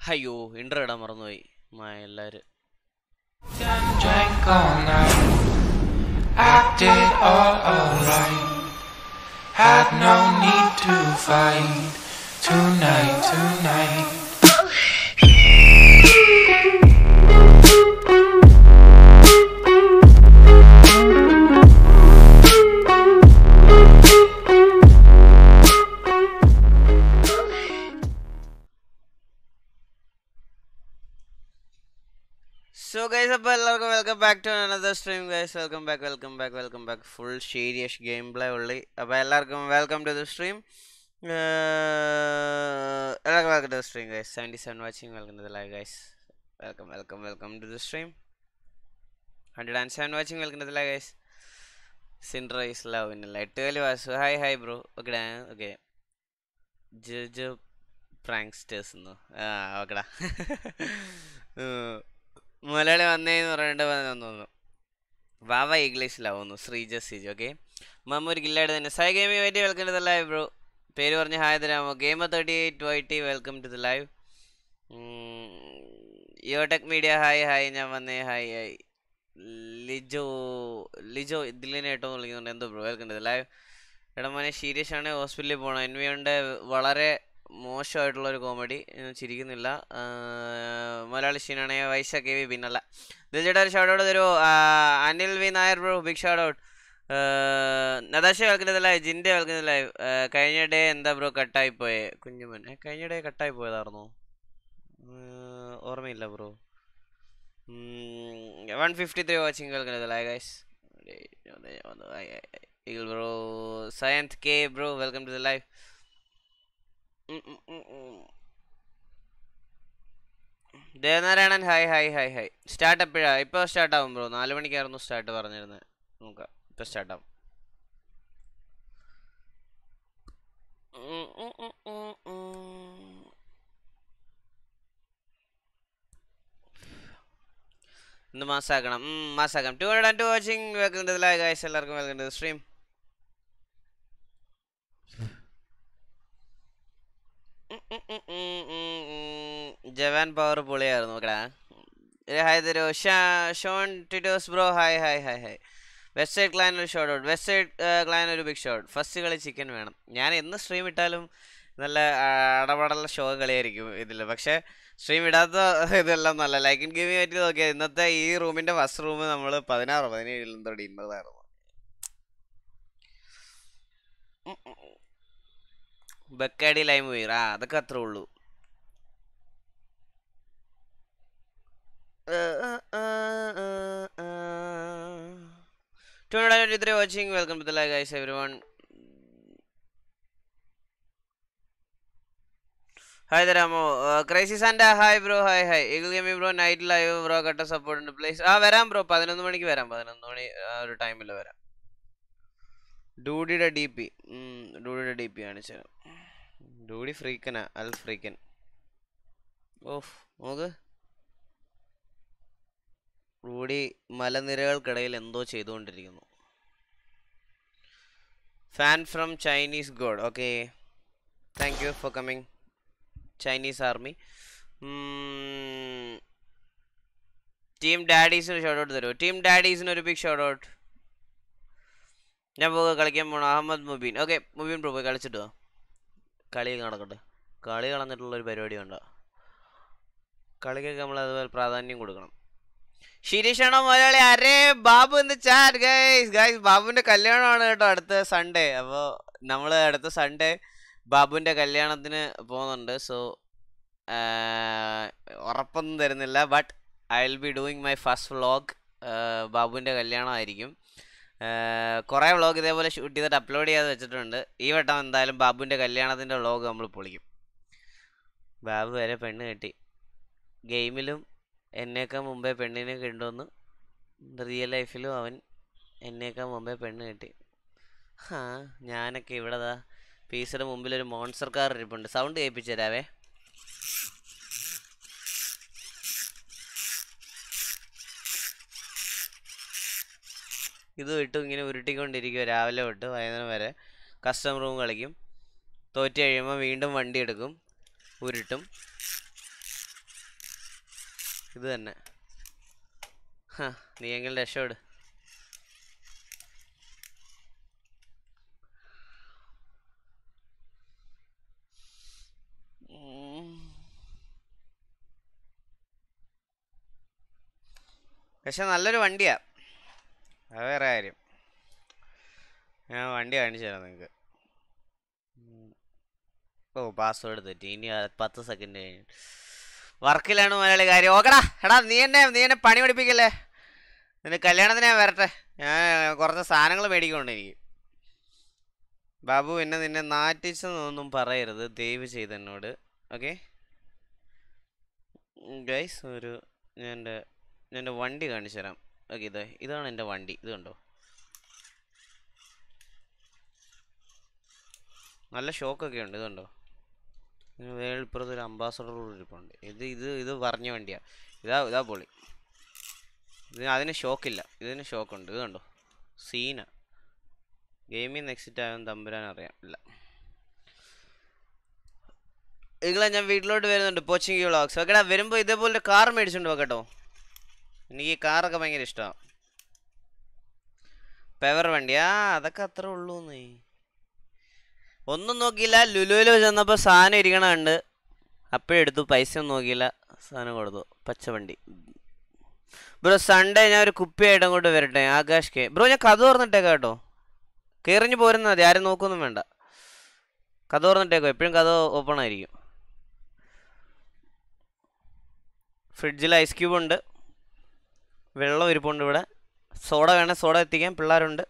അയ്യോ ഇൻട്രോ ഇടാൻ മറന്നുപോയി മാ എല്ലാരും drank all night. Acted all alright. Had no need to fight. Tonight, tonight. So guys അപ്പോൾ എല്ലാവർക്കും welcome back to another stream guys welcome back welcome back welcome back full serious game play ഉള്ളി അപ്പോൾ എല്ലാവർക്കും welcome to the stream എല്ലാവർക്കും welcome to the stream guys seventy seven watching welcome to the live guys welcome welcome welcome to the stream hundred and seven watching welcome to the live guys സിൻഡ്രൈസ് love ഇന്നല്ല എട്ട് കല് വാസു hi hi bro okay okay Joe pranksters എന്നോ ആ ഓക്കെടാ മലയാളി വന്നേന്ന് പറഞ്ഞിട്ട് വന്നു തോന്നുന്നു വാവ ഇംഗ്ലീഷിലാവുന്നു ശ്രീജ സിജ് ഓക്കെ മമ്മ ഒരു ഗില്ലായിട്ട് തന്നെ സൈ ഗെയിമി വേണ്ടി welcome to the live bro പേര് പറഞ്ഞ് ഹായ് തരാമോ gamer thirty eight Y T welcome to the live യോടെക് മീഡിയ ഹായ് ഹായ് ഞാൻ വന്നേ ഹായ് ഹായ് ലിജോ ലിജോ ഇതിലിനെ ഏട്ടോ വിളിക്കുന്നുണ്ട് എന്തോ bro welcome to the live എടാ മോനെ സീരിയസ് ആണ് ഹോസ്പിറ്റലിൽ പോകണം എൻവിയുണ്ട് വളരെ മോശമായിട്ടുള്ള ഒരു കോമഡി ചിരിക്കുന്നില്ല മലയാളി സീനാണെങ്കിൽ വൈശ കെ വി പിന്നല്ല ചേട്ടാ ഒരു ഷൗട്ട് ഔട്ട് തരുമോ Anil V Nair bro big shout out നദാശ കേൾക്കുന്നില്ല ജിൻ്റെ കേൾക്കുന്നില്ല കഴിഞ്ഞ ഡേ എന്താ ബ്രോ കട്ടായി പോയേ കുഞ്ഞുമൻ ഏ, കഴിഞ്ഞ ഡേ കട്ടായി പോയതായിരുന്നോ ഏർ, ഓർമ്മയില്ല bro one fifty three watching കേൾക്കുന്നില്ല guys bro Sayanth K bro welcome to the live Devanarayanan hi hi hi hi start എപ്പോഴാ ഇപ്പോൾ സ്റ്റാർട്ട് ആവും ബ്രോ നാല് മണിക്കായിരുന്നു സ്റ്റാർട്ട് പറഞ്ഞിരുന്നത് നോക്കാം ഇപ്പോൾ സ്റ്റാർട്ട് ആവും ഉം, ഉം, ഉം, ഉം, ഉം. ഇന്ന് മാസാക്കണം മാസാക്കാം two hundred and two watching welcome to live guys എല്ലാവർക്കും welcome to stream Jawan power പൊളിയായിരുന്നു ഓക്കെടാ ഹായ് തരോ Shaun Titos bro hi hi hi hi west side clan ഒരു shout out west side clan ഒരു ബിഗ് ഷോട്ട് ഫസ്റ്റ് കളി chicken വേണം ഞാൻ എന്ന് സ്ട്രീം ഇട്ടാലും നല്ല ആ, അടപടല ഷോ കളിയായിരിക്കും ഇതിൽ പക്ഷേ സ്ട്രീം ഇടാത്ത ഇതെല്ലാം നല്ല ലൈക്ക് ഇൻ ഗെയിമിങ് പറ്റി നോക്കിയാൽ ഇന്നത്തെ ഈ റൂമിൻ്റെ ഫസ്റ്റ് റൂം നമ്മൾ പതിനാറ് പതിനേഴിലും തൊട്ട് ഇന്നതായിരുന്നു ബക്കാടി ലൈം വീർ ആ അതൊക്കെ അത്രേ ഉള്ളൂ two hundred twenty three watching welcome to the live guys everyone hi തരാമോ ക്രൈസി സാൻഡ hi bro hi hi eagle gaming bro night live bro കട്ട സപ്പോർട്ട് ഉണ്ട് പ്ലേസ് ആ വരാം ബ്രോ പതിനൊന്ന് മണിക്ക് വരാം പതിനൊന്ന് മണി ആ ഒരു ടൈമിൽ വരാം ഡൂഡിയുടെ ഡി പി ഡൂഡിയുടെ ഡി പി കാണിച്ചു ഡൂഡി ഫ്രീക്കനാ അൽ ഫ്രീക്കൻ ഓഫ് നോക്ക് ഡൂഡി മലനിരകൾക്കിടയിൽ എന്തോ ചെയ്തുകൊണ്ടിരിക്കുന്നു fan from Chinese god okay thank you for coming Chinese army team ഡാഡീസിന് ഷോട്ട് ഔട്ട് തരുമോ ടീം ഡാഡീസിന് ഒരു ബിഗ് ഷോട്ട് ഔട്ട് ഞാൻ പോകുക കളിക്കാൻ പോണു അഹമ്മദ് മുബീൻ ഓക്കെ മുബീൻ പ്രോ പോയി കളിച്ചിട്ട് വാ. കളി നടക്കട്ടെ കളി കളഞ്ഞിട്ടുള്ള ഒരു പരിപാടി ഉണ്ടോ കളിക്കൊക്കെ നമ്മൾ അതുപോലെ പ്രാധാന്യം കൊടുക്കണം ശിരീഷാണോ മലയാളി അരേ ബാബു ഇന്ന് ചാറ്റ് ഗൈസ് ഗൈസ് ബാബുവിൻ്റെ കല്യാണമാണ് കേട്ടോ അടുത്ത സൺഡേ അപ്പോൾ നമ്മൾ അടുത്ത സൺഡേ ബാബുവിൻ്റെ കല്യാണത്തിന് പോകുന്നുണ്ട് സോ ഉറപ്പൊന്നും തരുന്നില്ല but I will be doing my first vlog ബാബുവിൻ്റെ കല്യാണമായിരിക്കും കുറേ വ്ളോഗ് ഇതേപോലെ ഷൂട്ട് ചെയ്തിട്ട് അപ്ലോഡ് ചെയ്യാതെ വെച്ചിട്ടുണ്ട് ഈ വട്ടം എന്തായാലും ബാബുവിൻ്റെ കല്യാണത്തിൻ്റെ വ്ളോഗ് നമ്മൾ പൊളിക്കും ബാബു വരെ പെണ്ണ് കെട്ടി ഗെയിമിലും എന്നേക്കാൾ മുമ്പേ പെണ്ണിനെ കണ്ടുവന്നു റിയൽ ലൈഫിലും അവൻ എന്നേക്കാൾ മുമ്പേ പെണ്ണ് കെട്ടി ഹാ ഞാനൊക്കെ ഇവിടെ ദാ പീസയുടെ മുമ്പിൽ ഒരു മോൺസർ കാർ ഇരിപ്പുണ്ട് സൗണ്ട് കേൾപ്പിച്ചു തരാവേ ഇത് ഇട്ട് ഇങ്ങനെ ഉരുട്ടിക്കൊണ്ടിരിക്കുക രാവിലെ തൊട്ട് വൈകുന്നേരം വരെ കസ്റ്റമർ റൂം കളിക്കും തോറ്റ് കഴിയുമ്പോൾ വീണ്ടും വണ്ടി എടുക്കും ഉരുട്ടും ഇത് തന്നെ ഹ, നീ എങ്കിലും രക്ഷപ്പെട് ഉം. പക്ഷെ നല്ലൊരു വണ്ടിയാ അത് വേറെ കാര്യം ഞാൻ വണ്ടി കാണിച്ചു തരാം നിങ്ങൾക്ക് ഓ പാസ്വേഡ് തെറ്റി ഇനി ആ പത്ത് സെക്കൻഡ് കഴിഞ്ഞു വർക്കിലാണ് മലയാളി കാര്യം ഓക്കടാ എടാ നീ എന്നെ നീ എന്നെ പണി പഠിപ്പിക്കല്ലേ നിന്റെ കല്യാണത്തിന് ഞാൻ വരട്ടെ ഞാൻ കുറച്ച് സാധനങ്ങൾ മേടിക്കുന്നുണ്ട് എനിക്ക് ബാബു എന്നെ നിന്നെ നാറ്റിച്ചെന്നൊന്നും പറയരുത് ദയവ് ചെയ്ത് എന്നോട് ഓക്കെ ഗൈസ് ഒരു ഞാൻ എൻ്റെ ഞാൻ എൻ്റെ വണ്ടി കാണിച്ചു തരാം ഓക്കെ ഇത് ഇതാണ് എൻ്റെ വണ്ടി ഇത് കണ്ടോ നല്ല ഷോക്കൊക്കെ ഉണ്ട് ഇത് കണ്ടോ ഇതിന് വേളിപ്പുറത്ത് ഒരു അംബാസഡർ ഇരിപ്പുണ്ട് ഇത് ഇത് ഇത് പറഞ്ഞ വണ്ടിയാ ഇതാ ഇതാ പൊളി ഇതിന് അതിന് ഷോക്കില്ല ഇതിന് ഷോക്കുണ്ട് ഇത് കണ്ടോ സീന ഗെയിമിൽ എക്സിറ്റ് ആയെന്ന് തമ്പുരാൻ അറിയാം ഇല്ല ഇങ്ങളെ ഞാൻ വീട്ടിലോട്ട് വരുന്നുണ്ട് പോച്ചിങ് വ്ളോഗ്സ് ഓക്കെടാ വരുമ്പോൾ ഇതേപോലെ കാർ മേടിച്ചോണ്ട് പോകട്ടോ എനിക്ക് ഈ കാറൊക്കെ ഭയങ്കര ഇഷ്ടമാണ് പെവർ വണ്ടി ആ അതൊക്കെ അത്ര ഉള്ളൂ നീ ഒന്നും നോക്കിയില്ല ലുലുവിൽ ചെന്നപ്പോൾ സാധനം ഇരിക്കണ കണ്ട് അപ്പോഴെടുത്തു പൈസ ഒന്നും നോക്കിയില്ല സാധനം കൊടുത്തു പച്ച വണ്ടി ബ്രോ സൺഡേ ഞാൻ ഒരു കുപ്പിയായിട്ട് അങ്ങോട്ട് വരട്ടെ ആകാശ് കെ ബ്രോ ഞാൻ കഥ തുറന്നിട്ടേക്കാം കേട്ടോ കയറിഞ്ഞ് പോരുന്നാൽ മതി ആരും നോക്കൊന്നും വേണ്ട കഥ തുറന്നിട്ടേക്കോ എപ്പോഴും കഥ ഓപ്പൺ ആയിരിക്കും ഫ്രിഡ്ജിൽ ഐസ് ക്യൂബ് ഉണ്ട് വെള്ളം ഇരിപ്പുണ്ട് ഇവിടെ സോഡ വേണേൽ സോഡ എത്തിക്കാൻ പിള്ളേരുണ്ട്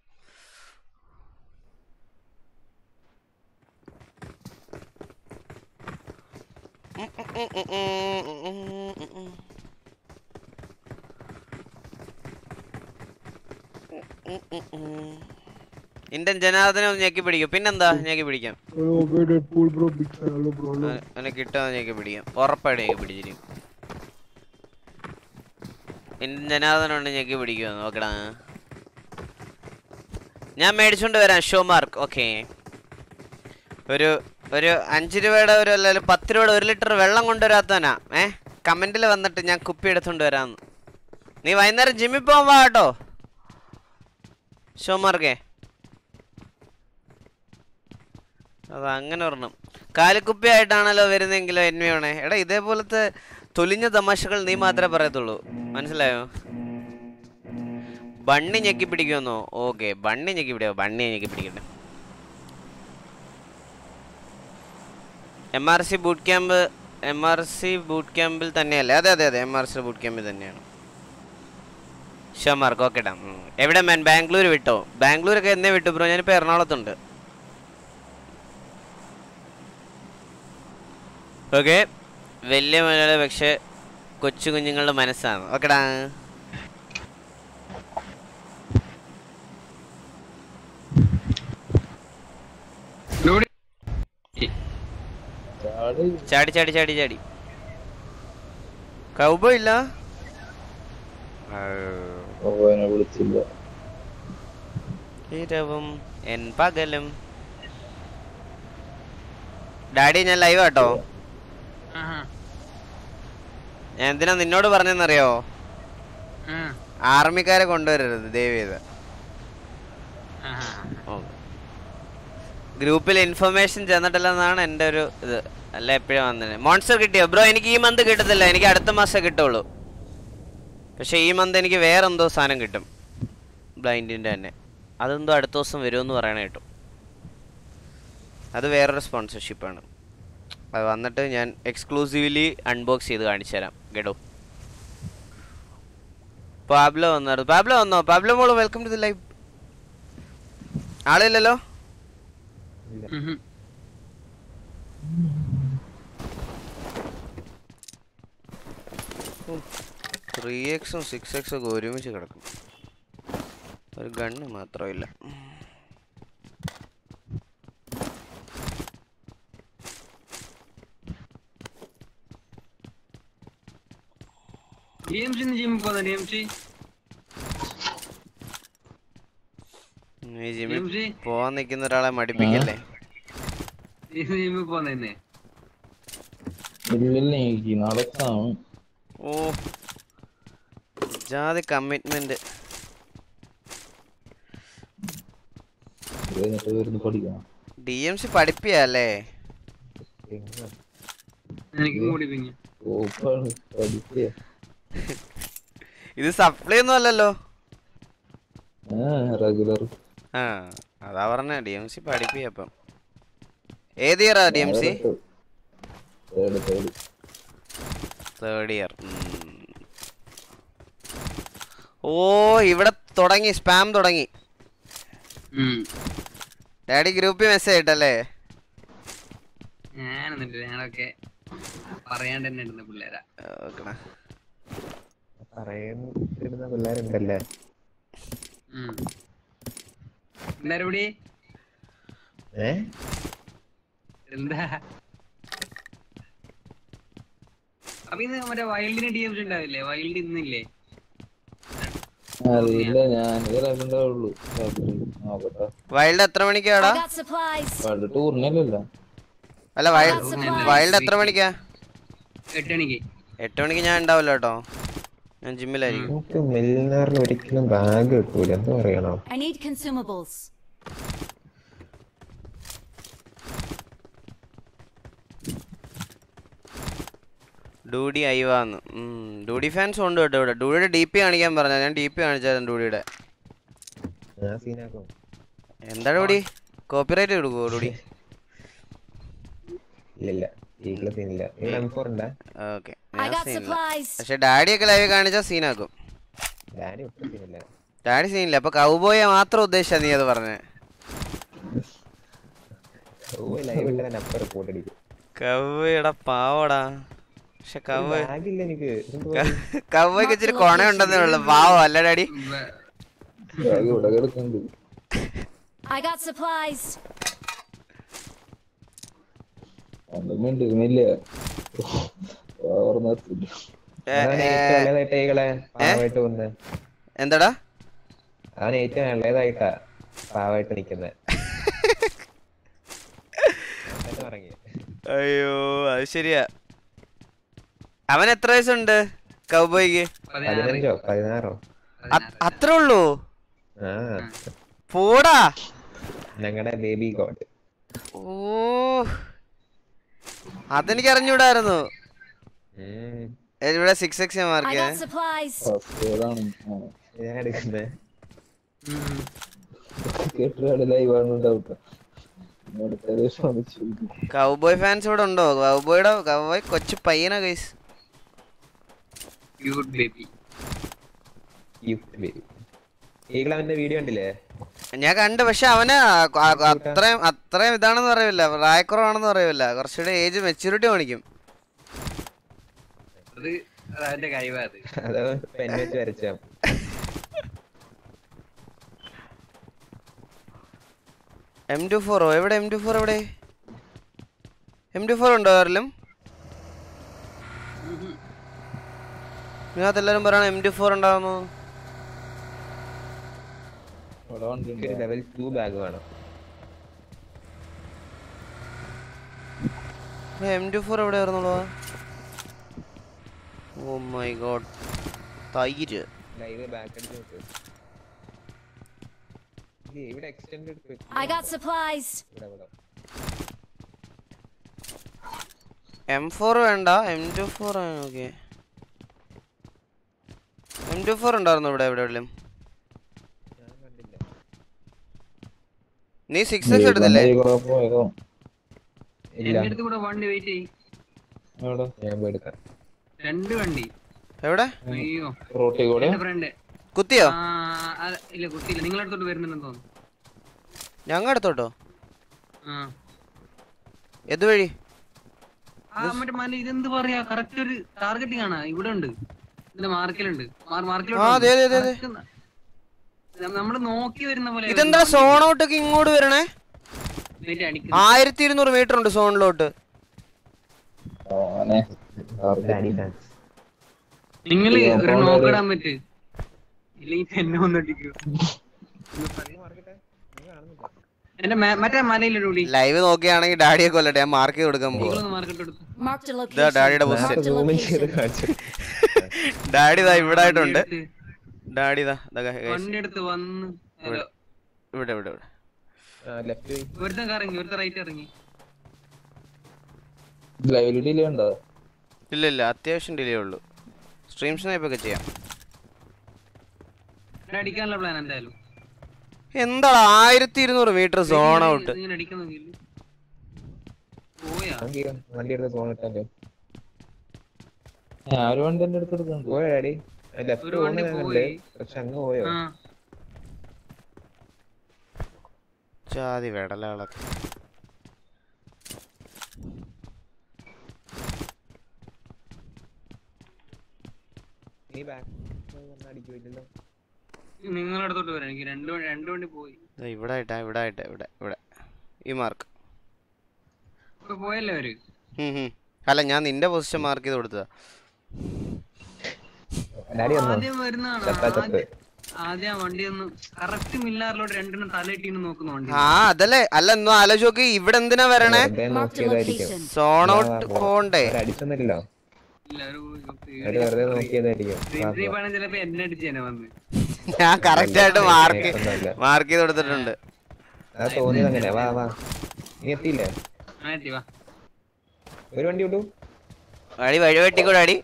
ഇന്ത്യൻ ജനാർദ്ദനെ ഒന്ന് ഞെക്കി പിടിക്കും പിന്നെന്താ ഞെക്കി പിടിക്കാം Hello, okay, Deadpool, bro. Big fan. Hello, bro. Hello. അവനെ കിട്ടാൻ ഞെക്കി പിടിക്കാം ഉറപ്പായിട്ട് ഞെക്കി പിടിച്ചിരിക്കും ഇന്ത്യൻ ജനാർദ്ദനുണ്ട് ഞെക്കി പിടിക്കുമോ നോക്കടാ ഞാൻ മേടിച്ചോണ്ട് വരാം ഷോ മാർക്ക് ഓക്കെ ഒരു ഒരു അഞ്ച് രൂപയുടെ ഒരു അല്ല ഒരു പത്ത് രൂപയുടെ ഒരു ലിറ്റർ വെള്ളം കൊണ്ടുവരാത്തവനാ ഏ കമന്റിൽ വന്നിട്ട് ഞാൻ കുപ്പി എടുത്തോണ്ട് വരാന്ന് നീ വൈകുന്നേരം ജിമ്മിൽ പോകാൻ വാ കേട്ടോ ഷോ മാർക്കേ അത് അങ്ങനെ ഒരെണ്ണം കാലിക്കുപ്പി ആയിട്ടാണല്ലോ വരുന്നെങ്കിലോ എന്മയാണേ എടാ ഇതേപോലത്തെ തൊലിഞ്ഞ തമാശകൾ നീ മാത്രമേ പറയത്തുള്ളൂ മനസ്സിലായോ ബണ്ണി ഞെക്കി പിടിക്കുമെന്നോ ഓക്കെ ബണ്ണി ഞെക്കി പിടിയോ ബണ്ണി ഞെക്കി പിടിക്കട്ടെ M R C boot camp M R C boot ക്യാമ്പിൽ തന്നെയല്ലേ അതെ അതെ അതെ എം ആർ സി ബൂട്ട് ക്യാമ്പിൽ തന്നെയാണ് ഷമാർക്ക് ഓക്കെ ഡാം എവിടെ മാൻ ബാംഗ്ലൂർ വിട്ടോ ബാംഗ്ലൂരൊക്കെ എന്നേ വിട്ടു ബ്രോ ഞാനിപ്പോൾ എറണാകുളത്തുണ്ട് ഓക്കെ വലിയ മലയാളി പക്ഷെ കൊച്ചു കുഞ്ഞുങ്ങളുടെ മനസ്സാണ് ഓക്കെടാ ചാടി ചാടി ചാടി ചാടി കൗബോ ഇല്ല അവനെ വിളിച്ചില്ല ഇരവും എൻ പകലും ഡാഡി ഞാൻ ലൈവ് കേട്ടോ ഞാൻ എന്തിനാ നിന്നോട് പറഞ്ഞെന്നറിയോ ആർമിക്കാരെ കൊണ്ടുവരരുത് ദയവ് ചെയ്ത് ഗ്രൂപ്പിൽ ഇൻഫർമേഷൻ ചെന്നിട്ടില്ലെന്നാണ് എൻ്റെ ഒരു ഇത് അല്ല എപ്പോഴും വന്നത് മോൺസ്റ്റർ കിട്ടിയോ ബ്രോ എനിക്ക് ഈ മന്ത് കിട്ടത്തില്ല എനിക്ക് അടുത്ത മാസം കിട്ടുള്ളൂ പക്ഷെ ഈ മന്ത് എനിക്ക് വേറെ എന്തോ സാധനം കിട്ടും ബ്ലൈൻഡിൻ്റെ തന്നെ അതെന്തോ അടുത്ത ദിവസം വരുമെന്ന് പറയണ കേട്ടു അത് വേറൊരു സ്പോൺസർഷിപ്പാണ് അത് വന്നിട്ട് ഞാൻ എക്സ്ക്ലൂസീവ്ലി അൺബോക്സ് ചെയ്ത് കാണിച്ചു തരാം ഗഡോ പാബ്ലോ വന്നായിരുന്നു പാബ്ലോ വന്നോ പാബ്ലോ മോള് വെൽക്കം ടു ദി ലൈവ് ആളില്ലല്ലോ ത്രീ എക്സും സിക്സ് എക്സും ഒക്കെ ഒരുമിച്ച് കിടക്കും ഒരു ഗണ്ണ് മാത്രമില്ല ഡിഎംസി ജിമ്മിൽ പോന്ന ഡിഎംസി ഈ ജിമ്മിൽ ഡിഎംസി പോവാൻ നിൽക്കുന്ന ഒരാളെ മടിപ്പിക്കല്ലേ ജിമ്മിൽ പോന്നെ ഇല്ലില്ല എനിക്ക് നടക്കാം ഓ ജാതി കമ്മിറ്റ്മെന്റ് ഇത് കഴിഞ്ഞിട്ട് വരുന്ന് പഠിക്കണം ഡി എം സി പഠിപ്പിയല്ലേ എങ്ങനെ? എനിക്കും കൂടി പിന്നെ ഓപ്പാണ് പഠിക്കുക ഇത് സപ്ലൈ ഒന്നും അല്ലല്ലോ ആ റെഗുലർ ആ അതാ പറഞ്ഞ ഡി എം സി പഠിപ്പിയപ്പം ഏത് ഇയറാ D M C third third third year ഓ ഇവിടെ തുടങ്ങി സ്പാം തുടങ്ങി ഡാഡി ഗ്രൂപ്പിൽ മെസ്സേജ് ഇട്ടല്ലേ ഞാൻ എന്നിട്ട് ഞങ്ങളൊക്കെ പറയാണ്ട് തന്നെ ഇടുന്ന പിള്ളേരാ ഓക്കണ. പറയുന്ന പിള്ളേരുണ്ടല്ലേ എല്ലാരും കൂടി ഏ എന്താ അപ്പൊ ഇന്ന് മറ്റേ വൈൽഡിന് ഡി എം ഉണ്ടാവില്ലേ വൈൽഡ് ഇന്നില്ലേ അറിയില്ല ഞാൻ ഉണ്ടാവുള്ളൂ രാത്രി നോക്കട്ടെ വൈൽഡ് എത്ര മണിക്കാടാ I got supplies. പണ്ട് ടൂറിനല്ലല്ലോ അല്ല വൈൽഡ് വൈൽഡ് എത്ര മണിക്കാ എട്ട് മണിക്ക് എട്ട് മണിക്ക് ഞാൻ ഉണ്ടാവില്ല കേട്ടോ ഞാൻ ജിമ്മിലായിരിക്കും നമുക്ക് മില്ലിനാറിൽ ഒരിക്കലും ബാഗ് കിട്ടൂല എന്താ പറയണോ I need consumables. ഡൂഡി ഐവാന്ന് ഉം, ഡൂഡി ഫാൻസ് ഉണ്ട് കേട്ടോ ഇവിടെ ഡൂഡിയുടെ ഡി പി കാണിക്കാൻ പറഞ്ഞ ഞാൻ ഡി പി കാണിച്ചായിരുന്നു ഡൂഡിയുടെ ഞാൻ സീനാക്കും എന്താ ഡൂഡി കോപ്പിറൈറ്റ് കൊടുക്കുവോ ഡൂഡി ഇല്ലില്ല ഈഗിള് സീനില്ല നിങ്ങൾ എം ഫോർ ഉണ്ടാ ഓക്കെ I got supplies. പക്ഷെ ഡാഡിയൊക്കെ ലൈവ് കാണിച്ചാൽ സീനാക്കും ഡാഡി ഒട്ടും സീനില്ല ഡാഡി സീനില്ല അപ്പൊ കൗബോയെ മാത്രം ഉദ്ദേശിച്ചാ നീ അത് പറഞ്ഞേ ലൈവ് ഇട്ട് തന്നെ അപ്പുറം റിപ്പോർട്ട് അടിക്കും കൗബയുടെ പാവടാ പക്ഷെ കൗബ ബാഗില്ല എനിക്ക് കൗബോയ്ക്ക് ഇച്ചിരി കൊണയുണ്ടെന്നേ ഉള്ളു പാവം അല്ല ഡാഡി ബാഗ് ഇവിടെ കിടക്കുന്നുണ്ട് I got supplies. ഒന്നും മിണ്ടുന്നില്ല ഓർമ്മത്തില്ല ഏ, ഏ, ഇളയതായിട്ടാ ഈകളെ പാവായിട്ട് വന്ന് എന്താടാ അവൻ ഏറ്റവും ഇളയതായിട്ടാ പാവായിട്ട് നിക്കുന്നെ എന്നിട്ട് ഇറങ്ങി അയ്യോ അത് ശരിയാ അവൻ എത്ര വയസ്സുണ്ട് കൗബോയ്ക്ക് പതിനാറ് പതിനഞ്ചോ പതിനാറോ അ- അത്രേ ഉള്ളൂ ആ പോടാ ഞങ്ങളുടെ ബേബി ഗോഡ് ഓ അതെനിക്ക് അറിഞ്ഞൂടായിരുന്നു ഉം ഏ, ഇവിടെ six X I mark got supplies. First ഏതാണ് ഞാൻ എടുക്കുന്നത് ഉം. കേട്ടിട്ട് ലൈവാണ് ഡൗട്ട് അടുത്തത് ശ്രമിച്ചു കൗബോയ് ഫാൻസ് ഇവിടെ ഉണ്ടോ കൗബോയുടെ കൗബോയ് കൊച്ചു പയ്യനാ ഗൈസ് ക്യൂട്ട് ബേബി യുക്ത് ബേബി ഈകൾ അവന്റെ വീഡിയോ ഉണ്ടില്ലേ ഞാൻ കണ്ട് പക്ഷെ അവന് ആ- ആ- അത്രയും അത്രയും ഇതാണെന്ന് പറയില്ല പ്രായക്കുറവാണെന്ന് പറയില്ല കുറച്ചുകൂടെ ഏജ് മെച്ചൂരിറ്റി കാണിക്കും അത് അതിന്റെ കഴിവാ അത് അത് പെൻ വെച്ച് വരച്ച എം ടു ഫോറോ എവിടെ എം ടു ഫോർ എവിടെ എം ടു ഫോർ ഉണ്ടോ ആരിലും ഇതിനകത്ത് എല്ലാവരും പറയണം എം ടു ഫോർ ഉണ്ടാവുന്നു അവിടെ വണ്ടി ഒരു ലെവൽ ടു ബാഗ് വേണം എം ടു ഫോർ എവിടെ ആയിരുന്നുള്ളൂ ഓ മൈ ഗോഡ് തൈര് ലൈവ് ബാക്ക് അടിച്ച് നോക്ക് ഇത് ഇവിടെ എക്സ്റ്റെൻഡ് എടുത്ത് വെക്ക്. I got supplies. ഇവിടെ ഇവിടെ എം ഫോർ വേണ്ട M two four okay M two four ഉണ്ടായിരുന്നു ഇവിടെ എവിടെയെങ്കിലും ഞാൻ കണ്ടില്ല നീ സിക്സ് എക്സ് എടുത്തില്ലേ പോയതോ ഇല്ല എന്റെ അടുത്ത് കൂടെ വണ്ടി വെയിറ്റ് ചെയ്യ് അവിടെ ഞാൻ പോയി എടുക്കാം രണ്ട് വണ്ടി എവിടെ അയ്യോ റോട്ടിൽ കൂടെ എന്റെ ഫ്രണ്ട് കുത്തിയോ ഇല്ല കുത്തിയില്ല നിങ്ങളുടെ അടുത്തോട്ട് വരുന്നുണ്ടെന്ന് തോന്നുന്നു ഞങ്ങ എടുത്തോട്ടോ ആ ഏത് വഴി ആ മറ്റേ മല ഇതെന്ത് പറയാ കറക്റ്റ് ഒരു ടാർഗറ്റിംഗ് ആണ് ഇവിടെ ഉണ്ട് ഇതിന്റെ മാർക്കിലുണ്ട് ആ, ദേ, ദേ, ദേ, ദേ. നമ്മള് നോക്കി വരുന്ന പോലെ ഇതെന്താ സോണോട്ടൊക്കെ ഇങ്ങോട്ട് വരണേ ഇതിന്റെ അടിക്കുന്നു. ആയിരത്തി ഇരുന്നൂറ് മീറ്റർ ഉണ്ട് സോണിലോട്ട് ഓനെ ഡാഡി ഫാൻസ് നിങ്ങള് ഇത് ഒരു അപ്പോൾ നോക്കിടാൻ പറ്റ് ഇല്ലെങ്കിൽ എന്നെ ഒന്നടിക്കൂ എന്റെ മേ- മറ്റേ മലയിലൂടി ലൈവ് നോക്കിയാണെങ്കിൽ ഡാഡിയെ കൊല്ലട്ടെ ഞാൻ മാർക്ക് ചെയ്ത് കൊടുക്കാൻ പോകും നിങ്ങളൊന്ന് മാർക്കറ്റ് എടുത്തു Marked a ഇതാ location. ഡാഡിയുടെ Marked പൊസിഷൻ a സൂമിങ് ചെയ്ത് location. കാണിച്ചു ഡാഡി ഇതാ ഇവിടെ ആയിട്ടുണ്ട് വണ്ടി ഡാഡി ഇതാ ഇതാ guys. എടുത്ത് വണ്ടി എടുത്ത് വന്ന് ഹലോ ഇവിടെ ഇവിടെ ഇവിടെ ലെഫ്റ്റ് ഒരുത്തൻ കറങ്ങി ഒരുത്തൻ റൈറ്റ് ഇറങ്ങി ലൈവില് ഡിലേ ഉണ്ടോ ഇല്ല ഇല്ല അത്യാവശ്യം ഡിലേ ഉള്ളൂ സ്ട്രീം സ്നൈപ്പ് ഒക്കെ ചെയ്യാം എന്നെ അടിക്കാനുള്ള പ്ലാൻ എന്തായാലും എന്താടാ ആയിരത്തി ഇരുന്നൂറ് മീറ്റർ സോൺ ഔട്ട് ഇങ്ങനെ അടിക്കുന്നെങ്കിൽ പോയാ വണ്ടി എടുത്ത് തോന്നിട്ടല്ലോ ഞാൻ ഒരു വണ്ടി എന്റെ അടുത്ത് എടുക്കുന്നുണ്ട് പോയോ ഡാഡി ലെഫ്റ്റ് ഒരു വണ്ടി പോകുന്നുണ്ട് പോയി. പക്ഷെ അങ്ങ് പോയോ ആ ജാതി വെടലാളൊക്കെ നീ ബാക്ക് അടിക്കില്ലല്ലോ നിങ്ങളുടെ അടുത്തോട്ട് വരാം എനിക്ക് രണ്ട് വണ്ടി രണ്ട് വണ്ടി പോയി ദാ ഇവിടെ ആയിട്ടാ ഇവിടെ ആയിട്ടാ ഇവിടെ ഇവിടെ ഈ മാർക്ക് ഇപ്പൊ പോയല്ലേ അവര് അല്ല ഞാൻ നിന്റെ പൊസിഷൻ മാർക്ക് ചെയ്ത് കൊടുത്തതാ ഡാഡി വന്നോ ആദ്യം വരുന്നതാണ് ചത്താ ചത്ത്. ആദ്യം ആദ്യം ആ വണ്ടി ഒന്ന് കറക്റ്റ് മില്ലാറിലോട്ട് രണ്ടെണ്ണം തലയിട്ടീന്ന് നോക്കുന്ന വണ്ടി ആ അതല്ലേ അല്ല ഒന്നും ആലോചിച്ച് നോക്ക് ഇവിടെ എന്തിനാ വരണേ വെറുതെ Marked a നോക്കിയതായിരിക്കും location. സോൺ ഔട്ട് പോണ്ടേ അടിച്ചൊന്നുമില്ലല്ലോ ഇല്ല ഒരു അവര് വെറുതെ നോക്കിയതായിരിക്കും ത്രീ പണം ചിലപ്പോ എന്നെ അടിച്ചേനെ വന്ന് ഞാൻ കറക്റ്റ് ആയിട്ട് മാർക്ക് ഒന്നുമല്ല. മാർക്ക് ചെയ്ത് കൊടുത്തിട്ടുണ്ട് അത് തോന്നിയത് അങ്ങനെ വാ വാ നീ എത്തിയില്ലേ ആറ്റി വാ ഒരു വണ്ടി വിട്ടു അടി വഴി വെട്ടിക്കൂടെ അടി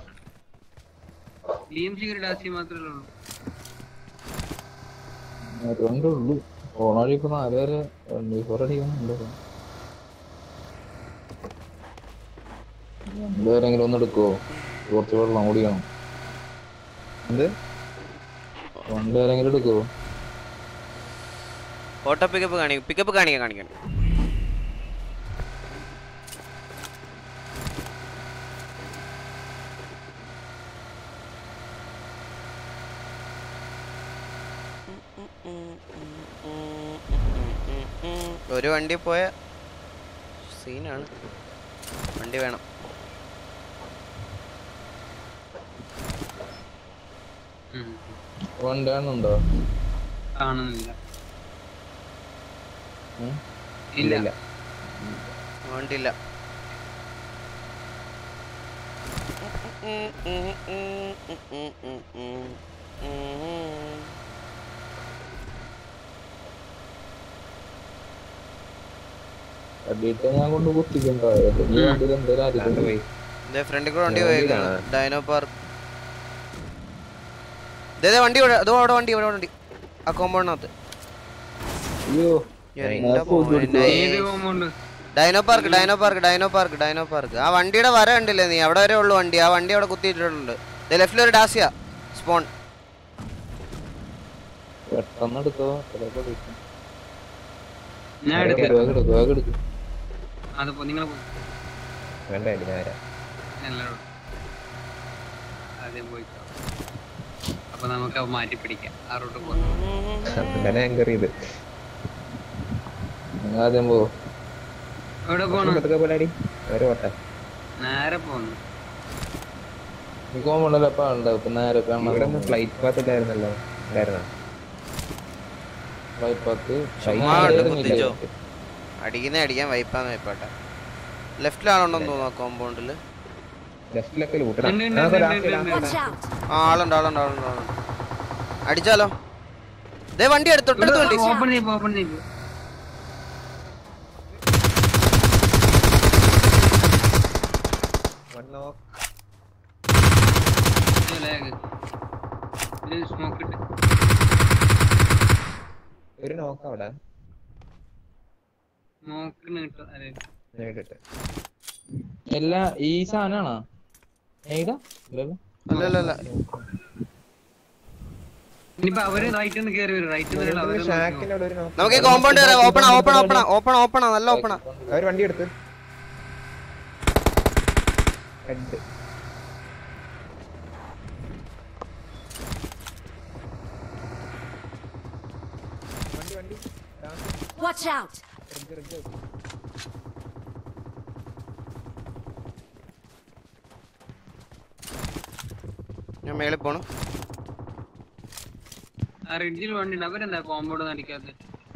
ഡി എം സി ഡാസി മാത്രമേ ഉള്ളൂ ഒരു വണ്ടി ഉള്ളു ഓണാഴി ഇപ്പൊ നാല് വരെ ട്വന്റി ഫോർ അടിക്കുന്നുണ്ട് രണ്ടുപേരെങ്കിലും ഒന്ന് എടുക്കുവോ കുറച്ച് വെള്ളം കുടിക്കണം എന്ത് രണ്ടുപേരെങ്കിലും എടുക്കുവോ ഓട്ടോ പിക്കപ്പ് കാണിക്കും പിക്കപ്പ് കാണിക്കാൻ കാണിക്കണം ഒരു വണ്ടി പോയ സീനാണ് വണ്ടി വേണം ഉം. വണ്ടി കാണുന്നുണ്ടോ കാണുന്നില്ല ഉം? ഇല്ല ഇല്ല വണ്ടിയില്ല അടിയിട്ട് ഞാൻ കൊണ്ട് കുത്തിക്കണ്ടായത് ഈ വണ്ടിയിൽ എന്തേലും കണ്ടു ആയിരിക്കും പോയി ഇതേ ഫ്രണ്ടിൽ കൂടെ വണ്ടി ഞാൻ പോയേക്കാണ് വണ്ടിയിലാണ്. ഡൈനോ പാർക്ക് ഇതേ ദേ വണ്ടി ഇവിടെ അതോ അവിടെ വണ്ടി ഇവിടെ വണ്ടി ആ കോമ്പൗണ്ടിനകത്ത് അയ്യോ എന്റെ ഫോട്ടോ മോനെ. ഏത് compound dino park dino park dino park dino park ആ വണ്ടിയുടെ വര കണ്ടില്ലേ നീ അവിടെ വരെ ഉള്ളു വണ്ടി ആ വണ്ടി അവിടെ കുത്തിയിട്ടുണ്ട് ലെഫ്റ്റിൽ ഒരു ഡാസിയ സ്പോൺ പെട്ടെന്ന് എടുത്തോ ചിലപ്പോ കിട്ടും. ഞാൻ എടുക്കാം. എടുക്കാം വേഗം എടുക്ക്, വേഗം എടുക്ക്. അത് നിങ്ങൾ വേണ്ട ഡാഡി ഞാൻ വരാം എല്ലാവരോടും ആദ്യം പോയിക്കോ അപ്പൊ നമുക്ക് അത് മാറ്റി പിടിക്കാം ആ റൂട്ട് പോകാം അങ്ങനെ ആങ്കർ ചെയ്ത് നിങ്ങൾ ആദ്യം പോ എവിടെ പോണം പതുക്കെ പോലെ ഡാഡി ഒരു ഓട്ടെ നേരെ പോന്നു നീ കോമണ്ടല്ലോ എപ്പോ ഉണ്ടാവും ഇപ്പൊ നേരെ ഇവിടെ ഒന്നും ഫ്ലൈറ്റ് പാത്ത് ഇല്ലായിരുന്നല്ലോ ഉണ്ടായിരുന്നോ പത്ത് ചുമ്മാ ഉണ്ട് കുത്തിച്ചോ അടിക്കുന്നേ അടിക്കാൻ വൈപ്പാന്ന് വൈപ്പാട്ടെ ലെഫ്റ്റിലാണുണ്ടെന്ന് തോന്നുന്നു കോമ്പൗണ്ടിൽ ലെഫ്റ്റിലൊക്കെ ഉണ്ട്, ഉണ്ട്, ഉണ്ട്, ഉണ്ട്, ഉണ്ട്. Watch out! ആ ആളുണ്ട് ആളുണ്ട് ആളുണ്ട് ആളുണ്ട് അടിച്ചാലോ ദേ വണ്ടി എടുത്ത് തൊട്ടടുത്ത് വണ്ടി ഓപ്പൺ ചെയ്യും ഓപ്പൺ ചെയ്യും സ്മോക്ക് ഇട്ട് ഒരു നോക്ക അവിടെ സ്മോക്കിന് കിട്ടും അതെ ഞാൻ ഇട്ടിട്ട് എല്ലാ ഈ സാധനാണോ ഏതാ ഇല്ലല്ലോ അല്ലല്ല ഇനിയിപ്പോ അവര് റൈറ്റ് നിന്ന് കയറി വരും റൈറ്റ് നിന്ന് അവര് ഷാക്കിന്റെ അവിടെ ഒരു knock. നമുക്ക് ഈ കോമ്പൗണ്ട് വരാം open open open open open നല്ല ഓപ്പൺ അവര് വണ്ടി എടുത്ത് ഹെഡ് വണ്ടി വണ്ടി Watch out! ഞാൻ മേളിൽ പോണു ആ റിഡ്ജിൽ വണ്ടി ഉണ്ട് അവരെന്താ കോമ്പൗണ്ട് നടിക്കാത്ത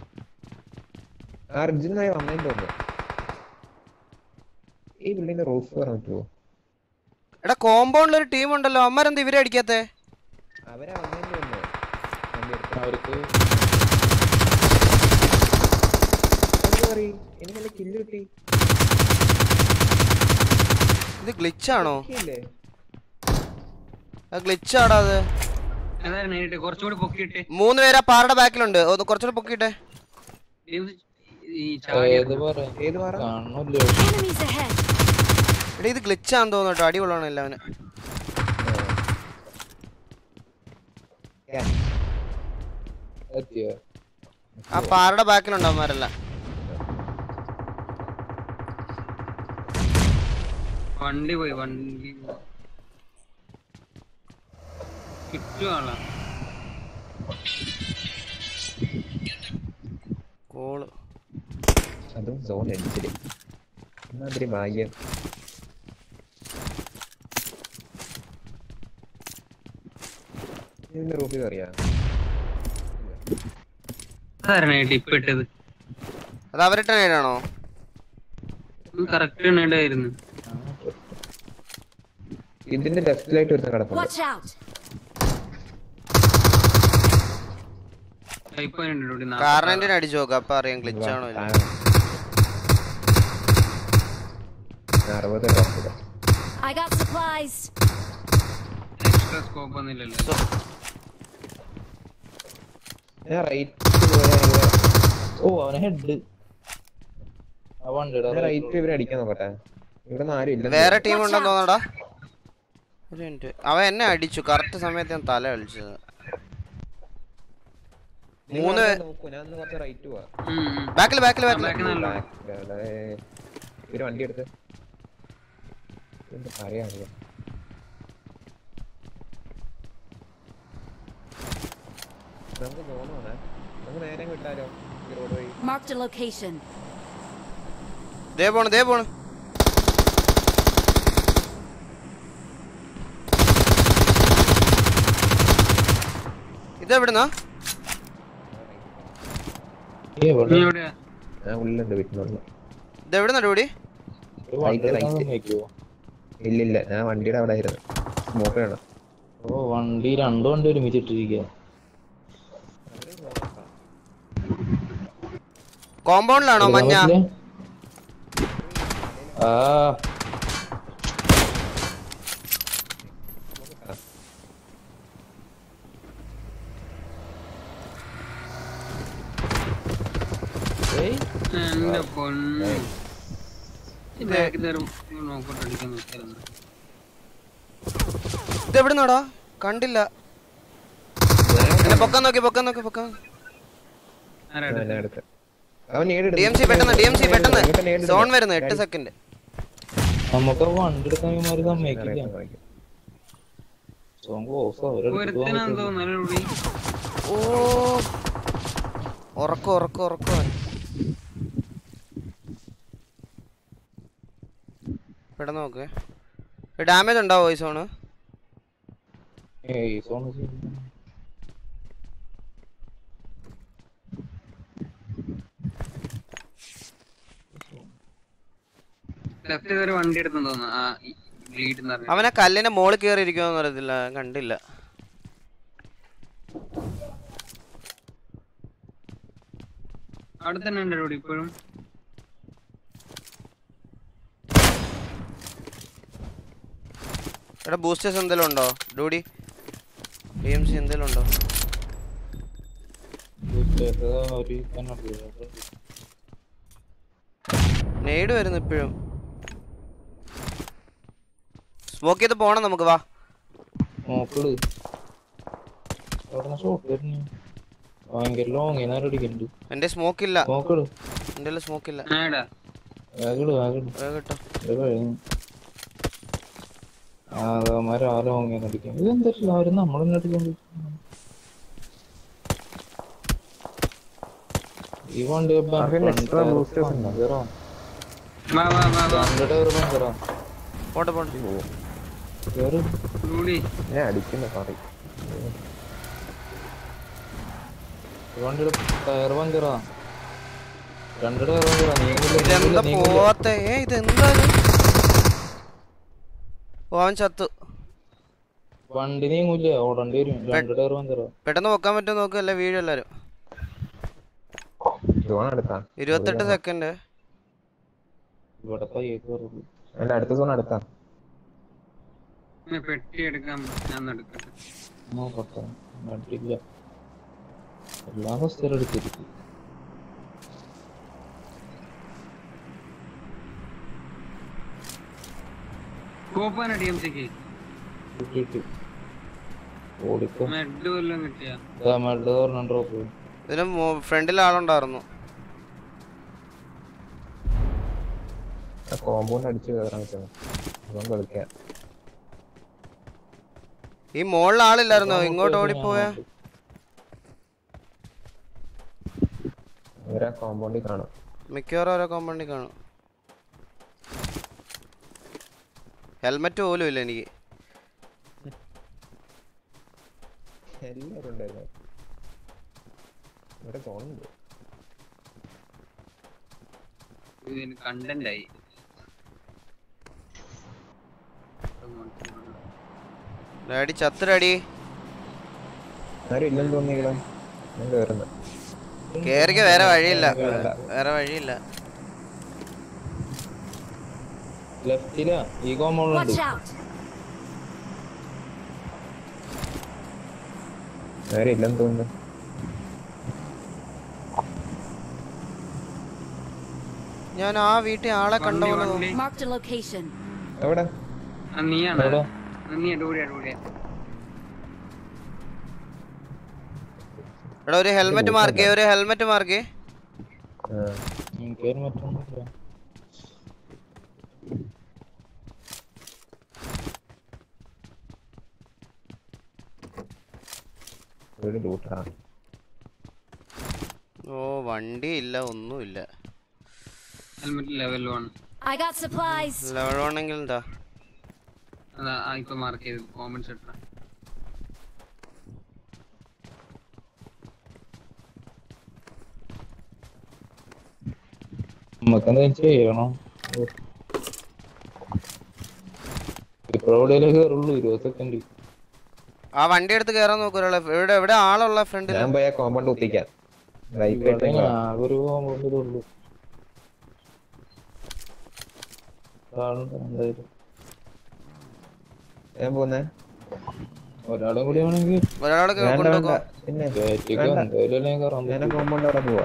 ആ റിജിനായി വന്നേന്ന് തോന്നുന്നു ഈ ബിൽഡിങ്ങിന്റെ റൂഫ് കയറാൻ പറ്റുമോ എടാ കോമ്പൗണ്ടിൽ ഒരു ടീം ഉണ്ടല്ലോ അമ്മരെന്താ ഇവരെ അടിക്കാത്തെ അവരാ വന്നേന്ന് തോന്നുന്നു വണ്ടി എടുത്ത്. അവർക്ക് എന്ത് പറയും? എനിക്കല്ല കില്ല് കിട്ടി ഇത് ഗ്ലിച്ചാണോ ഇല്ലേ ഗ്ലിച്ചാടാ അത് അതായത് നേരിട്ട് കുറച്ചുകൂടി പൊക്കിയിട്ട് മൂന്ന് പേര് ആ പാറയുടെ ബാക്കിലുണ്ട് ഒന്ന് കുറച്ചുകൂടെ പൊക്കിട്ടെ ഇത് ഈ ചാടിയ ഏത് പറയാ ഏത് പാറ കാണുന്നില്ല Enemies ahead. എടാ ഇത് ഗ്ലിച്ചാന്ന് തോന്നുന്നു കേട്ടോ അടി കൊള്ളാണില്ല അവന് ഏ, എത്തിയോ ആ പാറയുടെ ബാക്കിലുണ്ട് അവന്മാരെല്ലാം വണ്ടി പോയി വണ്ടി ചുറ്റുമാളാ കോള് അതും സോൺ അടിച്ചില് എന്നാതിരി ഭാഗ്യം ഇതിന്റെ റൂഫിൽ അറിയാ അതാരണേട്ട് ഇപ്പൊ ഇട്ടത് അത് അവരിട്ട നേടാണോ കറക്റ്റ് നേടായിരുന്നു ഇതിന്റെ ലെഫ്റ്റിലായിട്ട് ഒരുത്തൻ കിടപ്പുണ്ട് Watch out. ഇപ്പൊ ഉണ്ട് കാരണന്റെ അടിച്ചു നോക്കാം അപ്പൊ അറിയാം ഗ്ലിച്ചാണോ ഇല്ല അറുപത് കിടപ്പില്ല I got supplies. Extra scope ഒന്നുമില്ലല്ലോ ഞാൻ റൈറ്റ് പോയാ ഓ അവനെ ഹെഡ് ആ വണ്ടിയുടെ റൈറ്റ് ഇവരെ അടിക്കാൻ നോക്കട്ടെ ഇവിടെ നിന്ന് ആരും ഇല്ല വേറെ ടീം ഉണ്ടെന്ന് തോന്നടാ ഒരു മിനിറ്റ് അവൻ എന്നെ അടിച്ചു കറക്റ്റ് സമയത്ത് ഞാൻ തല കളിച്ചത് മൂന്ന് നോക്കൂ ഞാൻ ഒന്ന് കുറച്ച് റൈറ്റ് പോവാ ബാക്കിൽ ബാക്കിൽ ബാക്കിൽ ബാക്കിൽ നല്ല ഇവര് വണ്ടി എടുത്ത് എന്ത് പറയാ നമുക്ക് തോന്നുവാണേ നമുക്ക് നേരെ വിട്ടാലോ ഈ റോഡ് വഴി Marked a location. ദേ പോണ് ദേ പോണ് ഇതെവിടുന്നാ നീ എവിടെ എവിടെയാ ഞാൻ ഉള്ളിലുണ്ട് വീട്ടിനുള്ളിൽ ഇതെവിടുന്നാ ഡൂടി വണ്ടി right, എടുക്കാൻ right. സമ്മതിക്കുവോ ഇല്ലില്ല ഞാൻ വണ്ടിയുടെ അവിടെ ആയിരുന്നു സ്മോക്ക് വേണം ഓ വണ്ടി രണ്ടു വണ്ടി ഒരുമിച്ചിട്ടിരിക്കുക കോമ്പൗണ്ടിലാണോ മഞ്ഞ ആ ഏയ് എന്റെ പൊന്ന് ഈ ബാക്കിൽ തരും നോക്കട്ടെ അടിക്കാൻ നോക്കിയായിരുന്നു ഇതെവിടുന്നാടാ കണ്ടില്ല എന്നെ പൊക്കാൻ നോക്കി പൊക്കാൻ നോക്കി പൊക്കാൻ ആരാ ഞാൻ എടുത്ത് അവൻ നേടിടും ഡി എം സി പെട്ടെന്ന് ഡി എം സി പെട്ടെന്ന് സോൺ വരുന്നു എട്ട് സെക്കൻഡ് നമുക്ക് ആ വണ്ടി എടുക്കാൻ ഇവന്മാര് സമ്മതിക്കില്ല സോങ് ക്ലോസ് ഒരുത്തനാന്ന് തോന്നുന്നു കൂടി ഓ ഉറക്കം ഉറക്കം ഉറക്കം ഇവിടെ നോക്ക് ഡാമേജ് ഉണ്ടാവോ ഈ സോണ് ഏയ് സോങ് ലെഫ്റ്റ് കയറി വണ്ടി എടുത്തെന്ന് തോന്നുന്നു ആ ലീഡ് എന്ന് പറഞ്ഞു അവനെ കല്ലിന്റെ മോളിൽ കയറി ഇരിക്കുമെന്ന് അറിയത്തില്ല കണ്ടില്ല അവിടെ തന്നെ ഉണ്ട് ഇവിടെ ഇപ്പോഴും എടാ ബൂസ്റ്റേഴ്സ് എന്തെങ്കിലും ഉണ്ടോ ഡൂഡി ഡി എം സി എന്തെങ്കിലും ഉണ്ടോ ഒരു തന്നെ നെയ്ഡ് വരുന്നു ഇപ്പോഴും സ്മോക്ക് ചെയ്ത് പോണം നമുക്ക് വാ നോക്കട് അവിടെ ഷോട്ട് വരുന്നു ഭയങ്കര ലോങ് നേരം അടിക്കുന്നുണ്ട് എന്റെ സ്മോക്ക് ഇല്ല നോക്കട് എന്റെ സ്മോക്ക് ഇല്ല ആടാ വേഗട് വേഗട് വേഗം കിട്ടോ ഇത് കഴിഞ്ഞു ആ അതമാര് ആ ലോങ് അടിക്കും ഇതെന്താ അവര് നമ്മളെന്നെ അടിക്കൊണ്ട് ഈ വണ്ടി അവന് extra boosters ഉണ്ടോ? വാ വാ വാ വാ രണ്ട് ടയർ പഞ്ചറാ പോട്ടെ പോട്ടെ കേറ് കൂടി ഞാൻ അടിക്കുന്നു സോറി ഈ വണ്ടിയുടെ ടയർ പഞ്ചറാ രണ്ട് ടയർ പഞ്ചറാ ഇതെന്താ പോവാത്ത ഏ ഇതെന്താ ഇത്? ഓ അവൻ ചത്തു വണ്ടി നീങ്ങൂല ഓടേണ്ടി വരും രണ്ട് ടയർ പഞ്ചറോ പെട്ടെന്ന് പൊക്കാൻ പറ്റുമോ നോക്ക് അല്ല വീഴും എല്ലാരും സോൺ അടുത്താ ഇരുപത്തെട്ട് സെക്കൻഡ് ഇവിടെ പയ്യെ കയറുള്ളൂ അല്ല അടുത്ത സോൺ അടുത്താ ഇനി പെട്ടി എടുക്കാൻ ഞാൻ എടുക്കട്ടെ നോക്കട്ടെ നട്ടില്ല എല്ലാ ഫസ്റ്റിലും എടുത്തിരിക്കും കോപ്പാന ഡി എം സിക്ക് കിട്ടിയിട്ട് ഓടിക്കും മെഡ് വല്ലതും കിട്ടിയാ മെഡ് പറഞ്ഞ ഡ്രോപ്പ് ഇതിന് ഫ്രണ്ടിൽ ആളുണ്ടായിരുന്നു കോമ്പൗണ്ട് അടിച്ച് കയറാൻ വെച്ചാൽ അതും കളിക്കാൻ ഈ മുകളിൽ ആളില്ലായിരുന്നോ ഇങ്ങോട്ട് ഓടിപ്പോയ ഇവരെ കോമ്പൗണ്ടിൽ കാണും മിക്കവാറും ഓരോ കോമ്പൗണ്ടിൽ കാണും ഹെൽമെറ്റ് പോലും ഇല്ല എനിക്ക് എല്ലാവരും ഉണ്ടായിരുന്നു ഇവിടെ സോണുണ്ട് ഇതിന് കണ്ടന്റ് ആയി ഡാഡി ചത്തുരാടി ആരും ഇല്ലെന്ന് തോന്നിയെങ്കിലും ഞാൻ കയറുന്നു കേറിക്ക് വേറെ വഴിയില്ല വേറെ വഴിയില്ല ലെഫ്റ്റിലാ ഈ കോമ്പൗണ്ട് ഉണ്ട് Watch out! ആരും ഇല്ലെന്ന് തോന്നുന്നു ഞാൻ ആ വീട്ടിൽ ആളെ കണ്ട പോലെ തോന്നി. വണ്ടി Marked a location. എവിടെ ആ, നീയാണ് എവിടെ? നീ അടിപൊളി അടിപൊളിയാ എടാ ഒരു ഹെൽമെറ്റ് മാർക്ക് ഒരു ഹെൽമെറ്റ് മാർക്ക് ആ, എനിക്കൊരു മറ്റൊന്നുമില്ല ഒരു ലൂട്ടാ ഓ വണ്ടി ഇല്ല ഒന്നുമില്ല helmet level one I got supplies. Level വേണമെങ്കിൽ എന്താ അതാ ആ, ഇപ്പൊ മാർക്ക് ചെയ്തു കോമൻസ് ഇട്ട നമുക്കെന്താ ചെയ്യണം ഇപ്പോഴെവിടെയല്ലേ കയറുള്ളൂ ഇരുപത് സെക്കൻഡ് ആ വണ്ടി എടുത്ത് കയറാൻ നോക്കൂ ഒരാളെ എവിടെ എവിടെ ആളുള്ള ഫ്രണ്ടിൽ ഞാൻ പോയ കോമ്പൗണ്ട് കുത്തിക്കാൻ റൈറ്റ് ഇവിടെ ആയിട്ട് ആകെ ഒരു കോമ്പൗണ്ട് ഇതുള്ളൂ ആളുണ്ട് എന്തായാലും ഞാൻ പോന്നേ ഒരാളും കൂടി വേണമെങ്കിൽ ഒരാളെ വേണ്ട വേണ്ട കൊണ്ടുപോക്കോ പിന്നെ കയറ്റിക്കോ വേണ്ട. എന്തായാലും അല്ലെങ്കിൽ കയറാൻ ഞാൻ പറ്റും. കോമ്പൗണ്ട് അവിടെ പോവാ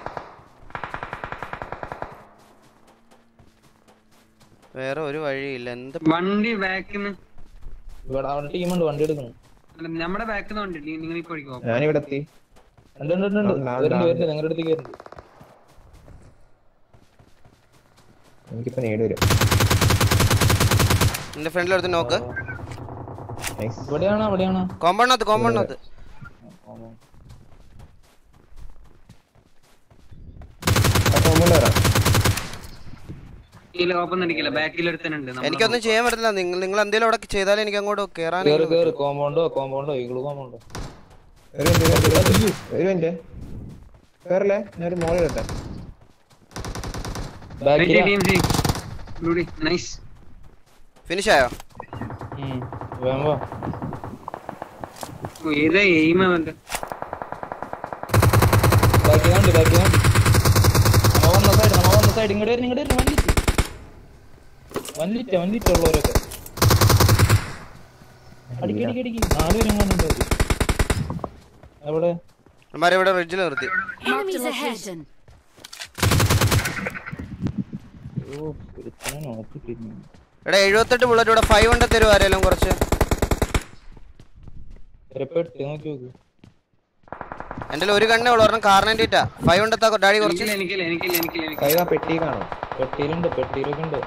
വേറെ ഒരു വഴിയില്ല എന്ത് വണ്ടി ബാക്കിന്ന് ഇവിടെ അവിടെ ടീമുണ്ട് വണ്ടി എടുക്കണം നമ്മുടെ ബാക്കിന്ന് വണ്ടി നിങ്ങൾ ഇപ്പൊ അടിക്കോ ഞാനിവിടെ എത്തി ഉണ്ട് ഉണ്ട് ഉണ്ട് ഉണ്ട് ഉണ്ട്, ഉണ്ട്, വരുന്നുണ്ട് ഉണ്ട്. വരുന്നുണ്ട് നിങ്ങളുടെ അടുത്തേക്ക് വരുന്നുണ്ട് എനിക്കിപ്പോ നേടി വരും എന്റെ ഫ്രണ്ടിൽ എടുത്ത് നോക്ക് നൈസ് ഇവിടെയാണോ അവിടെയാണോ കോമ്പൗണ്ടിനകത്ത് കോമ്പൗണ്ടിനകത്ത് ആ കോമ്പൗണ്ട് വരാം ഈ ഓപ്പൺ അടിക്കില്ല ബാക്കിൽ ഒരുത്തനുണ്ട് നമ്മളെ എനിക്കൊന്നും ചെയ്യാൻ പറ്റില്ല നിങ്ങൾ നിങ്ങൾ എന്തെങ്കിലും അവിടെ ചെയ്താലും എനിക്ക് അങ്ങോട്ട് കയറാൻ കേറ് കേറ് കോമ്പൗണ്ടോ കോമ്പൗണ്ടോ ഈഗിള് കോമ്പൗണ്ടോ ഒരു മിനിറ്റ് ഒരു മിനിറ്റ് ഒരു മിനിറ്റ് കേറല്ലേ ഞാനൊരു മോളിൽ ഇട്ടെ ബാക്കിലാ DMC. Rudy, nice. ഫിനിഷ് ആയോ വേഗം വാ ഓ, ഏതാ എയിം അവന്റെ ബാക്കിലുണ്ട് ബാക്കിലുണ്ട് നമ്മ വന്ന സൈഡ് നമ്മ വന്ന സൈഡ് ഇങ്ങോട്ട് വരുന്നു ഇങ്ങോട്ട് വരുന്നു one lit one lit one lit ഉള്ളവരൊക്കെ അടിക്കി അടിക്കി അടിക്കി നാല് പേരും കാണുന്നുണ്ട് അവര്. എവിടെ അമ്മാരെ ഇവിടെ റിഡ്ജിൽ നിർത്തി Enemies ahead. ഓ ഒരുത്തനെ നോക്കിട്ടിരുന്നു എടാ എഴുപത്തെട്ട് ബുള്ളറ്റ് ഇവിടെ ഫൈവ് ഹൺഡ്രഡ് തരുമോ ആരെങ്കിലും കുറച്ച് ചിലപ്പോ എടുത്ത് നോക്കി നോക്ക് എൻ്റെ ഒരു കണ്ണേ ഉള്ളൂ ഒരെണ്ണം കാർണൻറ്റീറ്റാ ഫൈവ് ഹൺഡ്രഡ് ഡാഡി കുറച്ച് എനിക്കില്ല എനിക്കില്ല എനിക്കില്ല എനിക്കില്ല എനിക്കില്ല കൈതാ പെട്ടി കാണും പെട്ടിയിലുണ്ട് പെട്ടിയിലൊക്കെ ഉണ്ട്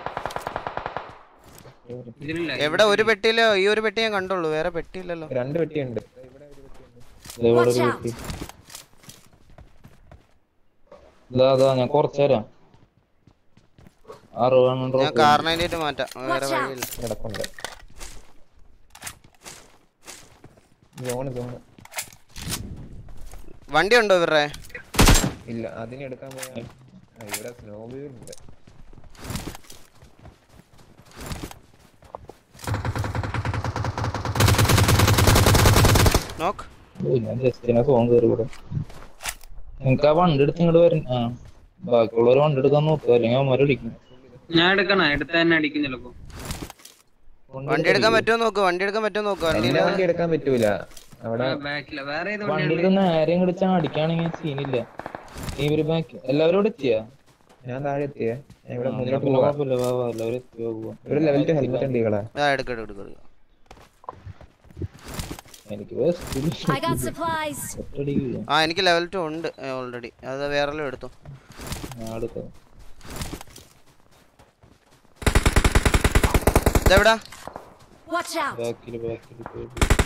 ഇതിലില്ല എവിടെ ഒരു പെട്ടിയിലോ ഈ ഒരു പെട്ടി ഞാൻ കണ്ടുള്ളൂ വേറെ പെട്ടിയില്ലല്ലോ രണ്ട് പെട്ടിയുണ്ട് ദേ ഇവിടെ ഒരു Watch out. പെട്ടി ഇതാ അതാ ഞാൻ കുറച്ചുതരാം അറുപതെണ്ണം ഞാൻ ഡ്രോപ്പ് കാർണൻറ്റീറ്റ് മാറ്റാം വേറെ Watch out. വഴിയില്ല കിടപ്പുണ്ട് സോണ് സോണ് വണ്ടി ഉണ്ടോ ഇവരുടെ ഇല്ല അതിന് എടുക്കാൻ പോയാൽ ആ, ഇവിടെ സ്നോ വ്യൂ ഉണ്ട് നോക്ക് ഓ ഞാൻ ജസ്റ്റിനെ സോങ് കയറി കൂടെ നിങ്ങക്ക് ആ വണ്ടി എടുത്ത് ഇങ്ങോട്ട് വരും ആ ബാക്കിയുള്ളവർ വണ്ടി എടുക്കാൻ നോക്കുക അല്ലെങ്കിൽ അവന്മാരെ അടിക്കും ഞാൻ എടുക്കണ എടുത്ത തന്നെ അടിക്കും ചിലപ്പോ വണ്ടി എടുക്കാൻ പറ്റുമോ നോക്ക് വണ്ടി എടുക്കാൻ പറ്റുമോ നോക്ക് വണ്ടി എന്റെ വണ്ടി എടുക്കാൻ പറ്റൂല അവിടെ ബാക്കില വേറെ ഏത് വണ്ടി വണ്ടിയാണ് എടുത്ത് നേരെ ഇങ്ങോട്ട് അടിക്കുകയാണെങ്കിൽ സീനില്ല ഇവര് ബാക്കി എല്ലാവരും ഇവിടെ എത്തിയാ ഞാൻ താഴെ എത്തിയേ ഞാൻ ഇവിടെ ആ, മുന്നോട്ട് പിന്നെ പോവാ കുഴപ്പമില്ല വാ വാ എല്ലാവരും എത്തിയോ പോവാ ഇവിടെ ലെവൽ ടു ഹെൽമെറ്റ് ഉണ്ട് ഈകളെ ആ എടുക്ക എടുക്ക എടുക്ക എനിക്ക് best I got supplies. ഒറ്റയടിക്ക് ആ എനിക്ക് ലെവൽ ടു ഉണ്ട് ഓൾറെഡി അത് വേറെ എടുത്തു ഞാൻ എടുക്കാം ഇതെവിടാ Watch out. ബാക്കില് ബാക്കില് പോയി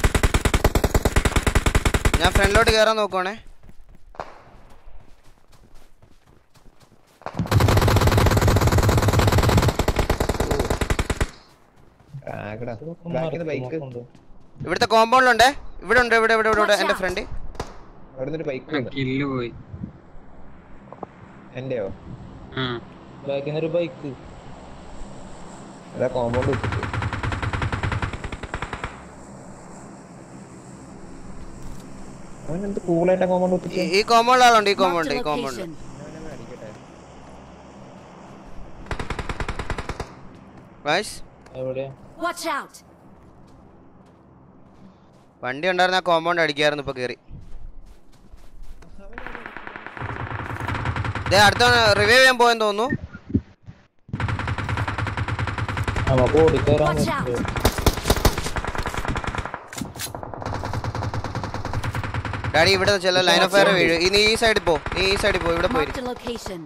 ഞാൻ ഫ്രണ്ടിലോട്ട് കയറാൻ നോക്കുവാണേ ആകടാ ബാക്കിന്ന് ബൈക്ക് ഇവിടുത്തെ കോമ്പൗണ്ടിലുണ്ടേ ഇവിടെ ഉണ്ട് ഇവിടെ ഇവിടെ ഇവിടെ ഇവിടെ എന്റെ ഫ്രണ്ട് അവിടെ നിന്നൊരു ബൈക്ക് ഉണ്ട് കില്ല് പോയി എന്റെയോ ആ ബാക്കിൽ നിന്നൊരു ബൈക്ക് അതാ കോമ്പൗണ്ട് വെച്ചിട്ട് അവൻ എന്ത് കൂളായിട്ടാ കോമ്പൗണ്ട് വെച്ചിട്ട് ഈ കോമ്പൗണ്ട് ആളുണ്ട് ഈ Marked കോമ്പൗണ്ട് a ഈ കോമ്പൗണ്ട് location. വൈസ് എവിടെയാ Watch out. വണ്ടി ഉണ്ടായിരുന്ന ആ കോമ്പൗണ്ട് അടിക്കായിരുന്നു ഇപ്പൊ കേറി ദേ അടുത്ത റിവൈവ് ചെയ്യാൻ പോയെന്ന് തോന്നുന്നു നമുക്ക് ഓടിക്കയറാൻ Watch out. പറ്റുമോ? ഡാഡി ഇവിടെ ചില ലൈൻ ഓഫ് ഫയർ വീഴും ഇനി ഈ സൈഡിൽ പോ നീ ഈ സൈഡിൽ പോ ഇവിടെ പോയി Marked a location.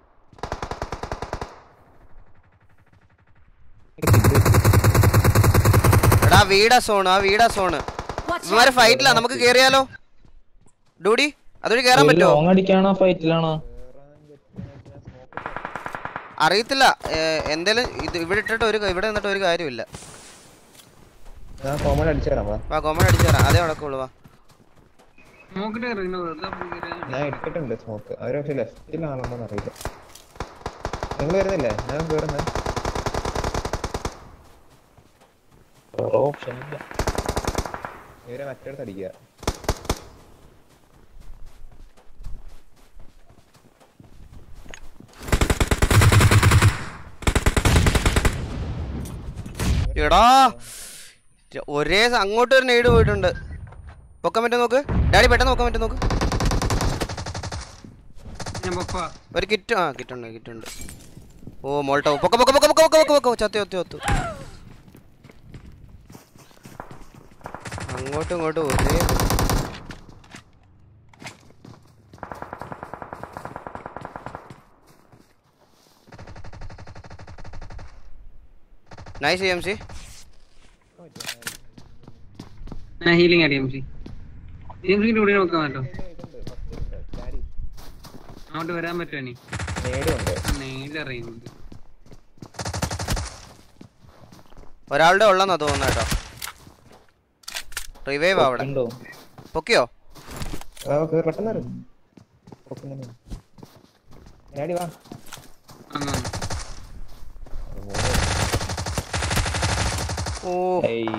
എടാ വീടാ സോണ് ആ വീടാ സോണ് Watch ഇവന്മാരെ out. ഫൈറ്റിലാ നമുക്ക് കേറിയാലോ ഡൂഡി അതുവഴി കേറാൻ ഒരു പറ്റുമോ ലോങ് അടിക്കാണോ ഫൈറ്റിലാണോ അറിയത്തില്ല ഏ, എന്തേലും ഇത് ഇവിടെ ഇട്ടിട്ട് ഒരു ഇവിടെ നിന്നിട്ട് ഒരു കാര്യമില്ല ഞാൻ കോമ്പൗണ്ട് അടിച്ചു തരാം വാ വാ കോമൺ അടിച്ചു തരാം അതേ നടക്കുള്ളൂ വാ നോക്കിട്ട് കയറി ഇങ്ങനെ വെറുതെ പോയി കയറിയാ മതി. ഞാൻ ഇട്ടിട്ടുണ്ട് സ്മോക്ക് അവര് പക്ഷെ ലെഫ്റ്റിലാണെന്ന് അറിയില്ല നിങ്ങൾ വരുന്നില്ലേ ഞാൻ കേറുന്നേ വേറെ ഓപ്ഷൻ ഇല്ല ഇവരെ മറ്റേടത്ത് അടിക്കുക എടാ ര- ഒരേ സ- അങ്ങോട്ട് ഒരു നെയ്ഡ് പോയിട്ടുണ്ട് പൊക്കാൻ പറ്റുമോ നോക്ക് ഡാഡി പെട്ടെന്ന് നോക്കാൻ പറ്റുമോ നോക്ക് ഞാൻ പൊക്കവാ ഒരു കിറ്റ് ആ കിറ്റ് ഉണ്ട് കിറ്റ് ഉണ്ട് ഓ മോൾട്ടോ പൊക്ക പൊക്ക പൊക്ക പൊക്ക പൊക്ക പൊക്ക പൊക്ക ചത്തി ചത്തി ചത്തു അങ്ങോട്ടും ഇങ്ങോട്ടും ഒരേ നൈസ് എം സി ഞാൻ ഹീലിംഗ് അടി എം സി എം സിന്റെ കൂടെ നോക്കാൻ കേട്ടോ അങ്ങോട്ട് വരാൻ പറ്റുമോ നീ നേടുണ്ട് നേരിറിയുന്നുണ്ട് ഒരാളുടെ ഉള്ളെന്നാ തോന്നുന്നു കേട്ടോ റിവൈവ് അവിടെ ഉണ്ടോ പൊക്കിയോ ആ, കേറ്, പെട്ടെന്ന് കേറ്. പൊക്കുന്നുണ്ട്. ഡാഡി വാ അന്ന് ഓ ഏയ്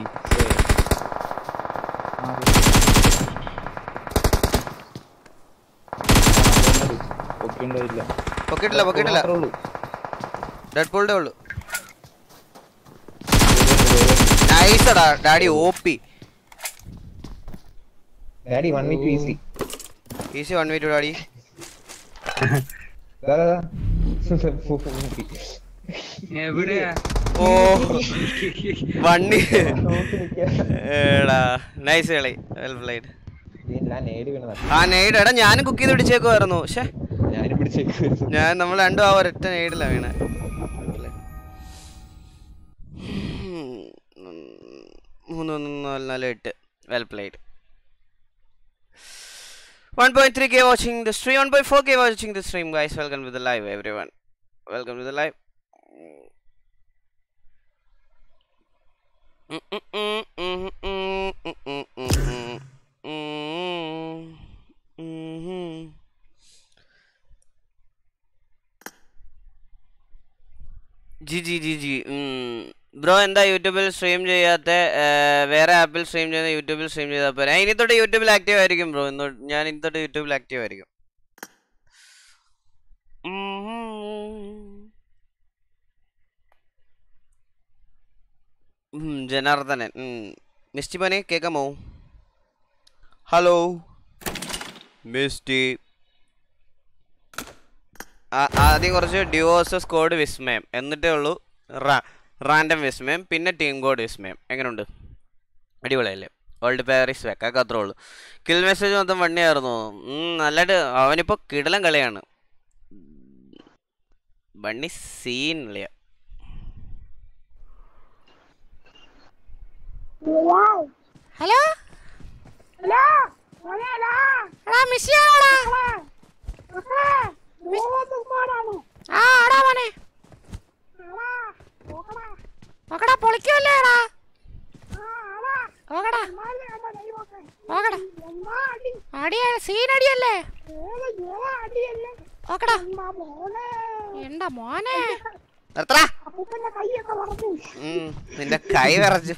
പൊക്കിണ്ടോ പൊക്കിട്ടില്ല പൊക്കിട്ടില്ല ഡെഡ് പൂളിന്റെ ഉള്ളു നൈസടാ daddy OP daddy one weak easy easy one വീറ്റ് ഡാഡി എവിടെയാ ഓ വണ്ടി ഏടാ നൈസ് കളി വെൽ പ്ലേഡ് നേടി വീണതാ ആ നെയ്ഡ് എടാ ഞാനും കുക്ക് ചെയ്ത് പിടിച്ചേക്കുമായിരുന്നു പക്ഷേ ഞാനും പിടിച്ചേക്ക് ഞാൻ നമ്മൾ രണ്ടും ആ ഒരൊറ്റ നെയ്ഡില്ല വീണേ മൂന്ന് ഒന്ന് നാല് നാല് എട്ട് well played one point three K watching the stream one point four K watching the stream guys welcome to the live everyone welcome to the live जी जी जी जी ബ്രോ എന്താ യൂട്യൂബിൽ സ്ട്രീം ചെയ്യാത്ത വേറെ ആപ്പിൽ സ്ട്രീം ചെയ്യുന്ന യൂട്യൂബിൽ സ്ട്രീം ചെയ്താൽ പോരാ ഇനി തൊട്ട് യൂട്യൂബിൽ ആക്റ്റീവ് ആയിരിക്കും ബ്രോ ഇന്ന് ഞാൻ ഇനി തൊട്ട് യൂട്യൂബിൽ ആക്റ്റീവ് ആയിരിക്കും ഉം, ജനാർദ്ദനൻ ഉം. മിസ്റ്റി മോനെ കേൾക്കാമോ ഹലോ മിസ്റ്റി ആ- ആദ്യം കുറച്ച് ഡ്യൂവോസ് സ്കോഡ് വിസ്മയം എന്നിട്ടേ ഉള്ളൂ റാൻഡം വിസ്മയം പിന്നെ ടീം കോഡ് വിസ്മയം എങ്ങനെയുണ്ട് അടിപൊളിയല്ലേ വേൾഡ് പാരീസ് വെക്കൊക്കെ അത്രേ ഉള്ളൂ കിൽ മെസ്സേജ് മൊത്തം വണ്ണിയായിരുന്നു നല്ലതായിട്ട് അവനിപ്പോൾ കിടലം കളിയാണ് ബണ്ണി സീൻ കളിയാ ഹലോ എടാ മിസ്സിയാണോടാ ആ ആടാ മോനെ നോക്കടാ പൊളിക്കുമല്ലേ എടാ നോക്കടാ നോക്കടാ അടിയ സീനടിയല്ലേ നോക്കടാ എന്താ മോനെ നിർത്തടാ ഉം, നിന്റെ കൈ വിറച്ചു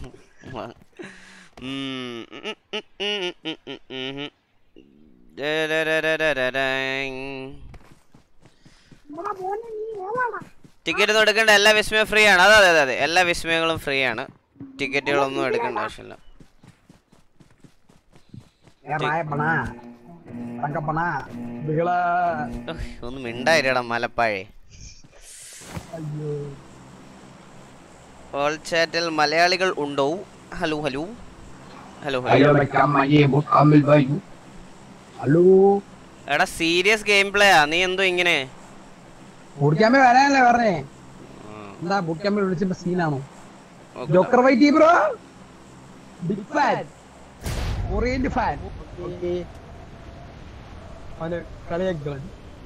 ഉം, ഉം, ഉം, ഉം, ഉം, ഉം, ഉം, ഉം, ഉം. ഡരരരരരരരങ്. ടിക്കറ്റ് ഒന്നും എടുക്കേണ്ട എല്ലാ വിസ്മയം ഫ്രീ ആണ് അതെ അതെ അതെ അതെ എല്ലാ വിസ്മയങ്ങളും ഫ്രീ ആണ് ടിക്കറ്റുകളൊന്നും എടുക്കേണ്ട ആവശ്യമില്ല ഉഹ്, ഒന്ന് മിണ്ടായിരടാ മലപ്പാഴേ ഓൾ ചാറ്റിൽ മലയാളികൾ ഉണ്ടോ hello hello hello hello hello എടാ സീരിയസ് ഗെയിം പ്ലേ ആ നീ എന്തോ ഇങ്ങനെ ബൂട്ട് ക്യാമ്പ് വരാനല്ലേ പറഞ്ഞേ എന്താ ബൂട്ട് ക്യാമ്പിൽ വിളിച്ചപ്പോ സീനാണോ ജോക്കർ വൈറ്റി bro big fan orient fan അവന് കളിയാക്കളൻ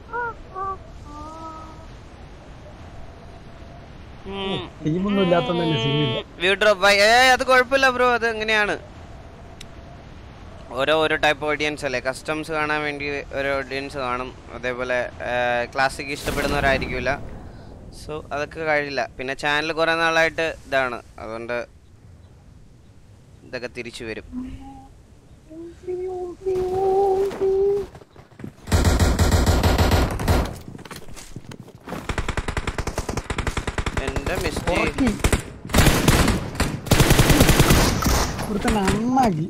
ടീമൊന്നും ഇല്ലാത്തോണ്ടല്ലേ സീനില്ല വ്യൂ ഡ്രോപ്പ് ഏ അത് കുഴപ്പമില്ല ബ്രോ അത് എങ്ങനെയാണ് ഓരോ ഓരോ ടൈപ്പ് ഓഡിയൻസ് അല്ലേ കസ്റ്റംസ് കാണാൻ വേണ്ടി ഓരോ ഓഡിയൻസ് കാണും അതേപോലെ ക്ലാസിക് ഇഷ്ടപ്പെടുന്നവരായിരിക്കില്ല സോ അതൊക്കെ കഴിയില്ല പിന്നെ ചാനൽ കുറേ നാളായിട്ട് ഇതാണ് അതുകൊണ്ട് ഇതൊക്കെ തിരിച്ചു വരും എന്റെ മിസ്റ്റേക്ക് ഉറക്കി ഇവിടുത്തെ നന്നാക്കി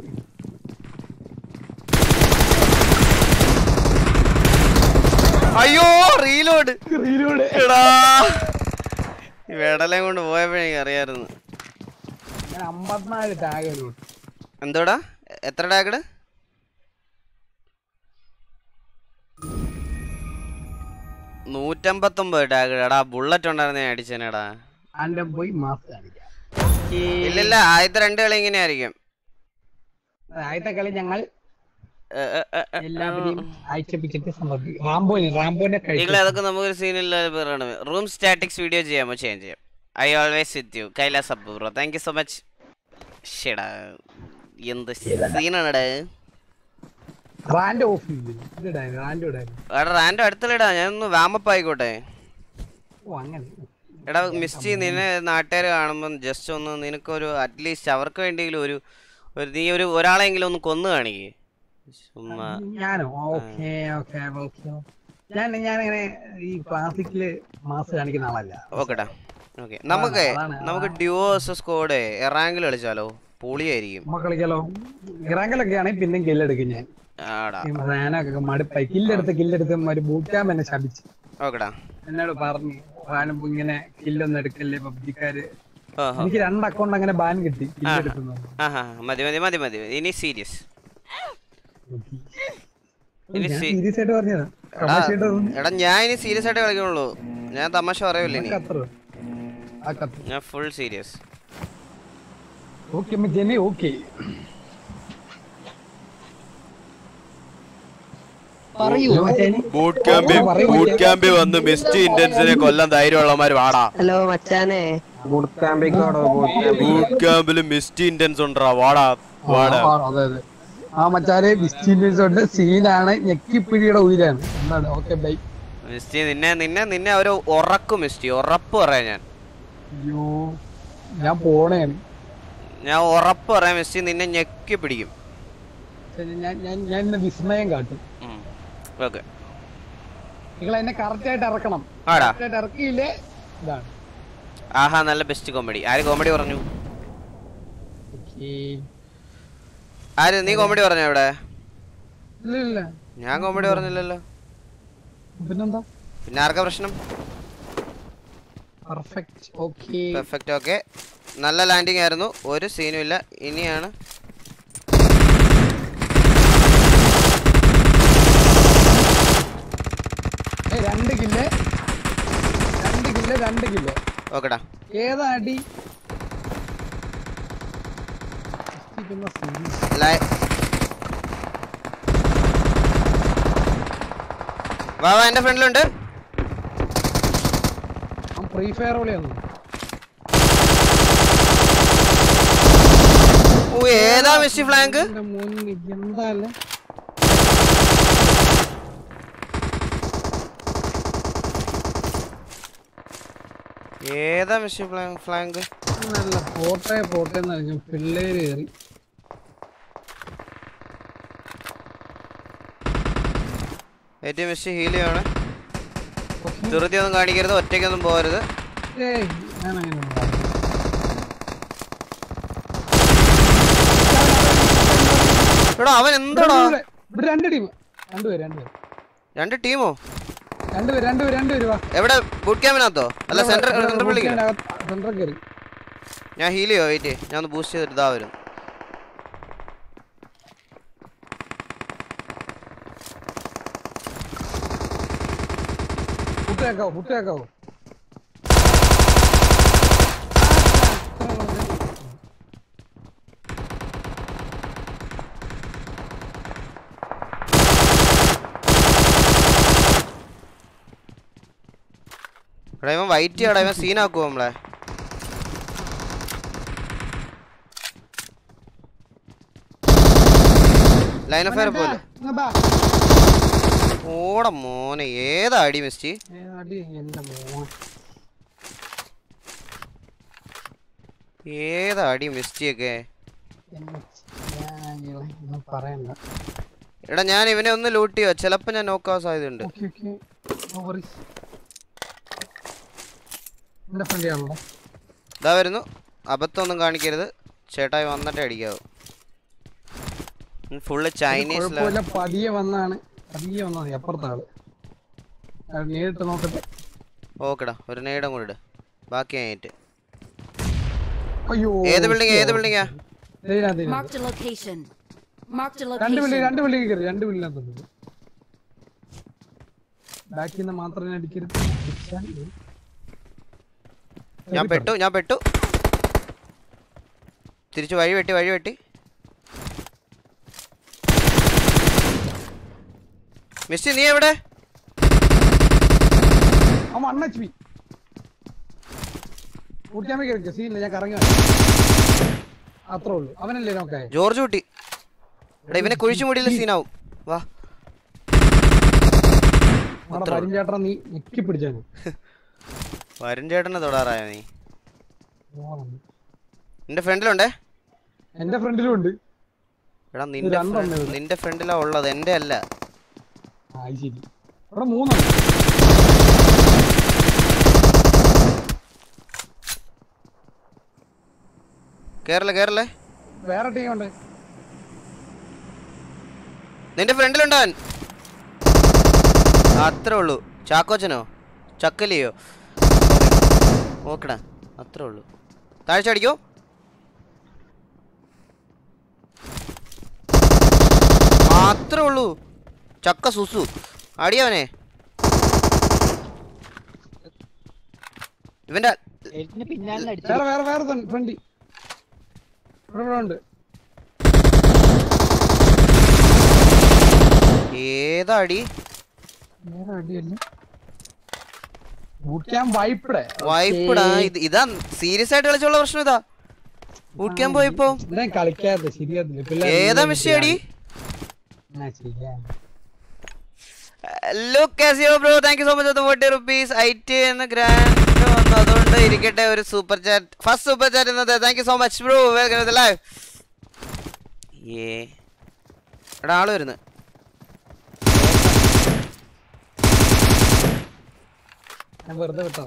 അയ്യോ റീലോഡ് റീലോഡ് എടാ ഈ വെടലേം കൊണ്ട് പോയപ്പോഴേ എനിക്ക് അറിയായിരുന്നു ഞാൻ അമ്പത്തിനാല് ടാഗ് എന്തോടാ എത്ര ടാഗഡ് നൂറ്റമ്പത്തൊമ്പത് ടാഗഡ് എടാ ബുള്ളറ്റ് ഉണ്ടായിരുന്ന ഞാൻ അടിച്ചേനെടാ ആൻ്റെ പോയി മാസ് കാണിക്കാം ഇല്ലില്ല ആദ്യത്തെ രണ്ട് കളി ഇങ്ങനെ ആയിരിക്കും ആദ്യത്തെ കളി ഞങ്ങൾ ഏ, ഏ, ഏ, ഏ, എല്ലാവരെയും അയച്ചപ്പിച്ചിട്ട് സംഭവിക്കും റാംബോനെ റാംബോനെ ഈകളെ കഴിച്ചു അതൊക്കെ നമുക്കൊരു സീനില്ല പറയണം റൂം സ്റ്റാറ്റിക്സ് വീഡിയോ ചെയ്യാമോ ചെയ്യാൻ ചെയ്യാം I always with you Kailas up bro thank you so much ഷെടാ എന്ത് സീനാണെടാ റാൻഡ് ഓഫ് ചെയ്തു ഇതിടായിരുന്നു റാൻഡ് ഇടായിരുന്നു എടാ റാൻഡോ അടുത്തല്ലടാ ഞാനൊന്ന് വാമപ്പ് ആയിക്കോട്ടെ ഓ അങ്ങനെ എടാ മിസ്റ്റി നിന്നെ നാട്ടുകാർ കാണുമ്പം ജസ്റ്റ് ഒന്ന് നിനക്കൊരു അറ്റ്ലീസ്റ്റ് അവർക്ക് വേണ്ടിയെങ്കിലും ഒരു ഒരു നീ ഒരു ഒരാളെങ്കിലും ഒന്ന് കൊന്നു കാണിക്കേ ചുമ്മാ ഞാനോ ഓക്കെ ഓക്കെ ഓക്കെ ഞാൻ ഞാനങ്ങനെ ഈ ക്ലാസിക്കില് മാസ് കാണിക്കുന്ന ആളല്ല ഓക്കെടാ ഓക്കെ നമുക്ക് അതാണ്, നമുക്ക് ഡ്യൂസ് സ്കോഡ് എറാങ്കിൽ കളിച്ചാലോ പൊളിയായിരിക്കും നമ്മ കളിക്കാലോ ഇറാങ്കലൊക്കെ ആണെങ്കിൽ പിന്നെയും കില്ലെടുക്കും ഞാൻ ആടാ ഈ റാനൊക്കെ മടുപ്പായി കില്ലെടുത്ത് കില്ലെടുത്ത് ഒരു ബൂട്ട് ക്യാമ്പ് എന്നെ ശപിച്ചു ഓക്കെടാ എന്നോട് പറഞ്ഞു റാനും ഇങ്ങനെ കില്ലൊന്നും എടുക്കല്ലേ പബ്ജിക്കാര് ഓഹോ എനിക്ക് രണ്ട് അക്കൗണ്ട് അങ്ങനെ ബാൻ കിട്ടി കില്ലെടുക്കുന്നു ആഹാ മതി മതി മതി മതി ഇനി സീരിയസ് ഇനി സീ- സീരിയസ് ആയിട്ട് പറഞ്ഞതാ എടാ തമാശയായിട്ട് തോന്നി. എടാ ഞാൻ ഇനി സീരിയസ് ആയിട്ട് കളിക്കണുള്ളൂ ഞാൻ തമാശ പറയൂല ഇനി ഖത്തർ ആ ഖത്തർ ഞാൻ ഫുൾ സീരിയസ് ഓക്കെ ജെന്നെ ഓക്കെ പറയൂ മച്ചാനെ. ബൂട്ട് ക്യാമ്പിൽ- പറയൂ ബൂട്ട് മച്ചാനെ. ക്യാമ്പിൽ വന്ന് മിസ്റ്റ് ഇന്റൻസിനെ കൊല്ലം ധൈര്യമുള്ളമാര് വാടാ ഹലോ മച്ചാനെ ബൂട്ട് ക്യാമ്പിക്കോടോ ബൂട്ട് ക്യാമ്പ് ബൂട്ട് ക്യാമ്പിൽ മിസ്റ്റ് ഇന്റൻസ് ഉണ്ടാ വാടാ വാടാ ആ, അതെ അതെ ആ മച്ചാനെ വിസ്റ്റീൻഡീസ് ഉണ്ട് സീനാണ് ഞെക്കിപ്പിടിയുടെ ഉയരാണ് എന്താണ് ഓക്കെ ബൈ മിസ്റ്റി നിന്നെ നിന്നെ നിന്നെ ഒരു ഉറക്കും മിസ്റ്റി ഉറപ്പ് പറയാം ഞാൻ അയ്യോ ഞാൻ പോണേ ഞാൻ ഉറപ്പ് പറയാം മെസ്സി നിന്നെ ഞെക്കി പിടിക്കും ശരി, ഞാൻ ഞാൻ ഞാൻ ഇന്ന് വിസ്മയം കാട്ടും ഓക്കെ നിങ്ങൾ എന്നെ കറക്റ്റ് ആയിട്ട് ഇറക്കണം ആടാ കറക്റ്റ് ആയിട്ട് ഇറക്കിയില്ലേ ഇതാണ് ആഹാ നല്ല ബെസ്റ്റ് കോമഡി ആര് കോമഡി പറഞ്ഞു ഓക്കേ. ആര് നീ കോമഡി പറഞ്ഞോ ഇവിടെ ഇല്ല ഇല്ല ഞാൻ കോമഡി പറഞ്ഞില്ലല്ലോ പിന്നെന്താ പിന്നെ ആർക്കാ പ്രശ്നം പെർഫെക്റ്റ് ഓക്കെ പെർഫെക്റ്റ് ഓക്കെ നല്ല ലാൻഡിങ് ആയിരുന്നു ഒരു സീനും ഇല്ല ഇനിയാണ് രണ്ട് കില്ല് രണ്ട് കില്ല് രണ്ട് കില്ല് ഓക്കെടാ ഏതാ അടി പിന്നെ scene. വാ വാ എന്റെ ഫ്രണ്ടിലുണ്ട് അവൻ ഫ്രീ ഫയർ വിളിയാണ് ഓ ഏതാ മെസ്സി ഫ്ലാങ്ക് എന്റെ മുന്നിൽ എന്താ അല്ലേ ഏതാ മെസ്സി ഫ്ലാങ്ക് നല്ല പോട്ടെ പോട്ടെ എന്ന് പറഞ്ഞു പിള്ളേര് കയറി ഏറ്റവും മെസ്സി ഹീൽ ചെയ്യാണ് ധൃതി ഒന്നും കാണിക്കരുത് ഒറ്റയ്ക്കൊന്നും പോകരുത് ഏയ് ഞാൻ അങ്ങനെ എടാ അവൻ എന്താടാ ഇവിടെ രണ്ട് ടീം രണ്ടുപേര് രണ്ടുപേര് രണ്ട് ടീമോ രണ്ടുപേര് രണ്ടുപേര് രണ്ടുപേര് വാ എവിടെ ബൂട്ട് ക്യാമ്പിനകത്തോ അല്ല സെന്റർ സെന്റർ ബിൽഡിംഗ് സെന്റർ കയറി ഞാൻ ഹീൽ ചെയ്യോ വെയിറ്റ് ഞാൻ ഒന്ന് ബൂസ്റ്റ് ചെയ്തിട്ട് ഇതാ വരും ഫുട്ടേക്കാവോ ഫുട്ടേക്കാവോ എടാ ഇവൻ വൈറ്റ് ചെയ്യടാ ഇവൻ സീനാക്കുവോ നമ്മളെ ലൈൻ ഓഫ് ഫയർ പോലെ ഓടെ മോനെ ഏതാ അടി മിസ്റ്റി അടി എന്റെ മോൻ ഏതാ അടി മിസ്റ്റി ഒക്കെ എന്നെ ചെയ്യാനില്ല, ഒന്നും പറയണ്ട എടാ ഞാൻ ഇവനെ ഒന്ന് ലൂട്ട് ചെയ്യോ ചിലപ്പോ ഞാൻ നോക്കാൻ സാധ്യതയുണ്ട് ഓക്കെ ഓക്കെ നോ വറീസ് എന്റെ ഫ്രണ്ട് ആണല്ലോ ഇതാ വരുന്നു അബദ്ധം ഒന്നും കാണിക്കരുത് ചേട്ടായി വന്നിട്ടേ അടിക്കാവൂ ഫുള്ള് ചൈനീസ് കുഴപ്പമില്ല പതിയെ വന്നാണ് പതിയെ വന്നാണ് അപ്പുറത്തെ ആള് അത് നേരിട്ട് നോക്കട്ടെ ഓക്കെടാ ഒരു നേടം കൂടെ ഇട് ബാക്കി ആയിട്ട് അയ്യോ ഏത് ബിൽഡിംഗ് ഏത് ബിൽഡിംഗാ ഇതിനകത്ത് ഇതിനകത്ത്. Marked a location. Marked a രണ്ട് ബിൽഡിംഗ് location. രണ്ട് ബിൽഡിംഗ് കയറി രണ്ട് ബിൽഡിനകത്തുണ്ട് ബാക്കിൽ നിന്ന് മാത്രം ഞാൻ അടിക്കരുത് അടിച്ചാൽ മതി. ഞാൻ പെട്ടു ഞാൻ പെട്ടു തിരിച്ചു വഴി വെട്ടി വഴി വെട്ടി മിസ്സി നീ എവിടെ അവൻ വൺ എച്ച് പി കൂട്ടിയാൻ കയറി സീനില്ല ഞാൻ കറങ്ങി അത്രേ ഉള്ളൂ അവനല്ലേ നോക്കേ ജോർജ് കുട്ടി എടാ ഇവനെ കുഴിച്ചു മുടിയില്ല സീനാവും വാ നമ്മുടെ പരിഞ്ചേട്ടൻ നീ ഞെക്കി പിടിച്ചാണ് വരും ചേട്ടനെ തൊടാറായ നീ നിന്റെ ഫ്രണ്ടിലുണ്ടേ എന്റെ ഫ്രണ്ടിലും ഉണ്ട് എടാ നിന്റെ രണ്ടെണ്ണേ friend- ഉള്ളൂ. നിന്റെ ഫ്രണ്ടിലാ ഉള്ളത് എന്റെ അല്ല ആ അത് ശരി ഇവിടെ മൂന്നെണ്ണം കേറല്ലേ കേറല്ലേ വേറെ ടീം ഉണ്ട് നിന്റെ ഫ്രണ്ടിലുണ്ടവൻ അത്രേ ഉള്ളൂ ചാക്കോച്ചനോ ചക്കലിയോ ഓക്കെടാ അത്രേ ഉള്ളൂ താഴ്ച അടിക്കോ അത്രേ ഉള്ളൂ ചക്ക സുസു അടിയവനെ ഇവന്റെ വേറെ വേറെ വേറെ ഫ്രണ്ട് ഇവിടെ ഇവിടെ ഉണ്ട് ഏതാ അടി വേറെ അടിയല്ല ബൂട്ട് ക്യാമ്പ് വൈപ്പിടെ വൈപ്പിടാ ഇത് ഇതാ സീരിയസ് ആയിട്ട് കളിച്ചുള്ള പ്രശ്നം ഇതാ ഊട്ടിക്കാൻ പോയപ്പോ ഇവിടെ കളിക്കാതെ ശരിയാത്തില്ല ഏതാ മിസ്സി അടി ചെയ്യാൻ Look, Casio bro, thank you so much for the 40 rupees. IT and the grand. വീണ്ടും വന്നു അതുകൊണ്ട് ഇരിക്കട്ടെ ഒരു super chat first super chat ഇന്നത്തെ thank you so much bro welcome live ഏ എടാ ആള് വരുന്നു ഞാൻ വെറുതെ വിട്ടോ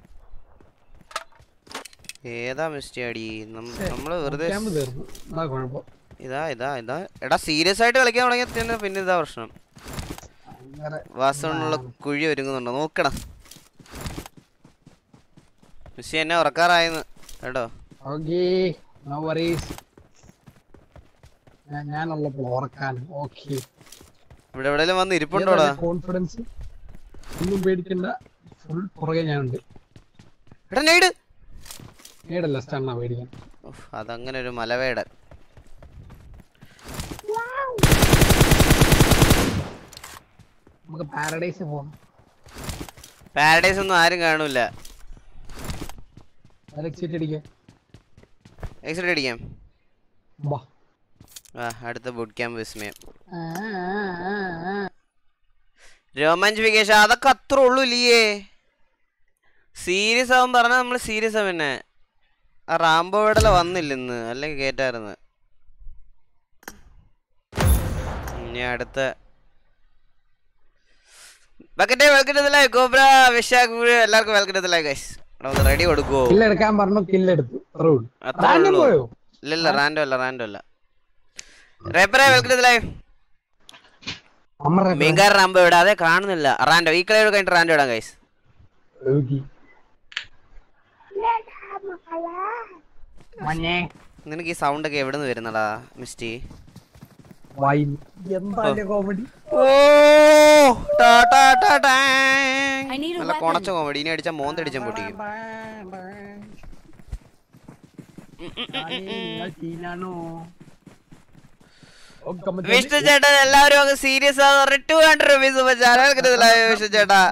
ഏതാ മിസ്റ്റേ അടി നം- നമ്മള് വെറുതെ ക്യാമ്പ് തീർന്നു അതാ കുഴപ്പം ഇതാ ഇതാ ഇതാ എടാ സീരിയസ് ആയിട്ട് കളിക്കാൻ തുടങ്ങിയ തന്നെ പിന്നെ ഇതാ പ്രശ്നം ഭയങ്കര വാസവണ്ണുള്ള കുഴി ഒരുങ്ങുന്നുണ്ടോ നോക്കണം മിസ്സി എന്നെ ഉറക്കാറായെന്ന് കേട്ടോ ഓക്കേ നോ വറീസ് ഞാൻ ഞാനുള്ളപ്പോൾ ഓർക്കാൻ ഓക്കെ ഇവിടെ എവിടെയെങ്കിലും വന്ന് ഇരിപ്പുണ്ടോടാ കോൺഫിഡൻസ് ഒന്നും പേടിക്കണ്ട ഫുൾ പുറകെ ഞാനുണ്ട് എടാ നെയ്ഡ് ഏടല്ല സ്റ്റണ്ണ പേടിക്കാൻ ഉഫ്, അതങ്ങനെ ഒരു മലവേടൻ നമുക്ക് പാരഡൈസ് പോകാം പാരഡൈസ് ഒന്നും ആരും കാണൂല എക്സിറ്റ് അടിക്കാം എക്സിറ്റ് അടിക്കാം ബാ ആ അടുത്ത ബുട്ട് ക്യാമ്പ് വിസ്മയം ആ, ആ, ആ, ആ. രോമാഞ്ചിഫിക്കേഷൻ അതൊക്കെ അത്ര ഉള്ളൂ ഇല്ലേ സീരിയസ് ആവാൻ പറഞ്ഞാൽ നമ്മൾ സീരിയസ് ആ പിന്നെ ആ റാംബോ വിടല വന്നില്ല ഇന്ന് അല്ലെങ്കിൽ കേറ്റായിരുന്നു ഇനി അടുത്ത ബക്കറ്റെ welcome to the live cobra Vishakh എല്ലാവർക്കും welcome to the live guys ഒന്ന് റെഡി കൊടുക്കുവോ കില്ല് എടുക്കാൻ പറഞ്ഞു കില്ല് എടുത്തു റൂൾ അത്രേ റാൻഡം ഉള്ളൂ. പോയോ ഇല്ല ഇല്ല റാൻഡോ അല്ല റാൻഡോ അല്ല റേപ്പറെ വെൽക്കം ടു ദ ലൈവ് അമ്മ മീൻകാർ റാംബോ ഇവിടെ അതെ കാണുന്നില്ല റാൻഡോ ഈ കളയോട് കഴിഞ്ഞിട്ട് റാൻഡോ ഇടാം ഗൈസ് മഞ്ഞേ നിനക്ക് ഈ സൗണ്ട് ഒക്കെ എവിടെ നിന്ന് വരുന്നടാ മിസ്റ്റി വൈൻ എന്താ കോമഡി ഓ ടാ ടാ ടാ ടാ. I need a നല്ല weapon. കൊണച്ച കോമഡി ഇനി അടിച്ചാൽ മോന്തടിച്ചാൽ പൊട്ടിക്കും വിഷ്ണു ചേട്ടൻ എല്ലാവരും അങ്ങ് സീരിയസ് ആന്ന് പറഞ്ഞ് ടു ഹൺഡ്രഡ് റുപ്പീസ് വിഷ്ണു ചേട്ടാ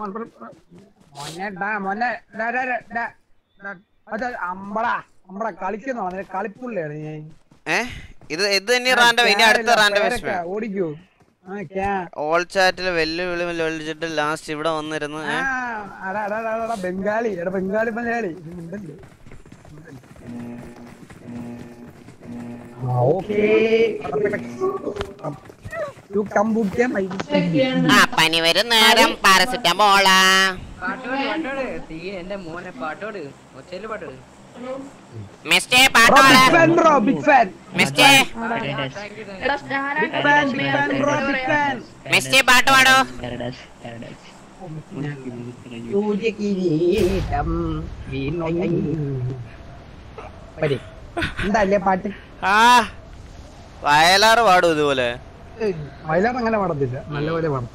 അമ്പള അമ്പള കളിക്കുന്നോ അതിന് കളിപ്പുള്ളിയാണ് ഞാൻ ഏ ഇത് ഇത് തന്നെ റാൻഡം ഇനി അടുത്ത റാൻഡം വിഷ്ണു ഓടിക്കൂ ആ ക്യാ ഓൾ ചാറ്റിൽ വെല്ലുവിളി വെല്ലുവിളിച്ചിട്ട് ലാസ്റ്റ് ഇവിടെ വന്നിരുന്നു ആ, ഏ? അടാ, അടാ, അടാ, അടാ, ബംഗാളി എടാ ബംഗാളി മലയാളി ഇത് മിണ്ടല്ലേ ഓക്കേ യു കം ബുക്ക് ചെയ്യാൻ ആ പനി വരും നേരം പാരസിറ്റമോളാ പാട്ടോട് പാട്ടോട് തീ എന്റെ മോനെ പാട്ടോട് ഒച്ചയില് പാട്ടോട് മിസ്റ്റേ പാട്ടോളെ big fan bro big fan മിസ്റ്റേ big fan big fan bro big fan മിസ്റ്റേ പാട്ട് പാടോ സൂര്യകിരീടം പരി എന്താ അല്ലേ പാട്ട് ആ വയലാറ് പാടും ഇതുപോലെ വയലാർ അങ്ങനെ പാടത്തില്ല നല്ലപോലെ പാടും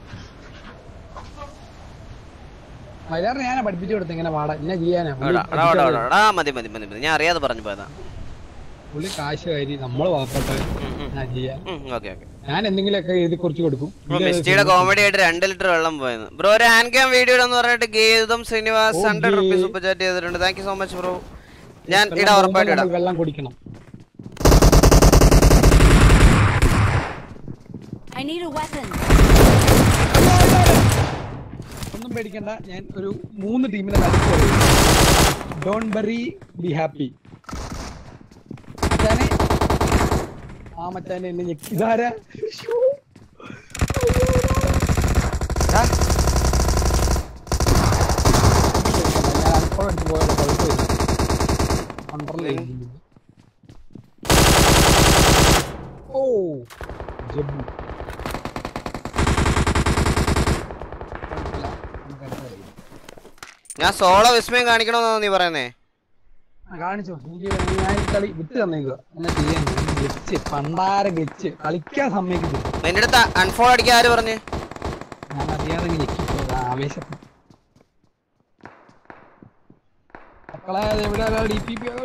വയലാറിന് ഞാനാ പഠിപ്പിച്ചു കൊടുത്ത ഇങ്ങനെ പാടാൻ എന്നാ ചെയ്യാനാ പുള്ളി എടാ, എടാ, എടാ, എടാ, എടാ, മതി മതി മതി മതി ഞാൻ അറിയാതെ പറഞ്ഞു പോയതാ പുള്ളി കാശ് കയറി നമ്മള് വാപ്പട്ടെ എന്നാ ചെയ്യാൻ ഓക്കെ ഓക്കെ ഞാൻ എന്തെങ്കിലുമൊക്കെ എഴുതി കുറിച്ച് കൊടുക്കും ബ്രോ മിസ്റ്റിയുടെ കോമഡി ആയിട്ട് രണ്ട് ലിറ്റർ വെള്ളം പോയെന്ന് ബ്രോ ഒരു ഹാൻഡ് ക്യാം വീഡിയോ എന്ന് പറഞ്ഞിട്ട് ഗീതം ശ്രീനിവാസ് ഓ, ഹൺഡ്രഡ് ഗേ- റുപ്പീസ് സൂപ്പർ ചാറ്റ് ചെയ്തിട്ടുണ്ട് thank you so much bro ഞാൻ ഇടാം ഉറപ്പായിട്ട് ഇടാം വെള്ളം കുടിക്കണം I need a weapon. ഒന്നും പേടിക്കണ്ട ഞാൻ ഒരു മൂന്ന് ടീമിനെ നടുക്ക് ഡോൺ ബറി ബി ഹാപ്പി മച്ചാനെ ആ മച്ചാനെ എന്നെ ഞെക്കി ഇതാരാ ശ്ശോ. ആ. ഞാൻ അല്പം എടുത്ത് പോയല്ലോ, കുഴപ്പമില്ല. പന്ത്രണ്ട് കഴിഞ്ഞു. ഓ ജബ്ബു കുഴപ്പമില്ല. നമുക്ക് അടുത്ത കളി. ഞാൻ സോളോ വിസ്മയം കാണിക്കണമെന്നാണ് നീ പറയുന്നേ ആ, കാണിച്ചോ എനിക്ക് ഞാൻ ഈ കളി വിട്ട് തന്നേക്കുക എന്നാ ചെയ്യാൻ ഗെച്ച് പണ്ടാര ഗെച്ച് കളിക്കാൻ സമ്മതിക്കുന്നു നിന്റെ അടുത്ത് അൺഫോളോ അടിക്കാൻ ആര് പറഞ്ഞു ഞാൻ അറിയാതെ ഞെക്കിപ്പോയത് ആവേശം മക്കളെ അത് എവിടെ ഡി പി പി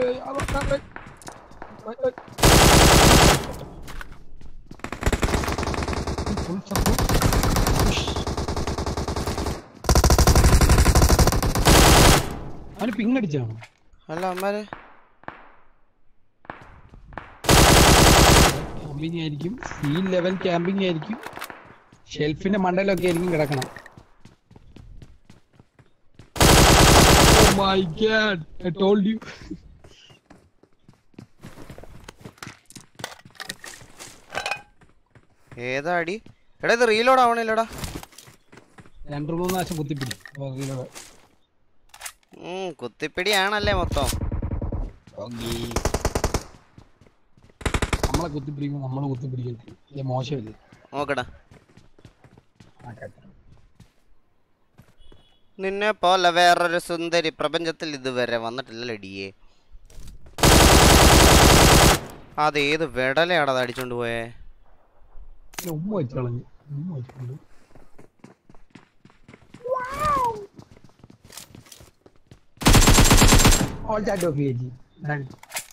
അവന് പിങ് അടിച്ചാണോ അല്ല അമ്മാര് ക്യാമ്പിംഗ് ആയിരിക്കും സി ലെവൽ ക്യാമ്പിംഗ് ആയിരിക്കും ഷെൽഫിന്റെ മണ്ടയിലൊക്കെ ആയിരിക്കും കിടക്കണം my god. I told you. ഏതാ അടി എടാ ഇത് റീലോഡ് ആവണില്ലടാ രണ്ട് മൂന്ന് പ്രാവശ്യം കുത്തിപ്പിടി ഓ, ഇതിലൂടെ. ഉം കുത്തിപ്പിടിയാണല്ലേ മൊത്തം ഓക്കേ. നമ്മളെ കുത്തിപ്പിടിക്കുമ്പോ നമ്മള് കുത്തിപ്പിടിക്കരുത് ഇത് മോശമല്ലേ നോക്കടാ ആ, കേട്ടോ. നിന്നെ പോലെ വേറൊരു സുന്ദരി പ്രപഞ്ചത്തിൽ ഇതുവരെ വന്നിട്ടില്ലടിയേ അതേത് വെടലയാടാ അത് അടിച്ചോണ്ട് പോയേ ഇത് ഉമ്മ വെച്ച് കളഞ്ഞു ഉമ്മ വെച്ചിട്ടുണ്ട് All chat of AG. Done.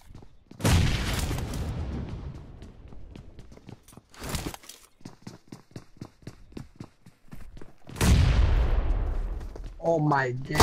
Oh my god.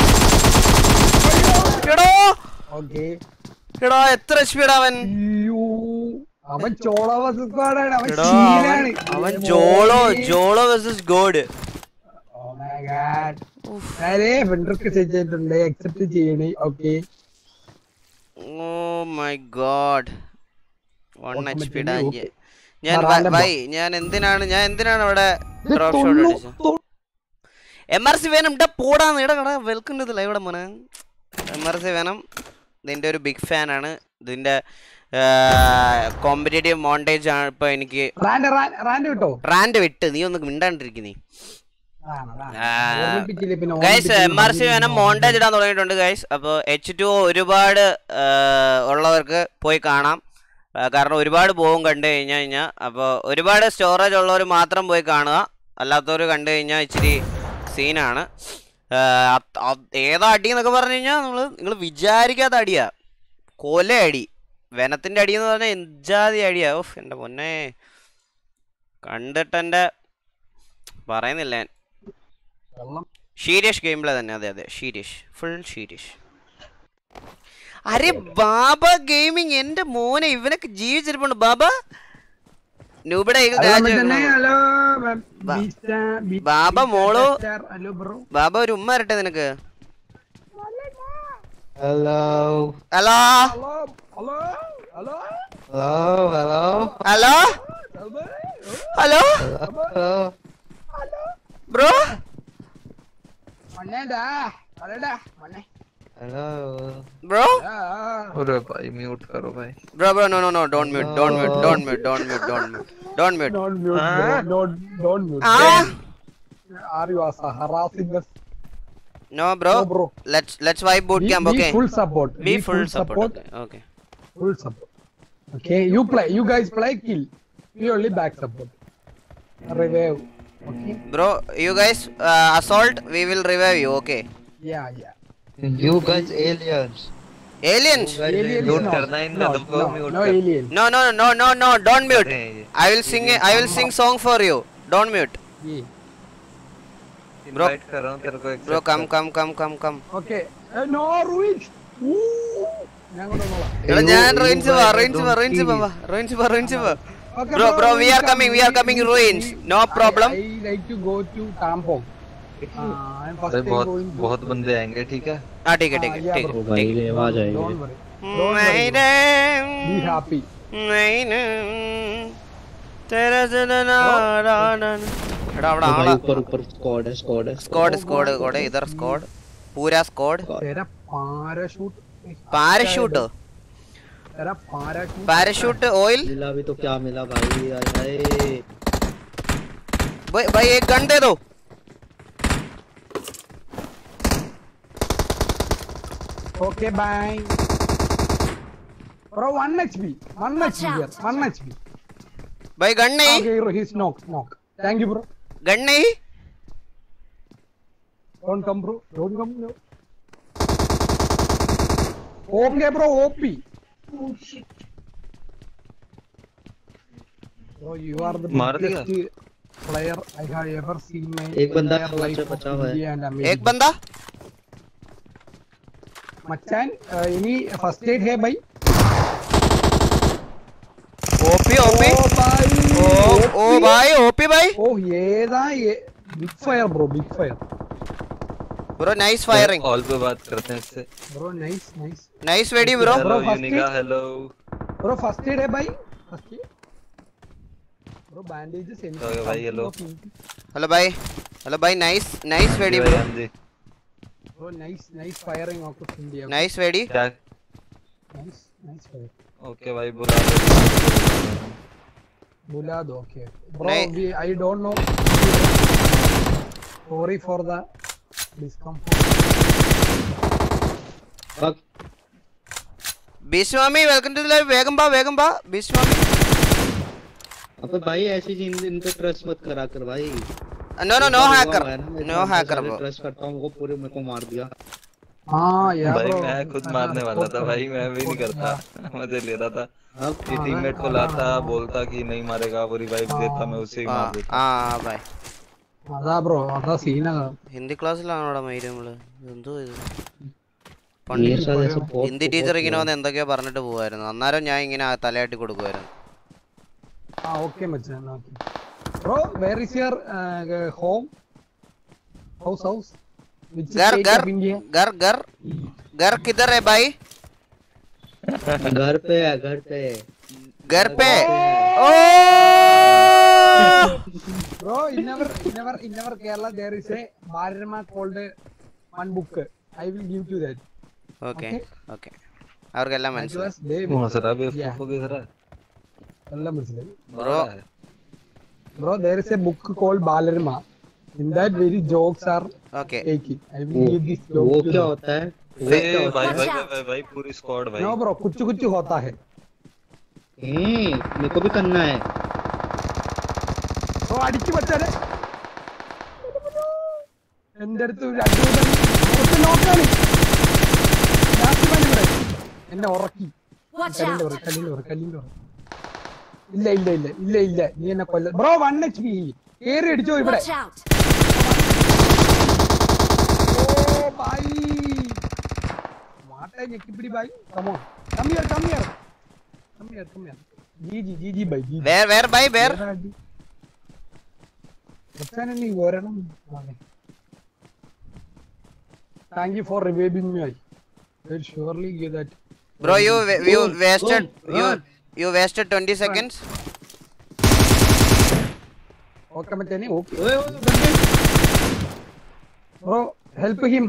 എടോ Okay. എടാ എത്ര സ്പീഡ് അവൻ അയ്യോ. അവൻ ചോളവസ്കോടാണ് അവൻ എടാ ശീലാണ് അവൻ അവൻ ജോളോ ജോളോ versus god Oh my god. അരെ വെണ്ടർക്ക് ചെയ്തിട്ടുണ്ട് അക്സെപ്റ്റ് ചെയ്യണേ okay oh my god one H P Automatically ഞാൻ ആ, വ- random വൈ ഞാൻ എന്തിനാണ് ഞാൻ എന്തിനാണ് ഇവിടെ ഡ്രോപ്പ് ഷോട്ട് അടിച്ചത് എം ആർ സി വേണം ഇടാ പോടാന്ന് ഇടാ കടാ വെൽക്കം ടു ഇവിടെ മോനെ എം ആർ സി വേണം ഇതിൻ്റെ ഒരു ബിഗ് ഫാനാണ് ഇതിൻ്റെ കോമ്പറ്റേറ്റീവ് മോണ്ടേജ് ആണ് ഇപ്പൊ എനിക്ക് റാൻഡ് റാൻഡ് കിട്ടോ റാൻഡ് വിട്ട് നീ ഒന്ന് മിണ്ടാണ്ടിരിക്കുന്നേ ആണ്, ആണ്. ഓർമ്മിപ്പിച്ചില്ലേ പിന്നെ ഗൈസ് ഓർമ്മിപ്പിച്ചില്ലേ എം ആർ സി വേണം മോണ്ടേജ് ഇടാൻ തുടങ്ങിയിട്ടുണ്ട് ഗൈസ് അപ്പോൾ എച്ച് ടു ഒരുപാട് ആ, ഉള്ളവർക്ക് പോയി കാണാം ആ, കാരണം ഒരുപാട് പോകും കണ്ടു കഴിഞ്ഞാൽ കഴിഞ്ഞാൽ അപ്പോൾ ഒരുപാട് സ്റ്റോറേജ് ഉള്ളവർ മാത്രം പോയി കാണുക അല്ലാത്തവർ കണ്ടു കഴിഞ്ഞാൽ ഇച്ചിരി സീനാണ് ആ, അത്- അത് ഏതാ അടി എന്നൊക്കെ പറഞ്ഞു കഴിഞ്ഞാൽ നിങ്ങൾ നിങ്ങൾ വിചാരിക്കാത്ത അടിയാ കൊല അടി വനത്തിൻ്റെ അടി എന്ന് പറഞ്ഞാൽ എഞ്ചാതി അടിയാ ഓഫ് എൻ്റെ പൊന്നെ കണ്ടിട്ടെൻ്റെ പറയുന്നില്ല ഞാൻ വെള്ളം ഷീരിയഷ് ഗെയിം പ്ലേ തന്നെ അതെ അതെ ഷീരിയഷ് ഫുൾ ഷീരിയഷ് അരെ ബാബ ഗെയിമിംഗ് എന്റെ മോനെ ഇവനൊക്കെ ജീവിച്ചിരിപ്പുണ്ട് ബാബ നൂബിടെ ഈ ഹലോ രാജ്യം- മച്ചനെ, ഹലോ ബ- ബാ- ബീസ്റ്റാ, ബീ- ബാബ ബീസ്റ്റാ മോളോ? സ്റ്റാർ, ഹലോ ബ്രോ ബാബ ഒരു ഉമ്മ വരട്ടെ നിനക്ക് hello hello hello hello hello hello hello hello hello hello bro മണ്ണേടാ ഹലോടാ മണ്ണേ ഹലോ ബ്രോ ആ, अरे भाई म्यूट करो भाई bro bro no no no don't mute don't mute don't mute don't mute don't mute don't mute don't mute bro, don't don't mute ആ are you as harassing us no bro no bro let's let's vibe boot we, camp we okay full support we we full support okay full support okay you play you guys play kill we only back support revive okay bro you guys assault we will revive you okay yeah yeah you guys aliens aliens you guys Aliens म्यूट no. करना इन no, सबको no, म्यूट no कर alien No, no, no, no, no, don't mute. अरे, I will sing. I will sing song for you. Don't mute, yeah. Bro. invite कर रहा हूं तेरे को accept bro. Come, कर। come, come, come, come. okay uh, no ruin ഞാൻ കൊണ്ടുവന്നോളാം എടാ You- ഞാൻ you റോയിൻസ് guys വാ don't റോയിൻസ് വാ റോയിൻസ് kill. വാ റോയിൻസ് വാ റോയിൻസ് വാ Okay, Bro, bro, we are come. coming, we are coming, ruins. No problem. I, I like to go to Kampong. Uh, I'm first अरे time बहुत going to- बहुत बंदे आएंगे ठीक है हाँ ठीक है ठीक हाँ, है yeah, ठीक bro. है ठीक है Don't worry. Don't worry. नहीं रे, Be happy. नहीं रे, तेरे से ना ना ना എടാ അവിടെ ആളാ ऊपर ऊपर स्क्वाड है स्क्वाड है സ്ക്വാഡ് സ്ക്വാഡ് സ്ക്വാഡ് ഇതർ സ്ക്വാഡ് പൂരാ സ്ക്വാഡ് तेरा parachute. പാരഷൂട്ട് तेरा parachute. പാരഷൂട്ട് ഓയിൽ मिला भी तो क्या मिला भाई आए हाय भाई भाई एक गन दे दो Okay, bye. Bro, one HP. One Watch HP here. out. One HP. भाई गन नहीं Okay, bro, he's knock, knock. Thank you, bro. Gun नहीं Don't come, bro. Don't come. No. Okay, bro. OP. Bro, you are the मार दिया? biggest player I have ever seen my एक बंदा entire life बच्चा of बचा हुआ है। India and America. एक बंदा मचान any first aid है भाई ओपी ओपी ओ भाई ओ ओ भाई ओपी भाई ओ ये था ये big fire bro big fire bro nice firing call पे बात करते हैं इससे ബ്രോ നൈസ് നൈസ് നൈസ് വെടി ബ്രോ हेलो first यूनिका hit. Hello bro first aid bye first bro bandages Okay, bhai, hello. Hello bye hello bye nice nice വെടി bro भाई जी bro nice nice firing of India nice വെടി क्या nice nice fire okay भाई बुला लो बुला दो ओके ब्रो नहीं। I don't know sorry for the discomfort ബിസ്വാമി വെൽക്കം ടു ലൈവ് വേഗം ബാ വേഗം ബാ ബിസ്വാമി अबे भाई ऐसी चीज इन पे ट्रस्ट मत करा कर भाई no no no hacker no hacker bro trust करता हूँ वो पूरे मेरे को मार दिया हाँ यार भाई bro, मैं खुद ऐसा मारने वाला था support भाई करो, मैं भी नहीं support करता करो। मजे ले रहा था अब ये हाँ, टीममेट को हाँ, लाता हाँ। बोलता कि नहीं मारेगा वो रिवाइव देता मैं उसे ही ആ मार देता ആ ബൈ അതാ ബ്രോ അതാ സീനാ ഹിന്ദി ക്ലാസ്സിലാണോ അവിടെ മൈര് നമ്മള് എന്തോ ഇത് ये പണ്ട് सारे support ഹിന്ദി ടീച്ചർ ഇങ്ങനെ വന്ന് എന്തൊക്കെയോ പറഞ്ഞിട്ട് പോവായിരുന്നു അന്നേരം ഞാൻ ഇങ്ങനെ തലയാട്ടി കൊടുക്കുമായിരുന്നു ആ ഓക്കെ മച്ചാൻ okay bro where is your home house house which घर സ്റ്റേറ്റ് घर ഓഫ് ഇന്ത്യ घर घर घर किधर है भाई घर पे है घर पे है घर पे ओ bro in our in our in our Kerala there is a Balarama called one book I will give to that okay okay അവർക്കെല്ലാം മനസ്സിലായി मुहसरा भी Yeah. फूफो की तरह എല്ലാം മനസ്സിലായി bro Bro, there is a book called Balarama. In that, very jokes are okay taken. I will वो give this joke वो to क्या them. होता है वो भाई क्या भाई होता भाई है Watch भाई out. भाई भाई पूरी स्क्वाड भाई No, bro, कुछ कुछ होता है. हम्म, मेरे को भी करना है Bro, അടിച്ചു വെച്ചാല് എന്റെ അടുത്ത് ഒരു രണ്ടു മൂന്ന് നോക്കാണ് ലാസ്റ്റ് വണ്ടി ഇവിടെ എന്നെ ഉറക്കി Watch കല്ലിന്റെ out! ഉറ കല്ലിന്റെ ഉറ കല്ലിന്റെ ഉറ ഇല്ല ഇല്ല ഇല്ല ഇല്ല ഇല്ല നീ എന്നെ കൊല്ല ബ്രോ വൺ എച്ച് പി കേറി അടിച്ചോ ഇവിടെ Watch out! ഓ ബൈ മാട്ടെ ഞെക്കിപ്പിടി bye come on come here come here come here come here ജി ജി ജി ജി ബൈ ജി വേർ വേർ ബൈ വേർ നീ വരണം thank you for reviving me I will surely give that bro you you Boom, wasted boom, you run. You wasted 20 seconds okay മച്ചാനെ okay ओए ओए बंदे ബ്രോ ഹെൽപ്പ് ഹിം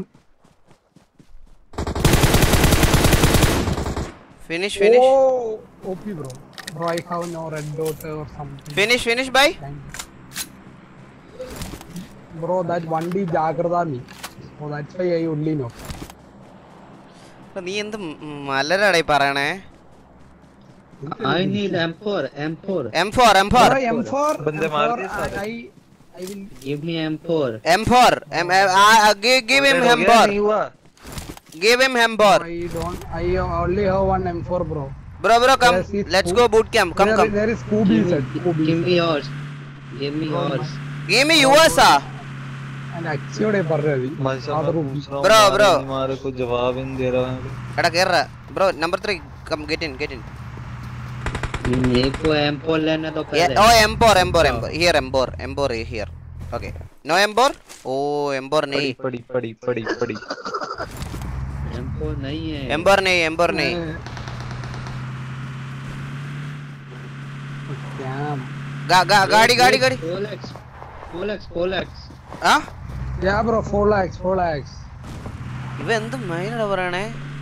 ഫിനിഷ് ഓ finish OP bro bro I have no red dot or something finish finish bye bro that വണ്ടി ജാഗ്രത മീ oh that's why I only know നീ എന്ത് മലരാടായി പറയണേ I need M4 M4 M four M four Bro, M4, बंदे मार दिए M4, सारे। I, I will. give me M4 M four give him Rotate हो hem गया, four नहीं हुआ give him hem four I don't. I only have one M4, bro. bro bro come Yes, it's let's cool. go boot camp come there, come There is Scooby give set. me, Scooby give me set. yours give me yours give me yours ah And അച്ചിയോടെ പറഞ്ഞത് भाई साहब Other मैं Scooby. पूछ रहा हूँ Bro, मारे bro. नहीं मारे कुछ जवाब ही नहीं दे रहा है എടാ കേറ bro number three come get in get in मेरे को M4 लेना तो पहले ഓ M four M four M four here M four M four here okay no M four ഓ എംപോർ पड़ी नहीं पड़ी पड़ी पड़ी पड़ी M4 नहीं है एम्बर नहीं एम्बर नहीं Damn. गा, गा, गाड़ी गाड़ी गाड़ी Folex Folex Folex ആ Yeah, bro. 4 lakhs. 4 lakhs. ഇവ എന്ത് മൈനടാ പറയണേ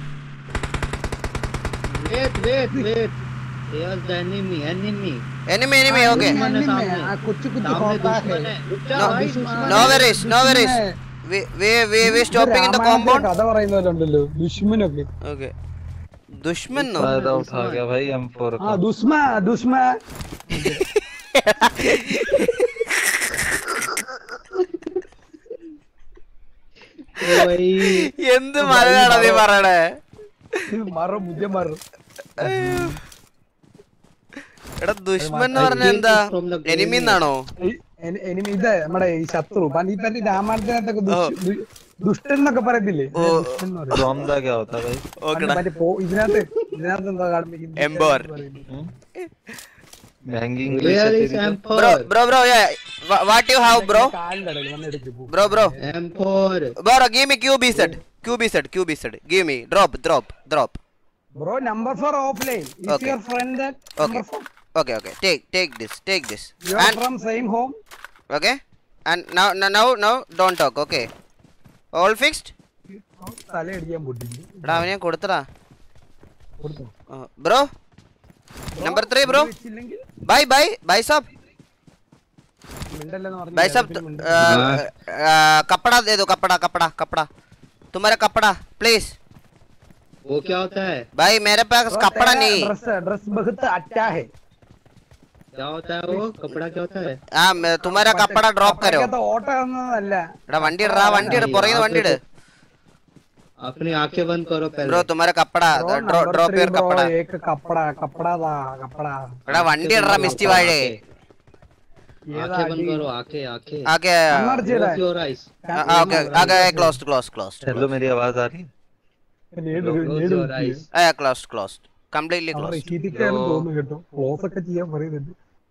wait wait wait here's the enemy enemy enemy enemy okay Enemy दुश्मन है में, सामने हाँ, कुछ कुछ सामने होता दुश्मन है है रुक जा No, भाई दुश्मन दुश्मन no है। worries no worries ദുഷ്മനെ. we we we we stopping in the രാമായണത്തിലെ compound കഥ പറയുന്നവരുണ്ടല്ലോ ദുഷ്മനൊക്കെ okay दुश्मन नो फायदा उठा गया भाई M4 ആ का ദുഷ്മ ദുഷ്മ भाई എന്ത് മലയാളാ നീ പറയണേ മറ മുജ മറ എടാ ദുഷ്മൻ എന്ന് പറഞ്ഞ എന്താ എനിമി എന്നാണോ എനിമി ഇത് നമ്മുടെ ഈ ശത്രു പണ്ട് ഈ പറ്റി രാമായണത്തിനകത്തൊക്കെ ദുഷ്- ദു- ദുഷ്ടൻ എന്നൊക്കെ പറയത്തില്ലേ ഓ. ദുഷ്ടൻ എന്ന് പറയും. रोमदा क्या होता है भाई പണ്ട് ഓക്കെടാ മറ്റേ പോ- ഇതിനകത്ത് ഇതിനകത്ത് എന്താ കാണിക്കുന്നത് എംബോർ. महंगी where इंग्लिश is bro M4 bro bro what you have bro കാലിന്റെ ഇടയിൽ വന്ന് എടുക്ക് പോ. Bro bro M4. Bro give me Q B Z Q B Z Q B Z give me drop drop drop Bro, number four offline. Is Okay. your friend that Okay. number four? Okay, okay. Take take this. Take this. You are And from same home? okay. And now now now now don't talk. Okay. All fixed? തലയടിക്കാൻ പൊട്ടില്ല എടാ അവനെ കൊടുത്തടാ കൊടുത്തോ bro number three bro വെച്ചില്ലെങ്കിൽ bye bye bye സാബ് മിണ്ടല്ലെന്ന് പറഞ്ഞു भाई साहब कपड़ा दे दो कपड़ा कपड़ा कपड़ा तुम्हारा कपड़ा प्लीज वो क्या होता है भाई मेरे पास कपड़ा नहीं ड्रेस ड्रेस बहुत अच्छा है क्या होता है वो कपड़ा क्या होता है हाँ मैं- तुम्हारा कपड़ा ड्रॉप करो കപ്പയ്ക്കകത്ത് ഓട്ട ഒന്നല്ല എടാ വണ്ടി ഇടാ വണ്ടി ഇട് പുറകിൽ വണ്ടി ഇട് अपनी आंखें बंद करो पहले ബ്രോ तुम्हारा कपड़ा ड्रॉप योर कपड़ा ഏക്ക് കപ്പട കപ്പട താ കപ്പട എടാ വണ്ടി ഇടറാ മിസ്റ്റി വാഴേ आंखें बंद करो आंखें आंखें आगे Close your eyes. ओके आगे क्लोज्ड क्लोज्ड क्लोज्ड हेलो मेरी आवाज आ रही है Close your eyes. Closed closed completely closed ഇരിക്കാനും തോന്നുന്നു കേട്ടോ ക്ലോസ് ഒക്കെ ചെയ്യാൻ പറയുന്നുണ്ട്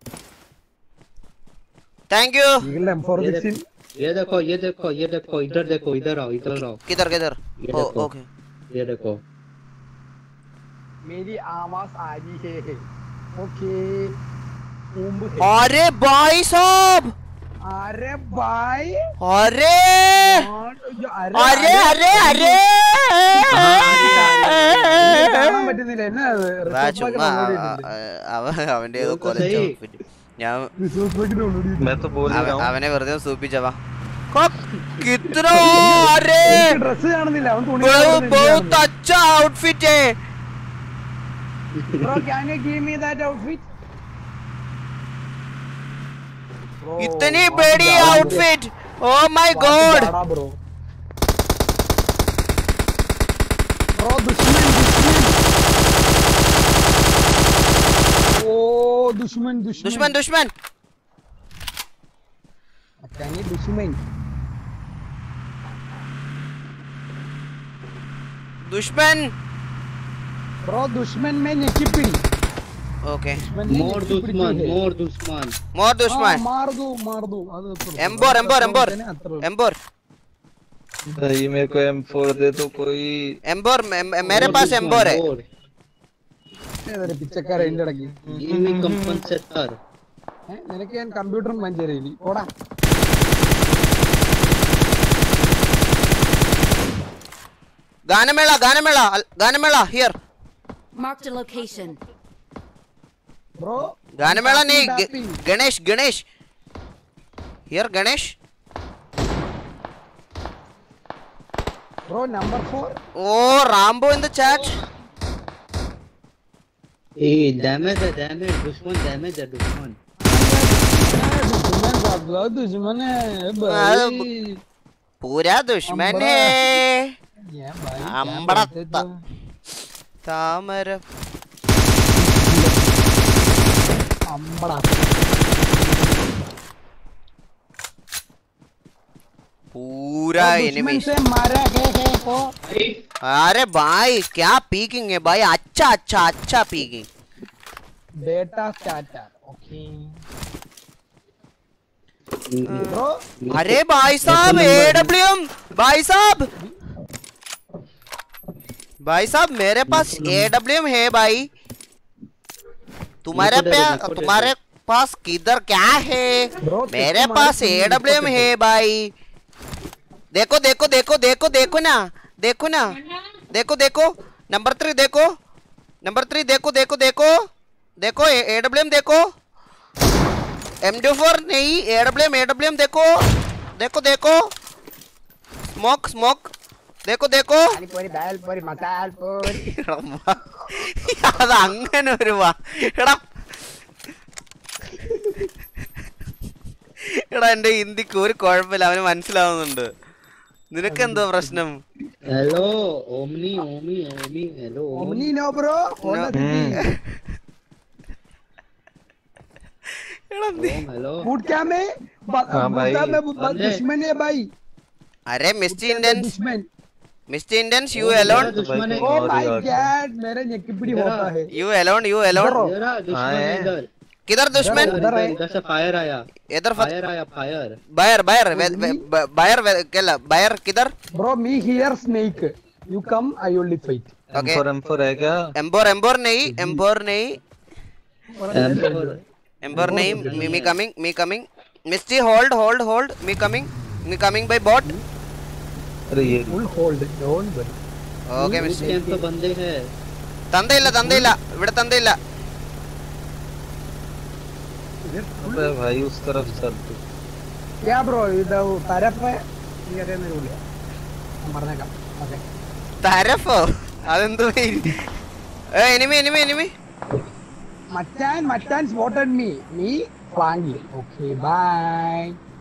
താങ്ക് യു ഈഗിളുടെ എം ഫോർ ये സിക്സ്റ്റീൻ देखो ये देखो ये देखो ये देखो इधर देखो इधर आओ इधर आओ किधर किधर ये ओ देखो ओके ये देखो मेरी आवाज आ रही है ओके ऊम्ब है अरे भाई साहब अरे भाई अरे अरे अरे अरे കാണാൻ പറ്റുന്നില്ല എന്നാ അത്? വാ, റിസോർട്ട് ചുമ്മാ ബാങ്കിന് അവ- download ചെയ്തിട്ടുണ്ട്. അവ- അവന്റെ ഏതോ ഇതൊക്കെ കൊലച്ച സഹി. outfit. ഞാൻ റിസോർട്ട് ബാങ്കിന് download ചെയ്തിട്ടുണ്ട്. मैं तो बोल ही അവ- रहा हूँ അവനെ വെറുതെ സൂപ്പിച്ചവാ कितना अरे എനിക്ക് ഡ്രസ് കാണുന്നില്ല അവൻ തുണി बहुत बहुत अच्छा आउटफिट है bro can you give me that outfit इतनी बड़ी outfit oh my God bro bro ദുഷ്മൻ ദുഷ്മൻ ഓ ദുഷ്മൻ ദുഷ്മൻ दुश्मन दुश्मन മച്ചാനെ ദുഷ്മൻ दुश्मन ബ്രോ ദുഷ്മൻ മേ ഞെക്കിപ്പിടി ओके ദുഷ്മൻ മേ मोर ഞെക്കിപ്പിടി दुश्मन ഹേ. मोर दुश्मन मोर ആ, दुश्मन മാർദു മാർദു അത് അത്രേ ഉള്ളൂ. एम्बोर एम्बोर एम्बोर തന്നെ അത്രേ ഉള്ളൂ. एम्बोर भाई मेरे को M4 दे तो कोई एम्बोर मे- मेरे पास एम्बोर है मोर ഏതൊരു പിച്ചക്കാരൻ എന്റെ ഇടയ്ക്ക് गिव मी कंपनसेटर ഏ, നിനക്ക് ഞാൻ കമ്പ്യൂട്ടറും മഞ്ചേരിയില് ഓടാ गानमेला गानमेला अल- गानमेला here Marked a location. Bro गानमेला नहीं ग- tapping. Ganesh Ganesh here Ganesh bro number four Oh, Rambo in the chat. ए डैमेज है डैमेज दुश्मन डैमेज है दुश्मन ദുഷ്മൻ സാബ്ല ദുഷ്മനെ അത് पूरा दुश्मन है അമ്പടത്ത താമര അമ്പട पूरा दुश्मन एनिमीज से मारा है है को अरे भाई क्या पीकिंग है भाई अच्छा अच्छा अच्छा peeking data starter okay bro अरे भाई साहब एडब्ल्यूएम भाई साहब भाई साहब मेरे पास एडब्ल्यूएम है भाई तुम्हारे देखो, पे देखो, देखो, तुम्हारे पास किधर क्या है Bro, मेरे किसको पास मारे? एडब्ल्यूएम है भाई देखो देखो देखो देखो देखो ना देखो ना देखो देखो नंबर थ्री देखो नंबर थ्री देखो देखो देखो देखो एडब्ल्यूएम देखो एम डी फोर नहीं एडब्ल्यूएम एडब्ल्यूएम देखो देखो देखो स्मोक स्मोक देखो देखो പോരി ദാൽ പോരി മസാൽ പോരി അത് അങ്ങനെ ഒരു വാ എടാ എടാ എന്റെ ഹിന്ദിക്ക് ഒരു കുഴപ്പമില്ല അവന് മനസ്സിലാവുന്നുണ്ട് നിനക്ക് എന്തോ പ്രശ്നം हेलो ओमनी ओमी ओमी हेलो ओमनी नो ब्रो होना सिटी ओम हेलो बूट क्या में हाँ भाई। में बु- बंदे। दुश्मन है भाई अरे मिस्टर इंडियंस दुश्मन मिस्टर इंडियंस यू अलोन दुश्मन है ओ और माय यार। गॉड मेरे नेकिपिड़ी मेरा- होता है you alone you alone Bro. मेरा हाँ, दुश्मन है है। इधर किधर दुश्मन इधर इधर से फायर आया इधर फायर आया फायर बायर बायर बायर केला बायर किधर bro me here snake you come I only fight okay M4 M4 है क्या एम्बोर एम्बोर नहीं एम्बोर नहीं एम्बोर नहीं me me coming me coming मिस्टी hold hold hold me coming me coming bye bot अरे ये full hold don't worry okay മിസ്റ്റി कैंप पे बंदे हैं തന്തയില്ല തന്തയില്ല ഇവിടെ തന്തയില്ല अबे भाई उस तरफ चल तू യാ ബ്രോ ഇത് തരപ്പ് നീ അറിയുന്ന വിളിയാ ഞാൻ പറഞ്ഞേക്കാം ഓക്കെ തരഫോ അതെന്ത് എനിമി എനിമി എനിമി മച്ചാൻ മച്ചാൻ സ്പോട്ടഡ് മീ മീ ഫ്ലാങ്കി okay bye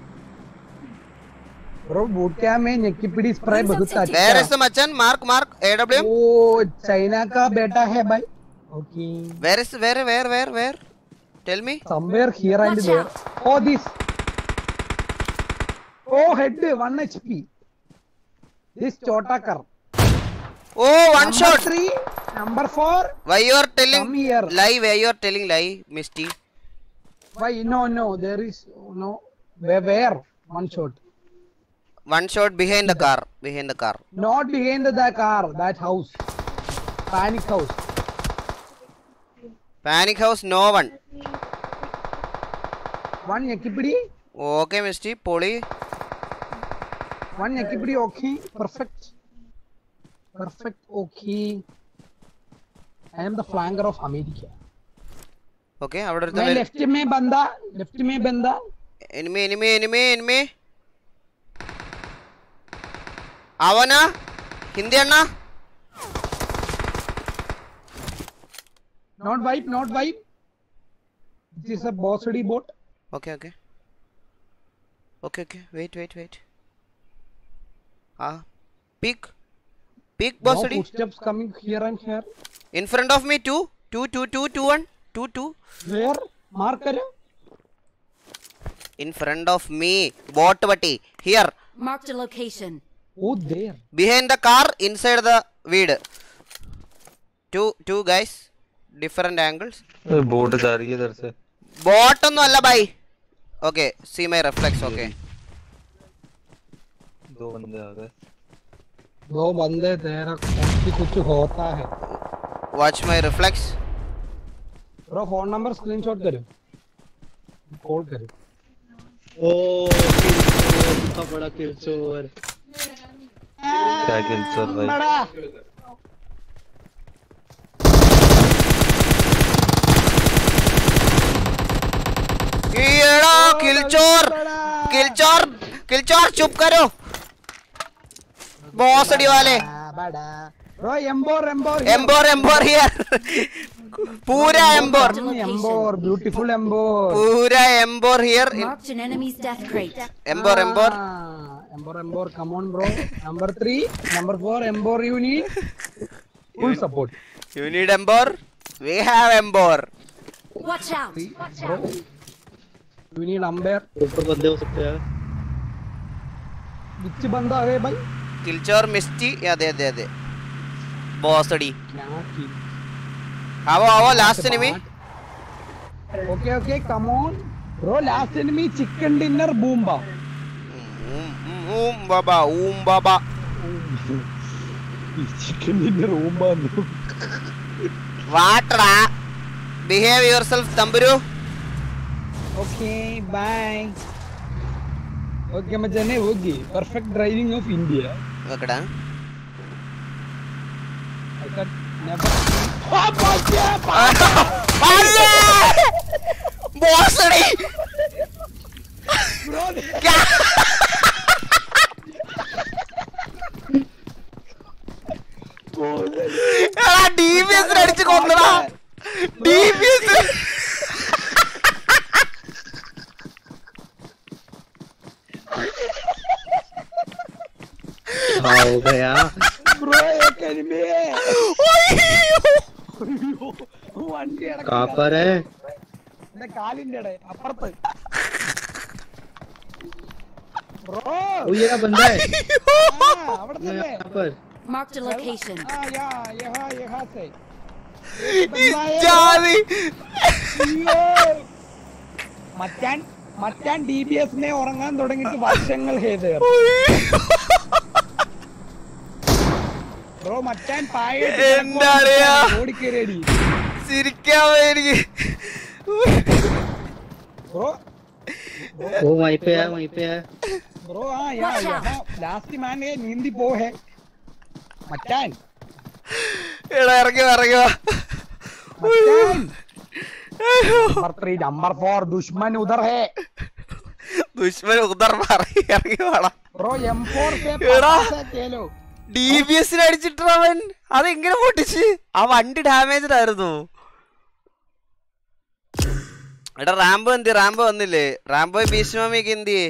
bro boot camp में ഞെക്കിപ്പിടി സ്പ്രേ बहुत अच्छा വേർ ഇസ് ദ മച്ചാൻ mark mark A W oh China का बेटा है भाई okay where is where where where where tell me somewhere here and Watch there oh this oh head 1 hp this chotakar oh one number shot 3 number 4 why you are telling come here live why you are telling live മിസ്റ്റി why no no there is no where, where one shot one shot behind the car behind the car not behind the car that house panic house panic house no one one ഞെക്കിപ്പിടി okay മിസ്റ്റി പൊളി one ഞെക്കിപ്പിടി okay perfect perfect okay I am the flanker of America. Okay അവിടെ मैं ഒരു left में बंदा left में बंदा എനിമി എനിമി എനിമി എനിമി അവനാ ഹിന്ദി അണ്ണ not wipe not wipe this is a bossy boat okay okay okay okay wait wait wait ആ peek peek no boss footsteps coming here and here in front of me two two two two two one two two where mark करो in front of me bot പട്ടി here Marked a location. oh there behind the car inside the വീട് two two guys different angles bot जा रही है इधर से bot ഒന്നും അല്ല bye okay see my reflex okay दो बंदे आ गए दो बंदे तेरा कुछ कुछ होता है watch my reflex bro phone number screenshot करो कॉल करो ओ किलचोर कितना बड़ा किलचोर क्या किलचोर भाई बड़ा ഈടാ കിൽചോർ കിൽചോർ കിൽചോർ ചുप करो बॉस अड़ी वाले बड़ा ब्रो एम्बोर एम्बोर एम्बोर एम्बोर हियर पूरा एम्बोर एम्बोर ब्यूटीफुल एम्बोर पूरा एम्बोर here Marked an enemy's death crate. एम्बोर एम्बोर एम्बोर एम्बोर come on bro number 3 number 4 एम्बोर you need full support You need Embor? We have Embor. Watch out! Bro you need अंबेर ऊपर बंदे हो सकते हैं विच बंदा है भाई Killchor Misty. അതെ അതെ അതെ ബോസ് അടി क्या की ആവോ ആവോ last enemy okay okay come on bro last enemy chicken dinner बूम्बा ഊം ബാബ ഊം ബാബ चिकन डिनर बूम्बा വാട്ടടാ ബിഹേവ് യുവർ സെൽഫ് തമ്പുരു ओके बाय ओके मचाने होगी परफेक्ट ड्राइविंग ऑफ इंडिया നോക്കടാ I can never Oh, fuck yeah! Boss അടി Bro, എടാ ഡി ബി എസിന് അടിച്ച് കൊന്നടാ ഡി ബി എസ് हाँ हो गया bro, एक enemy है. വണ്ടി कहाँ पर है എന്റെ കാലിന്റെ ഇടയിൽ അപ്പുറത്ത് ബ്രോ वो ये बंदा है അവിടെ ये തന്നെ यहाँ पर Marked a location. ആ യാ യഹാ യഹാ സേ ജാതി അയ്യോ മച്ചാൻ മച്ചാൻ ഡി ബി എസിനെ ഉറങ്ങാൻ തുടങ്ങിയിട്ട് വർഷങ്ങൾ ഹേതർ ബ്രോ മച്ചാൻ പായ എന്താ അറിയാ? ഓടിക്കേറിയടി ചിരിക്കാൻ വയ്യ എനിക്ക് ബ്രോ वो वहीं पे है वहीं पे है ബ്രോ ആ യാ Watch out. ലാസ്റ്റ് മാനെ നീന്തി പോഹെ മച്ചാൻ എടാ ഇറങ്ങി വാ, ഇറങ്ങി വാ. മച്ചാൻ നമ്പർ ത്രീ നമ്പർ ഫോർ ദുഷ്മൻ ഉദർ ഹേ ദുഷ്മൻ ഉദർ മാറി ഇറങ്ങി വാടാ ബ്രോ എം ഫോർ എടാ. കേലോ ഡി ബി എസിന് അടിച്ചിട്ട് അവൻ അതെങ്ങനെ പൊട്ടിച്ച് ആ വണ്ടി ഡാമേജ്ഡ് ആയിരുന്നു എടാ റാംബോ എന്തി റാംബോ വന്നില്ലേ റാംബോ ഭീഷ്മമിക്ക് എന്തിയേ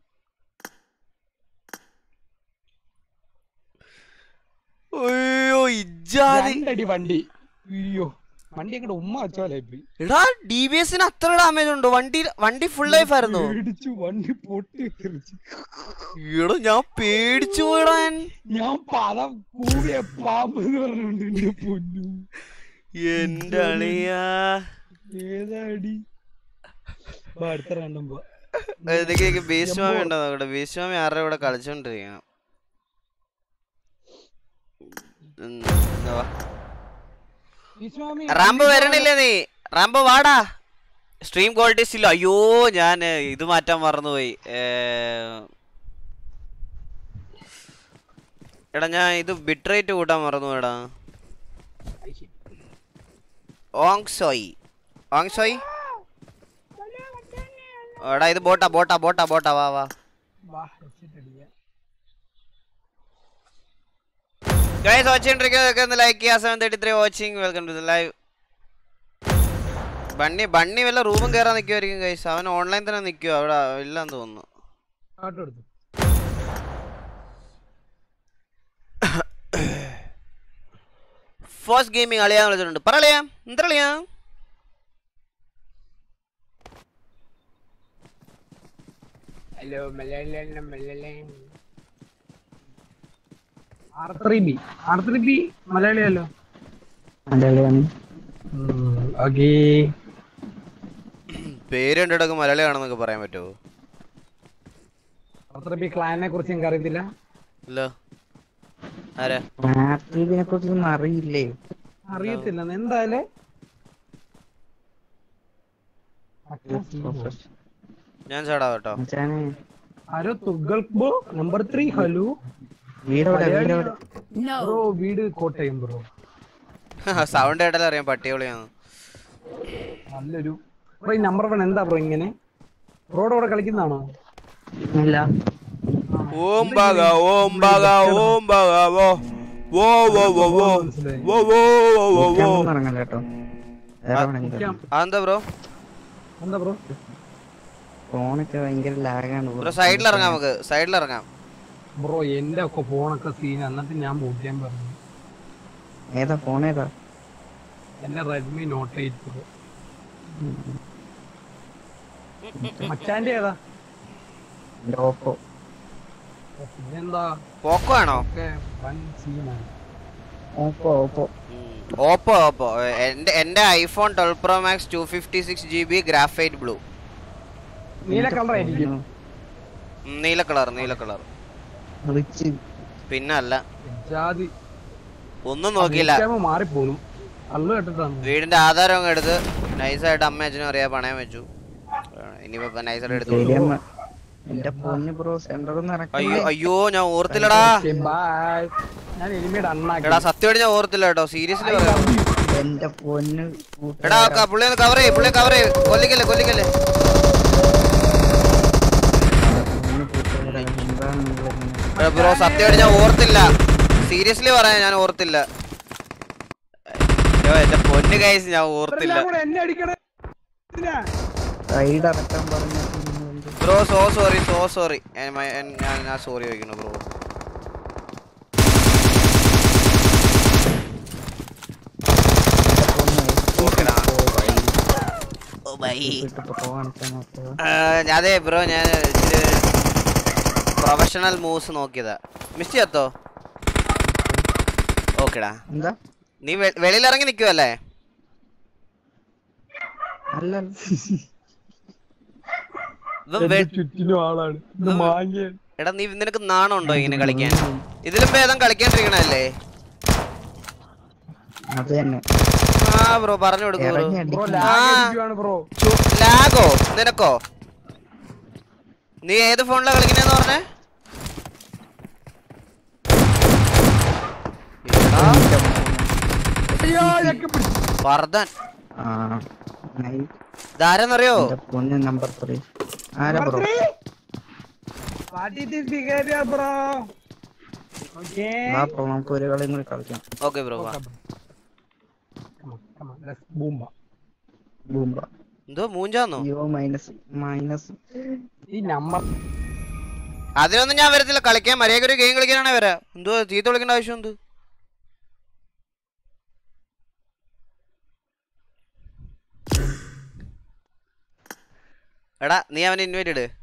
അയ്യോ ഇജ്ജാതി രണ്ടടി വണ്ടി അയ്യോ വണ്ടി അങ്ങോട്ട് ഉമ്മ വെച്ചോലെ എടാ ഡി ബി എസിന് അത്ര ഡാമേജ് ഉണ്ടോ വണ്ടി വണ്ടി ഫുൾ ലൈഫ് ആയിരുന്നു പേടിച്ചു വണ്ടി പൊട്ടി തെറിച്ചു എടാ ഞാൻ പേടിച്ചു പോയടാ ഞാൻ ഞാൻ പദം കൂടിയ പാമ്പ് എന്ന് പറഞ്ഞുകൊണ്ട് എന്റെ പൊന്നു എന്റെ അളിയാ ഏതാടി വാ, അടുത്ത രണ്ടും പോ എനിക്ക് ഭീഷ്മാമി ഉണ്ടോ നോക്കട്ടെ ഭീഷ്മാമി ആരുടെ കൂടെ കളിച്ചോണ്ടിരിക്കണം ഉം, എന്നാ വാ. വിശ്വാമി റാംബോ വരണില്ലേ നീ റാംബോ വാടാ സ്ട്രീം ക്വാളിറ്റി സ്റ്റില്ല അയ്യോ ഞാൻ ഇത് മാറ്റാൻ മറന്നുപോയി ഏ, എടാ ഞാൻ ഇത് ബിറ്റ് റേറ്റ് കൂട്ടാൻ മറന്നു എടാ ഓങ് സോയി ഓങ് സോയി എടാ ഇത് ബോട്ടാ ബോട്ടാ ബോട്ടാ ബോട്ടാ വാ വാ വാ വെച്ചിട്ടടിയാ ഗൈസ് വാച്ചിണ്ടിരിക്കുന്നതൊക്കെ ഒന്ന് ലൈക്ക് ചെയ്യുക seven thirty three watching welcome to the live bunny bunny വല്ല റൂമും കയറാൻ നിൽക്കുമായിരിക്കും ഗൈസ് അവൻ ഓൺലൈൻ തന്നെ നിൽക്കുവോ അവിടെ ഇല്ലെന്ന് തോന്നുന്നു ആട്ടോ എടുത്തു ഫസ്റ്റ് ഗെയിമിംഗ് അളിയാന്ന് വിളിച്ചിട്ടുണ്ട് പറ അളിയാ എന്താ അളിയാ hello Malayalam Malayalam R three B R three B മലയാളിയല്ലോ മലയാളിയാണ് ഓക്കേ പേര് കണ്ടിടക്ക് മലയാളിയാണെന്നൊക്കെ പറയാൻ പറ്റുമോ ആർ ത്രീ ബി ക്ലാനെ കുറിച്ച് എനിക്ക് അറിയത്തില്ല ഇല്ല ആരാ ഇതിനെ കുറിച്ചൊന്നും അറിയില്ലേ അറിയത്തില്ല എന്തായാലും ഞാൻ ചാടാ കേട്ടോ മച്ചാനെ ആരോ തുകൾക്ക് ബ്രോ നമ്പർ ത്രീ ഹലോ വീടവിടെ വീടവിടെ ബ്രോ വീട് കോട്ടയം ബ്രോ സൗണ്ട് കേട്ടാലും അറിയാം പട്ടിയോളിയാണ് നല്ലൊരു ബ്രോ ഈ നമ്പർ വൺ എന്താ ബ്രോ ഇങ്ങനെ ബ്രോഡ് അവിടെ കളിക്കുന്നതാണോ ഇല്ല ഓം ബാഗ ഓം ബാഗ ഓം ബാഗ വോ വോ വോ വോ വോ വോ വോ വോ വോ വോ ഇറങ്ങല്ല കേട്ടോ വേറെ എവിടെയെങ്കിലും അതെന്താ ബ്രോ എന്താ ബ്രോ ഫോണൊക്കെ ഭയങ്കര ലാഗാണ് ബ്രോ സൈഡിൽ ഇറങ്ങാം നമുക്ക് സൈഡിൽ ഇറങ്ങാം ബ്രോ എന്റെ ഒക്കെ ഫോണൊക്കെ സീൻ എന്നിട്ട് ഞാൻ ബൂട്ടിയാൻ പറഞ്ഞു ഏതാ ഫോൺ ഏതാ എന്റെ റെഡ്മി നോട്ട് എയ്റ്റ് പ്രോ മച്ചാന്റെ ഏതാ എന്റെ ഓപ്പോ പിന്നെന്താ പോക്കോ ആണോ ഒക്കെ വൻ സീനാണ് ഓപ്പോ ഓപ്പോ ഓപ്പോ ഓപ്പോ എന്റെ എന്റെ iPhone twelve pro max two fifty six G B graphite blue നീല കളർ ആയിരിക്കും നീല കളർ നീല കളർ റിച്ച് പിന്നെ അല്ല ജാതി ഒന്നും നോക്കിയില്ല മാറിപ്പോന്നു അള്ളു കേട്ടിട്ടാണ് വീടിന്റെ ആധാരം അങ്ങ് എടുത്ത് നൈസായിട്ട് അമ്മ അച്ഛനും അറിയാ പണയം വെച്ചു ഇനിയിപ്പോ നൈസായിട്ട് എടുത്തു ശരിയമ്മ എന്റെ പൊന്ന് ബ്രോ സെന്റർ ഒന്ന് അയ്യോ ഇറക്കി അയ്യോ ഞാൻ ഓർത്തില്ലടാ ബൈ ഞാൻ എനിമിയുടെ അണ്ണാക്കി എടാ സത്യമായിട്ട് ഞാൻ ഓർത്തില്ല കേട്ടോ സീരിയസ്ലി പറയാം എന്റെ പൊന്ന് എടാ ക- പുള്ളിയെ ഒന്ന് കവർ ചെയ്യ് പുള്ളിയെ കവർ ചെയ്യ് കൊല്ലിക്കല്ലേ കൊല്ലിക്കല്ലേ എടാ ബ്രോ സത്യമായിട്ട് ഞാൻ ഓർത്തില്ല സീരിയസ്ലി പറയാൻ ഞാൻ ഓർത്തില്ല അയ്യോ എന്റെ പൊന്ന് കൈസ് ഞാൻ ഓർത്തില്ല എല്ലാം കൂടെ എന്നെ അടിക്കണേ എന്തിനാ? സൈഡ് ഇറക്കാൻ പറഞ്ഞു bro so sorry so sorry ഞാൻ ഞാൻ സോറി ചോദിക്കുന്നു ബ്രോ ഓക്കെടാ ഓ ബൈ അതെ ബ്രോ ഞാൻ പ്രൊഫഷണൽ മൂവ്സ് നോക്കിയതാ മിസ് ചെയ്യത്തോ ഓക്കെടാ എന്താ നീ വെ- വെളിയിലിറങ്ങി നിൽക്കുവല്ലേ അല്ല ഇവൻ വെ- ചുറ്റിനും ആളാണ് ഇത് മാങ്ങിയാണ് എടാ നീ നിനക്ക് നാണമുണ്ടോ ഇങ്ങനെ കളിക്കാൻ ഇതിലും ഭേദം കളിക്കാണ്ടിരിക്കണല്ലേ അത് തന്നെ ആ ബ്രോ പറഞ്ഞു കൊടുക്കൂ ഇറങ്ങി ബ്രോ അടിക്കുന്നു. ആ അടിക്കുവാണ് ബ്രോ ലാഗോ നിനക്കോ നീ ഏത് ഫോണിലാ കളിക്കണേന്ന് പറഞ്ഞേ വർദ്ധൻ ആ നൈ- ഇതാരെന്നറിയോ എന്റെ പൊന്ന് നമ്പർ ത്രീ ആരാ bro what it is behaviour bro okay വാ ബ്രോ നമുക്ക് ഒരു കളിയും കൂടി കളിക്കാം ഓക്കെ ബ്രോ ബൂംബ ബൂംബ എന്തോ മൂഞ്ചാന്നോ അയ്യോ മൈനസ് മൈനസ് ഈ നമ്പർ അതിനൊന്നും ഞാൻ വരത്തില്ല കളിക്കാൻ മര്യാദ ഒരു ഗെയിം കളിക്കാനാണേ വരാ എന്തോ ചീത്ത വിളിക്കേണ്ട ആവശ്യം എന്ത് എടാ നീ അവനെ ഇൻവൈറ്റ് ഇട്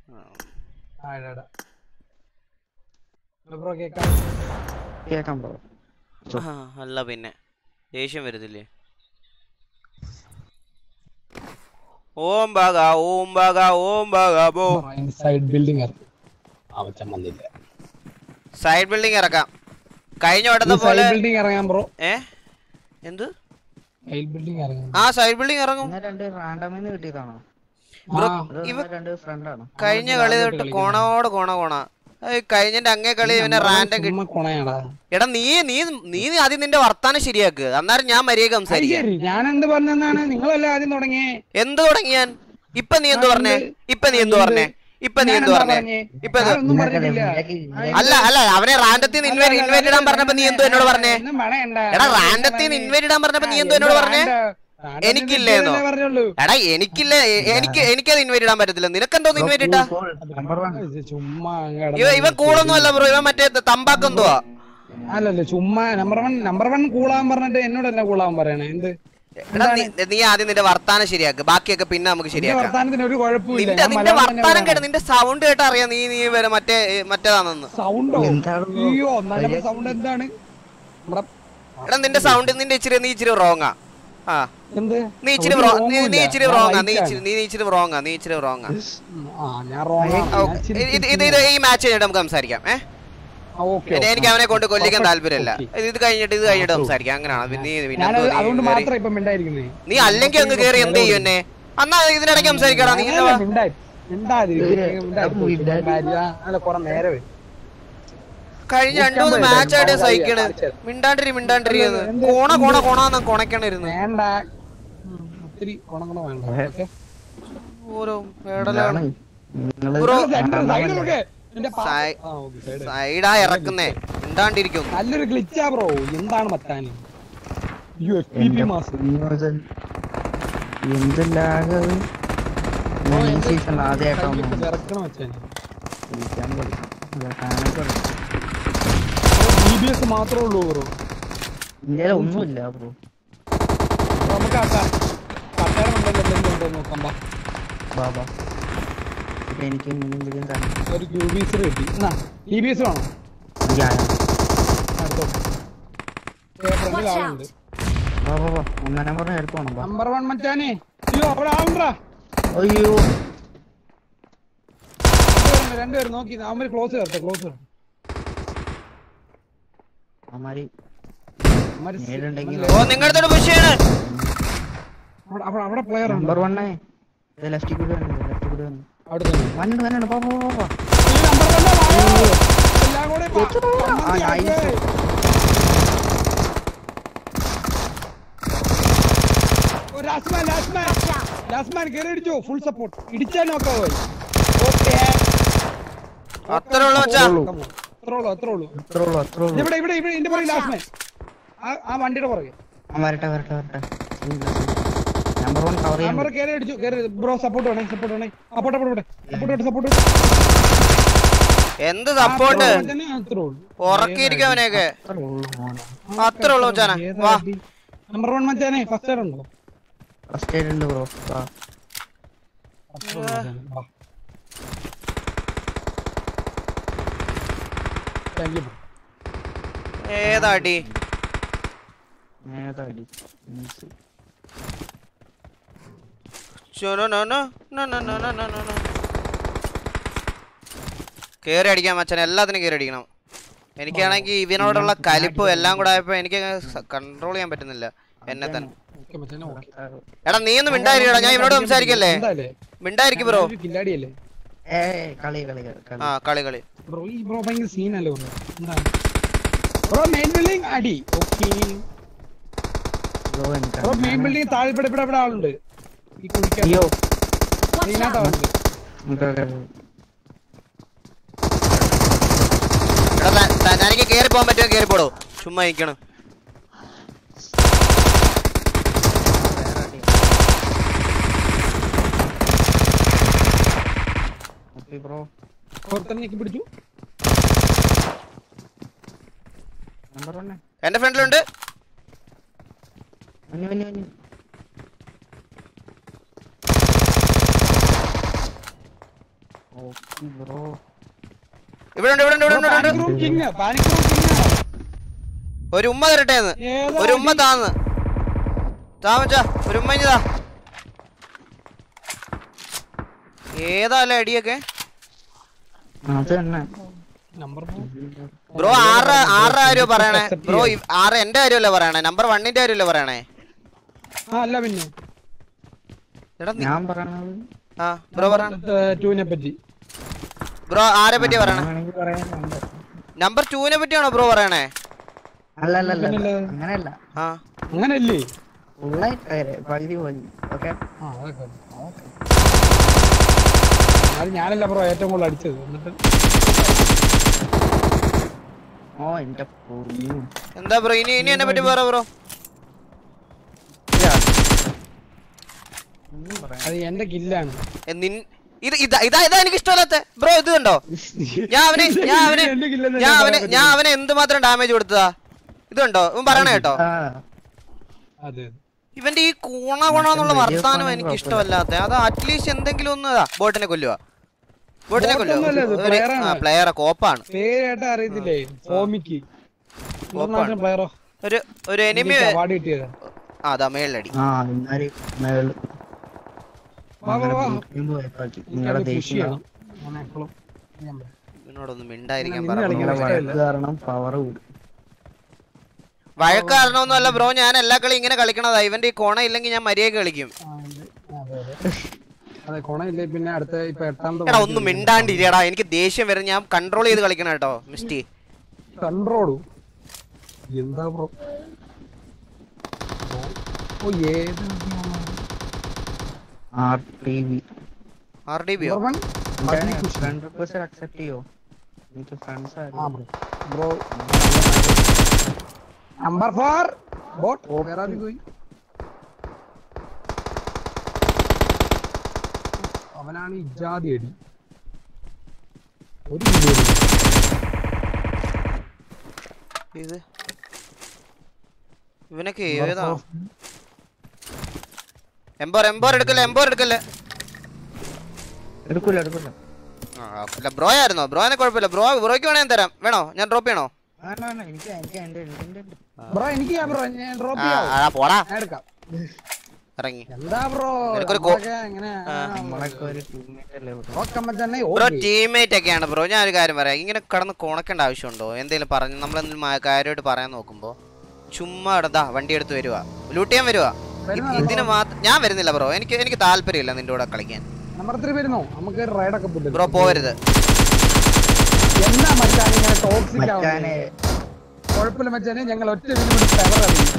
ബ്രോ കേക്കാം കേക്കാം ബ്രോ ആ, അല്ല പിന്നെ ദേഷ്യം വരുന്നില്ലേ ഓം ബാഗ ഓം ബാഗ ഓം ബാഗ ബോ സൈഡ് ബിൽഡിംഗ് അവച്ചൻ വന്നില്ല സൈഡ് ബിൽഡിംഗ് ഇറക്കാം കഴിഞ്ഞ വട്ടത്തെ സൈഡ് പോലെ ബിൽഡിംഗ് ഇറങ്ങാൻ ബ്രോ ഏ എന്ത് സൈഡ് ബിൽഡിംഗ് ഇറങ്ങാൻ ആ സൈഡ് ബിൽഡിംഗ് ഇറങ്ങും ഇന്ന് രണ്ട് റാൻഡമിന്ന് കിട്ടിയതാണോ ബ്രോ ആ, അത് ഇവ ഇന്ന് രണ്ട് ഫ്രണ്ടാണ് കഴിഞ്ഞ കളി തൊട്ട് കോണോട് കോണ കോണ കഴിഞ്ഞന്റെ അങ്ങേ കളി ഇവനെ റാൻഡം കിട്ടി ചുമ്മാ കൊണയാടാ എടാ നീ നീ നീ ആദ്യം നിന്റെ വർത്താനം ശരിയാക്ക് അന്നേരം ഞാൻ മര്യാദ സംസാരിക്കാം ശരി ഞാൻ എന്ത് പറഞ്ഞെന്നാണ് നിങ്ങളല്ലേ ആദ്യം തുടങ്ങിയേ എന്ത് തുടങ്ങി ഞാൻ ഇപ്പൊ നീ എന്ത് ആ, പറഞ്ഞേ എന്ത്? ഇപ്പൊ നീ എന്ത് പറഞ്ഞേ ഇപ്പൊ നീ ഞാൻ എന്ത് എന്താ പറഞ്ഞേ പറഞ്ഞേ? ഇപ്പൊ എന്ത്- ഞാനൊന്നും പറഞ്ഞിട്ടില്ല അല്ല അല്ല അവനെ റാൻഡത്തിൽ നിന്ന് ഇൻവൈറ്റ് ഇൻവൈറ്റ് ഇടാൻ പറഞ്ഞപ്പോ നീ എന്തോ എന്നോട് പറഞ്ഞേ ഒന്നും പറയണ്ട. എടാ റാൻഡത്തിൽ നിന്ന് ഇൻവൈറ്റ് ഇടാൻ പറഞ്ഞപ്പോ നീ എന്തോ എന്നോട് പറഞ്ഞേ റാൻഡത്തിൽ എനിക്കില്ലേന്നോ ഇട്ടതല്ലേ പറഞ്ഞുള്ളൂ. എടാ എനിക്കില്ല എ- എനിക്ക് എനിക്കത് ഇൻവൈറ്റ് ഇടാൻ പറ്റത്തില്ല നിനക്കെന്തോ ഇൻവൈറ്റ് ഇട്ടാ നമ്പർ വൺ ഇത് ചുമ്മാ അങ്ങ് ഇവ കിടന്ന് ഇവൻ കൂളൊന്നും അല്ല ബ്രോ ഇവൻ മറ്റേ തമ്പാക്ക് എന്തുവാ അല്ലല്ല ചുമ്മാ നമ്പർ വൺ നമ്പർ വൺ കൂളാൻ പറഞ്ഞിട്ട് എന്നോടല്ല കൂളാൻ പറയണേ എന്ത് എടാ നീ നീ ആദ്യം നിന്റെ വർത്താനം ശരിയാക്ക് ബാക്കിയൊക്കെ പിന്നെ നമുക്ക് എന്റെ ശരിയാക്കാം വർത്താനത്തിന് ഒരു കുഴപ്പമില്ല നിന്റെ നിന്റെ വർത്താനം കേട്ട് നിന്റെ സൗണ്ട് കേട്ട് അറിയാം നീ നീ വരെ മറ്റേ മറ്റേതാണെന്ന് സൗണ്ടോ എന്താണ് ബ്രോ? അയ്യോ നല്ല സൗണ്ട് എന്താണ് നമ്മുടെ എടാ നിന്റെ സൗണ്ട് നിന്റെ ഇച്ചിരി നീ ഇച്ചിരി റോങ്ങാ ആ എന്ത് നീ ഇച്ചിരി ഒരു wrong- wrong നീ ഉം നീ ഇല്ല. ഇച്ചിരി ഞാൻ റോങ്ങാ right നീ ആണ്. ഇച്ചിരി നീ ഇച്ചിരി റോങ്ങാ നീ ഇച്ചിരി റോങ്ങാ ഉം, ആ ഞാൻ റോങ് ഇത് ഇത് ഇത് ഈ മാച്ച് കഴിഞ്ഞിട്ട് നമുക്ക് സംസാരിക്കാം ഏ എനി- എനിക്ക് അവനെ കൊണ്ട് കൊല്ലിക്കാൻ താല്പര്യമില്ല ഇത് ഇത് കഴിഞ്ഞിട്ട് ഇത് കഴിഞ്ഞിട്ട് സംസാരിക്കാം അങ്ങനെയാണ് പിന്നെ നീ പിന്നെ ഞാൻ എന്തോ നീ അതുകൊണ്ട് കേറി- മാത്രം ഇപ്പൊ മിണ്ടായിരിക്കുന്നേ നീ അല്ലെങ്കിൽ അങ്ങ് കേറി എന്ത് ചെയ്യും എന്നെ അന്നാ ഇതിനിടയ്ക്ക് സംസാരിക്കടാ നീ ഇന്നെ വാ. അല്ല കൊറേ നേരം കഴിഞ്ഞ രണ്ടു മൂന്ന് മാച്ച് ആയിട്ട് സഹിക്കണ് മിണ്ടാണ്ടിരി മിണ്ടാണ്ടിരി എന്ന്. കോണ കോണ കോണാന്ന് കൊണക്കണിരുന്നു വേണ്ട ഉം, ഒത്തിരി കൊണങ്ങണ വേണ്ട ഓക്കേ? ഓരോ വേടലാണ് നിങ്ങള് ബ്രോ സെന്റർ സൈഡിലൊക്കെ എന്റെ പാ- സൈ- ആ, ഓക്കേ, സൈഡ്. സൈഡാ ഇറക്കുന്നേ മിണ്ടാണ്ടിരിക്കും നല്ലൊരു ഗ്ലിച്ചാ ബ്രോ എന്താണ് മത്താന് യു എഫ് പി പി മാസം കുഞ്ഞോജൻ എന്ത് ലാഗ് ഈ സീസൺ ആദ്യമായിട്ടാണ് ഇറക്കണം വെച്ചാൽ കളിക്കാൻ പഠിക്കും അല്ല കാണാൻ പഠിക്കും ബി ബി എസ് മാത്രമേ ഉള്ളൂ ബ്രോ ഇന്ത്യയിൽ ഒന്നുമില്ല ബ്രോ നമുക്ക് ആക്കാം പട്ടണം ഉണ്ടല്ലോ എന്തെങ്കിലും ഉണ്ടോ നോക്കാം ബാ. ബാബാ ഇപ്പൊ എനിക്ക് എന്തെങ്കിലും തന്നെ ഒരു ക്യൂ ബി എസ് കിട്ടി എന്നാ ഇ ബി എസ് വേണോ അടുത്തോ ഫ്രണ്ടിൽ ആളുണ്ട് വാ വാ വാ ഒന്നാം നമ്പർ ഹെൽപ്പ് വേണം വാ നമ്പർ വൺ മച്ചാനെ അയ്യോ അവിടെ ആളുണ്ടാ അയ്യോ രണ്ടുപേരും രണ്ടുപേരും നോക്കി അവന്മാര് ക്ലോസ് ചേർത്തെ ക്ലോസ് ചേർത്തെ അമാരി അവന്മാര് സി- നേരിണ്ടെങ്കിൽ ഓ നിങ്ങളുടെ പുഷ് ചെയ്യണ് അവിടെ അവിടെ അവിടെ പ്ലെയർ ഉണ്ട് നമ്പർ വണ്ണേ ലെഫ്റ്റ് കൂടി വന്നു ലെഫ്റ്റ് കൂടി വന്നു അവിടെ തന്നെ വന്നു വന്നു വാ വാ വാ വാ ഈ നമ്പർ തന്നെ വായോ. എല്ലാം കൂടെ പ- ആ, പന്ത്രണ്ട് nice. ആക്ക്. ഓ, ലാസ്മാൻ ലാസ്മാൻ ലാസ്മാൻ കേറി ഇടിച്ചോ ഫുൾ സപ്പോർട്ട് ഇടിച്ചാൽ നോക്കാം പോയി ഓക്കേ അത്രേ ഉള്ളൂ മച്ചാ അത്രേ ഉള്ളൂ അത്രേ ഉള്ളൂ അത്രേ ഉള്ളൂ അത്രേ ഉള്ളൂ ഇവിടെ ഇവിടെ ഇവിടെ ഇതിന്റെ പുറകെ ലാസ്മാൻ ആ ആ വണ്ടിയുടെ പുറകെ ആ വരട്ടെ വരട്ടെ വരട്ടെ നമ്പർ വൺ കവർ ചെയ്യാൻ നമ്പർ കേറി അടിച്ചു കേറി ബ്രോ സപ്പോർട്ട് വേണേ സപ്പോർട്ട് വേണേ സപ്പോർട്ട് സപ്പോർട്ട് സപ്പോർട്ട് സപ്പോർട്ട് എന്ത് സപ്പോർട്ട് അത്രേ ഉള്ളൂ ഉറക്കിയിരിക്കും അവനെയൊക്കെ അത്രേ ഉള്ളൂ മോനെ അത്രേ ഉള്ളൂ മച്ചാനെ വാ നമ്പർ വൺ മച്ചാനെ ഫസ്റ്റ് എയ്ഡ് ഉണ്ടോ ഫസ്റ്റ് എയ്ഡ് ഉണ്ട് ബ്രോ വാ ഫസ്റ്റ് എയ്ഡ് മച്ചാനെ, വാ. Thank you bro. ഏതാടി ഏതാടി മിസ് ചോ, no, no, no, no, no, no, no, no, no. കേറി അടിക്കാൻ മച്ചാൻ എല്ലാത്തിനും കേറി അടിക്കണം എനിക്കാണെങ്കിൽ ഇവനോടുള്ള കലിപ്പും എല്ലാം കൂടെ ആയപ്പോ എനിക്ക് കൺട്രോൾ ചെയ്യാൻ പറ്റുന്നില്ല എന്നെ തന്നെ ഓക്കെ മച്ചാനെ ഓക്കെ എടാ നീ ഒന്നും മിണ്ടായിരിക്കടാ ഞാൻ ഇവനോട് സംസാരിക്കല്ലേ എന്തായാലേ മിണ്ടായിരിക്കും ബ്രോ കില്ലാടിയല്ലേ ഏ കളി കളി കളി ആ കളി കളി ബ്രോ ഈ ബ്രോ ഭയങ്കര സീനല്ലേ ബ്രോ എന്താണ് ബ്രോ മെയിൻ ബിൽഡിംഗ് അടി ഓക്കെ ബ്രോ എനിക്ക് ബ്രോ മെയിൻ ബിൽഡിംഗ് താഴെ ഇവിടെ ഇവിടെ ഇവിടെ ആളുണ്ട് ഈ കുഴിക്കാൻ അയ്യോ Watch ഇതിനകത്ത് out! ആളുണ്ട് ഓക്കെ ഓക്കെ എടാ ത- ത- തനിക്ക് കേറി പോകാൻ പറ്റുമോ കേറി പോടോ ചുമ്മാ ഇരിക്കണം ഓക്കെ ബ്രോ പുറത്തന്നെ ഞെക്കി പിടിച്ചു നമ്പർ വണ്ണേ എന്റെ ഫ്രണ്ടിലുണ്ട് വന്നു വന്നു വന്നു ഓക്കെ ബ്രോ ഇവിടെ ഉണ്ട് ഇവിടെ ഉണ്ട് ഇവിടെ ഉണ്ട്, ഇവിടെ ഉണ്ട് room king panic room king ഒരു ഉമ്മ തരട്ടെ എന്ന് ഏതാ ഒരു ഉമ്മ താന്ന് താമച്ച ഒരു ഉമ്മ ഇഞ്ഞതാ ഏതാല്ലേ അടിയൊക്കെ അത് തന്നെ നമ്പർ ബ്രോ ആറ് ആറ് കാര്യോ പറയണേ ബ്രോ ഇ- ആറ് എന്റെ കാര്യമല്ലേ പറയണേ നമ്പർ വണ്ണിന്റെ കാര്യമല്ലേ പറയണേ ആ അല്ല പിന്നെ എടാ നീ- ഞാൻ പറയണത് ആ ബ്രോ പറയണ ടൂവിനെ പറ്റി ബ്രോ ആരെ പറ്റിയാ പറയണേ വേണമെങ്കിൽ പറയാനുണ്ട് നമ്പർ ടൂവിനെ പറ്റിയാണോ ബ്രോ പറയണേ അല്ല അല്ല അല്ല പിന്നല്ലേ? അങ്ങനെയല്ല ആ അങ്ങനല്ലേ ഫുള്ളായിട്ട് പകുതി പകുതി ഓക്കെ ആ അതൊക്കെ ഓക്കെ അത് ഞാനല്ല ബ്രോ ഏറ്റവും കൂടുതൽ അടിച്ചത് എന്നിട്ട് ഓ എന്റെ പൊന്നു എന്താ ബ്രോ ഇനി ഇനി എന്നെ പറ്റി പറ ബ്രോ ഒന്നും പറയാൻ അത് എന്റെ കില്ലാണ് എ, നിൻ- ഇത് ഇതാ ഇതാ ഇതാ എനിക്ക് ഇഷ്ടമല്ലാത്ത ബ്രോ ഇത് കണ്ടോ ഞാൻ അവന് ഞാൻ അവന് എന്റെ കില്ലെന്ന് ഞാൻ ഞാൻ അവന് പറയാൻ ഞാൻ അവന് എന്തുമാത്രം ഡാമേജ് കൊടുത്തതാ ഇത് കണ്ടോ ഇവൻ പറയണ കേട്ടോ ആ അതെ ഇവന്റെ ഈ കൂണ ഗുണ എന്നുള്ള വർത്താനം എനിക്ക് ഇഷ്ടമല്ലാത്ത അത് അറ്റ്ലീസ്റ്റ് എന്തെങ്കിലും ഒന്ന് ബോട്ടിനെ കൊല്ലുക ബോട്ടിനെ ബോട്ടൊന്നുമല്ല ഇത്, കൊല്ലുക player ആണ്. പ്ലെയറെ കോപ്പാണ് പേരായിട്ട് അറിയത്തില്ലേ ഫോമിക്ക് ഇന്റർനാഷണൽ പ്ലെയറോ ഒരു ഒരു എനിമി അവാർഡ് കിട്ടിയത് അതാ മേളിലടി ആ ഇന്നാല് മേള് വാ, വാ, വാ. നിങ്ങളുടെ ദേഷ്യം ഇവനോടൊന്നും മിണ്ടായിരിക്കാൻ നിന്നെ പറഞ്ഞു കളിക്കാൻ നിങ്ങളുടെ വഴക്ക് കാരണം പവർ കൂടും വഴക്ക് കാരണമൊന്നുമല്ല ബ്രോ ഞാൻ എല്ലാ കളി ഇങ്ങനെ കളിക്കണതാ ഇവന്റെ ഈ കോണ ഇല്ലെങ്കിൽ ഞാൻ മര്യാദ കളിക്കും അതെ അതെ അതെ കൊണയില്ലേ പിന്നെ അടുത്ത ഇപ്പൊ എട്ടാമത്തെ എടാ ഒന്നും മിണ്ടാണ്ടിരിക്കടാ എനിക്ക് ദേഷ്യം വരും ഞാൻ കൺട്രോൾ ചെയ്ത് കളിക്കണം കേട്ടോ മിസ്റ്റി കൺട്രോളു എന്താ ബ്രോ ഓ ഏത് R T V R D ബിയോ Number one, friend request accept ചെയ്യോ എനിക്ക് ഫ്രണ്ട്സ് ആ bro bro number four bot വേറെ ആരും പോയി അവനാണ് ഇജാതി അടി ഒരു കിലോ അടി. ഇത് ഇവനൊക്കെ ഏതാ എംബോർ എംബോർ എടുക്കല്ലേ എംബോർ എടുക്കല്ലേ എടുക്കൂല എടുക്കൂല ആ, അല്ല ബ്രോ ആയിരുന്നോ ബ്രോനെ കുഴപ്പമില്ല ബ്രോ ബ്രോയ്ക്ക് വേണേ ഞാൻ തരാം വേണോ ഞാൻ ഡ്രോപ്പ് ചെയ്യണോ വേണ്ട വേണ്ട എനിക്ക് എനിക്ക് എന്റെ എന്റെ എന്റെ ബ്രോ എനിക്ക് ഞാൻ ബ്രോ ഞാൻ ഡ്രോപ്പ് ആ ചെയ്യാം ആ, പോടാ ഞാൻ എടുക്കാം ഇറങ്ങി എന്താ ബ്രോ നിനക്കൊരു കോ- എങ്ങനെ നമ്മളൊക്കെ ഒരു ടീമേറ്റ് അല്ലേ ഇവിടെ. നോക്കുമ്പോ തന്നെ ബ്രോ ഓടി. ടീംമേറ്റ് ഒക്കെയാണ് ബ്രോ ഞാൻ ഒരു കാര്യം പറയാം ഇങ്ങനെ കടന്ന് കുണക്കേണ്ട ആവശ്യമുണ്ടോ എന്തെങ്കിലും പറഞ്ഞു നമ്മളെന്തെങ്കിലും മാ- കാര്യമായിട്ട് പറയാൻ നോക്കുമ്പോ ചുമ്മാ ഇടതാ വണ്ടി എടുത്ത് വരുവാ ലൂട്ട് ചെയ്യാൻ വരുവാ വരുന്നതാ ഇതിന് മാത്രം ഞാൻ വരുന്നില്ല ബ്രോ എനിക്ക് എനിക്ക് താല്പര്യമില്ല നിന്റെ കൂടെ കളിക്കാൻ നമ്പർ ത്രീ വരുന്നോ നമുക്ക് റൈഡൊക്കെ പോയിട്ട് ബ്രോ പോവരുത് എന്നാ മച്ചാനെ ഇങ്ങനെ ടോക്സിക് മച്ചാനെ കുഴപ്പമില്ല മച്ചാനെ ഞങ്ങൾ ഒറ്റ വീട് ഫെവർ അറിയും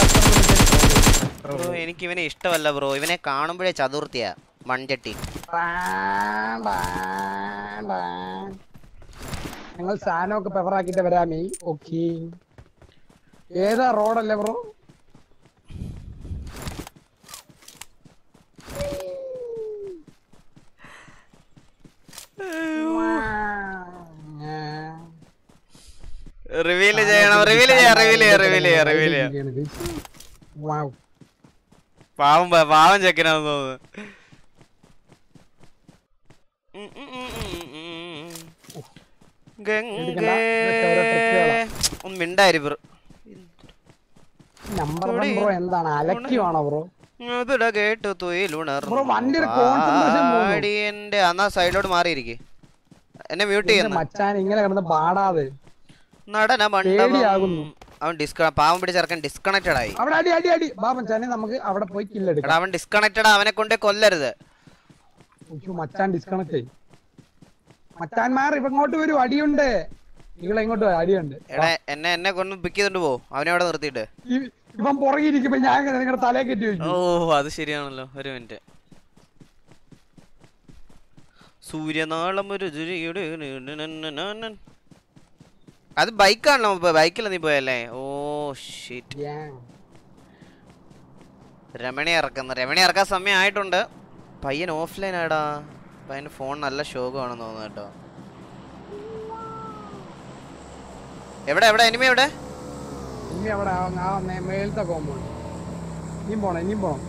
ബ്രോ എനിക്ക് ഇവനെ ഇഷ്ടമല്ല ബ്രോ ഇവനെ കാണുമ്പോഴേ ചതുർത്ഥിയാ മൺചട്ടി ഞങ്ങൾ സാധനമൊക്കെ പെവർ ആക്കിട്ട് വരാമേ ഓക്കെ ഏതാ റോഡല്ലേ ബ്രോ റിവീൽ ചെയ്യണം റിവീൽ ചെയ്യാം റിവീൽ ചെയ്യാം റിവീൽ ചെയ്യാം റിവീൽ ചെയ്യാം വാവ് പാവം പ- പാവം ചെക്കനാന്ന് തോന്നുന്നു ഉം, ഉം, ഉം, ഉം, ഉം. ഗംഗേ ഒന്ന് മിണ്ടായിരി ബ്രോ നമ്പർ വൺ ബ്രോ എന്താണ് അലക്യമാണോ ബ്രോ അതിട കേട്ടു തുയിലുണർന്നു ബ്രോ, വണ്ടിയുടെ concentration പോകുന്നു. പാടിയന്റെ എന്നാ സൈഡിലോട്ട് മാറിയിരിക്കെ എന്നെ മ്യൂട്ട് എന്റെ ചെയ്യുന്നു മച്ചാൻ ഇങ്ങനെ കിടന്ന് പാടാതെ നടന മണ്ഡപം പേടിയാകുന്നു. അവൻ ഡിസ്ക പാവം പിടിച്ചിറക്കാൻ ഡിസ്കണക്റ്റഡ് ആയി അവിടെ അടി അടി അടി ബാ മച്ചാനെ നമുക്ക് അവിടെ പോയി എടാ കില്ലെടുക്കാം അവൻ ഡിസ്കണക്റ്റഡ് അവനെ കൊണ്ട് കൊല്ലരുത് ഉയ്യോ, മച്ചാൻ ഡിസ്കണക്ട് ആയി മച്ചാന്മാർ ഇപ്പൊ ഇങ്ങോട്ട് വരും അടിയുണ്ട് നിങ്ങളെ ഇങ്ങോട്ട് വരും അടിയുണ്ട് എടാ എന്നെ എന്നെ കൊണ്ട് പിക്ക് ചെയ്തിട്ട് പോ അവനെ അവിടെ നിർത്തിയിട്ട് ഈ- ഇവൻ പുറകിരിക്കുമ്പോ ഞാൻ ഇങ്ങനെ നിങ്ങളുടെ തലയെ കെട്ടി ഓ വെക്കും അത് ശരിയാണല്ലോ ഒരു മിനിറ്റ് സൂര്യനാളം ഒരു ജുരിയുടെ നനനനനനൻ. അത് ബൈക്കാണല്ലോ ബൈക്കിൽ നീ പോയല്ലേ ഓ ഷീറ്റ് രമണി ഇറക്കുന്നു രമണി ഇറക്കാൻ സമയം ആയിട്ടുണ്ട് പയ്യൻ ഓഫ്ലൈൻ ആടാ പയ്യന് ഫോൺ നല്ല ശോകമാണെന്ന് തോന്നുന്നു കേട്ടോ എവിടെ എവിടെ എനിമ എവിടെ ഇനി അവിടെ ആ- ആ മേ- മേലത്തെ കോമ്പൗണ്ട് ഇനിയും പോണം ഇനിയും പോണം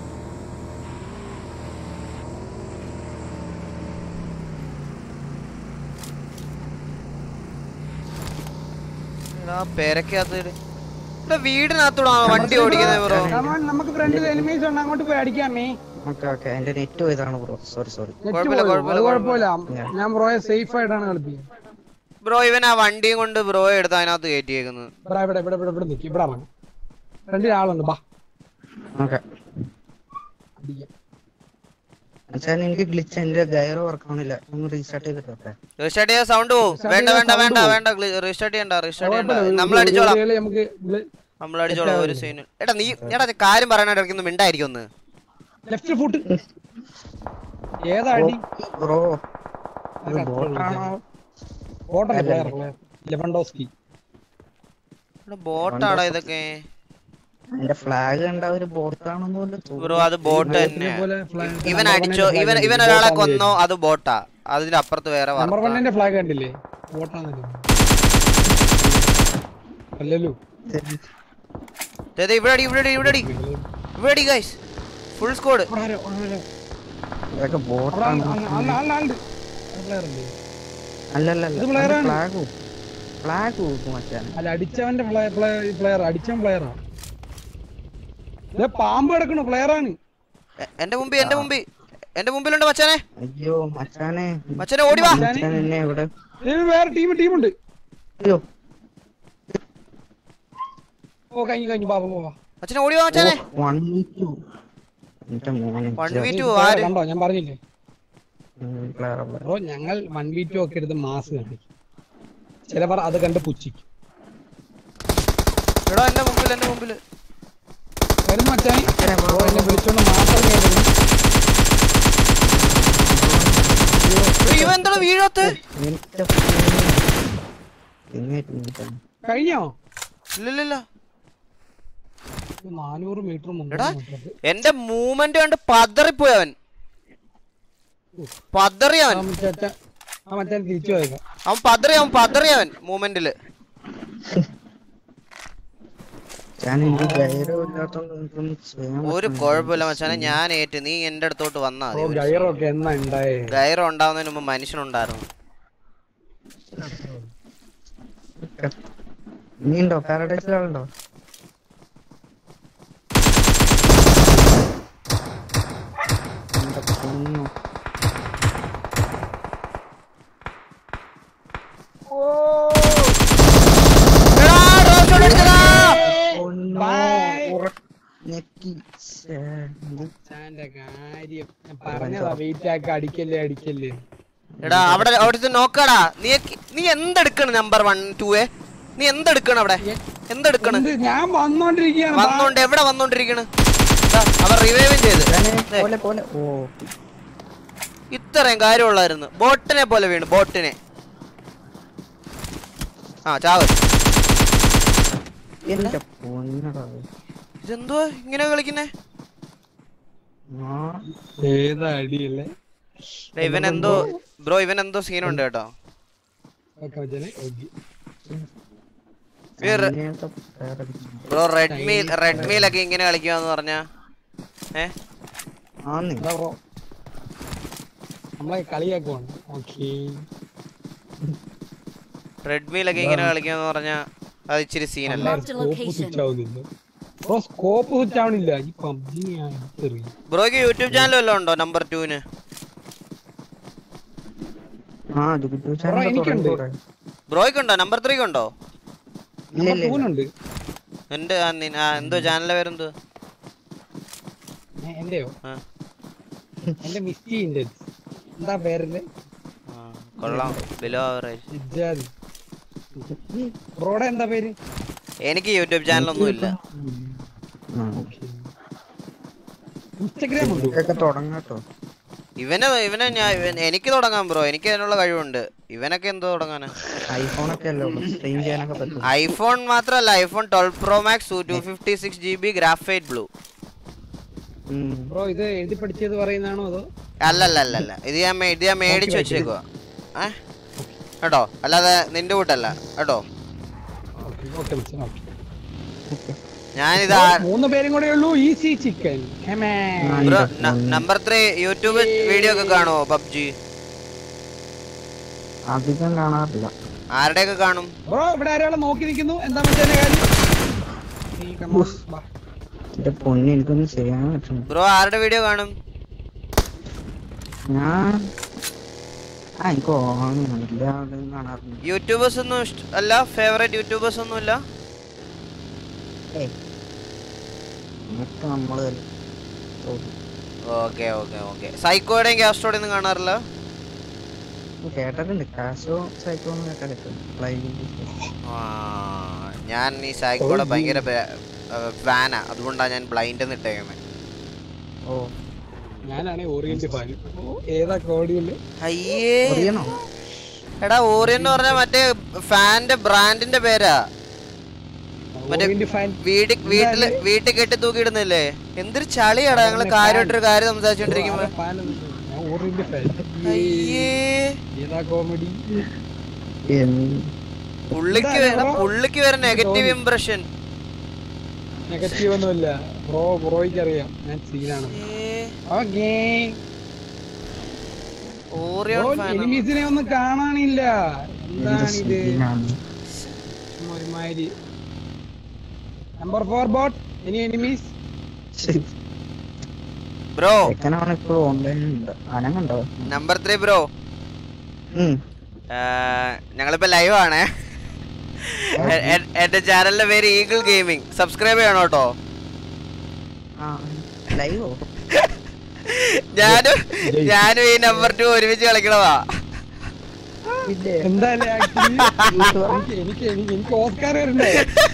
എടാ പേരക്കകത്ത് ഇവിടെ വീടിനകത്തൂടെ വണ്ടി ഓടിക്കുന്നത് ബ്രോ Come on, നമുക്ക് ഫ്രണ്ടിൽ എനിമീസ് ഉണ്ട് അങ്ങോട്ട് പോയി അടിക്കാമേ ഓക്കെ ഓക്കെ എന്റെ നെറ്റ് പോയതാണ് ബ്രോ സോറി സോറി നെറ്റ് കുഴപ്പമില്ല, പോയോ? അത് കുഴപ്പമില്ല, കുഴപ്പമില്ല ഞാൻ ബ്രോയെ സേഫ് ആയിട്ടാണ് കളിപ്പിക്കുന്നത് ബ്രോ ഇവൻ ആ വണ്ടിയും കൊണ്ട് ബ്രോ എടുത്ത് അതിനകത്ത് കയറ്റിയേക്കുന്നത് ഇവിടെ ഇവിടെ ഇവിടെ ഇവിടെ ഇവിടെ നിൽക്കും ഇവിടെ ഇറങ്ങും ഫ്രണ്ടിൽ ആളുണ്ട് ബാ ഓക്കെ അടിക്കാം എന്നുവെച്ചാൽ എനിക്ക് ഗ്ലിച്ച് എന്റെ ഗയർ വർക്ക് ആവണില്ല ഒന്ന് റീസ്റ്റാർട്ട് ചെയ്തിട്ടോട്ടെ റീസ്റ്റാർട്ട് ചെയ്യാൻ സൗണ്ട് പോവും Restart വേണ്ട ചെയ്യാൻ വേണ്ട sound വേണ്ട പോവും. വേണ്ട റീസ്റ്റാർട്ട് ചെയ്യണ്ട റീസ്റ്റാർട്ട് ചെയ്യണ്ട കുഴപ്പമില്ല, നമ്മൾ ഒരു- അടിച്ചോളാം ഒരു കളി നമുക്ക് ഇതില് നമ്മൾ അടിച്ചോളാം ഒരു സീന് എടാ നീ എടാ ഇത് കാര്യം പറയാനായിട്ട് മിണ്ടായിരിക്കും ഒന്ന് ലെഫ്റ്റ് ഫുട്ട് ഏതാ അടി ബ്രോ ഇത് ബോട്ടാണോ ബോട്ടല്ലേ അല്ല, പ്ലെയർ അല്ല. ലെവൻഡോസ്കി ബോട്ടാടാ ഇതൊക്കെ എന്റെ ഫ്ലാഗ് കണ്ട ഒരു ബോട്ടാണെന്ന് പോലും ബ്രോ അത് ബോട്ട് തന്നെ പോലെ flag- ഇവൻ number അടിച്ചോ one ന്റെ ഇവൻ flag ഇവൻ ഉണ്ട്. ഒരാളെ ബോട്ടാന്ന് കൊന്നോ അത് ബോട്ടാ അതിന്റെ അപ്പുറത്ത് വേറെ നമ്പർ വാർത്ത. വണ്ണിന്റെ ഫ്ലാഗ് കണ്ടില്ലേ ബോട്ടാന്ന് അല്ലല്ലോ ദേ, ദേ, ഇവിടെ അടി ഇവിടെ അടി ഇവിടെ അടി ഇവിടെ അടി ഗൈസ് ഫുൾ സ്കോഡ് അവിടെ ആരോ- അവിടെ ആരോ- ഇതൊക്കെ അവിടെ ബോട്ടാണ് ആള്- ആള്- ആള്- ആള്- ആളുണ്ട്. അവിടെ player അല്ലേ? അല്ലല്ല ഇത് player ആണ്. ഫ്ലാഗ് ഫ്ലാഗ് കൂക്കും മച്ചാൻ അല്ല അടിച്ചവന്റെ പ്ലെയർ അടിച്ചവൻ പ്ലെയറാ പാമ്പ് കിടക്കണു പ്ലെയർ ആണ് എന്റെ മുമ്പിൽ എന്റെ മുമ്പിൽ എന്റെ മുമ്പിലുണ്ട് മച്ചാനെ അയ്യോ മച്ചാനെ മച്ചാനെ ഓടി വാ മച്ചാൻ എന്നെ എവിടെ ഇത് വേറെ ടീം ടീമുണ്ട് അയ്യോ ഓ കഴിഞ്ഞു കഴിഞ്ഞു ബാബു പോവാ മച്ചാനെ ഓടി വാ മച്ചാനെ വൺ ടു എന്റെ മോനെ വൺ വി ടു ഇത് ആര് കണ്ടോ ഞാൻ പറഞ്ഞില്ലേ പ്ലെയർ ബ്രോ ഞങ്ങൾ വൺ വി ടു ഒക്കെ എടുത്ത് മാസ് കാണിക്കും ചിലവർ അത് കണ്ട് പുച്ഛിക്കും എടാ എന്റെ മുമ്പിൽ എന്റെ മുമ്പിൽ വരും മച്ചാൻ ബ്രോ എന്നെ വിളിച്ചോണ്ട് മാത്രം കേൾക്കുന്നു ഇവ എന്താണ് വീഴാത്ത കഴിഞ്ഞോ ഇല്ലില്ല നാനൂറ് മീറ്റർ എടാ മുന്നൂറ് മീറ്റർ എന്റെ മൂവ്മെന്റ് കണ്ട് പതറിപ്പോയി അവൻ പതറി അവൻ ആ മച്ചാൻ തിരിച്ചു പോയേക്കാം അവൻ പതറി അവൻ പതറി അവൻ മൂവ്മെന്റില് ഞാൻ എനിക്ക് ധൈര്യം ഇല്ലാത്തോണ്ട് എനിക്കൊന്നും ചെയ്യാൻ ഒരു കുഴപ്പമില്ല മച്ചാനെ ഞാൻ ഏറ്റ് നീ എന്റെ അടുത്തോട്ട് വന്നാ ഓ മതി ഗൈറൊക്കെ എന്നാ ഉണ്ടായേ ഗൈറം ഉണ്ടാവുന്നതിന് മുമ്പ് മനുഷ്യനുണ്ടായിരുന്നു നീ ഉണ്ടോ പാരഡൈസിലുണ്ടോ മച്ചാന്റെ കാര്യം ഞാൻ പറഞ്ഞതാ വെയിറ്റ് ആക്കി അടിക്കല്ലേ അടിക്കല്ലേ എടാ അവിടെ അവിടുത്തെ നോക്കടാ നീ നീ എന്തെടുക്കണ് നമ്പർ വൺ ടു എ നീ എന്തെടുക്കണ് അവിടെ എന്തെടുക്കണ് എന്ത് ഞാൻ വന്നോണ്ടിരിക്കുകയാണ് വന്നോണ്ട് എവിടെ വന്നോണ്ടിരിക്കണ് ദാ, അവർ റിവൈവും ചെയ്ത് ദേ, പോലെ പോലെ ഓ ഇത്രയും കാര്യമുള്ളായിരുന്നു ബോട്ടിനെ പോലെ വീണ് ബോട്ടിനെ ആ ചാവ് എന്റെ പൊന്നടാ ഇതെന്തോ ഇങ്ങനെ കളിക്കുന്നേ ഏതാ അടിയല്ലേ ദേ, ഇവൻ എന്തോ ബ്രോ ഇവൻ എന്തോ സീനുണ്ട് കേട്ടോ ഓക്കെ മച്ചാനെ ഓക്കെ ബ്രോ റെഡ്മി റെഡ്മിയിലൊക്കെ ഇങ്ങനെ കളിക്കാന്ന് പറഞ്ഞാ ഏ എന്താ ബ്രോ നമ്മളെ കളിയാക്കുവാണ് ഓക്കെ റെഡ്മിയിലൊക്കെ ഇങ്ങനെ കളിക്കാന്ന് പറഞ്ഞാ അത് ഇച്ചിരി സീനല്ലേ സ്കോപ്പ് സ്വിച്ച് ആവുന്നില്ല ബ്രോ സ്കോപ്പ് സ്വിച്ച് ആവണില്ല ഈ പബ്ജി ഞാൻ എടുത്തെറിയും ബ്രോയ്ക്ക് യൂട്യൂബ് ചാനൽ വല്ലതും ഉണ്ടോ നമ്പർ ടുവിന് ആ യൂട്യൂബ് ബ്രോ ചാനൽ എനിക്കുണ്ട് ബ്രോയ്ക്കുണ്ടോ നമ്പർ ത്രീക്ക് ഉണ്ടോ ഇല്ല ഇല്ല ഇല്ല. ഫോണുണ്ട് എന്റെ ആ, നി- ആ, എന്തോ ചാനലിലെ പേരെന്തോ എന്റെയോ ആ. എന്റെ മിസ്റ്റി ഇന്ത്യൻസ് എന്താ പേരല്ലേ ആ, കൊള്ളാം ബിലോ ആവറേജ് ഇജാതി ബ്രോയുടെ എന്താ പേര് എനിക്ക് യൂട്യൂബ് ചാനലൊന്നും ഇല്ല ആ. ഇൻസ്റ്റഗ്രാം ഉണ്ട് ഇതൊക്കെ തുടങ്ങാട്ടോ ഇവന് ഇവനെ ഞാൻ ഇവൻ- എനിക്ക് തുടങ്ങാം ബ്രോ എനിക്ക് അതിനുള്ള കഴിവുണ്ട് ഇവനൊക്കെ എന്തോ തുടങ്ങാനാ ഐഫോണൊക്കെ അല്ലേ ഉള്ളൂ സ്ട്രീം ചെയ്യാനൊക്കെ പറ്റും ഐഫോൺ മാത്രല്ല iPhone twelve pro max two fifty six G B graphite blue ഉം. ബ്രോ ഇത് എഴുതി പഠിച്ചത് പറയുന്നതാണോ അതോ അല്ലല്ല അല്ല അല്ല ഇത് ഞാൻ മേ- ഇത് ഞാൻ മേടിച്ച് വെച്ചേക്കുവാ ഏ കേട്ടോ അല്ലാതെ നിന്റെ കൂട്ടല്ല കേട്ടോ ഓക്കെ ഓക്കെ ഞാനിത് ആ- മൂന്ന് പേരും കൂടെ ഉള്ളൂ easy chicken bro number three YouTube video ഒക്കെ കാണുമോ പബ്ജി അധികം കാണാറില്ല ആരുടെയൊക്കെ കാണും ബ്രോ ഇവിടെ ആരാളെ നോക്കി നിൽക്കുന്നു എന്താ മറ്റേ കാര്യം നീ come on, വാ. എന്റെ പൊന്നി എനിക്കൊന്നും ചെയ്യാൻ പറ്റുന്നു ബ്രോ ആരുടെ വീഡിയോ കാണും ഞാൻ ആ എനിക്ക് ഓർമ്മ എല്ലാവരുടെയും കാണാറുണ്ട് യൂട്യൂബേഴ്സ് ഒന്നും ഇഷ്ട അല്ല ഫേവറേറ്റ് യൂട്യൂബേഴ്സ് ഒന്നും ഇല്ല ഏയ് നമുക്ക് നമ്മള് ഓക്കെ ഓക്കെ ഓക്കെ സൈക്കോയുടെയും ഗ്യാസ്ട്രോടെയും ഒന്നും കാണാറില്ല കേട്ടിട്ടുണ്ട് കാശോ സൈക്കോ ഒന്നും കേട്ടിട്ടുണ്ട് ഫ്ലൈവിംഗ് ആ, ഞാൻ ഈ സൈക്കോടെ ഭയങ്കര ഫാനാ അതുകൊണ്ടാണ് ഞാൻ ബ്ലൈൻഡ് എന്ന് ഇട്ടേക്കുന്നത് ഓ ഞാനാണേ ഓറിയന്റ് ഫാൻ ഏതാ കോടിയില് അയ്യേ അറിയണോ എടാ ഓറിയൻ എന്ന് പറഞ്ഞാൽ മറ്റേ ഫാന്റെ ബ്രാൻഡിന്റെ പേരാ മറ്റേ ഓറിയന്റ് ഫാൻ വീട്ടിൽ വീട്ടില് വീട്ടിൽ കെട്ടി തൂക്കിയിടുന്നില്ലേ എന്തൊരു ചളിയാടാ ഞങ്ങള് കാര്യമായിട്ടൊരു കാര്യം സംസാരിച്ചോണ്ടിരിക്കുമ്പോ ഫാൻ ഞാൻ ഓറിയന്റ് ഫാൻ അയ്യേ ഏതാ കോമഡി പുള്ളിക്ക് എന്താ വേ- പുള്ളിക്ക് വരെ നെഗറ്റീവ് ഇംപ്രഷൻ നെഗറ്റീവ് ഒന്നുമില്ല ബ്രോ ബ്രോയ്ക്ക് അറിയാം ഞാൻ സീനാണ് ഓക്കേ ഓറിയോൺ ഫാൻ എനിമീസിനെ ഒന്നും കാണാനില്ല എന്താണിത് ഒരുമാതിരി നമ്പർ ഫോർ ബോട്ട് ഇനി എനിമീസ് ബ്രോ ചെക്കനാണ് ഇപ്പോൾ ഓൺലൈനിൽ ഉണ്ട് അനങ്ങുണ്ടോ നമ്പർ ത്രീ ബ്രോ ഉം. ഞങ്ങളിപ്പോ ലൈവ് ആണ് എ- എ- എന്റെ ചാനലിന്റെ പേര് ഈഗിൾ ഗെയിമിംഗ് സബ്സ്ക്രൈബ് ചെയ്യണം കേട്ടോ ആ ലൈവോ ഞാനും ഞാനും ഈ നമ്പർ ടു ഒരുമിച്ച് കളിക്കണതാ എന്തായാലും actually എനിക്ക് എനിക്ക് എനിക്ക് എനിക്ക് ഓസ്കാർ വരണ്ടേ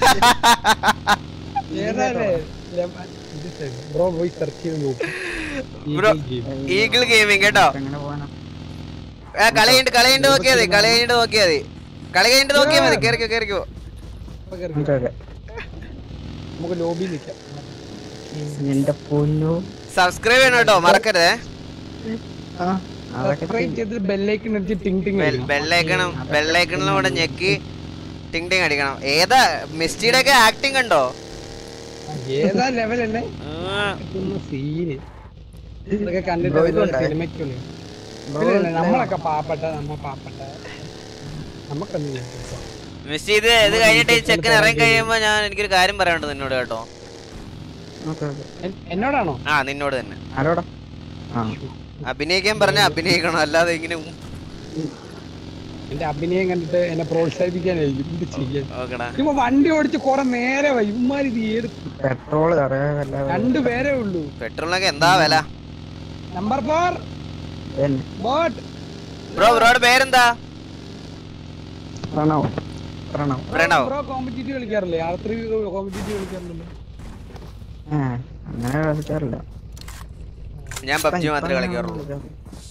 ഏതാല്ലേ ബ്രോ പോയി സെർച്ച് ചെയ്ത് നോക്കും ബ്രോ ഈഗിൾ ഗെയിമിംഗ് കേട്ടോ എങ്ങനെ പോവാനാ ആ, കളി കഴിഞ്ഞിട്ട് കളി കഴിഞ്ഞിട്ട് നോക്കിയാ മതി കളി കഴിഞ്ഞിട്ട് നോക്കിയാ മതി കളി കഴിഞ്ഞിട്ട് നോക്കിയാ മതി കേറിക്കോ കേറിക്കോ ഓക്കെ ഓക്കെ നമുക്ക് ലോബി നിൽക്കാം എന്റെ പൊന്നു സബ്സ്ക്രൈബ് ചെയ്യണം കേട്ടോ മറക്കരുതേ ആ അതൊക്കെ സബ്സ്ക്രൈബ് ചെയ്ത് ബെല്ലൈക്കൺ അടിച്ച് ടിങ് ടിങ് അടിക്കണം. ബെല്ലൈക്കണം ബെല്ലൈക്കണിലൂടെ ഞെക്കി ടിങ് ടിങ് അടിക്കണം ഏതാ മിസ്റ്റിയുടെ ഒക്കെ ആക്ടിങ് കണ്ടോ ഏതാ ലെവലല്ലേ ആ, സീന് ഇതൊക്കെ കണ്ടിട്ട് ബ്രോ വല്ല ഇതുണ്ടോ? സിനിമയ്ക്കുള്ളൂ ബ്രോ ഇല്ല, ഇല്ല, ഇല്ല. നമ്മളൊക്കെ പാവപ്പെട്ട നമ്മ പാവപ്പെട്ട നമുക്കൊന്നും ചെയ്യാൻ പറ്റില്ല. മിസ്റ്റി ഇത് ഇത് കഴിഞ്ഞിട്ട് ഈ ചെക്കൻ ഇറങ്ങി കഴിയുമ്പോ ഞാൻ എനിക്കൊരു കാര്യം പറയാനുണ്ട് നിന്നോട് കേട്ടോ ഓക്കെ ഓക്കെ എൻ- എന്നോടാണോ ആ നിന്നോട് തന്നെ ആരോടാ ആ അഭിനയിക്കാൻ പറഞ്ഞ അഭിനയിക്കണം അല്ലാതെ ഇങ്ങനെ ഉം. എന്റെ അഭിനയം കണ്ടിട്ട് എന്നെ പ്രോത്സാഹിപ്പിക്കാനായിരിക്കും എന്ത് ചെയ്യാൻ നോക്കടാ ഇപ്പൊ വണ്ടി ഓടിച്ച് കൊറേ നേരെ വൈ ഇമ്മാരി ഇത് ഏത് പെട്രോള് അറിയാമല്ല രണ്ടു പേരേ ഉള്ളൂ പെട്രോളിനൊക്കെ എന്താ വില നമ്പർ ഫോർ ബോട്ട് ബ്രോ ബ്രോയുടെ പേരെന്താ പ്രണവ് പ്രണവ് പ്രണവ് ബ്രോ കോമ്പറ്റീറ്റീവ് കളിക്കാറില്ലേ ആർത്തി കോമ്പറ്റീറ്റീവ് കളിക്കാറുണ്ടല്ലോ ആ അങ്ങനെ കളിക്കാറില്ല ഞാൻ പബ്ജി മാത്രമേ ഇപ്പം കളിക്കാറുള്ളൂ കളിക്കാറ്.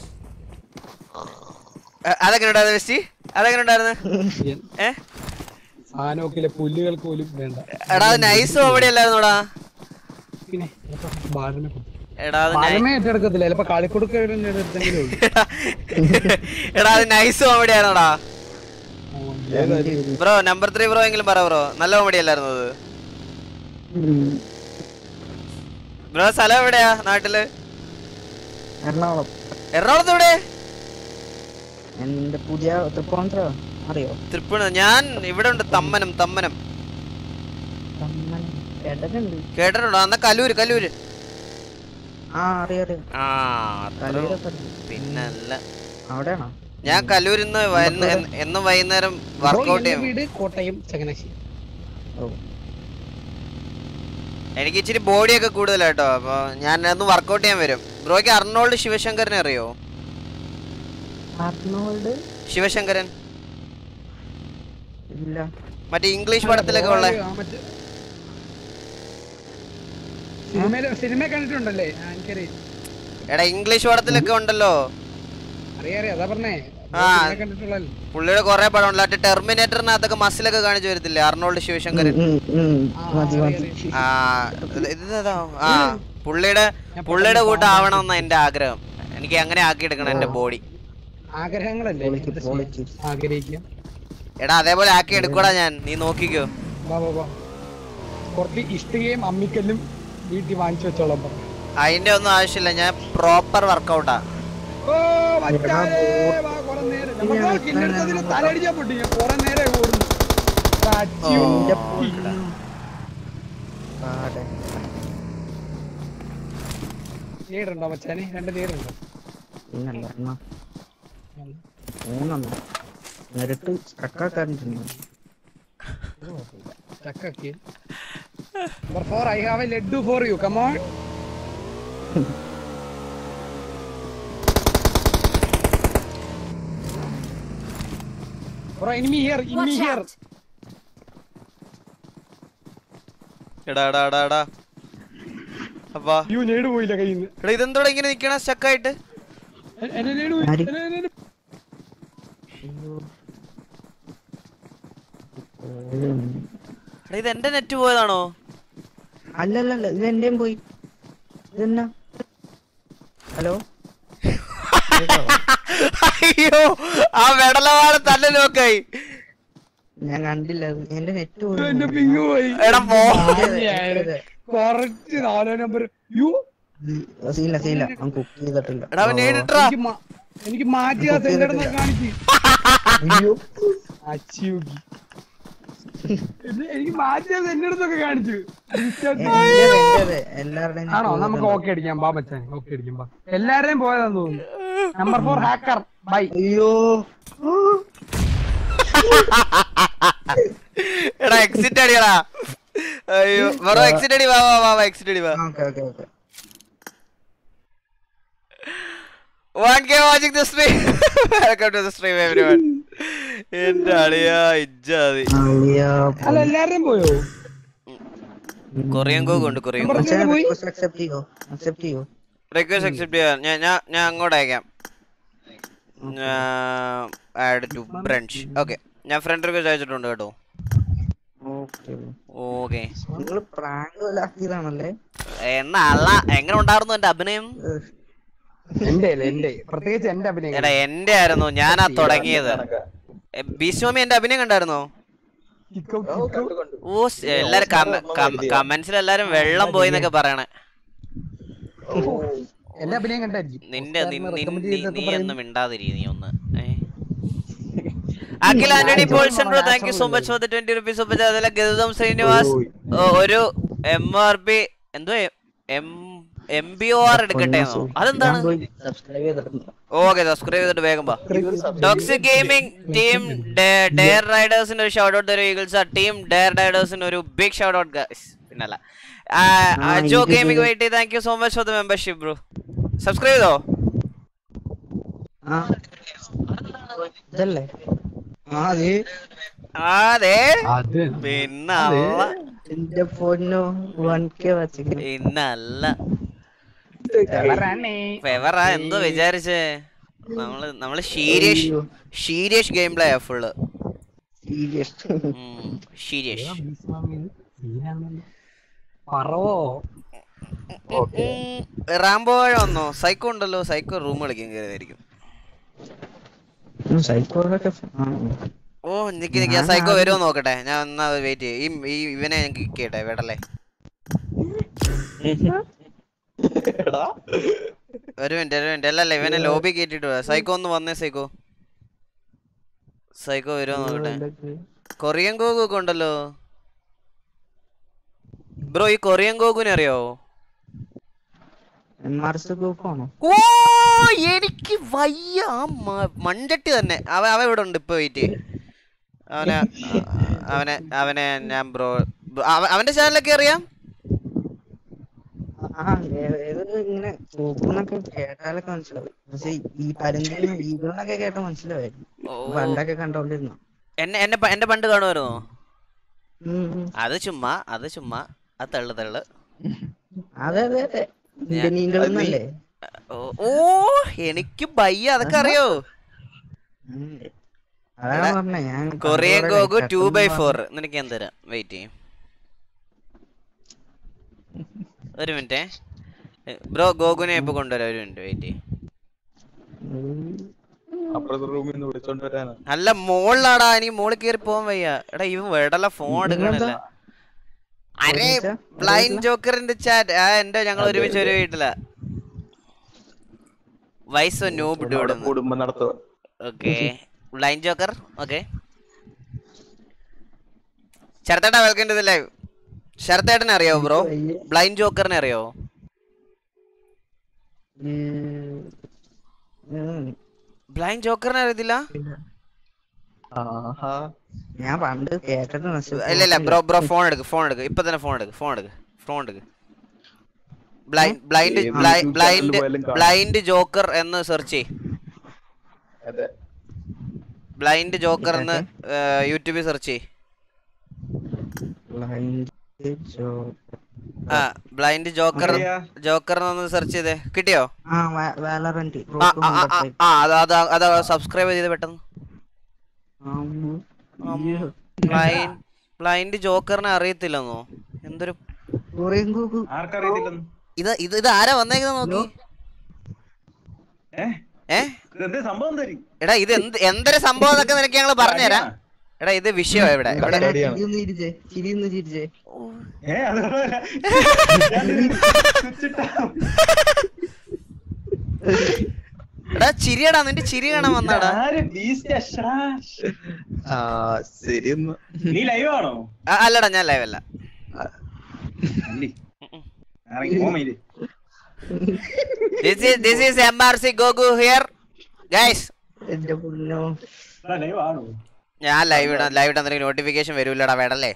അ- അതെങ്ങനെ ഉണ്ടായിരുന്നു മിസ്റ്റി അതെങ്ങനെ ഉണ്ടായിരുന്നു ഏ സാനോക്കിലെ പുല്ലുകൾക്ക് പോലും വേണ്ട എടാ അത് നൈസ് കോമഡി അല്ലായിരുന്നോടാ പിന്നെ ബാലനെ എടാ അത് നൈ- ബാലമേ ഏറ്റെടുക്കത്തില്ല ചിലപ്പോ കളിക്കൊടുക്ക എടുത്തെങ്കിലും ഉള്ളൂ എടാ അത് നൈസ് കോമഡി ആയിരുന്നോടാ ഏതായാലും ബ്രോ നമ്പർ ത്രീ ബ്രോ എങ്കിലും പറ ബ്രോ നല്ല കോമഡി അല്ലായിരുന്നു അത് ഉം. ബ്രോ സ്ഥലം എവിടെയാ നാട്ടില് എറണാകുളം എറണാകുളത്ത് എവിടെ എന്റെ പുതിയ തൃപ്പൂണിത്തുറ അറിയോ തൃപ്പൂണ ഞാൻ ഇവിടെ ഉണ്ട് തമ്മനം തമ്മനം തമ്മനം. കേട്ടിട്ടുണ്ട് കേട്ടിട്ടുണ്ടോ എന്നാ കലൂര് കലൂര് ആ അറിയാം അറിയാം ആ അത്ര കലൂരൊക്കെ അറിയാം. പിന്നല്ല അവിടെയാണോ ഞാൻ കലൂരിൽ നിന്ന് വൈകുന്ന- എന്ന് എന്നും വൈകുന്നേരം വർക്കൗട്ട് എന്റെ ചെയ്യും വീട് കോട്ടയം ചങ്ങനാശ്ശേരി എനിക്ക് ഇച്ചിരി ബോഡിയൊക്കെ കൂടുതലാട്ടോ അപ്പൊ ഞാൻ ഒന്ന് വർക്കൗട്ട് ചെയ്യാൻ വരും ബ്രോയ്ക്ക് അർണോൾഡ് ശിവശങ്കരനെ അറിയോ ആർണോൾഡ് ശിവശങ്കരൻ ഇല്ല മറ്റേ ഇംഗ്ലീഷ് പടത്തിലൊക്കെ ഉള്ള ആ, മറ്റേ- സിനിമയില് സിനിമ കണ്ടിട്ടുണ്ടല്ലേ ആ, എനിക്കറിയാം എടാ ഇംഗ്ലീഷ് പടത്തിലൊക്കെ ഉണ്ടല്ലോ അറിയാം അറിയാം അതാ പറഞ്ഞേ ആ. സിനിമ കണ്ടിട്ടുള്ളല്ലോ പുള്ളിയുടെ കുറെ പടം ഉണ്ട് മറ്റേ ടെർമിനേറ്ററിനകത്തൊക്കെ മസിലൊക്കെ കാണിച്ചു വരത്തില്ലേ അർണോൾഡ് ശിവശങ്കരൻ മതി മതി ആ ഇത് ഇത് ഏതാ? ആ പുള്ളിയുടെ പുള്ളിയുടെ കൂട്ടാവണം എന്റെ ആഗ്രഹം എനിക്ക് അങ്ങനെ ആക്കിയെടുക്കണം എന്റെ ബോഡി ആഗ്രഹങ്ങളല്ലേ എന്താ ചെയ്യാ? ആഗ്രഹിക്കാം എടാ അതേപോലെ ആക്കി എടുക്കൂടാ ഞാൻ നീ നോക്കിക്കോ വാ വാ വാ കുറച്ച് ഇഷ്ടികയും അമ്മിക്കല്ലും വീട്ടിൽ വാങ്ങിച്ചു വെച്ചോളാം പറഞ്ഞു അതിന്റെ ഒന്നും ആവശ്യമില്ല ഞാൻ പ്രോപ്പർ വർക്കൗട്ടാ ഓ മച്ചാനെ, വാ, കുറെ നേരം. നമുക്ക് ആ കില്ലെടുത്തതിന് തലയടിച്ചാ പൊട്ടി ഞാൻ കുറെ നേരം ഓടുന്നു കാച്ചി ഊക്കി. നേടുണ്ടോ മച്ചാനെ രണ്ട് നേടുണ്ടോ പിന്നല്ല മൂന്നെണ്ണം നേരിട്ട് ചക്കാക്കാറുണ്ട് ചക്കാക്കി number four I have a laddu for you come on Bro, enemy here, enemy Watch here. out! എടാ എടാ എടാ എടാ അപ്പാ അയ്യോ നേട് പോയില്ല കയ്യിൽ നിന്ന് എടാ ഇതെന്തോടെ ഇങ്ങനെ നിക്കണ സ്റ്റക്കായിട്ട് എന്നെ നേട് പോയി ആര്? എന്നെ നേട് എടാ ഇത് എന്റെ നെറ്റ് പോയതാണോ അല്ലല്ല ഇത് എന്റെയും പോയി ഇതെന്നാ ഹലോ അയ്യോ ആ വെടലവാട് തന്നെ നോക്കായി ഞാൻ കണ്ടില്ല അത്. എന്റെ നെറ്റ് എന്റെ പിങ് പോയി എടാ പോ കുറച്ച് നാലോ നമ്പർ യു സീല സീല അവൻ കുക്ക് ചെയ്തിട്ടില്ല എടാ അവൻ നേരിട്ടാ എനിക്ക് മാ- എനിക്ക് മാറ്റി ആ സെന്റർ കാണിച്ച് അയ്യോ അച്ചിയുക്കി എനിക്ക് മാറ്റി ആ സെന്റർ ഒക്കെ കാണിച്ചു എന്റേത്, എന്റേത്. എല്ലാവരുടെയും ആണോ നമുക്ക് ഓക്കെ അടിക്കാം ബാ മച്ചാൻ ഓക്കെ അടിക്കാം ബാ എല്ലാരെയും പോയതാന്ന് തോന്നുന്നു നമ്പർ ഫോർ ഹാക്കർ ബൈ അയ്യോ എടാ എക്സിറ്റ് അടിയടാ അയ്യോ വെറും എക്സിറ്റ് അടി വാ വാ വാ എക്സിറ്റ് അടി വാ okay okay okay one K watching the stream welcome to the stream everyone എന്റെ അളിയാ ഇജ്ജാതി അല്ല എല്ലാരെയും പോയോ കൊറിയൻ കോക്ക് ഉണ്ട് കൊറിയൻ കോക്ക് മച്ചാനെ പോയി? അക്സെപ്റ്റ് ചെയ്യോ അക്സെപ്റ്റ് ചെയ്യോ റിക്വസ്റ്റ് അക്സെപ്റ്റ് ചെയ്യാൻ ഞാൻ ഞാൻ ഞാൻ അങ്ങോട്ട് അയക്കാം ആഡ് ടു ബ്രഞ്ച് ഓക്കെ ഞാൻ ഫ്രണ്ട് റിക്വസ്റ്റ് അയച്ചിട്ടുണ്ട് കേട്ടോ ഓക്കെ ഓക്കെ നിങ്ങൾ പ്രാങ്ക് പോലെ ആക്കിയതാണല്ലേ എന്നാ അല്ല എങ്ങനെ ഉണ്ടായിരുന്നു എന്റെ അഭിനയം എന്റെ അല്ലേ എന്റെ പ്രത്യേകിച്ച് എന്റെ അഭിനയം എടാ എന്റെ ആയിരുന്നു ഞാനാ തുടങ്ങിയത് ബീസ്വാമി എന്റെ അഭിനയം കണ്ടായിരുന്നോ ഓ സ് എല്ലാരും കമന്റ്സിൽ എല്ലാരും വെള്ളം പോയി എന്നൊക്കെ പറയണേ എന്റെ അഭിനയം കണ്ടായിരിക്കും നിന്റെ നി- ഓസ്കാറിന് നി- recommend നീ ചെയ്തൊക്കെ നീ പറയുന്നു. ഒന്നും മിണ്ടാതിരി നീ ഒന്ന് ഏ? Akhil Antony Paulson bro thank you so much for the twenty rupees super അതിലെ ഗൗതം ശ്രീനിവാസ് ഓ, ഒരു എം ആർ പി എന്തോ M M B O R എടുക്കട്ടെ അതെന്താണ് സബ്സ്ക്രൈബ് ചെയ്തിട്ടുണ്ട് ഓക്കെ സബ്സ്ക്രൈബ് ചെയ്തിട്ട് വേഗം വാ ടോക്സിക് ഗെയിമിംഗ് ടീം ഡെയർ റൈഡേഴ്സിന് ഒരു ഷൗട്ട് ഔട്ട് തരും ഈഗിൾസ് ടീം ഡെയർ റൈഡേഴ്സിന് ഒരു ബിഗ് ഷൗട്ട് ഔട്ട് ഗൈസ് പിന്നല്ല Jo gaming wait thank you so much for the membership bro subscribe ചെയ്തോ ആ ഇതല്ലേ ആ അതെ അതെ അത് പിന്നല്ല എന്റെ പൊന്നോ വൺ കെ വച്ചിരിക്കുന്നു പിന്നല്ല കളറാണേ. ഫെവറാ എന്തോ വിചാരിച്ചേ നമ്മള് നമ്മള് serious serious game play full serious serious സീനാണല്ലോ. പറവോ റാംബോ വന്നോ സൈക്കോ ഉണ്ടല്ലോ സൈക്കോ റൂം കളിക്കാൻ കയറിയതായിരിക്കും സൈക്കോളൊക്കെ ഓ നിക്ക് നിക്ക് ഞാൻ സൈക്കോ വരുമോ നോക്കട്ടെ ഞാൻ എന്നാ വെയിറ്റ് ചെയ്യും ഈ ഈ ഇവനെ ഞാൻ കിക്ക് ചെയ്യട്ടെ വേടല്ലേ ഒരു മിനിറ്റ് ഒരു മിനിറ്റ് അല്ലല്ല ഇവനെ ലോബി കേട്ടിട്ട് പോവാ സൈക്കോ ഒന്ന് വന്നേ സൈക്കോ സൈക്കോ വരുമോ നോക്കട്ടെ കൊറിയൻ ഗോഗു ഒക്കെ ഉണ്ടല്ലോ ബ്രോ ഈ കൊറിയൻ ഗോഗുനെ അറിയാവോ എം ആർ എസ് ഗ്രൂപ്പ് ആണോ ഓ എനിക്ക് വയ്യ ആ മ- മൺചട്ടി തന്നെ അവൻ അവൻ ഇവിടെ ഉണ്ട് ഇപ്പൊ വെയിറ്റ് അവനെ അവനെ അവനെ ഞാൻ ബ്രോ അവന്റെ ചാനലൊക്കെ അറിയാം ആ ഏ- ഏത് ഇങ്ങനെ ഗ്രൂപ്പിന്നൊക്കെ കേട്ടാലൊക്കെ മനസ്സിലാവും പക്ഷെ ഈ പരുന്തിനും ഈഗിളിനൊക്കെ കേട്ട മനസ്സിലാവായിരുന്നു പണ്ടൊക്കെ കണ്ടോണ്ടിരുന്നു എന്നെ എന്നെ പ- എന്റെ പണ്ട് കാണുമായിരുന്നോ ഉം, ഉം. അത് ചുമ്മാ അത് ചുമ്മാ അത് തള്ളു തള്ളു അതെ അതെ അതെ ഇന്ത്യൻ ഈഗിളെന്നല്ലേ ഓ ഓ എനിക്ക് ബയ്യ അതൊക്കെ അറിയോ അതാണ് പറഞ്ഞേ ഞാൻ കൊറിയൻ കണ്ടോടെ ഗോഗു ടു പെട്ടെന്ന് ബൈ പറഞ്ഞു. ഫോർ നിനക്ക് ഞാൻ തരാം വെയിറ്റ് ചെയ്യും ഒരു മിനിറ്റ് ബ്രോ ഗോകുനെ ഇപ്പൊ കൊണ്ടുവരാം ഒരു മിനിറ്റ് വെയിറ്റ് ചെയ്യും അപ്പുറത്തെ റൂമിൽ നിന്ന് വിളിച്ചോണ്ട് വരാനാ അല്ല മോളിലാടാ എനിക്ക് മോളിൽ കയറി പോവാൻ വയ്യ എടാ ഇവൻ വേടല്ല ഫോൺ എടുക്കണല്ല അരേ ഒരുമിച്ചാ? ബ്ലൈൻഡ് ജോക്കറിന്റെ ചാറ്റ് ആ എന്റെ ഞങ്ങൾ അതെ, ഒരുമിച്ച് ഒരു അതെ. വീട്ടില വയസ്സോ നോബ് അവിടെ കുടുംബം നടത്തുക ഓക്കെ ബ്ലൈൻഡ് ജോക്കർ ഓക്കെ ശരത്തേട്ടാ വെൽക്കം ടു ലൈവ് ശരത്തേട്ടനെ അറിയാവോ ബ്രോ ബ്ലൈൻഡ് ജോക്കറിനെ അറിയാവോ ബ്ലൈൻഡ് ജോക്കറിനെ അറിയത്തില്ല ഞാൻ പണ്ട് കേട്ടിട്ടുണ്ട് പക്ഷെ ഇല്ല ഇല്ല ബ്രോ ബ്രോ ഫോൺ എടുക്ക് ഫോൺ എടുക്ക് ഇപ്പൊ തന്നെ ഫോൺ എടുക്ക് ഫോൺ എടുക്ക് ഫോൺ എടുക്ക് ബ്ലൈൻഡ് ബ്ലൈൻഡ് ഏത് ബ്ലൈൻഡ് YouTube channel ബ്ലൈൻഡ് പോയാലും കാണാം. ബ്ലൈൻഡ് ജോക്കർ എന്ന് സെർച്ച് ചെയ് അതെ ബ്ലൈൻഡ് ജോക്കർ എന്ന് യൂട്യൂബിൽ സെർച്ച് ചെയ് ആ ബ്ലൈൻഡ് ജോക്കർ അറിയാ. ജോക്കർ എന്ന് സെർച്ച് ചെയ്തേ കിട്ടിയോ ആ വാലറന്റ് ആ ആ, ആ, ആ, ആ അത് അത് അത് സബ്സ്ക്രൈബ് ചെയ്ത് പെട്ടെന്ന് ബ്ലൈൻഡ് ബ്ലൈൻഡ് ജോക്കറിനെ അറിയത്തില്ലെന്നോ എന്തൊരു ആർക്കറിയത്തില്ലെന്ന് ഇത് ഇത് ഇത് ആരാ വന്നേക്കുന്നത് നോക്കി ഏ എന്ത് സംഭവം തരും എടാ ഇത് എന്ത് എന്തൊരു സംഭവം എന്നൊക്കെ നിനക്ക് ഞങ്ങൾ പറഞ്ഞുതരാം എടാ ഇത് വിഷയമാ ഇവിടെ ഇവിടെ ചിരിയൊന്ന് ചിരിച്ചേ ചിരിയൊന്ന് ചിരിച്ചേ ഏ അത് എടാ ചിരിയടാ നിന്റെ ചിരി കാണാൻ വന്നാടാ ആര് beast ആ, ശ്ശടാ. ആ ശരി നീ ലൈവ് ആണോ ആ, അല്ലടാ ഞാൻ ലൈവ് അല്ല ഇല്ലേ? ഇറങ്ങി പോ മയില്. This is this is M R C Gogu here guys എന്റെ പൊന്നോ എടാ, ലൈവ് ആണോ ഞാൻ ലൈവ് ഇടാം ലൈവ് ഇടാൻ നോട്ടിഫിക്കേഷൻ വരൂലടാ വേടല്ലേ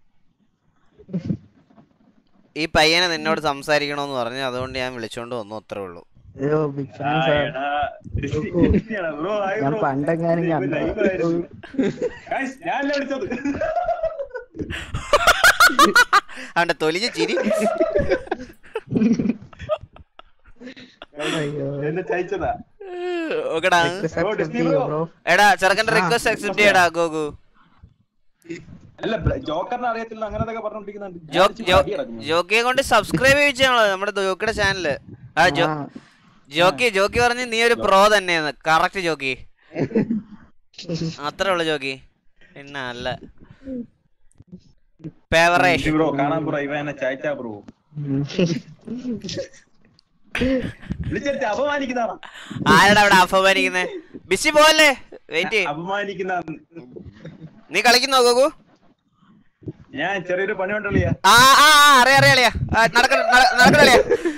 ഈ പയ്യനെ നിന്നോട് സംസാരിക്കണോന്ന് പറഞ്ഞു അതുകൊണ്ട് ഞാൻ വിളിച്ചോണ്ട് വന്നു അത്രേ ഉള്ളൂ അയ്യോ ബിഗ് ആ, ഫാൻ എടാ. ഡിസ്നിയാടാ, bro, hi ഞാൻ bro. പണ്ടെങ്ങാനും ഇപ്പൊ കണ്ടു. live ആയിരുന്നു. Guys, ഞാനല്ല വിളിച്ചത് അവന്റെ തൊലിഞ്ഞ ചിരി എന്നെ ചയച്ചതാ ഓക്കെടാ Bro, Disney bro. എടാ ചെറുക്കന്റെ റിക്വസ്റ്റ് അക്സെപ്റ്റ് ചെയ്യടാ ഗോഗു അല്ല ബ്ല- ജോക്കറിനെ അറിയത്തില്ല അങ്ങനത്തെ പറഞ്ഞോണ്ടിരിക്കുന്നുണ്ട് ഞാൻ ജോ- വിളിച്ച് ജോ- മടി കിടക്കുന്നു. ജോക്കിയെ കൊണ്ട് സബ്സ്ക്രൈബ് ചെയ്യിച്ചാണല്ലോ നമ്മുടെ ജോക്കിയുടെ ചാനല് ആ ജോ ജോക്കി ജോക്കി പറഞ്ഞ് നീ ഒരു പ്രോ തന്നെയാണ് കറക്റ്റ് ജോക്കി അത്രേ ഉള്ളു ജോക്കി പിന്നെ അല്ല ഫേവറേഷൻ ബ്രോ കാണാൻ ബ്രോ ഇവ എന്നെ ചായച്ചാ ബ്രോ വിളിച്ചിട്ട് അപമാനിക്കുന്നതാണ് ആരടാ അവിടെ അപമാനിക്കുന്നേ ബിസി പോവല്ലേ വെയിറ്റ് അപമാനിക്കുന്ന നീ കളിക്കുന്നോ ഗോകു ഞാൻ ചെറിയൊരു പണി കൊണ്ടുള്ളിയാ ആ ആ ആ, അറിയാം അറിയാം അറിയാം നടക്കണ നടക്കണളിയാ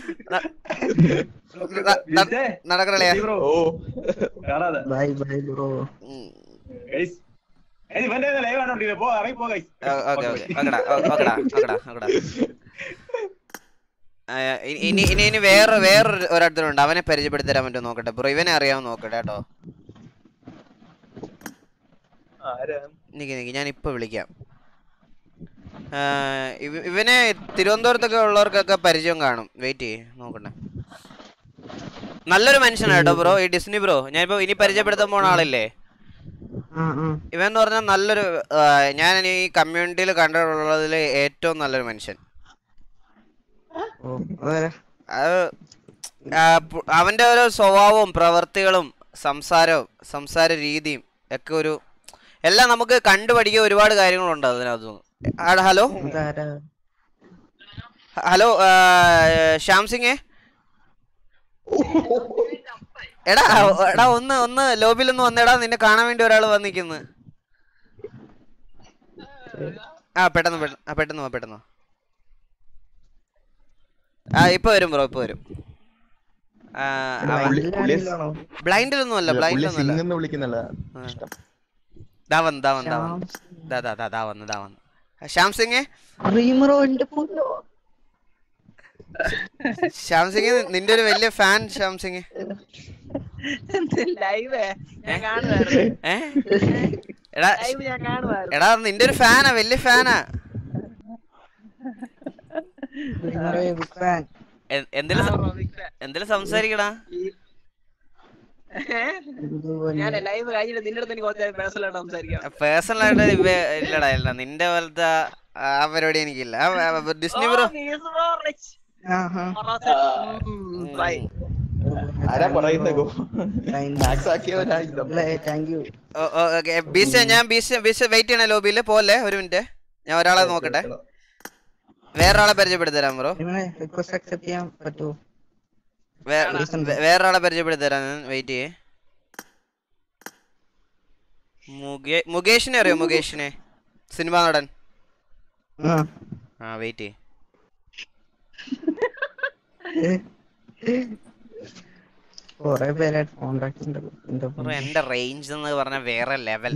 നടക്കണളിയാ കാണാതെ ബൈ ബൈ ബ്രോ Guys, ഏയ് ഇവന്റെ ലൈവ് ആണോണ്ടിരുന്നത് പോ ഇറങ്ങി പോ guys. ഓക്കെ ഓക്കെ ഓക്കെടാ ഓക്കെടാ ഓക്കെടാ ഓക്കെടാ ആ, ഇനി ഇനി ഇനി ഇനി വേറെ വേറൊരു ഒരാടുത്തുണ്ട് അവനെ പരിചയപ്പെടുത്തി തരാൻ പറ്റുമോ നോക്കട്ടെ ബ്രോ ഇവനെ അറിയാമോ നോക്കട്ടെ കേട്ടോ ആരാ നിക്ക് നിക്ക് ഞാൻ ഇപ്പൊ വിളിക്കാം ആ, ഇവ- ഇവനെ തിരുവനന്തപുരത്തൊക്കെ ഉള്ളവർക്കൊക്കെ പരിചയം കാണും വെയിറ്റ് ചെയ്യ് നോക്കട്ടെ നല്ലൊരു മനുഷ്യനാണ് കേട്ടോ ബ്രോ ഈ ഡിസ്നി ബ്രോ ഞാനിപ്പോ ഇനി പരിചയപ്പെടുത്താൻ പോണ ആളില്ലേ ഇവൻ എന്ന് പറഞ്ഞാൽ നല്ലൊരു ആ, ഞാൻ ഈ കമ്മ്യൂണിറ്റിയിൽ കണ്ടിട്ടുള്ളതിൽ ഏറ്റവും നല്ലൊരു മനുഷ്യൻ അത് ആ, പു- അവന്റെ ഓരോ സ്വഭാവവും പ്രവർത്തികളും സംസാരവും സംസാര രീതിയും ഒക്കെ ഒരു എല്ലാം നമുക്ക് കണ്ടുപഠിക്കാൻ ഒരുപാട് കാര്യങ്ങളുണ്ട് അതിനകത്ത് ഹലോ ഹലോ ആ, ശ്യാം സിംഗേ എടാ എടാ ഒന്ന് ഒന്ന് ലോബിയിൽ ഒന്ന് വന്നെടാ നിന്നെ കാണാൻ വേണ്ടി ഒരാൾ വന്നിക്കുന്നു ആ പെട്ടെന്ന് പെട്ടെന്ന് ആ പെട്ടെന്ന് വാ പെട്ടെന്ന് വാ. ആ ഇപ്പൊ വരും ബ്രോ ഇപ്പൊ വരും ബ്ലൈൻഡിലൊന്നും അല്ല ബ്ലൈൻഡിലൊന്നും അല്ല സിംഗ് എന്ന് വിളിക്കുന്നല്ല ദാ വന്ന് ദാ വന്ന് ദാ വന്ന് ദാ ദാ ദാ ദാ വന്ന് ദാ വന്ന് ശ്യാം സിംഗ് റീമറോ എന്റെ പൊന്നോ ശ്യാം സിംഗ് നിന്റെ ഒരു വലിയ ഫാൻ ശ്യാം സിംഗ് ലൈവ് ഞാൻ കാണുമായിരുന്നു ഏ എടാ ലൈവ് ഞാൻ കാണുമായിരുന്നു എടാ നിന്റെ ഒരു ഫാനാ വലിയ ഫാനാ റീമറോ ബിഗ് ഫാൻ എ- എന്തേലും സം- എന്തേലും സംസാരിക്കടാ ഞാൻ ലൈവ് കഴിഞ്ഞിട്ട് നിന്റെ അടുത്ത് എനിക്ക് കുറച്ച് പേഴ്സണലായിട്ട് സംസാരിക്കാം പേഴ്സണൽ ആയിട്ട് ഇവ ഇല്ലടാ ഇല്ല നിന്റെ പോലത്തെ ആ പരിപാടി എനിക്കില്ല ആ, ആ, ഡിസ്നി ബ്രോ ആരാ പറയുന്നത് മാക്സ് ആക്കിയവരാ താങ്ക് യു ഓക്കെ ബീസ് ഞാൻ ബീസ് ബീസ് വെയിറ്റ് ചെയ്യണേ ലോബിയിൽ പോലെ ഒരു മിനിറ്റ് ഞാൻ ഒരാളെ നോക്കട്ടെ വേറൊരാളെ പരിചയപ്പെടുത്തി തരാം ബ്രോ റിക്വസ്റ്റ് അക്സെപ്റ്റ് ചെയ്യാൻ പറ്റുമോ വേറൊരാളെ പരിചയപ്പെടുത്തി തരാം വെയിറ്റ് ചെയ്യേ മുകേ മുകേഷിനെ അറിയോ മുകേഷിനെ സിനിമ നടൻ ആ ആ വെയിറ്റ് ചെയ്യേ കൊറേ പേരായിട്ട് കോണ്ടാക്ട് ഉണ്ട് എന്താ ബ്രോ എന്റെ റേഞ്ച് എന്ന് പറഞ്ഞ വേറെ ലെവൽ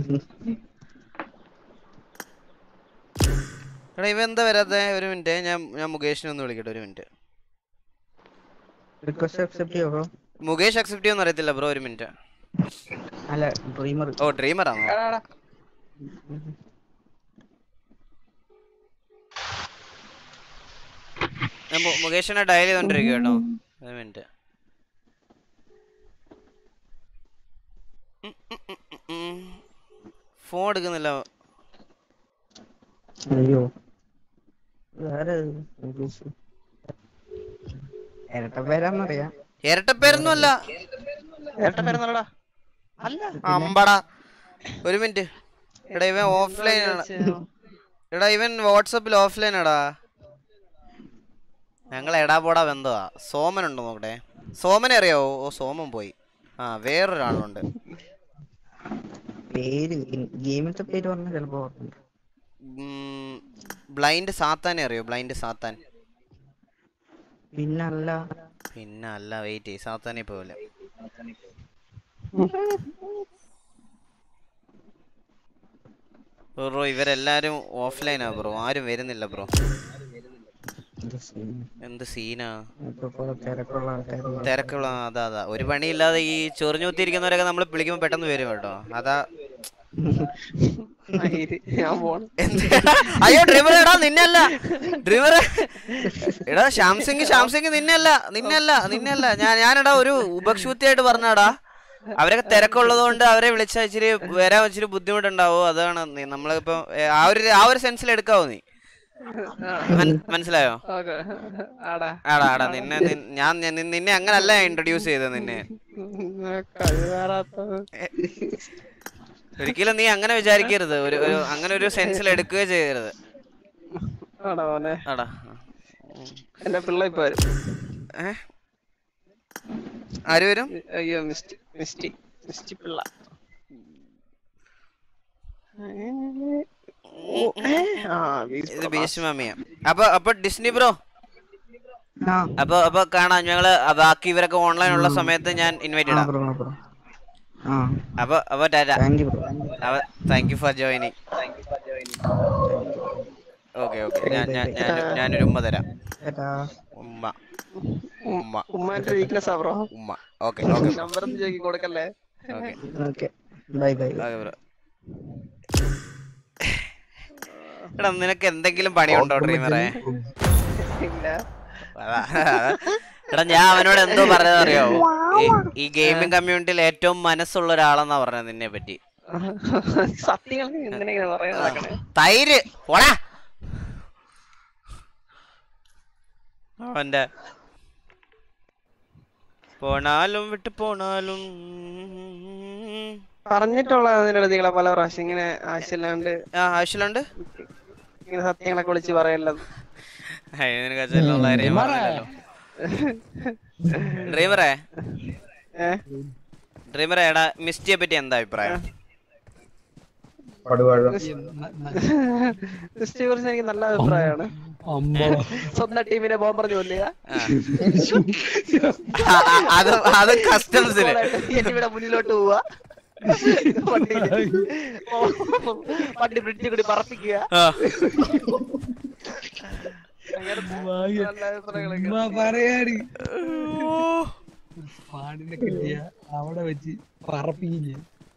എടാ ഇവ എന്താ വരാത്തെ ഒരു മിനിറ്റ് ഞാൻ ഞാൻ മുകേഷിനെ ഒന്ന് വിളിക്കട്ടെ ഒരു മിനിറ്റ് റിക്വസ്റ്റ് അക്സെപ്റ്റ് ചെയ്യോ ബ്രോ മുകേഷ് അക്സെപ്റ്റ് ചെയ്യുമെന്ന് അറിയത്തില്ല ബ്രോ ഒരു മിനിറ്റ് അല്ല ഡ്രീമർ ഓ ഡ്രീമർ ആണോ ഞാൻ മു- മുകേഷിനെ ഡയൽ ചെയ്തോണ്ടിരിക്കും കേട്ടോ ഒരു മിനിറ്റ് ഫോൺ എടുക്കുന്നില്ല അയ്യോ വേറെ ഇരട്ട പേരാന്നറിയാം ഇരട്ടപ്പേരൊന്നും അല്ല ഇരട്ടപ്പേരെന്നല്ലടാ അല്ല അമ്പടാ ഒരു മിനിറ്റ് എടാ ഇവൻ ഓഫ്ലൈൻ ആണ് എടാ ഇവൻ വാട്സപ്പിൽ ഓഫ്ലൈൻ ആടാ ഞങ്ങൾ എടാ പോടാ ബന്ധമാ സോമൻ ഉണ്ടോ നോക്കട്ടെ സോമനെ അറിയാവോ ഓ സോമൻ പോയി ആ വേറൊരാളുണ്ട് പേര് ഗെയിമിലത്തെ പേര് പറഞ്ഞാൽ ചിലപ്പോ ഓർമ്മ ബ്ലൈൻഡ് സാത്താനെ അറിയോ ബ്ലൈൻഡ് സാത്താൻ പിന്നല്ല പിന്നെ അല്ല വെയിറ്റ് ചെയ്യ് സാത്താനെ പോലെ ബ്രോ ഇവരെല്ലാരും ഓഫ്ലൈനാ ബ്രോ ആരും വരുന്നില്ല ബ്രോ എന്ത് സീനാ ഇപ്പൊ തിരക്കുള്ള ആൾക്കാർ തിരക്കുള്ള അതാ അതാ ഒരു പണിയില്ലാതെ ഈ ചൊറിഞ്ഞുത്തിരിക്കുന്നവരൊക്കെ നമ്മൾ വിളിക്കുമ്പോൾ പെട്ടെന്ന് വരും കേട്ടോ അതാ ഞാൻ പോണം അയ്യോ ഡ്രൈവർ എടാ നിന്നല്ല ഡ്രൈവർ എടാ ശ്യാംസിംഗ് ശ്യാംസിംഗ് നിന്നല്ല നിന്നല്ല നിന്നല്ല ഞാൻ ഞാനെടാ ഒരു ഉപക്ഷൂത്തിയായിട്ട് പറഞ്ഞാടാ അവരൊക്കെ തിരക്കുള്ളത് കൊണ്ട് അവരെ വിളിച്ച ഇച്ചിരി വരാൻ ഇച്ചിരി ബുദ്ധിമുട്ടുണ്ടാവോ അതാണ് നീ നമ്മളിപ്പോ ഏ, ആ ഒരു ആ ഒരു സെൻസിൽ എടുക്കാവോ നീ മൻ- മനസ്സിലായോ ഓക്കെ ആടാ ആടാ ആടാ നിന്നെ നിൻ- ഞാൻ ഞാൻ- നിൻ- നിന്നെ അങ്ങനല്ല ഇൻട്രൊഡ്യൂസ് ചെയ്തത് നിന്നെ കഴിവേറാത്തത് ഒരിക്കലും നീ അങ്ങനെ വിചാരിക്കരുത് ഒരു ഒരു അങ്ങനെ ഒരു സെൻസിൽ എടുക്കുകയോ ചെയ്യരുത് ആടാ മോനെ ആടാ എന്റെ പിള്ള ഇപ്പൊ വരും ഏ ആര് വരും അയ്യോ മിസ്റ്റി മിസ്റ്റി മിസ്റ്റി പിള്ള ഓ, ഏ, ആ, ബീച്ച് ഇത് പ്രഭാസ്. ബീച്ച് മമ്മിയാ അപ്പൊ അപ്പൊ ഡിസ്നി ബ്രോ ആ അപ്പൊ അപ്പൊ കാണാം ഞങ്ങള് ആ ബാക്കി ഇവരൊക്കെ ഓൺലൈൻ ഉള്ള സമയത്ത് ഞാൻ ഇൻവൈറ്റ് ആ ഇടാം ബ്രോ ബ്രോ ആ അപ്പൊ അപ്പൊ ടാറ്റ താങ്ക് യു ബ്രോ അപ്പൊ thank you for joining okay okay ഞാൻ ഞാൻ ഞാൻ- ഞാനൊരു ഉമ്മ തരാം ചേട്ടാ ഉമ്മ ഉമ്മ ഉമ്മാന്റെ വീക്ക്നെസ് ആ ബ്രോ ഉമ്മ ഓക്കെ ഓക്കെ നമ്പർ ഒന്നും ചോദിക്കി കൊടുക്കല്ലേ okay okay bye bye okay bro എടാ നിനക്ക് എന്തെങ്കിലും പണിയുണ്ടോ ഡ്രീമറെ ഇല്ല അതാ, അതാ. എടാ ഞാൻ അവനോട് എന്തോ പറഞ്ഞതറിയോ ഈ ഗെയിമിംഗ് കമ്മ്യൂണിറ്റിയിൽ ഏറ്റവും മനസ്സുള്ള ഒരാളെന്നാ പറഞ്ഞത് നിന്നെ പറ്റി സത്യങ്ങൾ എന്തിനാ പറയാൻ നടക്കണേ തൈര് പോടാ അവന്റെ പോണാലും വിട്ടു പോണാലും പറഞ്ഞിട്ടുള്ള നിരവധികളെ പല പ്രാവശ്യം ഇങ്ങനെ ആവശ്യമില്ലാണ്ട് ആ ആവശ്യമുണ്ട് ഇങ്ങനെ സത്യങ്ങളൊക്കെ വിളിച്ച് പറയല്ലത് നിനക്ക് അച്ഛനുള്ള കാര്യം പറഞ്ഞില്ലല്ലോ ഡ്രൈവറെ ഏ ഡ്രൈവറെ എടാ മിസ്റ്റിയെ പറ്റി എന്താ അഭിപ്രായം പടുവാഴ ക്രിസ്റ്റിയെ കുറിച്ച് എനിക്ക് നല്ല അഭിപ്രായമാണ് സ്വന്തം ടീമിനെ പോകാൻ പറഞ്ഞു കൊല്ലുക ആ, ആ, അത് അത് കസ്റ്റംസിന് എന്നിവിടെ മുന്നിലോട്ട് പോവുക വണ്ടിയില് വണ്ടി ബ്രിഡ്ജിൽ കൂടി പറപ്പിക്കുക ആ. അങ്ങനത്തെ നല്ല അഭിപ്രായങ്ങളൊക്കെ ഉമ്മ പറയാടി പാടിനെ കിട്ടിയ അവിടെ വെച്ച് പറപ്പിക്കില്ലേ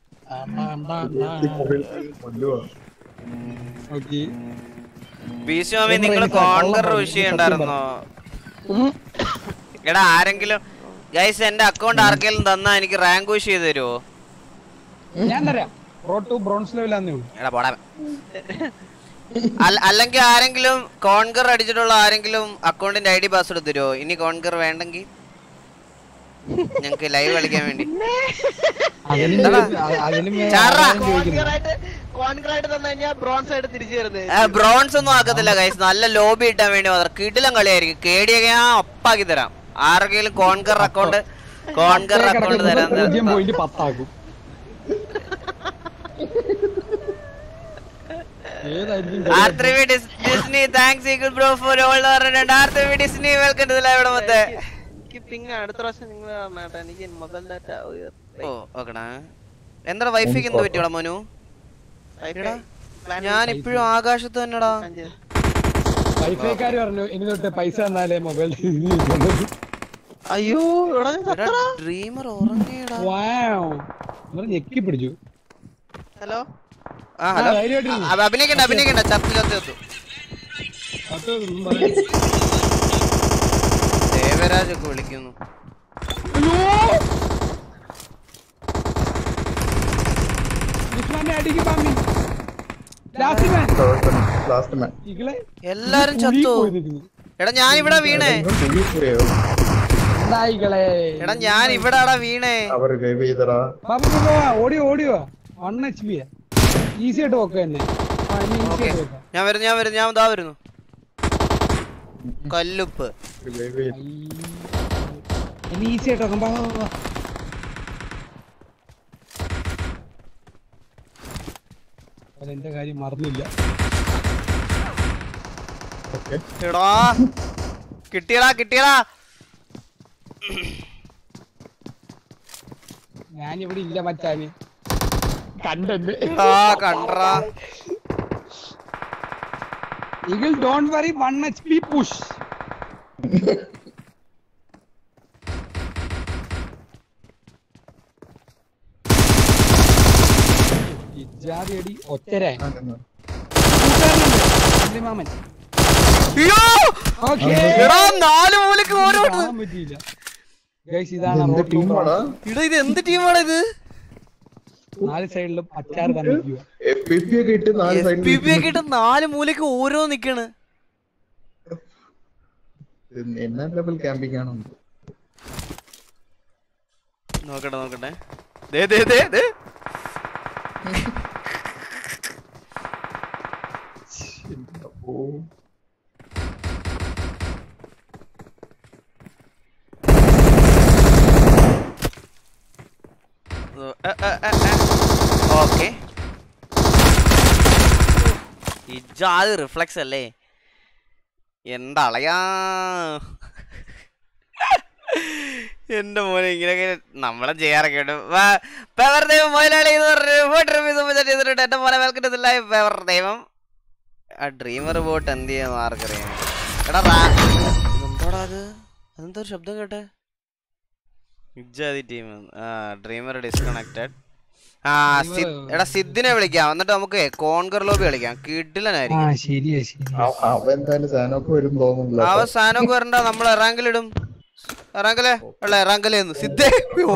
ഓക്കെ ഭീഷ്മാമി നിങ്ങൾ കോൺകർ വിഷ് ചെയ്യണ്ടായിരുന്നോ എടാ ആരെങ്കിലും ഗൈസ് എന്റെ അക്കൗണ്ട് ആർക്കെങ്കിലും തന്നാ എനിക്ക് റാങ്ക് വിഷ് ചെയ്ത് തരുമോ ഞാൻ തരാം റോഡ് ടു ബ്രോൺസ് ലെവലാന്നേ ഉള്ളൂ എടാ പോടാ അല്ല- അല്ലെങ്കിൽ ആരെങ്കിലും കോൺകർ അടിച്ചിട്ടുള്ള ആരെങ്കിലും അക്കൗണ്ടിന്റെ ഐ ഡി പാസ്വേഡ് തരുമോ ഇനി കോൺകർ വേണ്ടെങ്കിൽ ഞങ്ങക്ക് ലൈവ് കളിക്കാൻ വേണ്ടി അതിനും എന്താടാ? അതിനും ചാറാ. കോൺക്രീറ്റ് തന്നു കഴിഞ്ഞാൽ ബ്രോൺസ് ആയിട്ട് തിരിച്ചു വരുന്നത് ബ്രോൺസ് ഒന്നും ആക്കത്തില്ല ഗൈസ് നല്ല ലോബി ഇട്ടാൻ വേണ്ടി മാത്രം കിടിലം കളിയായിരിക്കും കേടിയൊക്കെ ഞാൻ ഒപ്പാക്കി തരാം ആർക്കെങ്കിലും കോൺകർ അക്കൗണ്ട് കോൺകർ അക്കൗണ്ട് തരാൻ പൂജ്യം പോയിന്റ് പത്താക്കും ഏതായിരിക്കും ആർത്രവി Disney thanks eagle bro for all പറഞ്ഞിട്ടുണ്ട് ആർത്രവി ഡിസ്നി വെൽക്കം ടു ലൈവ് മത്തെ എനിക്ക് പിങ് അടുത്ത പ്രാവശ്യം നിങ്ങൾ പറഞ്ഞേട്ടാ എനിക്ക് മൊബൈൽ ഡാറ്റ ഓ ഓക്കടാ എന്താ വൈഫൈക്ക് എന്ത് പറ്റിയോടാ മോനു എടാ, ഞാൻ ഇപ്പോഴും ആകാശത്ത് തന്നെടാ വൈഫൈക്കാര് പറഞ്ഞു ഇനി തൊട്ട് പൈസ തന്നാലേ മൊബൈൽ അയ്യോ ഡ്രീമർ ഉറങ്ങിയടാ ഞെക്കി പിടിച്ചു ഹലോ ആ ഹലോ ആ, ധൈര്യമായിട്ടിരുന്നു. അ- അഭിനയിക്കണ്ട അഭിനയിക്കണ്ട ചത്ത് ചത്ത് ചത്തു ദേവരാജ് ഒക്കെ വിളിക്കുന്നു അടിക്ക് പാമ്പി ലാസ്റ്റ് മാൻ ലാസ്റ്റ് മാൻ ഇകളെ എല്ലാരും ചത്തു എടാ ഞാൻ ഇവിടെ വീണേ എന്തായികളെ എടാ ഞാൻ ഇവിടാടാ വീണേ അവർ റിവൈവ് ചെയ്തടാ ബാബു ബാബു ഓടി ഓടിയോ വൺ എച്ച് പി ഈസി ആയിട്ട് നോക്കുക തന്നെ ആ, ഇനി easy ഓക്കെ ആയിട്ട് വെക്കാം. ഞാൻ വരുന്നു ഞാൻ വരുന്നു ഞാൻ ഇതാ വരുന്നു കല്ലുപ്പ് റിവൈവ് ചെയ്ത് ഇനി ഈസി ആയിട്ട് നോക്കാം ബാ, ബാ, ബാ. അവൻ എന്റെ കാര്യം മറന്നില്ല എടാ കിട്ടിയടാ കിട്ടിയടാ ഞാനിവിടെ ഇല്ല മച്ചാന് കണ്ടെന്ന് ആ കണ്ട്രാ eagle don't worry one H P push ഇജാതി അടി ഒറ്റരാൻ മാമൻ അയ്യോ ഓക്കേ. എടാ നാല് മൂലക്ക് ഓരോ കാണാൻ പറ്റിയില്ല ഗൈസ് ഇതാണ് എന്ത് റോഡ് ടു ടീമാടാ എടാ ഇത് എന്ത് ടീമാടാ ഇത് നാല് സൈഡിലും അച്ചാർ തന്നിരിക്കുക എഫ് പി പി ഒക്കെ ഇട്ട് നാല് പി സൈഡിൽ പി ഒക്കെ ഇട്ട് നാല് മൂലക്ക് ഓരോ നിക്കാണ് എന്നാ ലെവൽ ക്യാമ്പിംഗ് ആണോ നോക്കട്ടെ നോക്കട്ടെ ദേ ദേ ദേ ദേ ഓ ഓക്കെ ഇജാത് റിഫ്ലക്സ് അല്ലേ എന്താ അളയാ എന്റെ മോനെ ഇങ്ങനെയൊക്കെ നമ്മളെ ചെയ്യാറൊക്കെ ഉണ്ട് പെവർ ദൈവം മൊയിലാളി എന്ന് പറഞ്ഞു എന്റെ മോനെ വെൽക്കട്ടത്തില്ല പെവർ ദൈവം ആ ഡ്രീമർ ബോട്ട് എന്ത് ചെയ്യുന്നു ആർക്കറിയാം എടാ റാ- ഇതെന്തോടാ അത് അതെന്തോ ഒരു ശബ്ദം കേട്ടെ ഇജാതി ടീം ആ ഡ്രീമർ ഡിസ്കണക്റ്റഡ് ആ സിദ്- എടാ സിദ്ധിനെ വിളിക്കാം എന്നിട്ട് നമുക്ക് കോൺകർ ലോബി കളിക്കാം ആ കിഡിലനായിരിക്കും ശരിയാ ശരി അവ എന്തായാലും സാനൊക്കെ വരും തോന്നുന്നില്ല അവ സാധനമൊക്കെ വരണ്ട നമ്മൾ എറാങ്കിലിടും എറാങ്കലെ ഉള്ള എറാങ്കലേന്ന് സിദ്ധേ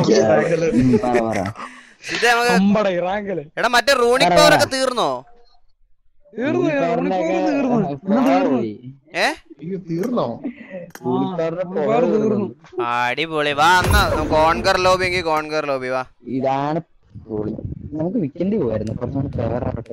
സിദ്ധേ നമുക്ക് അമ്പട ഇറാങ്കല് എടാ മറ്റേ റൂണിക് പവർ ഒക്കെ തീർന്നോ തീർന്നു ഉണിക്കോറ് തീർന്നു ഇന്ന് തീർന്നു ഏ അയ്യോ തീർന്നോ ഉണിക്കോറ് തീർന്നു അടിപൊളി വാ എന്നാ കോൺകർ ലോബി എങ്കിൽ കോൺകർ ലോബി വാ ഇതാണ് പൊളി. നമുക്ക് വിക്കൻഡ് പോവായിരുന്നു കുറച്ചുകൂടി ഫേവർ ആവട്ടെ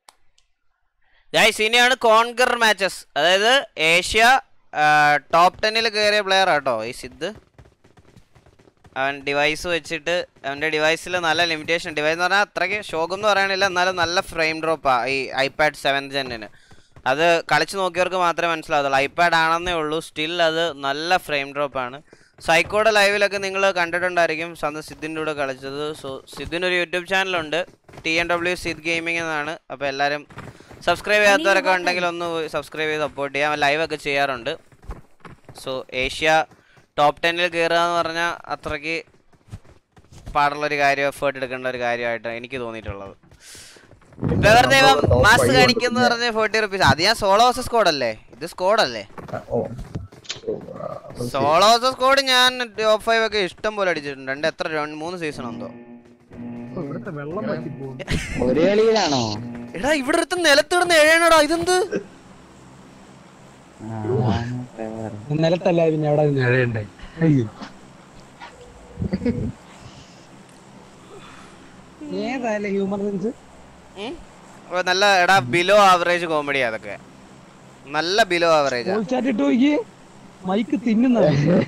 ഗൈസ് ഇനിയാണ് കോൺകർ മാച്ചസ് അതായത് ഏഷ്യ ടോപ്പ് ടെന്നിൽ കയറിയ പ്ലെയർ ആട്ടോ ഈ സിദ്ധ് അവൻ ഡിവൈസ് വെച്ചിട്ട് അവൻ്റെ ഡിവൈസിൽ നല്ല ലിമിറ്റേഷൻ ഡിവൈസ് എന്ന് പറഞ്ഞാൽ അത്രയ്ക്ക് ഷോക്കും എന്ന് പറയാനില്ല എന്നാലും നല്ല ഫ്രെയിം ഡ്രോപ്പാണ് ഈ ഐപാഡ് സെവൻത് ജെന്നിന് അത് കളിച്ച് നോക്കിയവർക്ക് മാത്രമേ മനസ്സിലാവത്തുള്ളൂ ഐപാഡ് ആണെന്നേ ഉള്ളൂ സ്റ്റിൽ അത് നല്ല ഫ്രെയിം ഡ്രോപ്പാണ് സൈക്കോയുടെ ലൈവിലൊക്കെ നിങ്ങൾ കണ്ടിട്ടുണ്ടായിരിക്കും സ്വന്തം സിദ്ധിൻ്റെ കൂടെ കളിച്ചത് സോ സിദ്ധിന് ഒരു യൂട്യൂബ് ചാനലുണ്ട് T N W Sid gaming എന്നാണ് അപ്പോൾ എല്ലാവരും സബ്സ്ക്രൈബ് ചെയ്യാത്തവരൊക്കെ ഉണ്ടെങ്കിൽ ഒന്ന് സബ്സ്ക്രൈബ് ചെയ്ത് സപ്പോർട്ട് ചെയ്യാം ലൈവൊക്കെ ചെയ്യാറുണ്ട് സോ ഏഷ്യ ടോപ്പ് ടെന്നിൽ കയറുക എന്ന് പറഞ്ഞാൽ അത്രയ്ക്ക് പാടുള്ളൊരു കാര്യം എഫേർട്ട് എടുക്കേണ്ട ഒരു കാര്യമായിട്ട് എനിക്ക് തോന്നിയിട്ടുള്ളത് വെറുതെ മാസ് കാണിക്കുന്ന പറഞ്ഞ ഫോർട്ടി റുപ്പീസ് അത് ഞാൻ സോളോ വേഴ്സസ് സ്കോഡ് അല്ലേ ഇത് സ്കോഡ് അല്ലേ സോളോ വേഴ്സസ് സ്കോഡ് ഞാൻ ടോപ്പ് ഫൈവ് ഒക്കെ ഇഷ്ടം പോലെ അടിച്ചിട്ടുണ്ട് രണ്ട് എത്ര രണ്ട് മൂന്ന് സീസൺ എന്തോ ഇവിടുത്തെ വെള്ളം പറ്റിപ്പോ ഒരു കളിയിലാണോ എടാ ഇവിടെ അടുത്ത് നിലത്തിടുന്ന എഴയണടാ ഇതെന്ത് നിലത്തല്ല പിന്നെ അവിടെ നിഴയുണ്ടായി അയ്യോ ഏതായാലും ഹ്യൂമർ സെൻസ് ഉം? ഓ, നല്ല എടാ ബിലോ ആവറേജ് കോമഡി അതൊക്കെ നല്ല ബിലോ ആവറേജ് ചാറ്റ് ഇട്ട് നോക്കി മൈക്ക് തിന്നുന്ന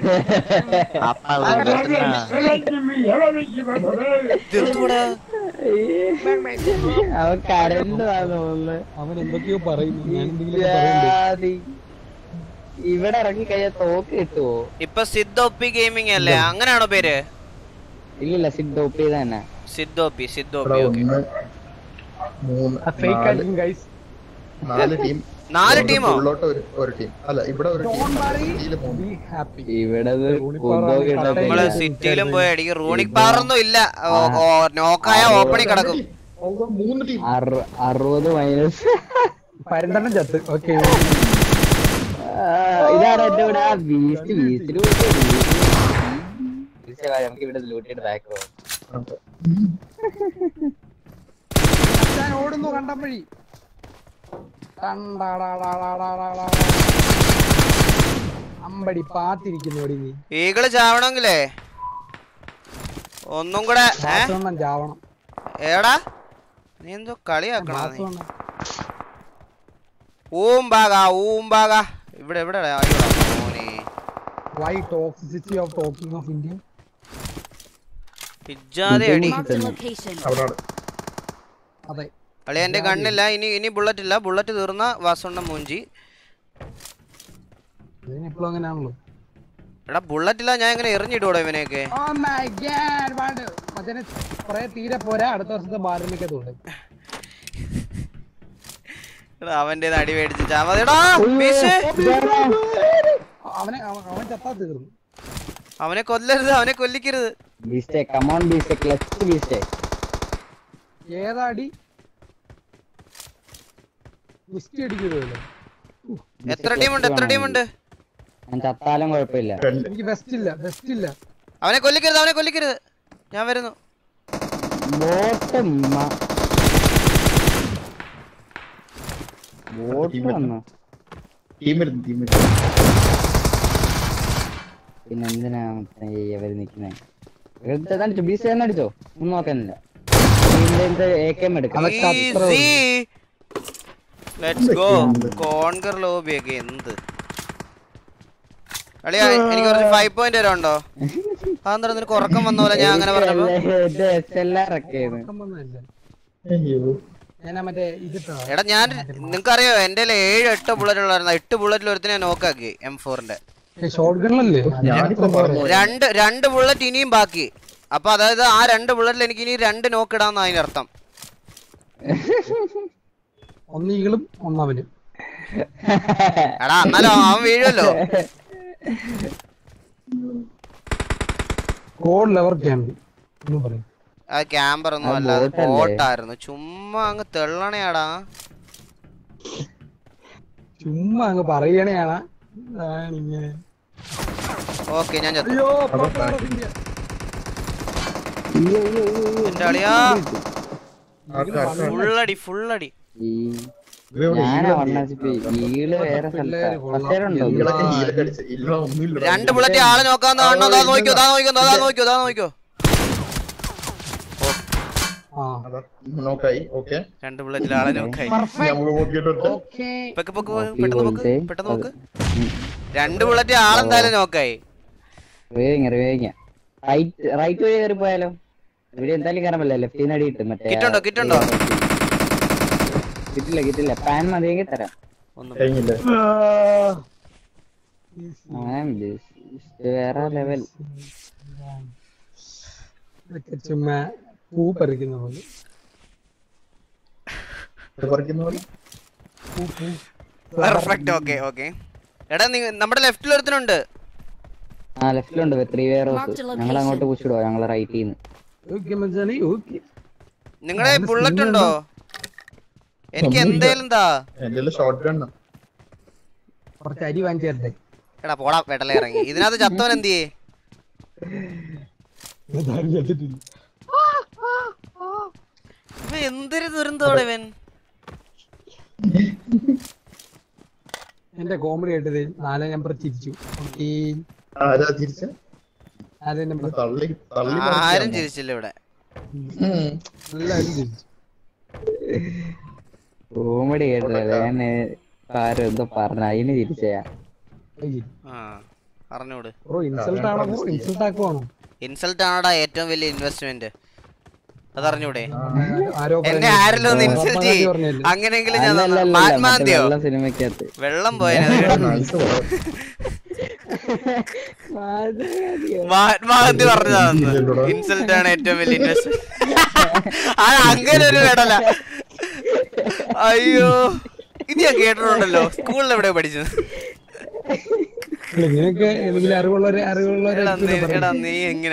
അവൻ കരണ്ടതാന്ന് തോന്നുന്നു അവൻ എന്തൊക്കെയോ പറയുന്നു ഞാൻ എന്തെങ്കിലും പറയണ്ടേ ജാതി. ഇവിടെ ഇറങ്ങി കഴിഞ്ഞാൽ തോക്ക് കിട്ടുവോ ഇപ്പൊ സിദ്ധ് ഒപ്പി ഗെയിമിംഗ് അല്ലേ അങ്ങനെയാണോ പേര് ഇല്ലില്ല സിഡ് ഒപ്പ് ചെയ്ത തന്നെ സിദ്ധ് ഒപ്പി സിദ്ധ് ഒപ്പി ഓക്കെ മൂന്ന് ഫേക്ക് നാല് ആയിരിക്കും ഗൈസ് നാല് ടീം നാല് ടീമോ ഉള്ളോട്ട് ഒരു ഒരു ടീം അല്ല ഇവിടെ ഒരു ടീം ഇതില് മൂന്ന് ബി ഹാപ്പി ഇവിടെ നമ്മള് സിറ്റിയിലും പോയി അടിക്കും റൂണിക് പാറൊന്നും ഇല്ല ഓ- ഓ- നോക്കായ ഓപ്പണിൽ കിടക്കും മൂന്ന് ടീം അറുപത് മൈനസ് പരണ്ടെണ്ണം ചത്ത് ഓക്കെ ഇതാണ് എന്റെ ഇവിടെ ബീസ്റ്റ് ബീസ്റ്റിന് നമുക്ക് ഇവിടെ ലൂട്ടിയുടെ ബാക്ക് പോകാം ഞാൻ ഓടുന്നു കണ്ടമ്പഴി കണ്ടാടാടാടാടാടാ. അമ്പടി പാത്തിരിക്കുന്നു ഓടി നീ ഈകള് ചാവണമെങ്കിലേ ഒന്നും കൂടെ ഏ വാസവണ്ണം ചാവണം ഏടാ നീ എന്തോ കളിയാക്കണ നീ വാസവണ്ണം ഊമ്പാക ഊമ്പാക ഇവിടെ ഇവിടെ മോനെ why toxicity of talking of India ഇജ്ജാതെ അടി Marked a location. അതെ അളി എന്റെ കണ്ണില്ല ഇനി ഇനി ബുള്ളറ്റ് ഇല്ല ബുള്ളറ്റ് തീർന്ന വാസുണ്ണ മൂഞ്ചി ഇതിനെപ്പോഴും അങ്ങനെയാണല്ലോ എടാ ബുള്ളറ്റ് ഇല്ല ഞാൻ എങ്ങനെ എറിഞ്ഞിടൂടോ ഇവനെയൊക്കെ Oh my God, വാണ്ട്. മച്ചാനെ കുറെ തീരെ പോരാ അടുത്ത വർഷത്തെ ബാലനൊക്കെ തോന്നും എടാ അവന്റെ അടി മേടിച്ച് ചാമതെടാ പീസ് അവനെ അവൻ അവൻ ചത്താ തീർന്നു അവനെ കൊല്ലരുത് അവനെ കൊല്ലിക്കരുത് ബീസ്റ്റേ കമോൺ ബീസ്റ്റേ ക്ലച്ച് ബീസ്റ്റേ ഏതാടി മിസ്റ്റി അടിക്കുമല്ലോ എത്ര ടീമുണ്ട് എത്ര ടീമുണ്ട് ഞാൻ ചത്താലും കുഴപ്പമില്ല എനിക്ക് വെസ്റ്റ് ഇല്ല വെസ്റ്റ് ഇല്ല അവനെ കൊല്ലിക്കരുത് അവനെ കൊല്ലിക്കരുത് ഞാൻ വരുന്നു ബോട്ട് ബോട്ട് വന്നു ടീം വരുന്നു ടീം പിന്നെ എന്തിനാ അവര് നിക്കുന്നേ എടുത്തടിച്ചോ ബീസ് തന്നെ അടിച്ചോ ഒന്നും നോക്കാനില്ല എ കെ എം എടുക്കാം easy let's go conqueror lobby ഒക്കെ എന്ത് അളിയാ എനിക്ക് കുറച്ച് ഫൈവ് പോയിന്റ് വരെ ഉണ്ടോ അതെന്താ നിനക്ക് ഉറക്കം വന്ന പോലെ ഞാൻ അങ്ങനെ പറഞ്ഞപ്പോ ഞാൻ മറ്റേ ഇതിട്ടാ എടാ ഞാൻ നിങ്ങൾക്കറിയോ എന്റെ ഏഴ് എട്ട് ബുള്ളറ്റ് ഉള്ളായിരുന്നു എട്ട് ബുള്ളറ്റിൽ ഒരുത്തിനെ നോക്കാക്കി എം ഫോറിന്റെ ഷോർട്ട് ഗണ്ണല്ലേ രണ്ട് രണ്ട് ബുള്ളറ്റ് ഇനിയും ബാക്കി അപ്പൊ അതായത് ആ രണ്ട് ബുള്ളറ്റിൽ എനിക്ക് ഇനി രണ്ട് നോക്ക് ഇടാന്ന് അതിനർത്ഥം ഒന്ന് ഈകളും ഒന്നവനും എടാ എന്നാലും അവൻ വീഴുമല്ലോ കോഡ് ലെവർ ക്യാമ്പ് എന്ന് പറയും ആ ക്യാമ്പർ ഒന്നും ആ അല്ല അത് ബോട്ടല്ലേ? ബോട്ടായിരുന്നു ചുമ്മാ അങ്ങ് തെള്ളണയാടാ ചുമ്മാ അങ്ങ് പറയണയാണ് ഇങ്ങനെ ഓക്കെ ഞാൻ ചത്തു അയ്യോ പുറത്താണ് ഇന്ത്യ. എന്റെ അളിയാ ഫുള്ളടി ഫുള്ളടി ഞാനാ വണ്ണാച്ചിപ്പി ഈള് വേറെ സ്ഥലത്താ മറ്റേരുണ്ടോ രണ്ട് ബുള്ളറ്റ് ആളെ നോക്കാന്ന് കാണണോ അതാ നോക്കിയോ അതാ നോക്കിയോ അതാ നോക്കിയോ അതാ നോക്കിയോ നോക്കായി ഓക്കെ രണ്ട് ബുള്ളറ്റിൽ ആളെ നോക്കായി പൊക്ക് പൊക്ക് പൊക്ക്, പെട്ടെന്ന് പൊക്ക് പെട്ടെന്ന് പൊക്ക് രണ്ട് ബുള്ളറ്റ് ആളെന്തായാലും നോക്കായി വേഗം വേഗം റൈറ്റ് റൈറ്റ് വഴി കയറി പോയാലോ ഇവിടെ എന്തായാലും കയറാൻ പറ്റില്ല ലെഫ്റ്റിൽ അടി കിട്ടും മറ്റേ കിട്ടുണ്ടോ കിട്ടുണ്ടോ കിട്ടില്ല കിട്ടില്ല പാൻ മതിയെങ്കിൽ തരാം കഴിഞ്ഞില്ലേ അങ്ങനെ just വേറെ ലെവൽ ഇതൊക്കെ ചുമ്മാ പൂ പറിക്കുന്ന പോലെ ഇത് പറിക്കുന്ന പോലെ പൂ പൂ പെർഫെക്റ്റ് ഓക്കെ ഓക്കെ എടാ നീ നമ്മുടെ ലെഫ്റ്റിൽ ഒരുത്തനുണ്ട് ആ ലെഫ്റ്റിലുണ്ട് three where Marked house location. ഞങ്ങൾ അങ്ങോട്ട് പുഷിടുവാ ഞങ്ങളെ റൈറ്റിൽ നിന്ന് ഓക്കെ മച്ചാനെ ഓക്കെ നിങ്ങളുടെ അവന്റെ ബുള്ളറ്റ് skin ഉണ്ടോ ഉണ്ടോ? എനിക്ക് ഒന്നുമില്ല. എന്തേലും താ എന്റെ ഷോർട്ട് ഗണ്ണ കുറച്ച് അരി വാങ്ങിച്ചു തരട്ടെ എടാ പോടാ വെട്ടല ഇറങ്ങി ഇതിനകത്ത് ചത്തവൻ എന്ത് ചെയ്യേ ഇതാരും കേട്ടിട്ടില്ല. ഇവൻ എന്തൊരു ദുരന്തമാണ് ഇവൻ എന്റെ കോമഡി കേട്ടത് നാലാം നമ്പർ ചിരിച്ചു ഓക്കേ. ആരാ തിരിച്ച നാലാം നമ്പർ തള്ളി തള്ളി ആരും ചിരിച്ചില്ല ഇവിടെ എല്ലാവരും ചിരിച്ചു കോമഡി കേട്ടില്ല ഞാൻ ആരും എന്തോ പറഞ്ഞ അതിന് തിരിച്ചയാ ആ അറിഞ്ഞൂട് ബ്രോ ഇൻസൾട്ട് ആണോ ബ്രോ ഇൻസൾട്ട് ആക്കുവാണോ ഇൻസൾട്ട് ആണോടാ ഏറ്റവും വലിയ ഇൻവെസ്റ്റ്മെന്റ് അതറിഞ്ഞൂടെ ആരോ എന്നെ പറഞ്ഞു. ആരെല്ലാം ഒന്ന് ഇൻസൾട്ട് മഹാത്മാഗാന്ധി ചെയ്യും പറഞ്ഞതല്ലേ? അങ്ങനെയെങ്കിലും ഞാൻ അല്ല, അല്ല, അല്ല, മറ്റേ മഹാത്മാന്തിയോ വെള്ളം സിനിമയ്ക്കകത്ത് വെള്ളം പോയത് മഹാത്മാഗാന്ധി പറഞ്ഞതാന്ന് ഇൻസൾട്ട് ആണ് ഏറ്റവും വലിയ ഇൻവെസ്റ്റ്മെന്റ് അത് അങ്ങനെ ഒരു വേടല അയ്യോ ഇത് ഞാൻ കേട്ടിട്ടുണ്ടല്ലോ സ്കൂളിൽ എവിടെ പഠിച്ചത് ഇല്ല, നിനക്ക് എന്തെങ്കിലും അറിവുള്ളവരെ അറിവുള്ളവരെ എടാ നീ- എടാ നീ എങ്ങനെ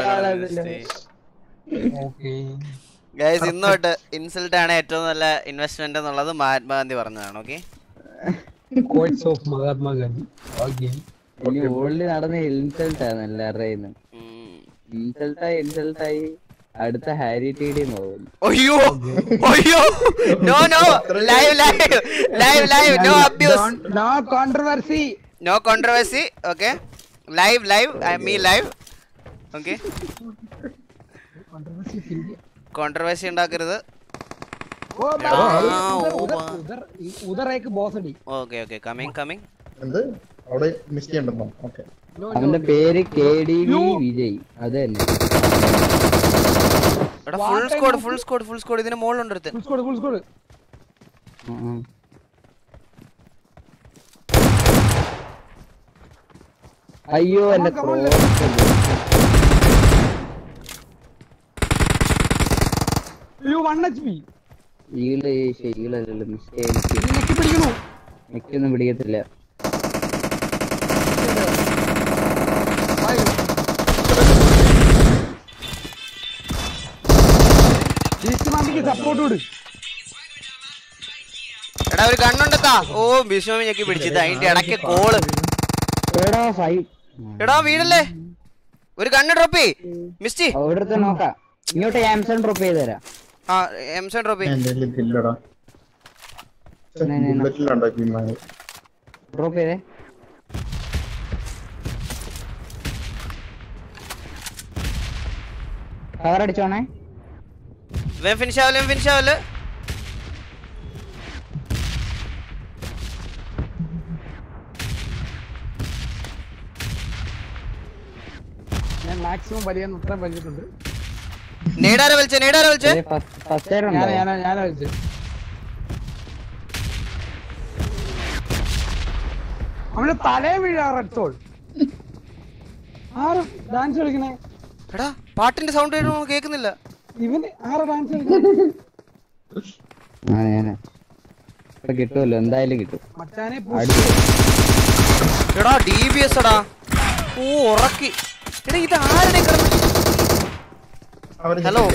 ഓക്കെ ഗൈസ് ഇന്ന് തൊട്ട് ഇൻസൾട്ട് ആണ് ഏറ്റവും നല്ല ഇൻവെസ്റ്റ്മെന്റ് എന്നുള്ളത് മഹാത്മാഗാന്ധി പറഞ്ഞതാണ് okay quotes of Mahatma Gandhi okay ഇനി ഓൾഡ് നടന്ന ഇൻസൾട്ട് ആണ് എല്ലാവരുടെയും ഇൻസൾട്ടായി ഇൻസൾട്ടായി അടുത്ത ഹാരി ടി ഡി പോകുന്നു അയ്യോ അയ്യോ no no live live live live no abuse no controversy no controversy okay live live me live okay controversy ഉണ്ടാക്കരുത് ഓ ആ, ഓ, ഉദർ വാ. ഉദർ ഉദറേക്ക് ബോസ് അടി ഓക്കെ ഓക്കെ കമ്മിങ് കമ്മിങ് എന്ത് അവിടെ മിസ് ചെയ്യണ്ടെന്നോ ഓക്കെ അവന്റെ പേര് കെ ഡി വി വിജയ് അത് തന്നെ എടാ full squad full squad full squad ഇതിന് മുകളിലുണ്ട് ഒരുത്തൻ ഫുൾ സ്കോഡ് ഫുൾ സ്കോഡ് ഉം, ഉം. അയ്യോ എന്റെ അയ്യോ വൺ എച്ച് പി ഈകള് ഈകളല്ലല്ലോ മിസ്റ്റേക്ക് നെക്കി പിടിക്കണു എനിക്കൊന്നും പിടിക്കത്തില്ല മാമിക്ക് സപ്പോർട്ട് കൊടു എടാ ഒരു ഗണ്ണുണ്ടെത്താ ഓ ബിസ്വാമി ഞെക്കി പിടിച്ചത് അതിന്റെ ഇടയ്ക്ക് കോള് എടാ ഫൈവ് എടാ വീടല്ലേ ഒരു ഗണ്ണ് ഡ്രോപ്പ് ചെയ് മിസ്റ്റി അവിടുത്തെ നോക്കാം ഇങ്ങോട്ട് ആംസൺ ഡ്രോപ്പ് ചെയ്ത് തരാം ആ എംസൺ ഡ്രോപ്പ് ചെയ് എന്റെ കയ്യിൽ ഇല്ലടാ ബുള്ളറ്റിലുണ്ടാക്കി ഡ്രോപ്പ് ചെയ്തേ കവർ അടിച്ചോണേ വേം ഫിനിഷ് ആവല്ലേ ഫിനിഷ് ആവല്ലേ ഞാൻ മാക്സിമം വലിയ നൃത്തം വലിച്ചിട്ടുണ്ട് നേടാരെ വലിച്ചേ നേടാരെ വലിച്ചേ ഫസ്റ്റ് എയ്ഡ് ഞാൻ ഉണ്ടോ ഞാൻ ഞാൻ വലിച്ചു അവന് തലേ വീഴാ റെഡ് സോൾ ആറ് ഡാൻസ് കളിക്കണേ എടാ പാട്ടിന്റെ സൗണ്ട് കേൾക്കുന്നില്ല ഇവന് ആറ് ഡാൻസ് കളിക്കണേ ആ ഞാനാ ഇപ്പൊ കിട്ടുമല്ലോ എന്തായാലും കിട്ടും മച്ചാനെ അടുത്ത് എടാ ഡി ബി എസ് എടാ ഓ ഉറക്കി എടാ ഇത് ആരുടെ കിടന്ന് ഹലോ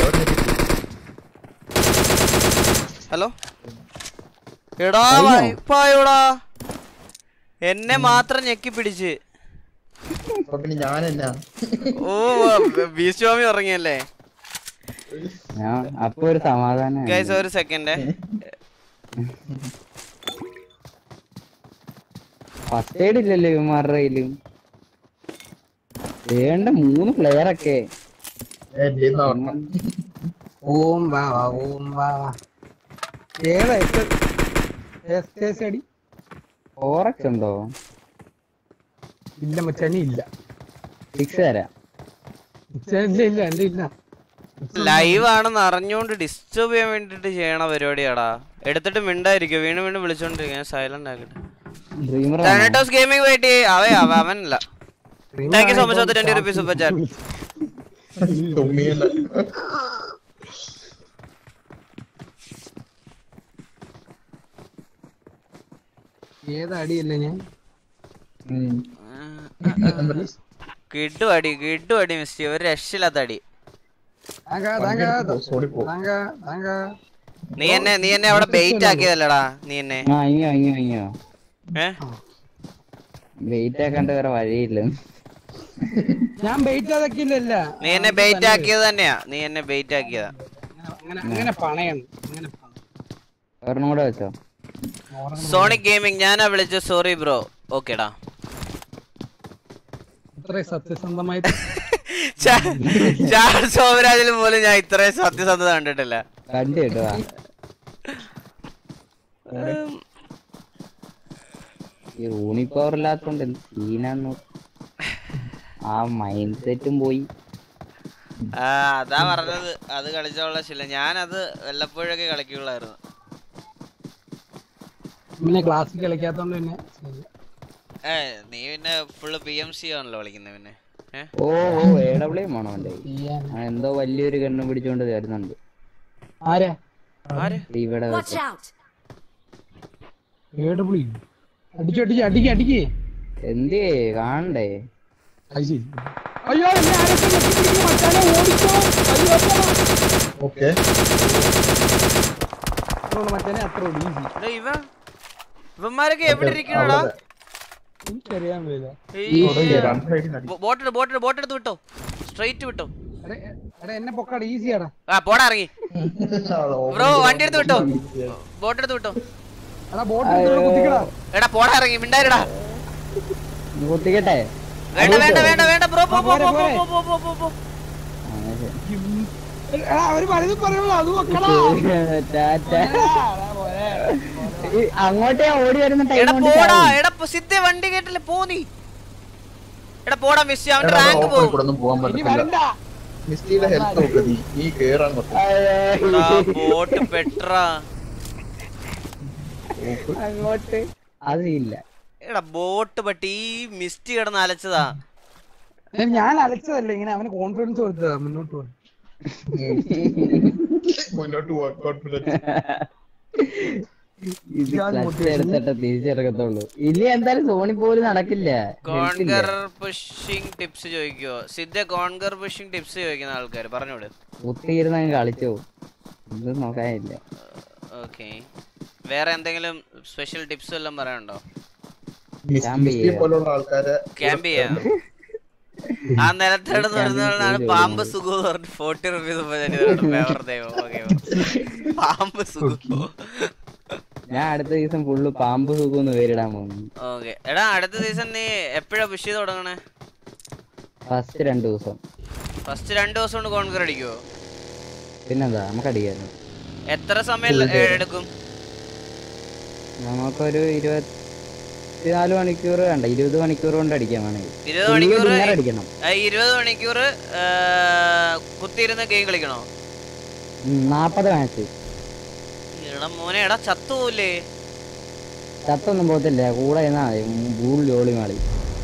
ഹലോ എടാ വൈപ്പായോടാ എന്നെ മാത്രം ഞെക്കി പിടിച്ച് അപ്പൊ പിന്നെ ഞാൻ എന്നാ ഓ ബീസ്വാമി ഉറങ്ങിയല്ലേ ഞാൻ അപ്പൊ ഒരു സമാധാനം ഗൈസ് ഒരു സെക്കൻഡ് ഫസ്റ്റ് എയ്ഡ് ഇല്ലല്ലോ ഇവന്മാരുടെ കയ്യിലും വേണ്ട മൂന്ന് പ്ലെയർ ഒക്കെ ഓം വാ വാ ഓം വാ വാ ഏതാ എസ് എസ് അടി ഫോറക്സ് ഉണ്ടോ ഇല്ല മച്ചാനി ഇല്ല സിക്സ് തരാം ഇല്ല ഇല്ല എന്റെ ഇല്ല ലൈവ് ആണെന്ന് അറിഞ്ഞുകൊണ്ട് ഡിസ്റ്റർബ് ചെയ്യാൻ വേണ്ടിട്ട് ചെയ്യണ പരിപാടിയാടാ എടുത്തിട്ട് മിണ്ടായിരിക്കും വീണ്ടും വീണ്ടും വിളിച്ചോണ്ടിരിക്കും ഞാൻ സൈലന്റ് ആക്കട്ടെ ഡ്രീമർ താനട്ടോസ് ഗെയിമിംഗ് വെയിറ്റ് അവ അവ അവനല്ല thank you so much for twenty rupees super chat തുമ്മിയല്ല ഏത് അടിയല്ലേ ഞാൻ കിട്ടു അടി കിട്ടു അടി മിസ്റ്റി ഒരു രക്ഷയില്ലാത്ത അടി താങ്ക താങ്ക താങ്ക താങ്ക നീ എന്നെ നീ എന്നെ അവിടെ ബെയിറ്റ് ആക്കിയതല്ലടാ നീ എന്നെ ആ ഇങ്ങോ ഇങ്ങോ ഇങ്ങോ ഏ വെയിറ്റ് ആക്കാണ്ട് വേറെ വഴിയില്ല ഞാൻ ബെയിറ്റ് അതൊക്കെയില്ലല്ല നീ എന്നെ ബെയിറ്റ് ആക്കിയത് തന്നെയാ നീ എന്നെ ബെയിറ്റ് ആക്കിയതാ അങ്ങനെ അങ്ങനെ പണയാണ് അങ്ങനെ ഒരെണ്ണം കൂടെ വെച്ചോ സോണിക് ഗെയിമിംഗ് ഞാനാ വിളിച്ച സോറി ബ്രോ ഓക്കേടാ ഇത്രയും സത്യസന്ധമായി ചാൾസ് സോമരാജിൽ പോലും ഞാൻ ഇത്രയും സത്യസന്ധത കണ്ടിട്ടില്ല കണ്ടു കേട്ടോ ഈ യൂണിപ്പവർ ഇല്ലാത്തോണ്ട് എന്ത് സീനാന്ന് ആ മൈൻഡ് സെറ്റും പോയി ആ അതാ പറഞ്ഞത് അത് കളിച്ചോള ശീലം ഞാനത് വല്ലപ്പോഴൊക്കെ കളിക്കുള്ളായിരുന്നു പിന്നെ ക്ലാസ്സിൽ കളിക്കാത്തോണ്ട് പിന്നെ ശരി. ഏ നീ പിന്നെ ഫുള്ള് പി എം സി ആണല്ലോ കളിക്കുന്നത് പിന്നെ ഏ ഓ ഓ എ ഡബ്ല്യു ആണോ അവന്റെ അവൻ എന്തോ വലിയൊരു കണ്ണും പിടിച്ചോണ്ട് വരുന്നുണ്ട് ആരാ ആര് ഇവിടെ Watch out! ഏട് പുളി അടിച്ചു അടിച്ച് അടിക്ക് അടിക്ക് എന്തേ കാണണ്ടേ അത് ശരി അയ്യോ എന്നെ ആരൊക്കെ ഞെക്കിപ്പിടിക്കുന്നു മച്ചാനെ ഓടിക്കോ അയ്യോ ഓക്കെ അത്രേ മച്ചാനെ അത്ര ഈസി എടാ, ഇവ ഇവന്മാരൊക്കെ എവിടെ ഇരിക്കണടാ എനിക്കറിയാൻ വയ്യ ബോട്ട് ബോട്ട് ബോട്ട് എടുത്ത് വിട്ടോ സ്ട്രൈറ്റ് വിട്ടോ എടാ എടാ എന്നെ പൊക്കാട് ഈസിയാടാ ആ പോടാ ഇറങ്ങി ബ്രോ വണ്ടി എടുത്ത് വിട്ടോ ബോട്ട് എടുത്ത് വിട്ടോ എടാ ബോട്ട് എടുത്തോണ്ട് കുത്തിക്കടാ എടാ പോടാ ഇറങ്ങി മിണ്ടായിരടാ കുത്തിക്കട്ടെ വേണ്ട വേണ്ട വേണ്ട വേണ്ട ബ്രോ പോ പോ പോ പോ പോ പോ പോ പോ എടാ അവര് പലതും പറയുള്ളൂ അത് വെക്കടാ ടാറ്റ ഈ അങ്ങോട്ടേ ഓടി വരുന്ന ടൈം എടാ കൊണ്ട് പോടാ ചാവും. എടാ പോ- സിദ്ധേ വണ്ടി കേട്ടില്ലേ പോ നീ എടാ പോടാ മിസ് അവന്റെ റാങ്ക് പോകും കൂടെ ഒന്നും പോകാൻ പറ്റത്തില്ല മിസ്റ്റിയുടെ ഹെൽത്ത് നോക്ക് നീ നീ കേറാൻ നോക്ക് എടാ ബോട്ട് പെട്രാ അങ്ങോട്ട് അത് ഇല്ല എടാ ബോട്ട് പട്ടി ഈ മിസ്റ്റ് കിടന്ന് അലച്ചതാ ഏ, ഞാൻ അലച്ചതല്ല ഇങ്ങനെ അവന് കോൺഫിഡൻസ് കൊടുത്തതാ മുന്നോട്ട് പോകാൻ മുന്നോട്ട് പോവാൻ കോൺഫിഡൻസ് ഇത് ക്ലച്ച് എടുത്തിട്ട് തിരിച്ചിറക്കത്തുള്ളൂ ഇനി എന്തായാലും സോണി പോലും നടക്കില്ല കോൺകർ പുഷിംഗ് ടിപ്സ് ചോദിക്കോ സിദ്ധ കോൺകർ പുഷിംഗ് ടിപ്സ് ചോദിക്കുന്ന ആൾക്കാർ പറഞ്ഞോട് കുത്തിയിരുന്ന് അങ്ങ് കളിച്ചു ഇത് നോക്കാനില്ല ഓക്കെ വേറെ എന്തെങ്കിലും സ്പെഷ്യൽ ടിപ്സ് വല്ലതും പറയാനുണ്ടോ മിസ്റ്റിയെ പോലുള്ള ആൾക്കാരെ ക്യാമ്പ് ചെയ്യാം ആ നിലത്തെടുന്ന് വരുന്നതാണ് പാമ്പ് സുഖു എന്ന് പറഞ്ഞിട്ട് ഫോർട്ടി റുപ്പീസ് പേപ്പർ ദൈവം ഓക്കെ പാമ്പ് സുഖു ഞാൻ അടുത്ത ദിവസം ഫുള്ള് പാമ്പ് സുഖം പേരിടാൻ പോകുന്നു ഓക്കെ എടാ അടുത്ത ദിവസം നീ എപ്പോഴാ പുഷ് ചെയ്ത് തുടങ്ങണേ ഫസ്റ്റ് രണ്ടു ദിവസം ഫസ്റ്റ് രണ്ട് ദിവസം കൊണ്ട് കോൺകർ അടിക്കുവോ പിന്നെന്താ നമുക്ക് അടിക്കായിരുന്നു എത്ര സമയം Full day. എടുക്കും നമുക്കൊരു ഇരുപത്തിനാല് മണിക്കൂർ വേണ്ട ഇരുപത് മണിക്കൂർ കൊണ്ട് അടിക്കാൻ വേണമെങ്കിൽ ഇരുപത് Full മണിക്കൂർ dinner അടിക്കണം ആ, ഇരുപത് മണിക്കൂർ കുത്തിയിരുന്ന് ഗെയിം കളിക്കണോ നാപ്പത് മാച്ച് എടാ മോനെ എടാ ചത്തുപോലേ ചത്തൊന്നും പോകത്തില്ല കൂടെ ഇരുന്നാ മതി ഫുൾ ജോളി മാളി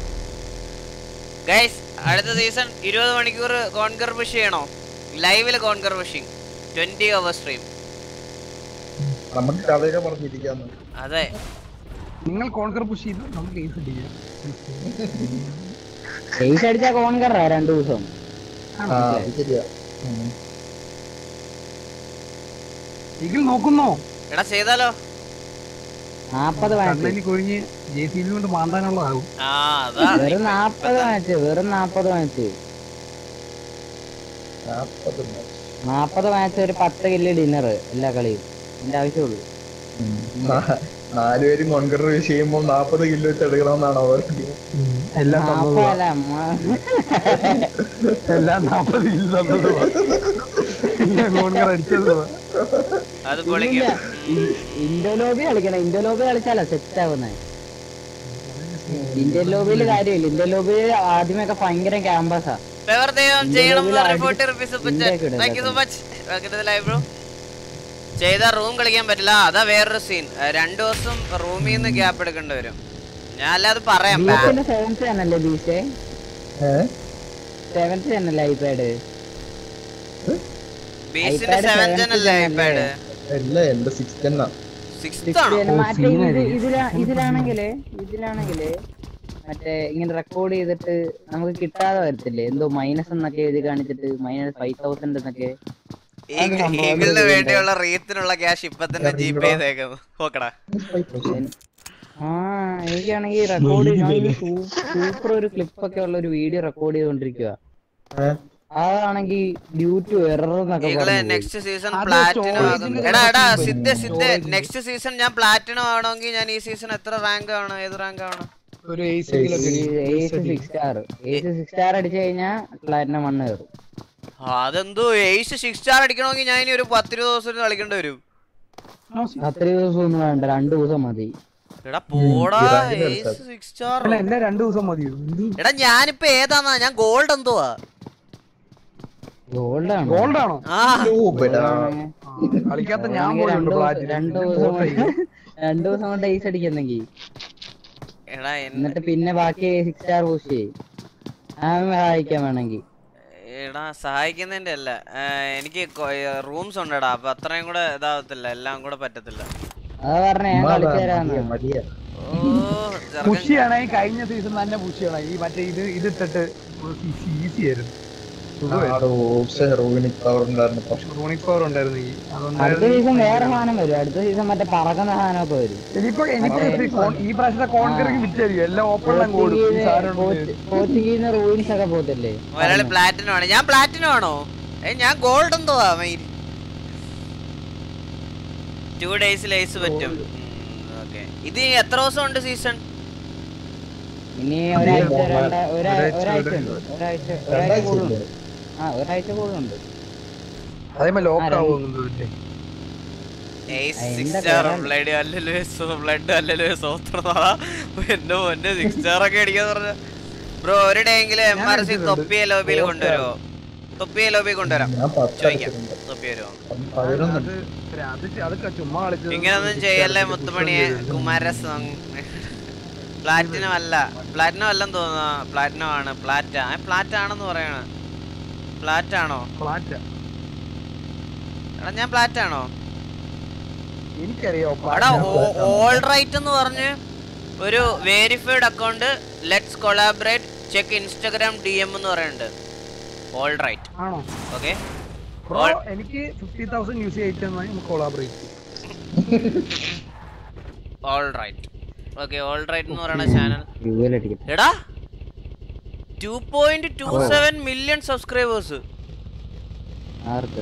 ഗൈസ് അടുത്ത സീസൺ ഇരുപത് മണിക്കൂർ കോൺകർ പുഷ് ചെയ്യണോ ലൈവില് conqueror pushing twenty hour stream നമുക്ക് കഥയൊക്കെ പറഞ്ഞിരിക്കാന്ന് അതെ നിങ്ങൾ കോൺകർ പുഷ് ചെയ്തു നമുക്ക് ഏസ് അടിക്കാം ഏസ് അടിച്ചാ കോൺകറാ രണ്ടു ദിവസം ആ അത് ശരിയാ ഉം. ഇതിൽ നോക്കുന്നോ എടാ ചെയ്താലോ നാപ്പത് മാച്ച് കണ്ണലി കൊഴിഞ്ഞ് ജെ സി ബി കൊണ്ട് മാന്താനുള്ളതാകും ആ അതാ വെറും നാപ്പത് മാച്ച് വെറും നാപ്പത് മാച്ച് നാപ്പത് match. നാപ്പത് മാച്ച് ഒരു പത്ത് കില്ല് ഡിന്നർ എല്ലാ കളിയും എന്റെ ആവശ്യമുള്ളൂ നാ- നാലുപേരും കോൺകർ ചെയ്യുമ്പോൾ നാപ്പത് കിലോ വെച്ച് എടുക്കണമെന്നാണ് അവർ എല്ലാം നാപ്പതല്ല എല്ലാം നാപ്പത് ഇല്ല കോൺകർ അടിച്ചത് അത് പൊളിക്കും ഇൻഡോ ലോബി കളിക്കണം ഇൻഡോ ലോബി കളിച്ചാലോ സെറ്റ് ആവുന്നേ ഇന്ത്യൻ ലോബിയിൽ കാര്യമില്ല ഇന്ത്യൻ ലോബിയിൽ ആദ്യമൊക്കെ ഭയങ്കര ക്യാമ്പസാ ഫേവർ ദൈവം ചെയ്യണം എന്ന് നിലവിൽ പറഞ്ഞ അടി- ഫോർട്ടി റുപ്പീസ് ഇന്ത്യക്ക് ഇടാം thank you so much welcome live bro ചെയ്ത റൂം കളിക്കാൻ പറ്റില്ല അതാ വേറൊരു സീൻ രണ്ടു ദിവസം റൂമിൽ നിന്ന് ഗ്യാപ്പ് എടുക്കേണ്ടി വരും ഞാൻ അല്ലാതെ പറയാം ബീസിന്റെ സെവൻത്ത് ആണല്ലേ ബീസേ സെവൻത്ത് ആണല്ലേ ഐപാഡ് ബീസിന്റെ iPad സെവൻ seventh ജൻ അല്ലേ gen ഐപാഡ് അല്ലേ? അല്ല എന്റെ സിക്സ് ടെന്നാ സിക്സ് ആണോ മറ്റേ ഇത് ഇതിലാ ഇതിലാണെങ്കില് ഇതിലാണെങ്കില് മറ്റേ ഇങ്ങനെ റെക്കോർഡ് ചെയ്തിട്ട് നമുക്ക് കിട്ടാതെ വരത്തില്ലേ എന്തോ മൈനസ് എന്നൊക്കെ എഴുതി കാണിച്ചിട്ട് മൈനസ് ഫൈവ് തൗസൻഡ് എന്നൊക്കെ ഈഗിളിന് വേണ്ടിയുള്ള റീത്തിനുള്ള ക്യാഷ് ഇപ്പൊ തന്നെ ജി പേ ചെയ്തേക്കുന്നു നോക്കടാ ആ എനിക്കാണെങ്കിൽ റെക്കോർഡ് സൂപ്പർ ഒരു ക്ലിപ്പ് ഒക്കെ ഉള്ള ഒരു വീഡിയോ റെക്കോർഡ് ചെയ്തോണ്ടിരിക്കുക അതാണെങ്കിൽ ഡ്യൂ ടു എറർ എന്നൊക്കെ ഈഗിള് പറഞ്ഞു നെക്സ്റ്റ് സീസൺ അത് പ്ലാറ്റിനം storage ആകും ന്റെ എടാ എടാ കുറച്ച് സിദ്ധ സിദ്ധ storage. നെക്സ്റ്റ് സീസൺ ഞാൻ പ്ലാറ്റിനം ആവണമെങ്കിൽ ഞാൻ ഈ സീസൺ എത്ര റാങ്ക് ആവണം ഏത് റാങ്ക് ആവണം ഒരു എയ്സെങ്കിലൊക്കെ ace six star ace six star അടിച്ചു കഴിഞ്ഞാൽ പ്ലാറ്റിനം വണ്ണ് കയറും ആ, അതെന്തോ ഏസ് സിക്സ് സ്റ്റാർ അടിക്കണമെങ്കിൽ ഞാൻ ഇനി ഒരു പത്തിരുപത് ദിവസം കളിക്കേണ്ടി വരും അത്രയും ദിവസം ഒന്നും വേണ്ട രണ്ടു ദിവസം മതി എടാ പോടാ ഇറാഖിൽ ഏസ് സിക്സ് സ്റ്റാർ അല്ല എല്ലാം രണ്ടു ദിവസം മതിയോ എന്ത് എടാ ഞാനിപ്പോ ഏതാന്നാ ഞാൻ ഗോൾഡ് എന്തുവാ ഗോൾഡ് ആണ് ഗോൾഡ് ആണോ ആ കളിക്കാത്ത ഞാൻ ആണെങ്കിൽ പോലും രണ്ടു ദിവസം- രണ്ടു ദിവസം കൊണ്ട് രണ്ടു ദിവസം കൊണ്ട് ഐസ് അടിക്കുന്നെങ്കിൽ എടാ എന്നെ എന്നിട്ട് പിന്നെ ബാക്കി സിക്സ് സ്റ്റാർ ബൂസ്റ്റ് ചെയ്യും ആ സഹായിക്കാൻ വേണമെങ്കിൽ എടാ സഹായിക്കുന്നതിന്റെ അല്ല ആ, എനിക്ക് റൂംസ് ഉണ്ടെടാ അപ്പൊ അത്രയും കൂടെ ഇതാവത്തില്ല എല്ലാം കൂടെ പറ്റത്തില്ല അതാ പറഞ്ഞ ഞാൻ കളിച്ചു തരാന്ന് മതിയാ ഓ ചെറുക്കൻ പുഷിയാണ് ഈ കഴിഞ്ഞ സീസൺ തന്നെ പുഷിയാണ് ഈ മറ്റേ ഇത് ഇത് ഇട്ടിട്ട് ഈസി ആയിരുന്നു റോഹിണി പവർ ഉണ്ടായിരുന്നു റോണിക് പവർ ഉണ്ടായിരുന്നു ഈ അടുത്ത അതുകൊണ്ടായിരുന്നു സീസൺ വേറെ സാധനം വരും അടുത്ത സീസൺ മറ്റേ പറക്കുന്ന സാധനമൊക്കെ വരും ഇനിയിപ്പോ എനിക്ക് ഈ കോൺ- ഈ പ്രാവശ്യത്തെ കോൺകറിങ് വിറ്റായിരിക്കും എല്ലാം ഓപ്പൺ കൂടും ഈ സാധനം ഉണ്ട്. കോച്ചിങ്ങിന്ന് റൂയിൻസ് ഒക്കെ പോകത്തില്ലേ ഒരാള് പ്ലാറ്റിനം ആണ് ഞാൻ പ്ലാറ്റിനം ആണോ ഏ ഞാൻ ഗോൾഡ് എന്തുവാ മയിൽ ടു ഡേയ്സിൽ ഐസ് പറ്റും ഓക്കെ ഇത് ഇനി എത്ര ദിവസം ഉണ്ട് സീസൺ ഇനി ഒരാഴ്ച രണ്ട ഒരാ- ഒരാഴ്ച ഒരാഴ്ച കൂടെ. ഉണ്ട് ഒരാഴ്ച ഒരാഴ്ച കൂടുതലുണ്ട് ആ ഒരാഴ്ച കൂടുതലുണ്ട് അതേപോലെ ലോക്ക് ആ, ആവുന്നില്ലേ ഏസ് ആ, സിക്സ് എന്താ സ്റ്റാർ പേരാ? ബ്ലഡ് അല്ലല്ലോ ബ്ലഡ് അല്ലല്ലോ സോത്രനാ എന്റെ പൊന്നെ സിക്സ് സ്റ്റാർ ഒക്കെ അടിക്കാന്ന് പറഞ്ഞ ബ്രോ ഒരു ഡേ എങ്കിലും എം ആർ സി അടിച്ചിട്ടുണ്ട്. തൊപ്പിയ ലോബിയിൽ കൊണ്ടുവരുമോ തൊപ്പിയ ലോബി കൊണ്ടുവരാം ഞാൻ പത്ത് ചോദിക്കാം അടിച്ചിട്ടുണ്ട്. തൊപ്പി വരുമോ പതിനൊന്നുണ്ട് അത് അത് അതൊക്കെ ചുമ്മാ കളിച്ചത് ഇങ്ങനൊന്നും ചെയ്യല്ലേ മുത്തുമണിയെ കുമാരസ്വാമി പ്ലാറ്റിനം അല്ല പ്ലാറ്റിനം അല്ലെന്ന് തോന്നുന്നു പ്ലാറ്റിനം ആണ് പ്ലാറ്റ പ്ലാറ്റ് ആണെന്ന് പറയണ പ്ലാറ്റ് ആണോ ഫ്ലാറ്റ് എടാ ഞാൻ പ്ലാറ്റ് ആണോ എനിക്കറിയോ എടാ ഓൾ റൈറ്റ് എന്ന് പറഞ്ഞ് ഒരു verified account let's collaborate check Instagram D M എന്ന് പറയുന്നുണ്ട് ഓൾ റൈറ്റ് ആണോ ഓക്കെ ബ്രോ എനിക്ക് ഫിഫ്റ്റി തൗസൻഡ് യൂസ് ചെയ്തിട്ട് നമുക്ക് collaborate all right okay all right എന്ന് പറയുന്ന ചാനൽ ഫ്യൂവൽ അടിക്കും എടാ two point two seven million subscribers ആർക്ക്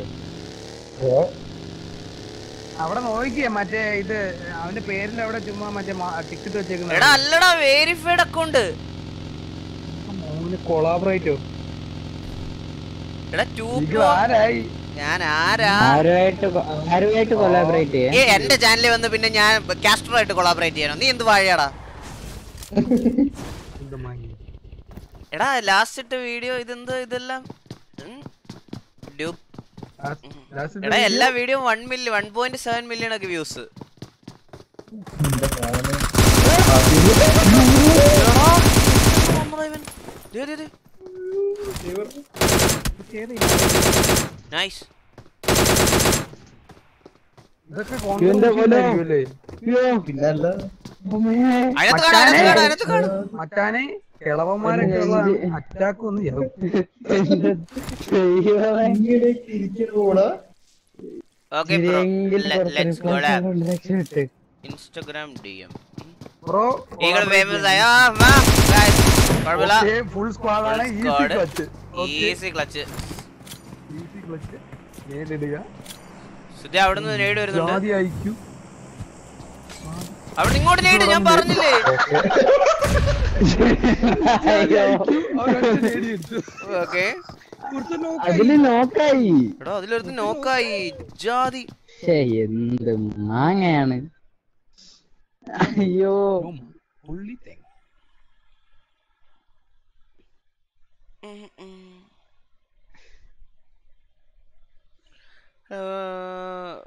അവിടെ നോക്കിയേ മറ്റേ ഇത് അവന്റെ പേരിൽ അവിടെ ചുമ്മാ മറ്റേ ടിക്കറ്റ് വെച്ചേക്കുന്ന എടാ അല്ലടാ വേരിഫൈഡ് അക്കൗണ്ട് കൊളാബറേറ്റോ എടാ ടു ഇത് ആരായി ഞാൻ ആരാ ആരുമായിട്ട് കൊ- ആരുമായിട്ട് കൊലാബറേറ്റ് ഏ ചെയ്യാം എന്റെ ചാനലിൽ വന്ന് പിന്നെ ഞാൻ കാസ്റ്റർ ആയിട്ട് കൊളാബറേറ്റ് ചെയ്യണം നീ എന്ത് വാഴയാടാ എടാ ലാസ്റ്റ് ഇട്ട വീഡിയോ ഇതെന്ത് ഇതെല്ലാം ഉം. ഡ്യൂപ്പ് എടാ എല്ലാ video one million one point seven million ഒക്കെ വ്യൂസ് നൈസ് ഇതൊക്കെ ഇവന്റെ പോലെ- അല്ലേ പിന്നല്ല അതിനകത്ത് കാണാം അതിനകത്ത് കാണാം അതിനകത്ത് കാണാം മച്ചാനെ കിളവന്മാരൊക്കെ ഉള്ള അറ്റാക്ക് ഒന്ന് ചെയ്യും okay bro let's go Instagram D M bro ഈകൾ ഫേമസ് ആയ ആ, വാ guys. കുഴപ്പമില്ല ഫുൾ സ്ക്വാഡ് ആണ് easy Squad. Clutch easy clutch easy clutch നേരിടുക സുധി അവിടുന്ന് നേടി വരുന്നുണ്ട് ജാതി അയക്കൂ അവിടെ ഇങ്ങോട്ട് നേടി ഞാൻ പറഞ്ഞില്ലേ ഓക്കെ അതില് നോക്കായി എടാ അതിലൊരുത്ത് നോക്കായി ജാതി ഛേ എന്ത് മാങ്ങയാണ് അയ്യോ ഏർ,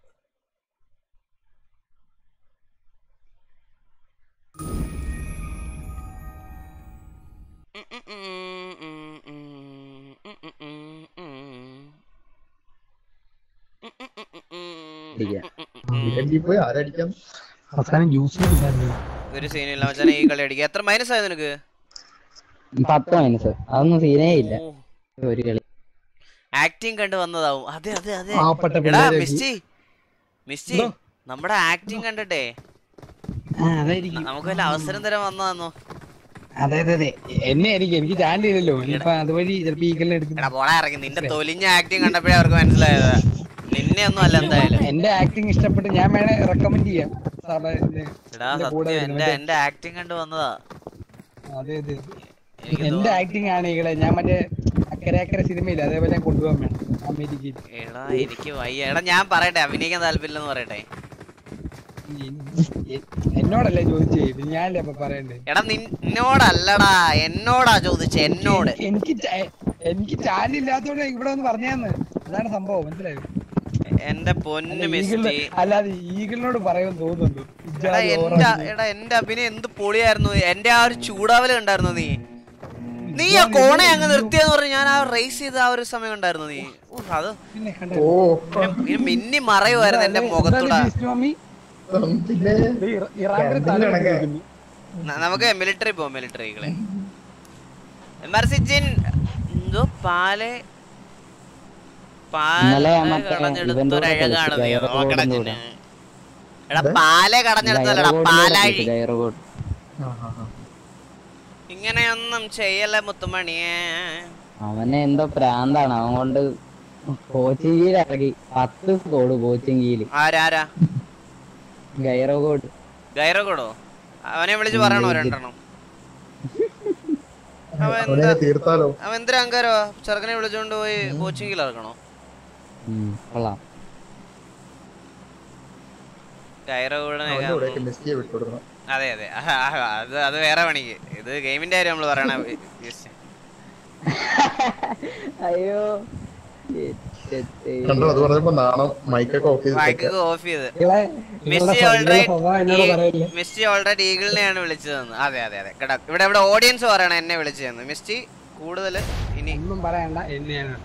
പോയി ആരടിക്കാം അവസാനം ജ്യൂസ് ഒരു സീനില്ല മച്ചാനെ ഈ കളി അടിക്കുക എത്ര മൈനസ് ആയത് നിനക്ക് പത്ത് മൈനസ് അതൊന്നും സീനേ ഇല്ല ഒരു കളി ആക്ടിങ് കണ്ട് വന്നതാവും അതെ അതെ അതെ പാവപ്പെട്ട എടാ പിള്ളേരെ മിസ്റ്റി മിസ്റ്റി നമ്മുടെ ആക്ടിങ് കണ്ടിട്ടേ ആ അതായിരിക്കും നമുക്ക് വല്ല അവസരം തരാൻ വന്നതാന്നോ അതെ അതെ അതെ എന്നെ എനിക്ക് എനിക്ക് ചാൻഡ് ചെയ്തല്ലോ ഇനിയിപ്പൊ അതുവഴി ചിലപ്പോ ഈ കല്ല് എടുക്കും എടാ പോടാ ഇറങ്ങി നിന്റെ തൊലിഞ്ഞ ആക്ടിങ് കണ്ടപ്പോഴേ അവർക്ക് മനസ്സിലായത് നിന്നെ ഒന്നും അല്ല എന്തായാലും എന്റെ ആക്ടിങ് ഇഷ്ടപ്പെട്ട് ഞാൻ വേണേ റെക്കമെൻഡ് ചെയ്യാം സാറേ ഇത് എടാ എന്റെ കൂടെ സത്യം വരുന്ന എന്റെ മറ്റേ- എന്റെ ആക്ടിങ് കണ്ട് വന്നതാ അതെ അതെ എന്റെ ആക്ടിങ് ആണ് ഈകളെ ഞാൻ മറ്റേ അക്കരെ അക്കരെ സിനിമയില്ല അതേപോലെ ഞാൻ കൊണ്ടുപോകാൻ വേണം അമേരിക്കയിൽ എടാ എനിക്ക് വയ്യ എടാ ഞാൻ പറയട്ടെ അഭിനയിക്കാൻ താല്പര്യമില്ലെന്ന് പറയട്ടെ എന്നോടല്ലേ ചോദിച്ചേ ഇത് ഞാനല്ലേ അപ്പൊ പറയണ്ടേ എടാ നിന്നോടല്ലടാ എന്നോടാ ചോദിച്ചേ എന്നോട് എനിക്ക് ചാ- എനിക്ക് ചാനൽ ഇല്ലാത്തോണ്ട് ഇവിടെ ഒന്ന് പറഞ്ഞാന്ന് അതാണ് സംഭവം മനസ്സിലായോ എന്റെ പൊന്ന് അല്ല, മിസ്റ്റി ഈഗിളിന്- അല്ലാതെ ഈഗിളിനോട് പറയുമെന്ന് തോന്നുന്നുണ്ട് എടാ ഇജ്ജാതി എന്റെ ഓവറാക്കി. എടാ എന്റെ അഭിനയം എന്ത് പൊളിയായിരുന്നു എന്റെ ആ ഒരു ചൂടാവല് കണ്ടായിരുന്നു നീ നീ ആ കോണെ അങ്ങ് നിർത്തിയെന്ന് പറഞ്ഞ് ഞാൻ ആ റേസ് ചെയ്ത ആ ഒരു സമയം കണ്ടായിരുന്നു നീ ഓ, അത് പിന്നെ കണ്ടോ? ഇങ്ങനെ- ഇങ്ങനെ മിന്നി മറയുമായിരുന്നു എന്റെ മുഖത്തൂടെ ബീസ്റ്റ് മമ്മി? ഇത് ഇറ- ഇറാഖിൽ തല വെട്ടിയിരിക്കുന്നു. ന- നമുക്ക് മിലിറ്ററി പോവാം മിലിറ്ററികളെ എമർസിജിൻ എന്തോ പാല് ഇന്നലെ പാല് മറ്റേ കടഞ്ഞെടുത്ത ഇവന്റെ ഒരു കൂടെ അഴകാണ് കളിച്ചു, നീ ഗൈറോ നോക്കടാ ഗോഡിന്റെ ചിന്നെ. എടാ പാലെ കടഞ്ഞെടുത്തല്ലടാ പാലാഴി ഗൈറോഗോഡ് ഇങ്ങനെയൊന്നും ചെയ്യല്ലേ മുത്തുമണിയേ അവനെ എന്തോ പ്രാന്താണ് അവൻ കൊണ്ട് കോച്ചിങ്ങിയിൽ ഇറങ്ങി പത്ത് സ്കോഡ് കോച്ചിങ്ങിയില് ആരാരാ ഗൈറോഗോഡ് ഗൈറോകൂടോ അവനെ വിളിച്ച് പറയണോ രണ്ടെണ്ണം അവൻ അവനെ എന്താ തീർത്താലോ അവൻ എന്തിനാ അങ്കാരോ ചെറുക്കനെ വിളിച്ചോണ്ട് പോയി കോച്ചിങ്ങിൽ ഇറക്കണോ കൊള്ളാം ഗൈറോ അവന്റെ കൂടെയൊക്കെ കൂടെ മിസ്റ്റിയെ വിട്ടുകൊടുക്കണം അതെ അതെ ആ, ആ, അത് അത് വേറെ പണിക്ക് ഇത് ഗെയിമിന്റെ കാര്യം നമ്മൾ പറയണ just. അയ്യോ കണ്ടോ അത് പറഞ്ഞപ്പോ നാണം മൈക്കൊക്കെ ഓഫ് ചെയ്ത് മൈക്ക് ഓഫ് ചെയ്ത് ഇങ്ങളെ- മിസ്സി ഇങ്ങളുടെ ഓൾറെഡി സ്വഭാവം എന്നോട് പറയല്ലേ? മിസ്റ്റി ഓൾറെഡി ഈഗിളിനെയാണ് വിളിച്ചതെന്ന് അതെ അതെ അതെ കേട്ടോ ഇവിടെ ഇവിടെ ഓഡിയൻസ് പറയണം എന്നെ വിളിച്ചതെന്ന് മിസ്റ്റി കൂടുതൽ ഇനി ഒന്നും പറയണ്ട എന്നെയാണ്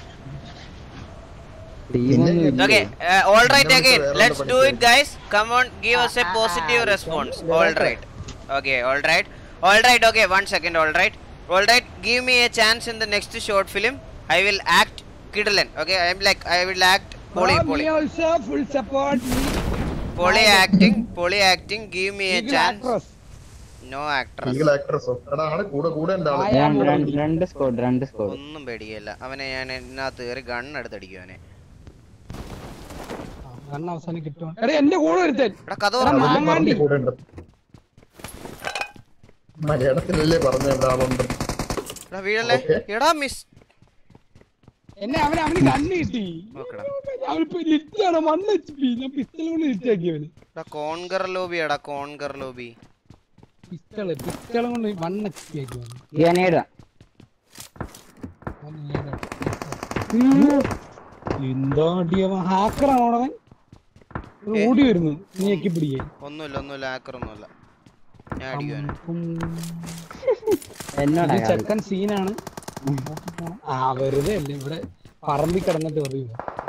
Okay, uh, all right again. Let's do it, guys. Come on, give us a positive response. All right. Okay, all right. All right, okay, one second, all right. All right, give me a chance in the next short film. I will act Kidlan. Okay, I'm like, I will act Poly, Oh, Poly. me also full support me. Poly acting, Poly acting, give me a Eagle chance. actress. No actress. Eagle ആക്ട്രസോ എടാ ആള് കൂടെ കൂടെ ഉണ്ട് ആള് രണ്ട് രണ്ട് രണ്ട് സ്കോഡ് രണ്ട് സ്കോഡ് ഒന്നും പേടിക്കല്ല അവനെ ഞാൻ ഇതിനകത്ത് കയറി ഗണ്ണെടുത്ത് അടിക്കും അവനെ കണ്ണ് അവസാനം കിട്ടും എടാ എന്റെ കൂടെ ഒരുത്തൻ എടാ കഥ എടാ, തുറന്ന് മാങ്ങാണ്ടി കൂടെ ഉണ്ട് മലയാളത്തിലല്ലേ പറഞ്ഞ ഇവിടെ ആളുണ്ട് എടാ വീഴല്ലേ എടാ മിസ് എന്നെ അവന് അവന് കണ്ണ് കിട്ടി നോക്കടാ അവനിപ്പോ ലിറ്റാണ് വൺ എച്ച് പി ഞാൻ പിസ്റ്റൾ കൊണ്ട് ലിറ്റാക്കി അവന് എടാ കോൺകർ ലോബി എടാ കോൺകർ ലോബി പിസ്റ്റള് പിസ്റ്റൾ കൊണ്ട് വൺ എച്ച് പി ആക്കി അവന് ഗ്രാനേഡാ അവന് ഏതാ? എന്താ അടിയവൻ ഹാക്കറാണോ അവൻ അവൻ ഓടി വരുന്നു നീ എക്കി പിടിക്കാൻ ഒന്നുമില്ല ഒന്നുമില്ല hacker ഒന്നുമില്ല ഞാൻ അടിക്കുവാന് എന്നോടാ ഈ ചെക്കൻ സീനാണ് ആ വെറുതെ അല്ലേ ഇവിടെ പറമ്പി കിടന്നിട്ട് പറയൂ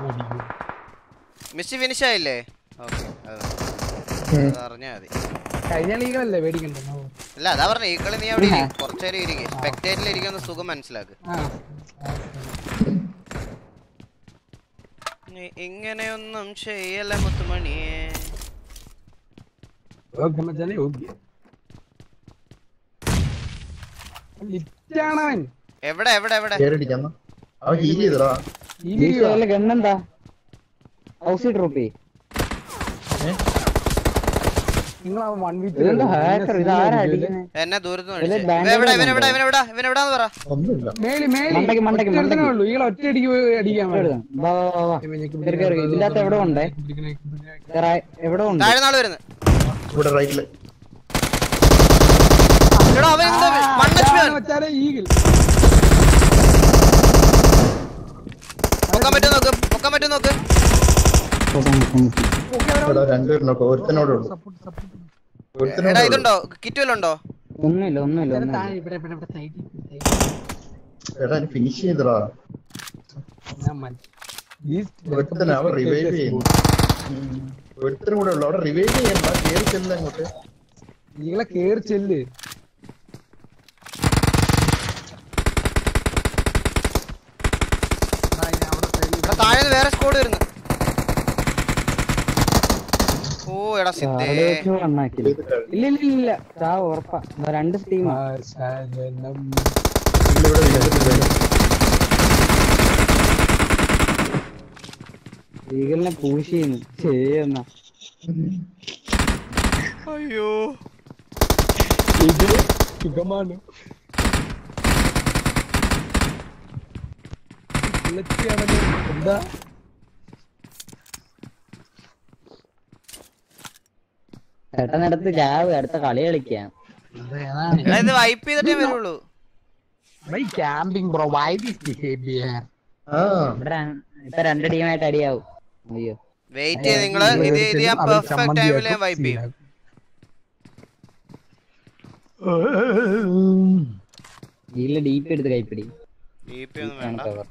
മിസ് ഫിനിഷ് ആയില്ലേ ഓക്കെ അറിഞ്ഞാ മതി കഴിഞ്ഞ ലീഗല്ലേ പേടിക്കണ്ട അല്ല അതാ പറഞ്ഞ ഈ കളി നീ അവിടെ ഇരിക്കും കുറച്ചേരം ഇരിക്കും സ്പെക്ടേറ്റിൽ ഇരിക്കുന്ന സുഖം മനസ്സിലാക്ക് ആ നീ ഇങ്ങനെയൊന്നും ചെയ്യല്ല മുത്തുമണിയേ ഓക്കെ മച്ചാനെ ഓക്കെ ലിറ്റാണവൻ എവിടെ എവിടെ എവിടെ കേറിടിക്കാം അവൻ ഹീൽ ചെയ്തടാ ഈ ഗണ്ണെന്താ ഹൗസ് ഡ്രോപ്പ് നിങ്ങൾ ആ വൺ ഇതെന്താ hacker? ഇത് ആരാ അടിക്കുന്നെ? എന്നെ ദൂരത്ത് ഇതില് നിന്ന് bandage എവിടെ ഒക്കെ ഇവനെവിടെ ഉണ്ടോ? ഇവനെവിടെ ഇവനെവിടാന്ന് പറ ഒന്നുമില്ല മേളി മേളി മണ്ടയ്ക്ക്, മണ്ടയ്ക്ക്, ഒറ്റ ഒരുത്തനേ മണ്ടയ്ക്ക്. ഉള്ളൂ ഈകളെ ഒറ്റയടിക്ക് പോയി അടിക്കാൻ വേണം വാ വാ വാ വാ കേറി കേറി ഇതിന്റെ അകത്ത് എവിടെ ഉണ്ടേ കേറാ, എവിടെ ഉണ്ട് താഴെ നാള് വരുന്നത് ഇവിടെ റൈറ്റില് എടാ അവൻ എന്താ വൺ എച്ച് പി മച്ചാനെ ഈഗിൾ പൊക്കാൻ പറ്റുമോ നോക്ക് പൊക്കാൻ പറ്റുമോ നോക്ക് എടാ രണ്ടുപേരുണ്ടോ ഒരുത്തനോടെ ഉള്ളു എടാ ഒരുത്തനോടെ ഇതുണ്ടോ കിറ്റ് വല്ലതും ഉണ്ടോ ഒന്നുമില്ല ഒന്നുമില്ല ഒന്നുമില്ല താഴെ ഇവിടെ ഇവിടെ ഇവിടെ സൈഡിൽ എടാ ഫിനിഷ് ചെയ്തടാ ഞാൻ മൻ- ഈസ്റ്റ് ഒരുത്തന അവൻ റിവൈവ് ചെയ്യുന്നു ഒരുത്തനും കൂടെ ഉള്ളു അവിടെ റിവൈവ് ചെയ്യണ്ട കേറി ചെല്ല അങ്ങോട്ട് നിങ്ങളെ കേറി ചെല്ല് ആ, ഇനി അവിടെ side ൽ എടാ താഴെ വേറെ സ്കോഡ് വരുന്നു ഓ എടാ സിദ്ധേ അവിടെ വെച്ച് കണ്ണാക്കില്ല ഇല്ല ഇല്ല ഇല്ല ഇല്ല ചാ ഉറപ്പാ ദാ രണ്ട് ടീമാ ശരണം. ഇവിടെ വീട്ടിൽ ഈഗലിനെ പൂഷ് ചെയ്യുന്നു ശരിയെന്ന അയ്യോ ഇത് സുഖമാണ് ഇലച്ചിയാണല്ലോ. എന്താ ചേട്ടനടുത്ത് ചാവ് അടുത്ത കളി കളിക്കാം ഇത് ഏതാണ്? എടാ ഇത് വൈപ്പ് ചെയ്തിട്ടേ വരുള്ളൂ Why camping, bro? Why this behavior? ഇവിടെ ര- ഇപ്പൊ രണ്ട് ടീമായിട്ട് അടിയാവും അയ്യോ വെയിറ്റ് ചെയ്ത് നിങ്ങള് ഇത് ഇത് ഞാൻ അവർ പെർഫെക്റ്റ് ചമ്മന്തി ടൈമിൽ ഞാൻ ആക്കും, വൈപ്പ് ചെയ്യും ഇതില് ഡീപ്പ് എടുത്ത് കൈപ്പിടി DP ഒന്നും വേണ്ട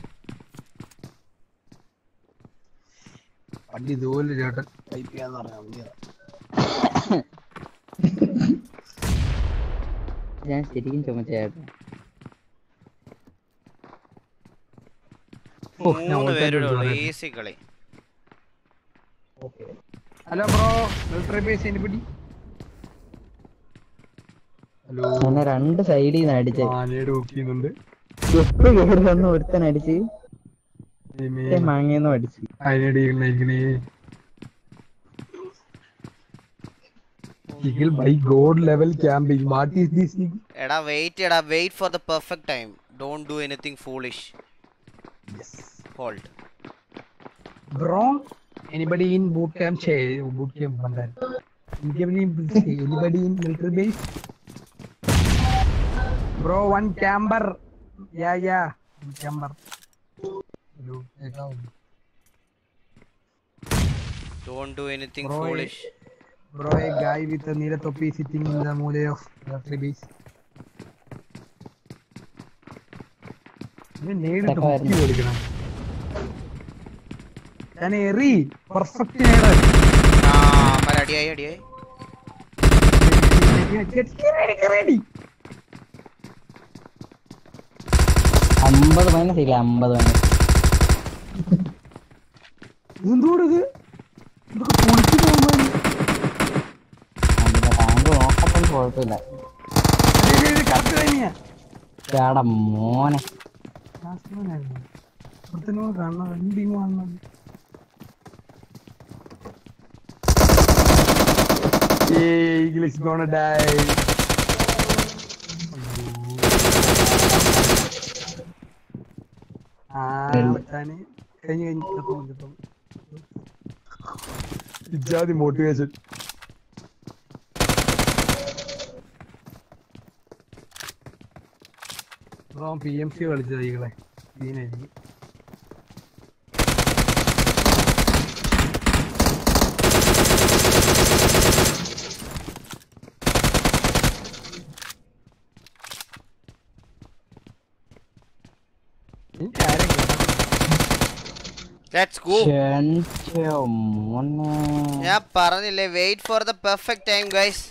പണ്ട് ഇതുപോലെ ചേട്ടൻ ടൈപ്പ് ചെയ്യാന്ന് പറഞ്ഞാൽ മതി ഞാൻ ശരിക്കും ചുമച്ച ചേട്ടൻ ഓ, ഞാൻ മൂന്ന് ഓൾറെഡി പേരുടെ ഉള്ളു ഒരു ഈസി കളി hello bro military base anybody hello എന്നെ രണ്ട് സൈഡിൽ നിന്ന് അടിച്ച് ആനയുടെ നോക്കിയുന്നുണ്ട് എപ്പോ ഇവിടെ വന്ന് ഒരുത്തൻ അടിച്ച് മാങ്ങയെന്നും അടിച്ച് ആനയുടെ ഇരിക്കണേ Eagle by God level camping. What is this? Eagle? എടാ വെയിറ്റ് എടാ wait for the perfect time don't do anything foolish hold Bro, anybody in boot camp? Che, boot camp bandan. Anybody in, anybody in military base? Bro, one camber. Yeah, yeah. One camber. Hello, കേക്കാവോ? Don't do anything Bro, foolish Bro, a guy with a neera topi sitting in the mole of military base. ഇത് നേരിട്ട് മുക്കി കൊടുക്കണം ഞാൻ എറി perfect നേടാൻ ആ അമ്മ അടിയായി അടിയായി അമ്പത് മൈനസ് ഇല്ല അമ്പത് മൈനസ് എന്തോടത് ഇതൊക്കെ പൊളിച്ചു പോകുമ്പോൾ ടാങ്ക് നോക്കത്തൊന്നും കുഴപ്പമില്ല കറക്റ്റ് തന്നെയാ ചേടാ മോനെ ഇവിടുത്തെ കാണണം രണ്ട് ടീം കാണണം Yay, Eagle is gonna die. ആ മച്ചാനെ കഴിഞ്ഞു കഴിഞ്ഞു ചത്തോളും, ചത്തോളും. ഇജാതി motivation bro P M C കളിച്ചത് ഈകളെ സീനായിരിക്കും ലെറ്റ്സ് ഗോ ക്ഷണിച്ചോ മോനെ ഞാൻ പറഞ്ഞില്ലേ wait for the perfect time guys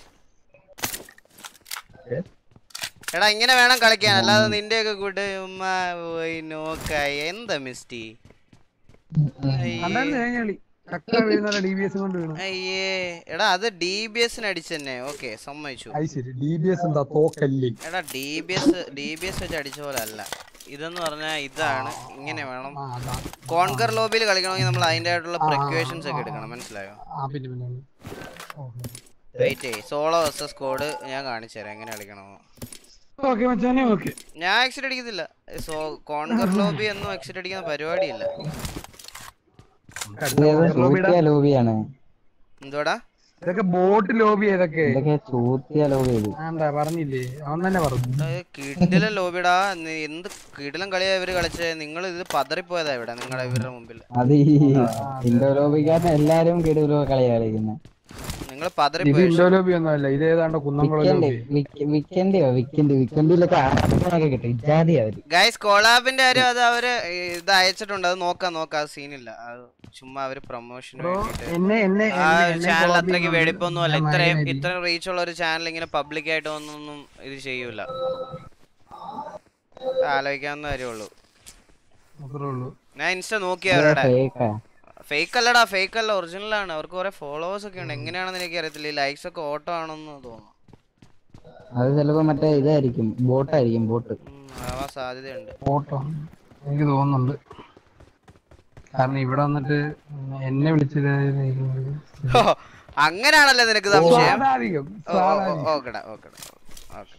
എടാ ഇങ്ങനെ വേണം കളിക്കാൻ അല്ലാതെ നിന്റെ ഒക്കെ കൂട്ട് ഉമ്മാ പോയി നോക്കായി എന്താ മിസ്റ്റി കണ്ടായിരുന്നു കഴിഞ്ഞ കളി ചക്ക വീഴുന്ന ഡി ബി എസ് കൊണ്ട് വീണു അയ്യേ എടാ അത് ഡി ബി എസിന് അടിച്ചെന്നെ ഓക്കെ സമ്മതിച്ചു അത് ശരി ഡി ബി എസ് എന്താ തോക്കല്ലേ എടാ D B S D B S വെച്ച് അടിച്ച പോലെ അല്ല ഇതെന്ന് പറഞ്ഞാൽ ഇതാണ് ഇങ്ങനെ വേണം കോൺകർ ലോബിയിൽ കളിക്കണമെങ്കിൽ നമ്മൾ അതിൻ്റെ ആയിട്ടുള്ള പ്രിക്വേഷൻസ് ഒക്കെ എടുക്കണം മനസ്സിലായോ ആ പിന്നെ പിന്നെ വെയിറ്റ് ചെയ് സോളോ വേഴ്സസ് കോഡ് ഞാൻ കാണിച്ചു തരാം എങ്ങനെ കളിക്കണമെന്ന് ഓക്കെ മച്ചാനെ ഓക്കെ ഞാൻ എക്സിറ്റ് അടിക്കത്തില്ല സോ കോൺകർ ലോബി ഒന്നും എക്സിറ്റ് അടിക്കുന്ന പരിപാടിയില്ല ലോബിയാണ് എന്തുവാടാ ഇതൊക്കെ ബോട്ട് ലോബി ഇതൊക്കെ ഇതൊക്കെ ചൂത്തിയാലോ ചെയ്തു ആ, എന്താ പറഞ്ഞില്ലേ അവൻ തന്നെ പറഞ്ഞു കിടിലൻ ലോബിടാ നീ എന്ത് കിടിലൻ കളിയാ ഇവര് കളിച്ചേ നിങ്ങൾ ഇത് പതറിപ്പോയതാ ഇവിടെ നിങ്ങളുടെ ഇവരുടെ മുമ്പിൽ അത് ഈ ഇൻഡോലോപിക്കാരൻ എല്ലാരും കിടൂലോ കളിയാ കളിക്കുന്നത് നിങ്ങൾ ഇത് പതറിപ്പോയി ഇൻഡോ ലോബി ഒന്നും അല്ല ഇത് ഏതാണ്ട് കുന്നംകുളം വിക്കൻഡ് ലോബി വിക്കൻഡിയോ വിക്കൻഡ് വിക്കൻഡിലൊക്കെ ആർക്കൊക്കെ കിട്ടും ഇജാതി അവര് ഗൈസ് കോളാബിന്റെ കാര്യം അത് അവര് ഇത് അയച്ചിട്ടുണ്ട് അത് നോക്കാം നോക്കാം അത് സീനില്ല അത് ചുമ്മാ അവര് പ്രൊമോഷന് Bro, വേണ്ടിട്ട് എന്നെ എന്നെ ആ എന്നെ- ഒരു എന്നെ ചാനൽ collab അത്രയ്ക്ക് ചെയ്യുന്നുണ്ട്. വെടിപ്പൊന്നും അല്ല ഞാൻ ഇത്രയും നായകനായിരിക്കും. ഇത്രയും റീച്ച് ഉള്ള ഒരു ചാനൽ ഇങ്ങനെ പബ്ലിക് ആയിട്ട് ഒന്നും ഇത് ചെയ്യൂല ആലോചിക്കാവുന്ന കാര്യമുള്ളൂ അത്രേ ഉള്ളൂ ഞാൻ ഇൻസ്റ്റ നോക്കി അവരുടെ ഫേക്കാ ഫേക്ക് അല്ലടാ ഫേക്ക് അല്ല ഒറിജിനൽ ആണ് അവർക്ക് കുറെ ഫോളോവേഴ്സ് ഒക്കെ ഉണ്ട് എങ്ങനെയാണെന്ന് എനിക്ക് അറിയത്തില്ല ഈ ലൈക്സ് ഒക്കെ ഓട്ടോ ആണെന്ന് തോന്നുന്നു അത് ചിലപ്പോ മറ്റേ ഇതായിരിക്കും ബോട്ടായിരിക്കും ബോട്ട് ആവാൻ സാധ്യതയുണ്ട് ഫോട്ടോ എനിക്ക് തോന്നുന്നുണ്ട് കാരണം ഇവിടെ വന്നിട്ട് എന്നെ വിളിച്ചത് ഹോ, അങ്ങനെയാണല്ലേ നിനക്ക് സംശയം സ്വാഭാവികം ഓ, ഓ, ഓ, സ്വാഭാവികം ഓക്കെടാ ഓക്കെടാ ഓക്കെ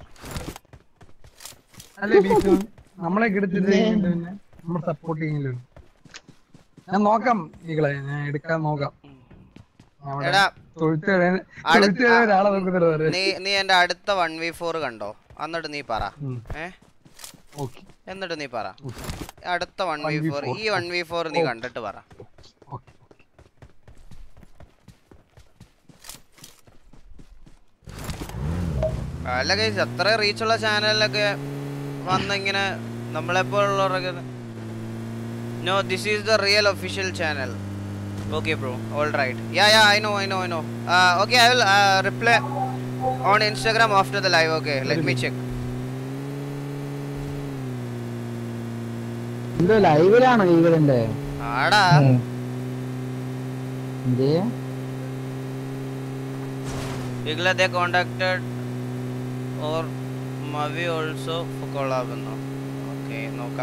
അല്ലേ ബീച്ചു നമ്മളെ എടുത്തിട്ട് പിന്നെ നമ്മൾ സപ്പോർട്ട് ചെയ്യുന്നില്ല ഞാൻ നോക്കാം ഈകളെ ഞാൻ എടുക്കാൻ നോക്കാം ഞാൻ ഇവിടെ എടാ, തൊഴുത്ത് കഴിയാൻ- അടുത്ത- തൊഴുത്ത് കഴിയാൻ ഒരാളെ നോക്കുന്നില്ല വേറെ. നീ നീ എന്റെ അടുത്ത വൺ വി ഫോർ കണ്ടോ എന്നിട്ട് നീ പറ ഉം. ഏ ഓക്കെ എന്നിട്ട് നീ പറ അടുത്ത വൺ വി 1v4. ഫോർ ഈ വൺ വി ഫോർ നീ ഓക്കെ. കണ്ടിട്ട് പറ ഓക്കെ അല്ല ഗൈസ് അത്ര റീച്ചുള്ള ചാനലിലൊക്കെ വന്നിങ്ങനെ നമ്മളെപ്പോലുള്ളവരൊക്കെ no this is the real official channel okay bro all right yeah yeah I know I know I know okay I will reply on Instagram after the live okay let me check എന്തോ ലൈവിലാണോ ഈഗിളിന്റെ ആടാ എന്തേ Igla they contacted or Mavi also for collab എന്നോ okay നോക്കാം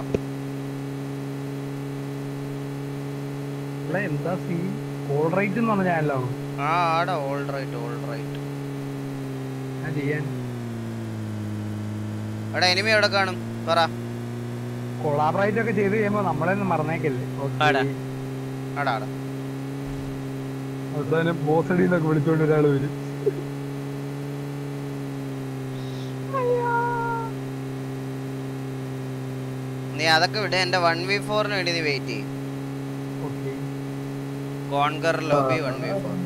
ഇവിടെ എന്താ see call rate എന്ന് പറഞ്ഞ ചാനലാണോ ആ ആടാ ഓൾ റൈറ്റ് ഓൾ റൈറ്റ് ഞാൻ ചെയ്യാൻ എടാ എനിമി എവിടെ കാണും പറ കൊളാബറേറ്റ് ഒക്കെ ചെയ്ത് കഴിയുമ്പോ നമ്മളെ ഒന്നും മറന്നേക്കല്ലേ ആടാ ആടാ ആടാ അവസാനം ബോസടിന്നൊക്കെ വിളിച്ചോണ്ട് ഒരാൾ വരും നീ അതൊക്കെ വിട് എന്റെ വൺ വി ഫോറിന് വേണ്ടി നീ വെയിറ്റ് ചെയ്യും okay conqueror lobby one V four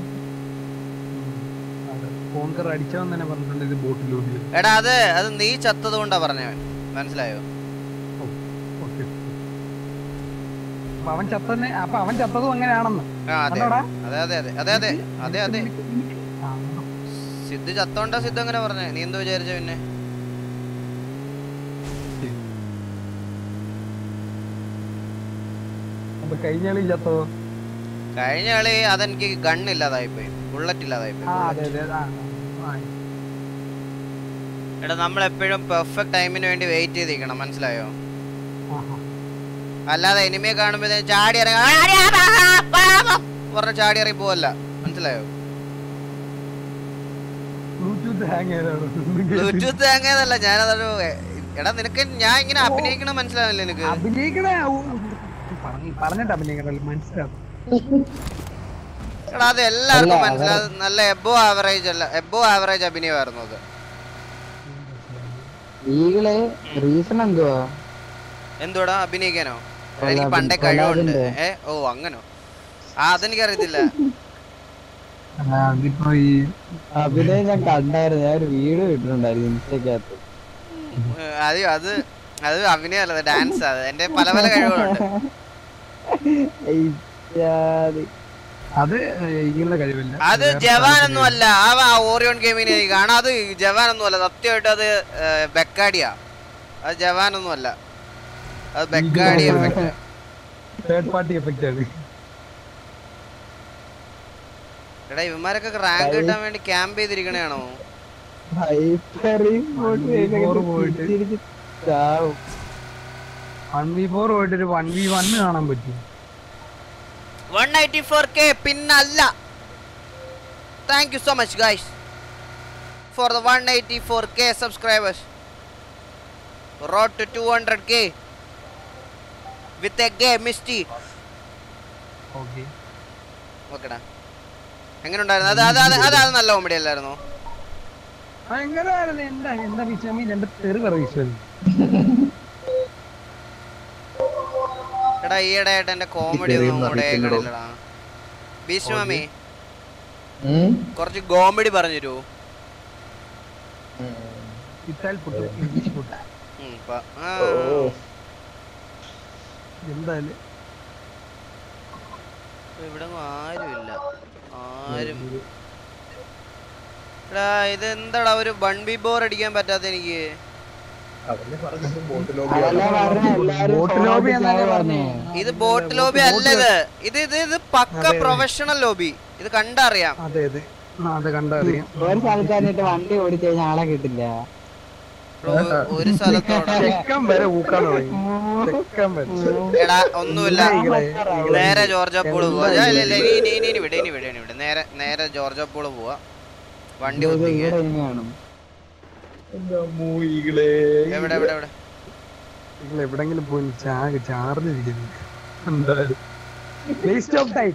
conqueror അടിച്ചവൻ തന്നെ പറഞ്ഞിട്ടുണ്ട് ഇത് ബോട്ട് ലോബി എടാ അത് അത് നീ ചത്തത് കൊണ്ടാ പറഞ്ഞവൻ മനസ്സിലായോ ഓക്കെ അപ്പൊ അവൻ ചത്തന്നെ അപ്പൊ അവൻ ചത്തതും അങ്ങനെയാണെന്ന് ആ അതെ കണ്ടോടാ? അതെ അതെ അതെ അതെ അതെ അതെ അതെ സിദ്ധു ചത്തോണ്ടാ സിദ്ധു അങ്ങനെ പറഞ്ഞേ നീ എന്ത് വിചാരിച്ച പിന്നെ അപ്പൊ കഴിഞ്ഞ കളി ചത്തതോ കഴിഞ്ഞ കളി അതെനിക്ക് ഗൺ ഇല്ലാതായി പോയി ബുള്ളറ്റ് ഇല്ലാതായി പോയി ആ bullet. അതെ അതെ ആ, ആ. എടാ നമ്മൾ എപ്പോഴും പെർഫെക്റ്റ് ടൈമിന് വേണ്ടി വെയിറ്റ് ചെയ്തിരിക്കണം മനസ്സിലായോ ആഹാ. അല്ലാതെ എനിമിയെ കാണുമ്പോ ചാടി ഇറങ്ങി "ആടി, ആ, ആ, ആ, ആ, ആ" പറഞ്ഞ ചാടി ഇറങ്ങി പോവല്ല മനസ്സിലായോ ബ്ലൂടൂത്ത് ഹാങ് ചെയ്താണ് ബ്ലൂടൂത്ത് അങ്ങനെയല്ല ഞാനതൊരു എടാ നിനക്ക് ഞാൻ ഇങ്ങനെ അഭിനയിക്കണം മനസ്സിലാവില്ലേ നിനക്ക് അഭിനയിക്കണേ ഔ, പറഞ്ഞ്- പറഞ്ഞിട്ട് അഭിനയിക്കണല്ലോ മനസ്സിലാവും എടാ അത് എല്ലാവർക്കും അല്ല, മനസ്സിലാവും നല്ല എബോ ആവറേജ് അല്ല എബോ ആവറേജ് അഭിനയമായിരുന്നു അത് ഈഗിള് റീസൺ എന്തുവാ എന്തുവാടാ അഭിനയിക്കാനോ കൊള്ളാം, എനിക്ക് പണ്ടേ കൊള്ളാം കഴിവുണ്ട് അതിന്റെ. ഏ ഓ അങ്ങനോ ആ അതെനിക്കറിയത്തില്ല അല്ല, അതിപ്പോ ഈ അഭിനയം ഞാൻ കണ്ടായിരുന്നു ഞാൻ ഒരു വീഡിയോ ഇട്ടിട്ടുണ്ടായിരുന്നു ഇൻസ്റ്റക്കകത്ത് ഏ, അത് അത് അത് അഭിനയമല്ല ഡാൻസ് അത് എന്റെ പല പല കഴിവുകളുണ്ട് ഇജ്ജാതി. അത് ഇങ്ങനെ കഴിവില്ല അത് ജവാൻ ഒന്നും അല്ല ആ ഓറിയോൺ ഗെയിമിന് കാണാം അത് ജവാൻ ഒന്നും അല്ല സത്യമായിട്ട് അത് ഏ, ബെക്കാഡിയാ അത് ജവാൻ ഒന്നും അല്ല അത് Bacardi effect third party effect ആണ് എടാ ഇവന്മാരൊക്കെ റാങ്ക് കിട്ടാൻ വേണ്ടി ക്യാമ്പ് ചെയ്തിരിക്കണയാണോ ഹൈപ്പറി പോയിട്ട് V4 പോയിട്ട്. തിരിച്ച് ചാവും. വൺ വി ഫോർ പോയിട്ട് ഒരു വൺ വി വൺ കാണാൻ പറ്റും വൺ നയൻറ്റി ഫോർ കെ പിന്നല്ല thank you so much guys for the one eighty four K subscribers road to two hundred K with a gay Misty okay ഓക്കെടാ എങ്ങനെ ഉണ്ടായിരുന്നു അത് അത് അത് അത് അത് നല്ല കോമഡി അല്ലായിരുന്നോ ഭയങ്കരമായിരുന്നു എന്താ എന്താ വിശ്വമി രണ്ട് തെറി പറ വിശ്വമി എടാ ഈയിടെ ആയിട്ട് എന്റെ കോമഡി ചെറിയ ഒന്നും കൂടെ അറിയത്തില്ലടോ. കേൾക്കണില്ലടാ ബീസ്റ്റ് മാമി കുറച്ച് കോമഡി പറഞ്ഞു തരുമോ ഇറ്റാൽ ഫുഡ് ഇംഗ്ലീഷ് ഫുഡ് എന്തായാലും ഇവിടെ ആരുമില്ല ആരും എടാ ഇത് എന്താടാ ഒരു വൺ ബി ബോർ അടിക്കാൻ പറ്റാത്ത എനിക്ക് അതല്ലേ പറഞ്ഞത് ബോട്ട് ലോബി അതല്ലേ പറഞ്ഞെ, എല്ലാരും ബോട്ട് solo ലോബി ആയിട്ട് എന്നല്ലേ ചായ പറഞ്ഞേ ഇത് ബോട്ട് ലോബി അല്ല ഇത് ഇത് ഇത് ഇത് പക്ക പ്രൊഫഷണൽ ലോബി ഇത് കണ്ടറിയാം അതെ അതെ ആ, അത് കണ്ടറിയാം ഒരു സ്ഥലത്ത് വന്നിട്ട് വണ്ടി ഓടിച്ചു കഴിഞ്ഞാൽ ആളെ കിട്ടില്ല ബ്രോ, ഒരു സ്ഥലത്തോടെ ചെക്കൻ വരെ ഊക്കാൻ തുടങ്ങി ചെക്കൻ വരെ എടാ ഒന്നുമില്ല ഈകളെ, നേരെ ജോർജ് പൂള് പോവാ എന്താ ഇല്ല ഇല്ല ഈകളെ? ഇനി ഇനി ഇനി വിട ഇനി വിട ഇനി വിട നേരെ നേരെ ജോർജ് പൂള് പോവാ വണ്ടി ഇത് ഒതുക്കുക ഇവിടെ ഇനി കാണും മൂയികളെ എവിടെ എവിടെ എവിടെ നിങ്ങൾ എവിടെങ്കിലും പോയി ചാകെ ചാർജ് ഇരിക്കുന്നു എന്തായാലും വേസ്റ്റ് ഓഫ് ടൈം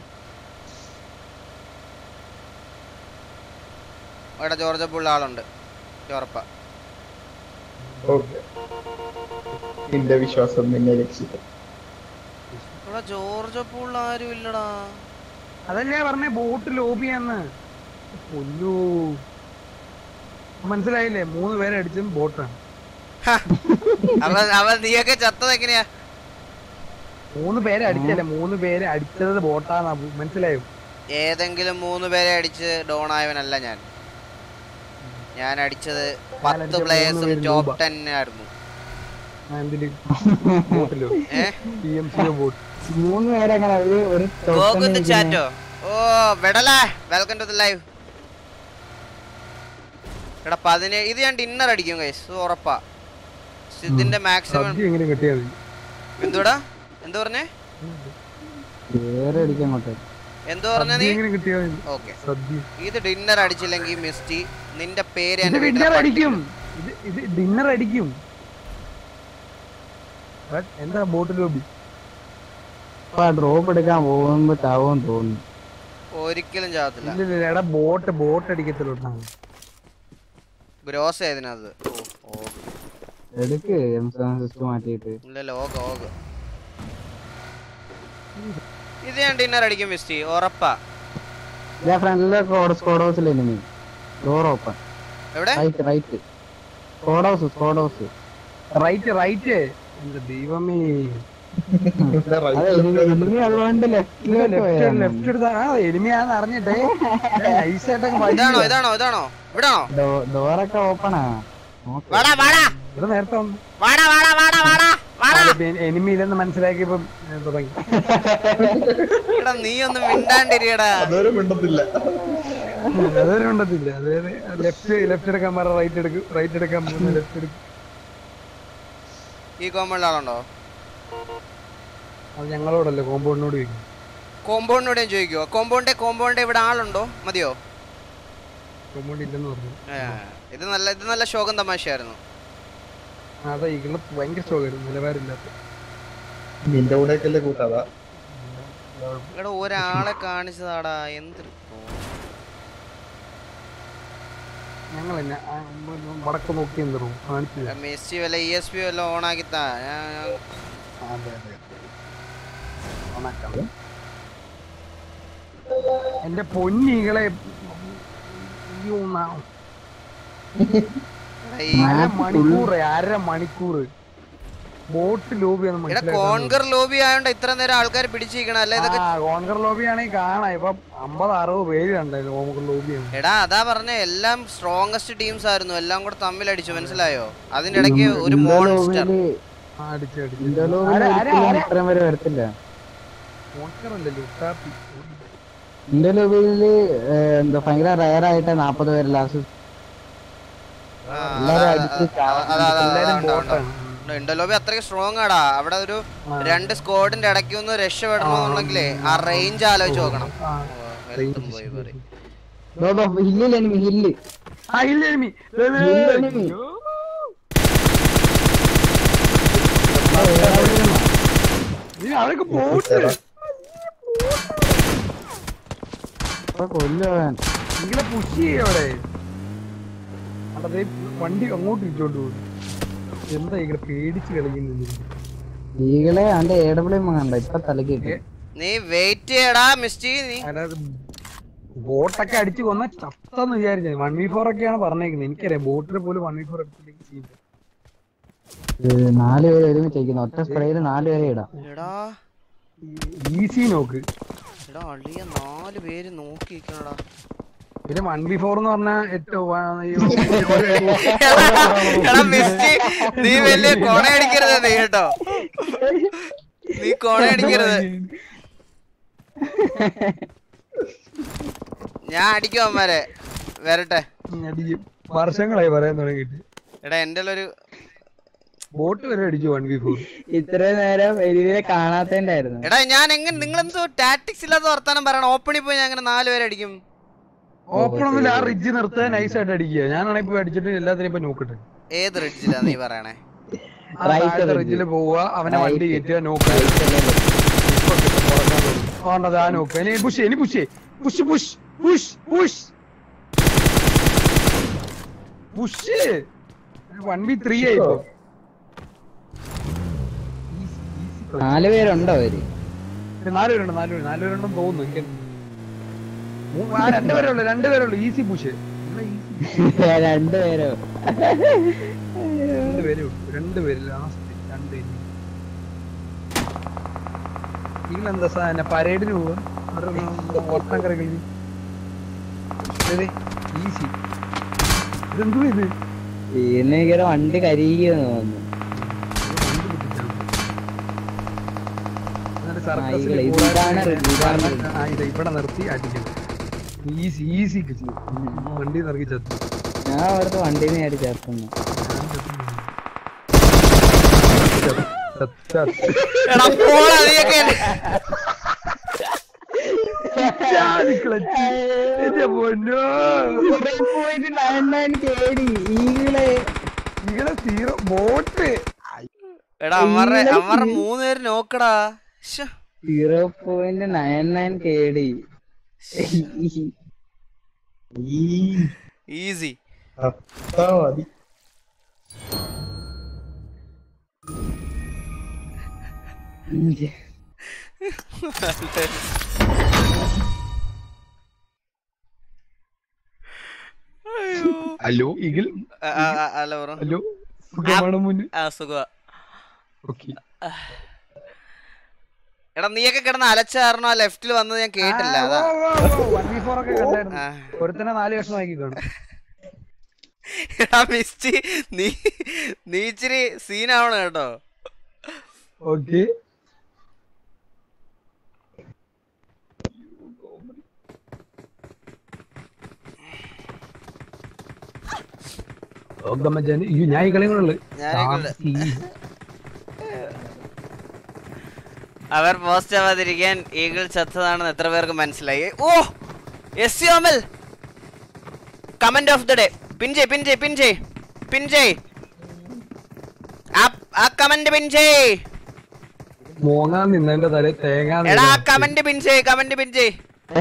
ഇവിടെ ജോർജ് പൂളിൽ ആളുണ്ട് ഉറപ്പാ ഓക്കെ നിന്റെ വിശ്വാസം നിന്നെ രക്ഷിക്കും ഇവിടെ ജോർജ് പൂളിൽ ആരും ഇല്ലടാ അതല്ലേ പറഞ്ഞേ ബോട്ട് ലോബിയാന്ന് പൊന്നു മനസ്സിലായില്ലേ മൂന്ന് പേരെ അടിച്ചും ബോട്ടാണ് അവ അവ നീയൊക്കെ ചത്തത് എങ്ങനെയാ മൂന്ന് പേരെ അടിച്ചല്ലേ മൂന്ന് പേരെ അടിച്ചത് ബോട്ടാന്നാ മനസ്സിലായോ ഏതെങ്കിലും മൂന്ന് പേരെ അടിച്ച് ഡോൺ ആയവനല്ല ഞാൻ ഞാൻ അടിച്ചത് പത്ത് അടിച്ച പ്ലേയേഴ്സും മൂന്ന് പേര് ടോപ്പ് noob ആ. ടെൻ ആയിരുന്നു ആ, എന്തില് ബോട്ടിലോ ഏ ടി എം സിയോ ബോട്ട് മൂന്ന് പേരെങ്ങനെ ഒരു ഒരു ഗോകുന്ന് ചാറ്റോ ഓ വെടലേ വെൽക്കം ടു ദ ലൈവ് എടാ പതിനേഴ് ഇത് ഞാൻ ഡിന്നർ അടിക്കും കൈസ് ഉറപ്പാ ഇതിന്റെ മാക്സിമം സദ്യ എങ്ങനെ കിട്ടിയാൽ മതി എന്തുടാ എന്തു പറഞ്ഞേ വേറെ അടിക്കാൻ അങ്ങോട്ട് എന്തു പറഞ്ഞ സദ്യ നീ എങ്ങനെ കിട്ടിയാൽ മതി ഓക്കെ സദ്യ ഇത് ഡിന്നർ അടിച്ചില്ലെങ്കിൽ മിസ്റ്റി നിന്റെ പേര് ഇത് എന്റെ വീട്ടിലെ ഡിന്നർ പട്ടിക്ക് അടിക്കും ഇത് ഇത് ഡിന്നർ അടിക്കും But എന്താ ബോട്ട് ലോബി ഡ്രോപ്പ് എടുക്കാൻ പോകുമ്പോ ചാവും തോന്നുന്നു ഒരിക്കലും ചാവത്തില്ല ഇല്ല ഇല്ല എടാ ബോട്ട് ബോട്ട് അടിക്കത്തില്ലോട്ടാണ് ഗ്രോസ് ഏതിനത് ഓ ഓ എടുക്ക് എം സെവൻ സിസ്റ്റം മാറ്റിയിട്ട് ഇല്ല ലോഗ് ഓഗ് ഇത് ഞാൻ ഡിന്നർ അടിക്കും മിസ്റ്റി ഉറപ്പാ ഇതാ ഫ്രണ്ടിലെ സ്കോഡ് ഹൗസിൽ എനിമി ഡോർ ഓപ്പൺ എവിടെ right right squad house squad house right right എന്റെ ദൈവമേ അതെ എനിമി അതുകൊണ്ട് ലെഫ്റ്റിലോട്ട് ലെഫ്റ്റ് ലെഫ്റ്റ് എടുത്താ ആ എനിമിയാന്ന് അറിഞ്ഞിട്ടേ നൈസായിട്ടൊക്കെ ഇതാണോ ഇതാണോ ഇതാണോ ഇവിടാണോ ഡോറൊക്കെ ഓപ്പണാ വാടാ വാടാ ഇവിടെ നേരത്തെ വന്നു വാടാ വാടാ വാടാ വാടാ വാടാ എനിമി ഇല്ലെന്ന് മനസ്സിലാക്കിയപ്പം ഞാൻ തുടങ്ങി എടാ നീ ഒന്ന് മിണ്ടാണ്ടിരിയടാ അതുവരെ മിണ്ടത്തില്ല അതുവരെ ഉണ്ടത്തില്ല അതുവരെ ലെഫ്റ്റ് ലെഫ്റ്റ് എടുക്കാൻ പറ റൈറ്റ് എടുക്കും റൈറ്റ് എടുക്കാൻ പോകുന്ന ലെഫ്റ്റ് എടുക്കും ഈ കോമ്പൗണ്ടിൽ ആളുണ്ടോ അത് ഞങ്ങളോടല്ലേ കോമ്പൗണ്ടിനോട് ചോദിക്കും കോമ്പൗണ്ടിനോട് ഞാൻ ചോദിക്കുവോ കോമ്പൗണ്ട് കോമ്പൗണ്ട് ഇവിടെ ആളുണ്ടോ മതിയോ കോമ്പൗണ്ട് ഇല്ലെന്ന് പറഞ്ഞു ആ, ഇത് നല്ല ഇത് നല്ല ശോകം തമാശയായിരുന്നു അതെ ഇങ്ങള് ഭയങ്കര സ്റ്റോക്കായിരുന്നു നിലവാരമില്ലാത്ത നിന്റെ കൂടെയൊക്കെ കൂട്ടാതാ ഇവിടെ ഒരാളെ കാണിച്ചതാടാ എന്തൊരു ഞങ്ങൾ തന്നെ വടക്ക് നോക്കി എന്തോ കാണിച്ചു തരാം. മെസ്സി വല്ല ഇ എസ് പി വല്ല ഓണാക്കി താ ഞാൻ- ഞാൻ- അതെ അതെ ഓണാക്കാം. എന്റെ പൊന്നീകളെ അയ്യോ, നാ- എടാ, ഈ- അര മണിക്കൂർ അര മണിക്കൂർ ബോട്ട് ലോബി ഒന്ന് എടാ കോൺകർ ലോബി ആയോണ്ട് ഇത്ര നേരം ആൾക്കാർ പിടിച്ചിരിക്കണം അല്ല ഇതൊക്കെ കോൺകർ ലോബി ആണെങ്കിൽ കാണാം ഇപ്പൊ അമ്പത് അറുപത് പേര് കണ്ടായിരുന്നു കോൺകർ ലോബിയാണ് എടാ അതാ പറഞ്ഞ എല്ലാം സ്ട്രോങ്സ്റ്റ് ടീംസ് ആയിരുന്നു എല്ലാം കൂടെ തമ്മിൽ അടിച്ചു മനസ്സിലായോ അതിന്റെ ഇടയ്ക്ക് ഒരു മോൺസ്റ്റർ അടിച്ച് അടിച്ച് ഇന്ത്യ ലോബിയിൽ ആരാ, ആരാ, ഒരിക്കലും ആരാ? ഇത്രയും വരെ വരത്തില്ല കോൺകർ അല്ലല്ലോ ഉട്ടാപ്പി. ഇന്ത്യ ലോബിയില് എന്താ ഭയങ്കര റയർ ആയിട്ട് നാപ്പത് പേര് ലാസ്റ്റ് എല്ലാരും അടിച്ച് ഇൻഡലോബി അത്രയ്ക്ക് സ്ട്രോങ് ആടാ അവിടെ ഒരു രണ്ട് സ്ക്വാഡിന്റെ ഇടയ്ക്ക് ഒന്ന് രക്ഷപ്പെടണമെന്നുണ്ടെങ്കിലേ ആ റേഞ്ച് ആലോചിച്ച് നോക്കണം ഓ, വലുതും പോയി പറയും ഹില്ലിൽ എനിമി ഹില്ല് ആ ഇല്ല എനിമി ഹില്ല് എനിമി അവരൊക്കെ ബോട്ട് ഇപ്പൊ കൊല്ലുവാൻ നിങ്ങളെ പുഷ് ചെയ്യോടെ അവിടെ വണ്ടി അങ്ങോട്ട് ഇട്ടോണ്ട് പോകും എന്താ ഇങ്ങനെ പേടിച്ച് കളിക്കുന്നു ഈകളെ അവന്റെ എ ഡബ്ല്യു കണ്ട ഇപ്പൊ തലക്കിട്ട് നീ വെയിറ്റ് ചെയ്യടാ മിസ്റ്റി നീ ബോട്ടൊക്കെ അടിച്ചു കൊന്ന ചത്തെന്ന് വിചാരിച്ചത് വൺ വി ഫോർ ഒക്കെയാണ് പറഞ്ഞേക്കുന്നത് എനിക്കറിയാം ബോട്ടിൽ പോലും വൺ വി ഫോർ എടുത്തില്ലെങ്കിൽ ചെയ്യില്ല നാല് പേര് ഒരുമിച്ച് അയക്കുന്നു ഒറ്റ സ്പ്രേയിൽ നാല് പേരെ ഇടാം എടാ ഈസി നോക്ക് എടാ അളിയ നാല് പേര് നോക്കി നിക്കണടാ പിന്നെ വൺ ബി ഫോർ എന്ന് പറഞ്ഞാൽ ഏറ്റവും എടാ മിസ്റ്റി നീ വലിയ കൊണയടിക്കരുത് നീ കേട്ടോ നീ കൊണയടിക്കരുത് ഞാൻ അടിക്കും അമ്മാരെ വരട്ടെ വർഷങ്ങളായി പറയാൻ തുടങ്ങിയിട്ട് എടാ എന്റെ ഒരു ബോട്ട് വരെ അടിച്ചു വൺ ബി ഫോർ ഇത്രയും നേരം എലിയെ കാണാത്തതിന്റെ ആയിരുന്നു എടാ ഞാൻ എങ്ങനെ നിങ്ങളെന്തോ ടാറ്റിക്സ് ഇല്ലാത്ത വർത്താനം പറയണം ഓപ്പണിൽ പോയി ഞാൻ അങ്ങനെ നാല് പേരെ അടിക്കും ഓപ്പൺ ഒന്നുമില്ല ആ റിഡ്ജ് നിർത്താൻ നൈസ് ആയിട്ട് അടിക്കുക ഞാനാണെങ്കിൽ പോയി അടിച്ചിട്ട് എല്ലാത്തിനും ഇപ്പൊ നോക്കട്ടെ ഏത് റിഡ്ജിലാ നീ പറയണേ റിഡ്ജിൽ പോവുക അവനെ വണ്ടി കയറ്റുക നോക്കുക വേണ്ടത് ആ നോക്കുക ഇനി പുഷ് ഇനി push push push push push push one B three ആയിപ്പോ നാല് പേരുണ്ടോ അവര് നാലുപേരുണ്ട് നാലുപേര് നാലുപേരുണ്ടെന്ന് തോന്നുന്നു എനിക്ക് മൂ- ആ രണ്ടുപേരേ ഉള്ളു രണ്ടുപേരേ ഉള്ളു ഈസി പുഷ് രണ്ടുപേരോ രണ്ടുപേരേ ഉള്ളൂ രണ്ടുപേര് ലാസ്റ്റ് രണ്ട് നിങ്ങളെന്താ സാധനം പരേഡിന് പോവാ ഒട്ടം കറി കഴിഞ്ഞ് ഈസി ഇതെന്തോ ഇത് ഇന്ന് ഇങ്ങനെ വണ്ടി കരിയുമെന്ന് തോന്നുന്നു എന്നിട്ട് ആ, സർക്കസിൽ ഇതാണ് കൂടാതെ റിഡ്ജ്, ഇതാണ് റിഡ്ജ്. ആ, ഇത് ഇവിടെ നിർത്തി അടിക്കണം ഈസി ഈസി വണ്ടി നിറക്കി ചത്തു ഞാൻ അവിടുത്തെ വണ്ടിയിൽ നിന്ന് അടി ചേർക്കുന്നു എടാ പോടാ നീയൊക്കെ ഈകളെ സീറോ ബോട്ട് എടാ അമ്മറെ അമ്മറെ മൂന്ന് പേര് നോക്കടാ ശ്ശെ. Zero point nine nine K D easy മതി ഹലോ ഈഗിൾ ആ, ആ, ആ, അല്ല ബ്രോ ഹലോ സുഖമാണോ മുന്ന് ആ സുഖ ഓക്കെ എടാ നീയൊക്കെ കിടന്ന് അലച്ച കാരണം ആ ലെഫ്റ്റിൽ വന്നത് ഞാൻ കേട്ടില്ല അതാ വൺ ബി ഫോർ ഒക്കെ കണ്ടായിരുന്നു ഒരുത്തനെ നാല് കഷ്ണം ആക്കി കാണും എടാ മിസ്റ്റി നീ നീ ഇച്ചിരി സീനാവണം കേട്ടോ ഓക്കെ ഞാൻ ഈ കളി കൊള്ളു ഞാനീ അവർ പോസ്റ്റ് ആവാതിരിക്കാൻ ഈഗിൾ ചത്തതാണെന്ന് എത്ര പേർക്ക് മനസ്സിലായി ഓ എസ് യു Amal comment of the day pin ചെയ് പിൻ ചെയ് പിൻ ചെയ് പിൻ ചെയ് ആ- ആ കമന്റ് പിൻ ചെയ് മോങ്ങാൻ നിന്നതിന്റെ തല തേങ്ങാൻ എടാ ആ കമന്റ് പിൻ ചെയ് കമന്റ് പിൻ ചെയ്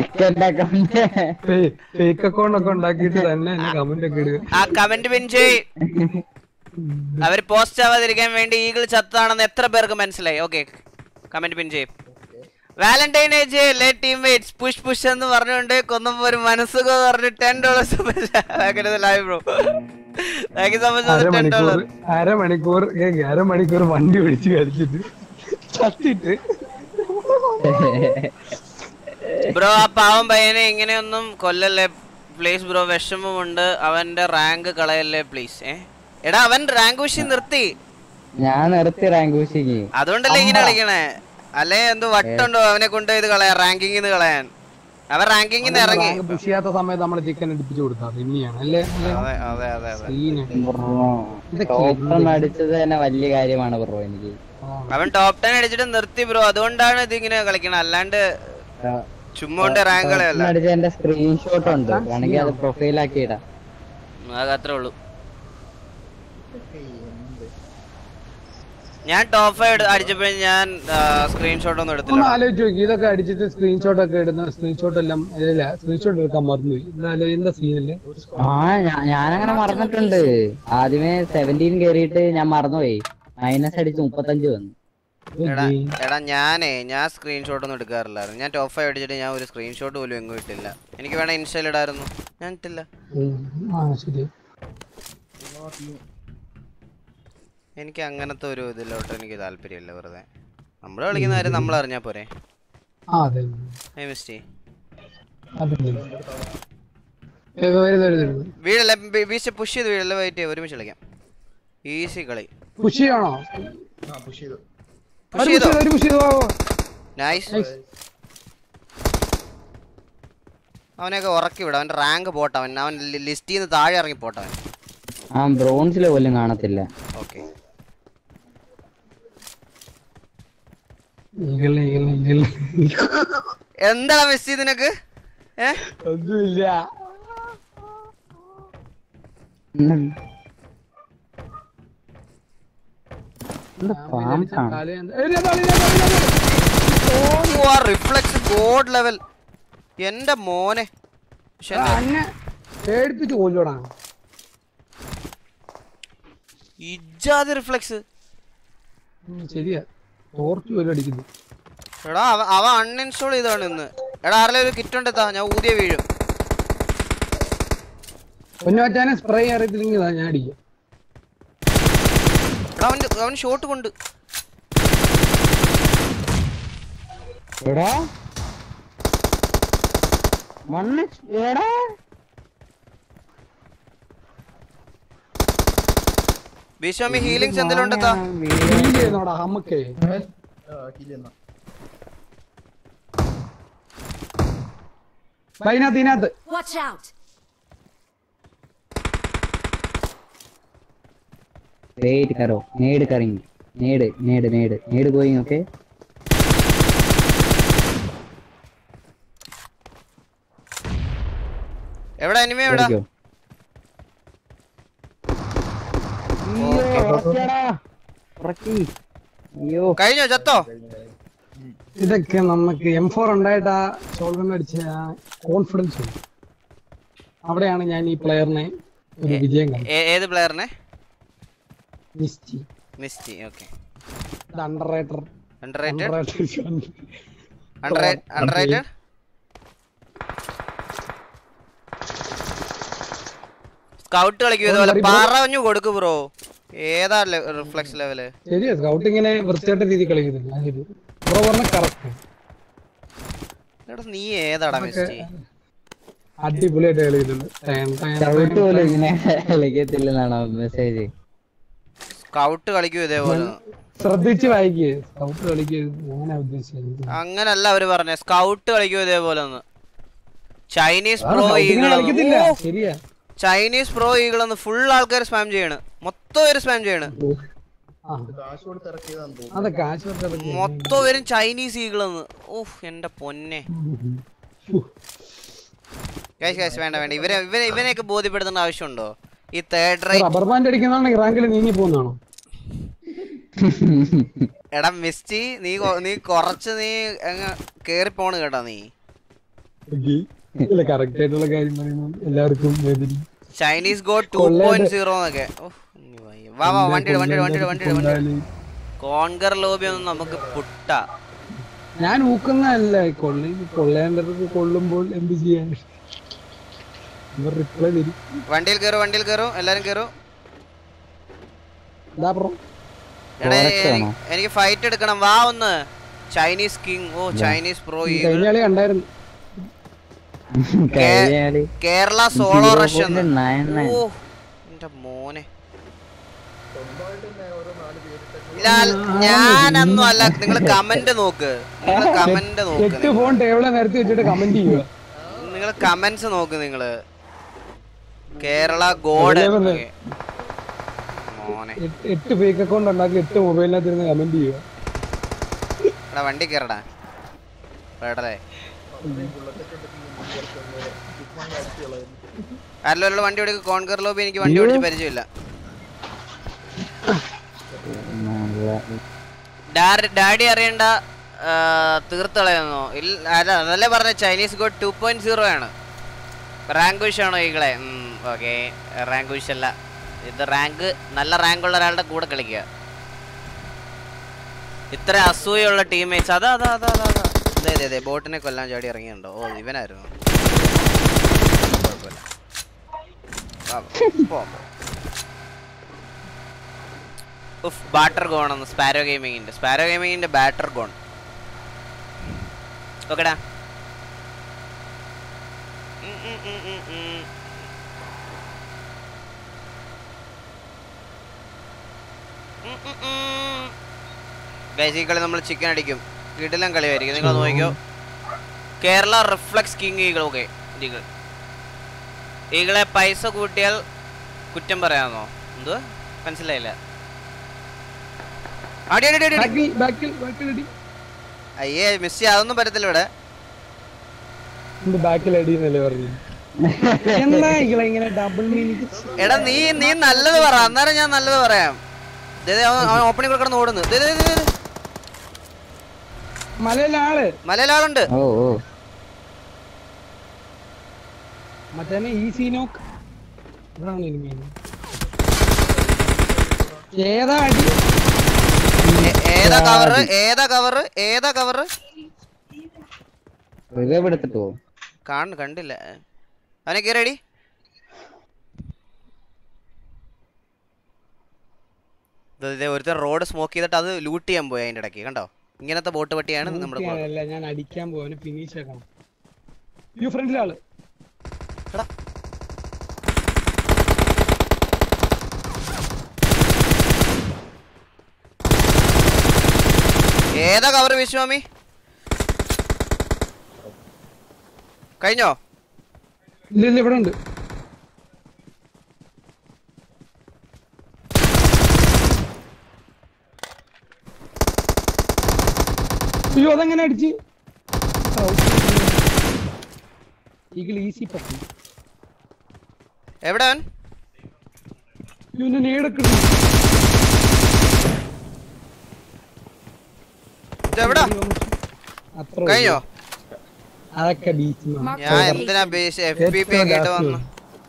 ഫേക്ക് അക്കൗണ്ട് ഒക്കെ ഉണ്ടാക്കിയിട്ട് തന്നെ എന്നെ കമന്റ് ഒക്കെ ഇടുക ആ കമന്റ് പിൻ ചെയ് അവർ പോസ്റ്റ് ആവാതിരിക്കാൻ വേണ്ടി ഈഗിൾ ചത്തതാണെന്ന് എത്ര പേർക്ക് മനസ്സിലായി ഓക്കെ കമന്റ് പിൻ ചെയ്യും വാലന്റൈൻ ഏജ് ലെ ടീം മേറ്റ്സ് പുഷ് പുഷ് എന്ന് പറഞ്ഞുകൊണ്ട് കൊന്നപ്പോ ഒരു മനസ്സുഖം എന്ന് പറഞ്ഞ് ten dollars live bro thank you so much ten അരമണിക്കൂർ ഡോളർ അരമണിക്കൂർ കേക്ക് അരമണിക്കൂർ വണ്ടി പിടിച്ച് കളിച്ചിട്ട് ചത്തിട്ട് ബ്രോ ആ പാവം പയ്യനെ ഇങ്ങനെയൊന്നും കൊല്ലല്ലേ പ്ലീസ് ബ്രോ വിഷമമുണ്ട് അവന്റെ റാങ്ക് കളയല്ലേ പ്ലീസ് ഏ എടാ അവൻ റാങ്ക് വിഷി നിർത്തി ഞാൻ നിർത്തി റാങ്ക് വിഷിക്ക് അതുകൊണ്ടല്ലേ ഇങ്ങനെ കളിക്കണേ അല്ലേ എന്തോ വട്ടുണ്ടോ അവനെ കൊണ്ട് ഇത് കളയാൻ റാങ്കിങ്ങിൽ നിന്ന് കളയാൻ അവൻ റാങ്കിങ്ങിൽ നിന്ന് ഇറങ്ങി പുഷ് ചെയ്യാത്ത സമയത്ത് നമ്മള് ചിക്കൻ എടുപ്പിച്ചു കൊടുത്താൽ ഇനിയാണ് അല്ലേ അതെ അതെ അതെ അതെ ടോപ്പ് അടിച്ചത് തന്നെ വലിയ കാര്യമാണ് ബ്രോ എനിക്ക് അവൻ ടോപ്പ് ടെൻ അടിച്ചിട്ട് നിർത്തി ബ്രോ അതുകൊണ്ടാണ് ഇതിങ്ങനെ കളിക്കണത് അല്ലാണ്ട് ചുമ്മാ കൊണ്ട് റാങ്ക് കളയല്ല ടോപ്പ് അടിച്ച എന്റെ സ്ക്രീൻഷോട്ട് ഉണ്ട് വേണമെങ്കിൽ അത് പ്രൊഫൈലാക്കി ഇടാം അത് അത്രേ ഉള്ളൂ ഞാൻ ടോപ്പ് ഫൈവ് അടിച്ചപ്പോഴും ഞാൻ സ്ക്രീൻഷോട്ട് ഒന്നും ഒന്ന് എടുത്തില്ല ആലോചിച്ച് നോക്കി ഇതൊക്കെ അടിച്ചിട്ട് സ്ക്രീൻഷോട്ട് ഒക്കെ ഇടുന്ന സ്ക്രീൻഷോട്ട് എല്ലാം ഇല്ല സ്ക്രീൻഷോട്ട് എടുക്കാൻ മറന്നുപോയി എന്നാലും എന്താ സീനല്ലേ ആ ഞാ- ഞാനങ്ങനെ മറന്നിട്ടുണ്ട് ആദ്യമേ സെവന്റീൻ കേറിയിട്ട് ഞാൻ മറന്നുപോയി മൈനസ് അടിച്ച് മുപ്പത്തഞ്ച് വന്നു എടാ എടാ ഞാനേ ഞാൻ സ്ക്രീൻഷോട്ട് ഒന്നും എടുക്കാറില്ലായിരുന്നു ഞാൻ ടോപ്പ് ഫൈവ് അടിച്ചിട്ട് ഞാൻ ഒരു സ്ക്രീൻഷോട്ട് പോലും എങ്ങും ഇട്ടില്ല എനിക്ക് വേണേ ഇൻസ്റ്റയിൽ ഇടായിരുന്നു ഞാൻ ഇട്ടില്ല ഉം. ആ ശരി എനിക്ക് അങ്ങനത്തെ ഒരു ഇതിലോട്ട് എനിക്ക് താല്പര്യമില്ല വെറുതെ നമ്മൾ കളിക്കുന്ന കാര്യം നമ്മൾ അറിഞ്ഞാ പോരെ ആ അതെ ഏ മിസ്റ്റി അതില്ല ഏ, വരുന്നു വരുന്നു വരുന്നു വീഴല്ല വീശ പുഷ് ചെയ്ത് വീഴല്ല വെയിറ്റ് ചെയ്യാം ഒരുമിച്ച് കളിക്കാം ഈസി കളി പുഷ് ചെയ്യണോ പുഷ് ഒരു push ചെയ്തോ ചെയ്തോ, ഒരു push ചെയ്തോ, വാ, വാ. നൈസ് അവനെയൊക്കെ ഉറക്കി വിടാം അവന്റെ റാങ്ക് പോട്ടെ അവൻ അവൻ ലിസ്റ്റിൽ നിന്ന് താഴെ ഇറങ്ങി പോട്ടെ അവൻ ആ ബ്രോൺസിലെ പോലും കാണത്തില്ല ഓക്കെ ഈഗിളിനെ, ഈഗിളിനെ, ഈഗിളിനെ. എന്താണ് മിസ് ചെയ്ത് നിനക്ക് ഏ ഒന്നുമില്ല പാമ്പാണ് തലേ- ഏയ്, ഇതാ, ഇതാ, ഇതാ, ഇതാ, ഇതാ. റിഫ്ലക്സ് ഗോഡ് ലെവൽ എന്റെ മോനെ പക്ഷെ ആ, അന്നെ പേടിപ്പിച്ച് കൊല്ലോടാ ഇജാതി റിഫ്ലക്സ് ഉം, ശരിയാ ടോർച്ച് പോലും അടിക്കുന്നു എടാ അവ അവ അൺഇൻസ്റ്റാൾ ചെയ്താണ് ഇന്ന് എടാ ആരെങ്കിലും ഒരു കിറ്റ് ഉണ്ട് താ ഞാൻ ഊതിയ വീഴും പൊന്നുവച്ചാനെ സ്പ്രേ അറിയത്തില്ലെങ്കിൽ ഇതാ ഞാൻ അടിക്കും എടാ അവൻ അവൻ ഷോട്ട് കൊണ്ട് എടാ മണ്ണ് എടാ വിശ്വാമി ഹീലിങ്സ് എന്തെങ്കിലും ഉണ്ട് താ ഹീൽ ചെയ്യുന്നോടാ ഹമ്മക്കേ ഇതിനകത്ത് ഇതിനകത്ത് Watch out! वेट करो नेड करेंगे nade nade nade nade going okay എവിടെ എനിമി എവിടെ അയ്യോ കഴിഞ്ഞോ ചത്തോ ഇതൊക്കെ നമുക്ക് എം ഫോർ ഉണ്ടായിട്ട് ആ ഷോൾഡറിന് അടിച്ച ആ കോൺഫിഡൻസ് ഉണ്ട് അവിടെയാണ് ഞാൻ ഈ പ്ലെയറിനെ ഒരു വിജയം കണ്ടത് ഏ- ഏത് പ്ലെയറിനെ Misty Misty okay under writer underrated underrated scout കളിക്കും ഇതുപോലെ പറഞ്ഞു കൊടുക്ക് ബ്രോ ഏതാ റിഫ്ലക്സ് ലെവല് ശരിയാ സ്കൗട്ട് ഇങ്ങനെ വൃത്തിയായിട്ട രീതി കളിക്കുന്നില്ല ആ ശരി ബ്രോ പറഞ്ഞ കറക്റ്റ് എടാ നീ ഏതാടാ മിസ്റ്റി അടിപൊളിയായിട്ട് കളിക്കുന്നുണ്ട് ടേൻ, ടേൻ, ചവിട്ട് ടേൻ, പോലും ടേൻ. ഇങ്ങനെ കളിക്കത്തില്ലെന്നാണോ മെസ്സേജ് സ്കൗട്ട് കളിക്കും ഇതേപോലെ ശ്രദ്ധിച്ച് വായിക്കേ സ്കൗട്ട് കളിക്കുക അങ്ങനെ ഉദ്ദേശിച്ചത് അങ്ങനല്ല അവര് പറഞ്ഞ സ്കൗട്ട് കളിക്കും ഇതേപോലെ ഒന്ന് ചൈനീസ് ആ, പ്രോ scout ഇങ്ങനെ കളിക്കത്തില്ല ഈഗിൾ ശരിയാ ചൈനീസ് പ്രോ ഈഗിൾ എന്ന് ഫുൾ ആൾക്കാർ സ്പാം ചെയ്യണ് മൊത്തം പേര് സ്പാം ചെയ്യണ് ആ. അതെ കാശ് കൊടുത്ത് ഇറക്കി. മൊത്തം പേരും ചൈനീസ് ഈഗിൾ എന്ന് ഓഹ് എന്റെ പൊന്നെ ഗൈസ് ഗൈസ് വേണ്ട വേണ്ട ഇവരെ ഇവരെ ഇവനെയൊക്കെ ബോധ്യപ്പെടുത്തേണ്ട ആവശ്യമുണ്ടോ ഈ തേർഡ് റൈറ്റ് റബ്ബർ ബാൻഡ് അടിക്കുന്നതാണെങ്കിൽ റാങ്കിൽ നീങ്ങി പോകുന്നതാണോ എടാ മിസ്റ്റി നീ കൊ- നീ കുറച്ച് നീ അങ്ങ് കേറി പോണ് കേട്ടോ നീ ഇല്ല കറക്റ്റ് ആയിട്ടുള്ള കാര്യം പറയുമ്പോൾ എല്ലാവർക്കും വേദന ചൈനീസ് ഗോ ടു കൊള്ളയുടെ- പോയിന്റ് സീറോ എന്നൊക്കെ ഓഹ്, ഇനി വയ്യ. വാ വാ വണ്ടി വണ്ടി വണ്ടി വണ്ടി വണ്ടി കോൺകർ ലോബി ഒന്നും നമുക്ക് പുട്ട ഞാൻ ഊക്കുന്നതല്ല കൊള്ളി കൊള്ളേണ്ടത് കൊള്ളുമ്പോൾ എന്ത് ചെയ്യാൻ ഇവർ റിപ്ലൈ തരും വണ്ടിയിൽ കയറും വണ്ടിയിൽ കയറും എല്ലാരും കയറും എന്താ ബ്രോ എടാ Correct എനി- ആണോ? എനിക്ക് ഫൈറ്റ് എടുക്കണം വാ ഒന്ന് ചൈനീസ് കിങ് ഓ ചൈനീസ് പ്രോ കഴിഞ്ഞ കളി കണ്ടായിരുന്നു കഴിഞ്ഞാല് Kerala solo Zero rush point nine nine. ഓ എന്റെ മോനെ ലാൽ, ഞാനൊന്നും അല്ല നിങ്ങൾ കമന്റ് നോക്ക് നിങ്ങൾ കമന്റ് നോക്ക് എട്ട് ഫോൺ ടേബിളെ നിരത്തി വെച്ചിട്ട് കമന്റ് ചെയ്യുക നിങ്ങൾ കമന്റ്സ് നോക്ക് നിങ്ങള് കേരള ഗോഡ് അതല്ലേ പറഞ്ഞെ. മോനെ എട്ട്- എട്ട് ഫേക്ക് അക്കൗണ്ട് ഉണ്ടാക്കി എട്ട് മൊബൈലിനകത്ത് ഇരുന്ന് കമന്റ് ചെയ്യുക എടാ വണ്ടി കയറടാ വേടലേ ആരെല്ലാം വണ്ടി ഓടിക്ക് കോൺകർ ലോബി എനിക്ക് വണ്ടി ഓടിച്ച് പരിചയമില്ല ഡാഡി ഡാഡി അറിയണ്ട ആ, തീർത്ത് കളയുന്നോ ഇല്ല അല്ല അതല്ലേ പറഞ്ഞ Chinese god two point zero ആണ് റാങ്ക് വിഷ് ആണോ ഈകളെ ഓക്കെ റാങ്ക് വിഷ് അല്ല ഇത് റാങ്ക് നല്ല റാങ്ക് ഉള്ള ഒരാളുടെ കൂടെ കളിക്കുക ഇത്ര അസൂയുള്ള ടീംമേറ്റ്സ് അതാ അതാ അതാ അതാ അതാ അതെ അതെ അതെ ബോട്ടിനെ കൊല്ലാൻ ചാടി ഇറങ്ങിയുണ്ടോ ഓ ഇവനായിരുന്നു കുഴപ്പമില്ല വാ, പോ, പോ. ഉഫ് ബാറ്റർ ഗോൺ ആണ് സ്പാരോ ഗെയിമിങ്ങിന്റെ സ്പാരോ ഗെയിമിങ്ങിന്റെ ബാറ്റർ ഗോൺ ഓക്കെടാ ഉം, ഉം, ഉം, ഉം, ഉം. ഉം, ഉം, ഉം. Guys, ഈ കളി നമ്മൾ ചിക്കൻ അടിക്കും വീട്ടിലും കളിയായിരിക്കും നിങ്ങൾ നോക്കിക്കോ Kerala reflex king Eagle okay Eagle ഈകളെ പൈസ കൂട്ടിയാൽ കുറ്റം പറയാമെന്നോ എന്തുവാ മനസ്സിലായില്ല അടി അടി അടി, അടി ബാക്കിൽ ബാക്കിൽ അടി അയ്യേ മിസ് ചെയ്യാ അതൊന്നും പറ്റത്തില്ല ഇവിടെ എന്റെ ബാക്കിൽ അടി എന്നല്ലേ പറഞ്ഞു എന്താ ഇങ്ങളെ ഇങ്ങനെ ഡബിൾ മീനിങ് എടാ നീ നീ നല്ലത് പറ അന്നേരം ഞാൻ നല്ലത് പറയാം ദേ, ദേ, അവൻ അവൻ ഓപ്പണിംഗ് കൊടുക്കണം ഓടുന്നു ദേ, ദേ, ദേ, ദേ. മലയിലെ ആള് മലയാളുണ്ട് ഓ ഓ മറ്റേ ഈ സീനോക്ക് ഇതാണ് എനിക്ക് main. ഏതാ അടി ഏ- ഏതാ കവറ് ഏതാ കവറ് ഏതാ കവറ് റിവൈവ് എടുത്തിട്ട് പോകും കാണു കണ്ടില്ല അവനെ കയറിയടി ഒരുത്തർ റോഡ് സ്മോക്ക് ചെയ്തിട്ട് അത് ലൂട്ട് ചെയ്യാൻ പോയി അതിന്റെ ഇടയ്ക്ക് കണ്ടോ ഇങ്ങനത്തെ ബോട്ട് പട്ടിയാണ് നമ്മുടെ കുളം. അല്ല ഞാൻ അടിക്കാൻ പോവാന് ഫിനിഷ് ആക്കണം ഈ ഫ്രണ്ടിലെ ആള് ഏതാ കവറ് വിശ്വാമി കഴിഞ്ഞോ ഇല്ല ഇല്ല ഇവിടെ ഉണ്ട് അയ്യോ അതെങ്ങനെ അടിച്ച് ഈഗിൾ ഈസി പറ്റി എവിടെ അവൻ ഇവന്റെ നേടൊക്കെ ഇതെവിടാ അത്ര കഴിഞ്ഞോ അതൊക്കെ ബീച്ച് ഞാൻ എന്തിനാ ബേസ് എഫ് പി പി ഒക്കെ ഇട്ട് വന്നു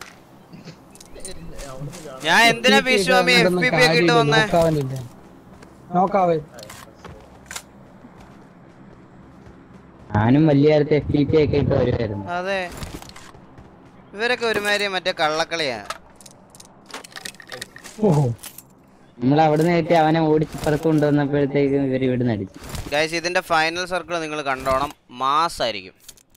ഞാൻ എന്തിനാ വിശ്വാമി എഫ് പി പി ഒക്കെ ഇട്ട് വന്നേ നോക്കാവേ ഞാനും വലിയ കാലത്ത് എഫ് പി പി ഒക്കെ ഇട്ട് വരുമായിരുന്നു അതെ ഇവരൊക്കെ ഒരുമാതിരി മറ്റേ കള്ളക്കളിയാ നമ്മൾ അവിടുന്ന് കയറ്റി അവനെ ഓടിച്ച് പുറത്ത് കൊണ്ടുവന്നപ്പോഴത്തേക്കും ഇവർ ഇവിടുന്ന് അടിച്ചു ഗൈസ് ഇതിന്റെ ഫൈനൽ സർക്കിൾ നിങ്ങൾ കണ്ടോണം മാസ് ആയിരിക്കും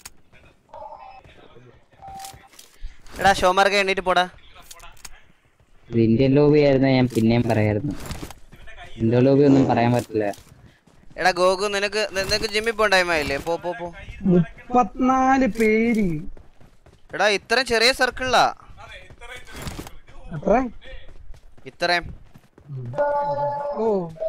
എടാ ഷോമാർക്ക് എണ്ണീറ്റ് പോടാ ഇത് ഇന്ത്യൻ ലോബി ആയിരുന്നു ഞാൻ പിന്നെയും പറയായിരുന്നു ഇന്ത്യൻ ലോബി ഒന്നും പറയാൻ പറ്റില്ല എടാ ഗോകു നിനക്ക് നി- നിനക്ക് ജിമ്മിൽ പോകാൻ ടൈം ആയില്ലേ പോ പോ പോ മുപ്പത്തിനാല് പേര് എടാ ഇത്രയും ചെറിയ സർക്കിളിലാ എത്ര ഇത്രയും ഓ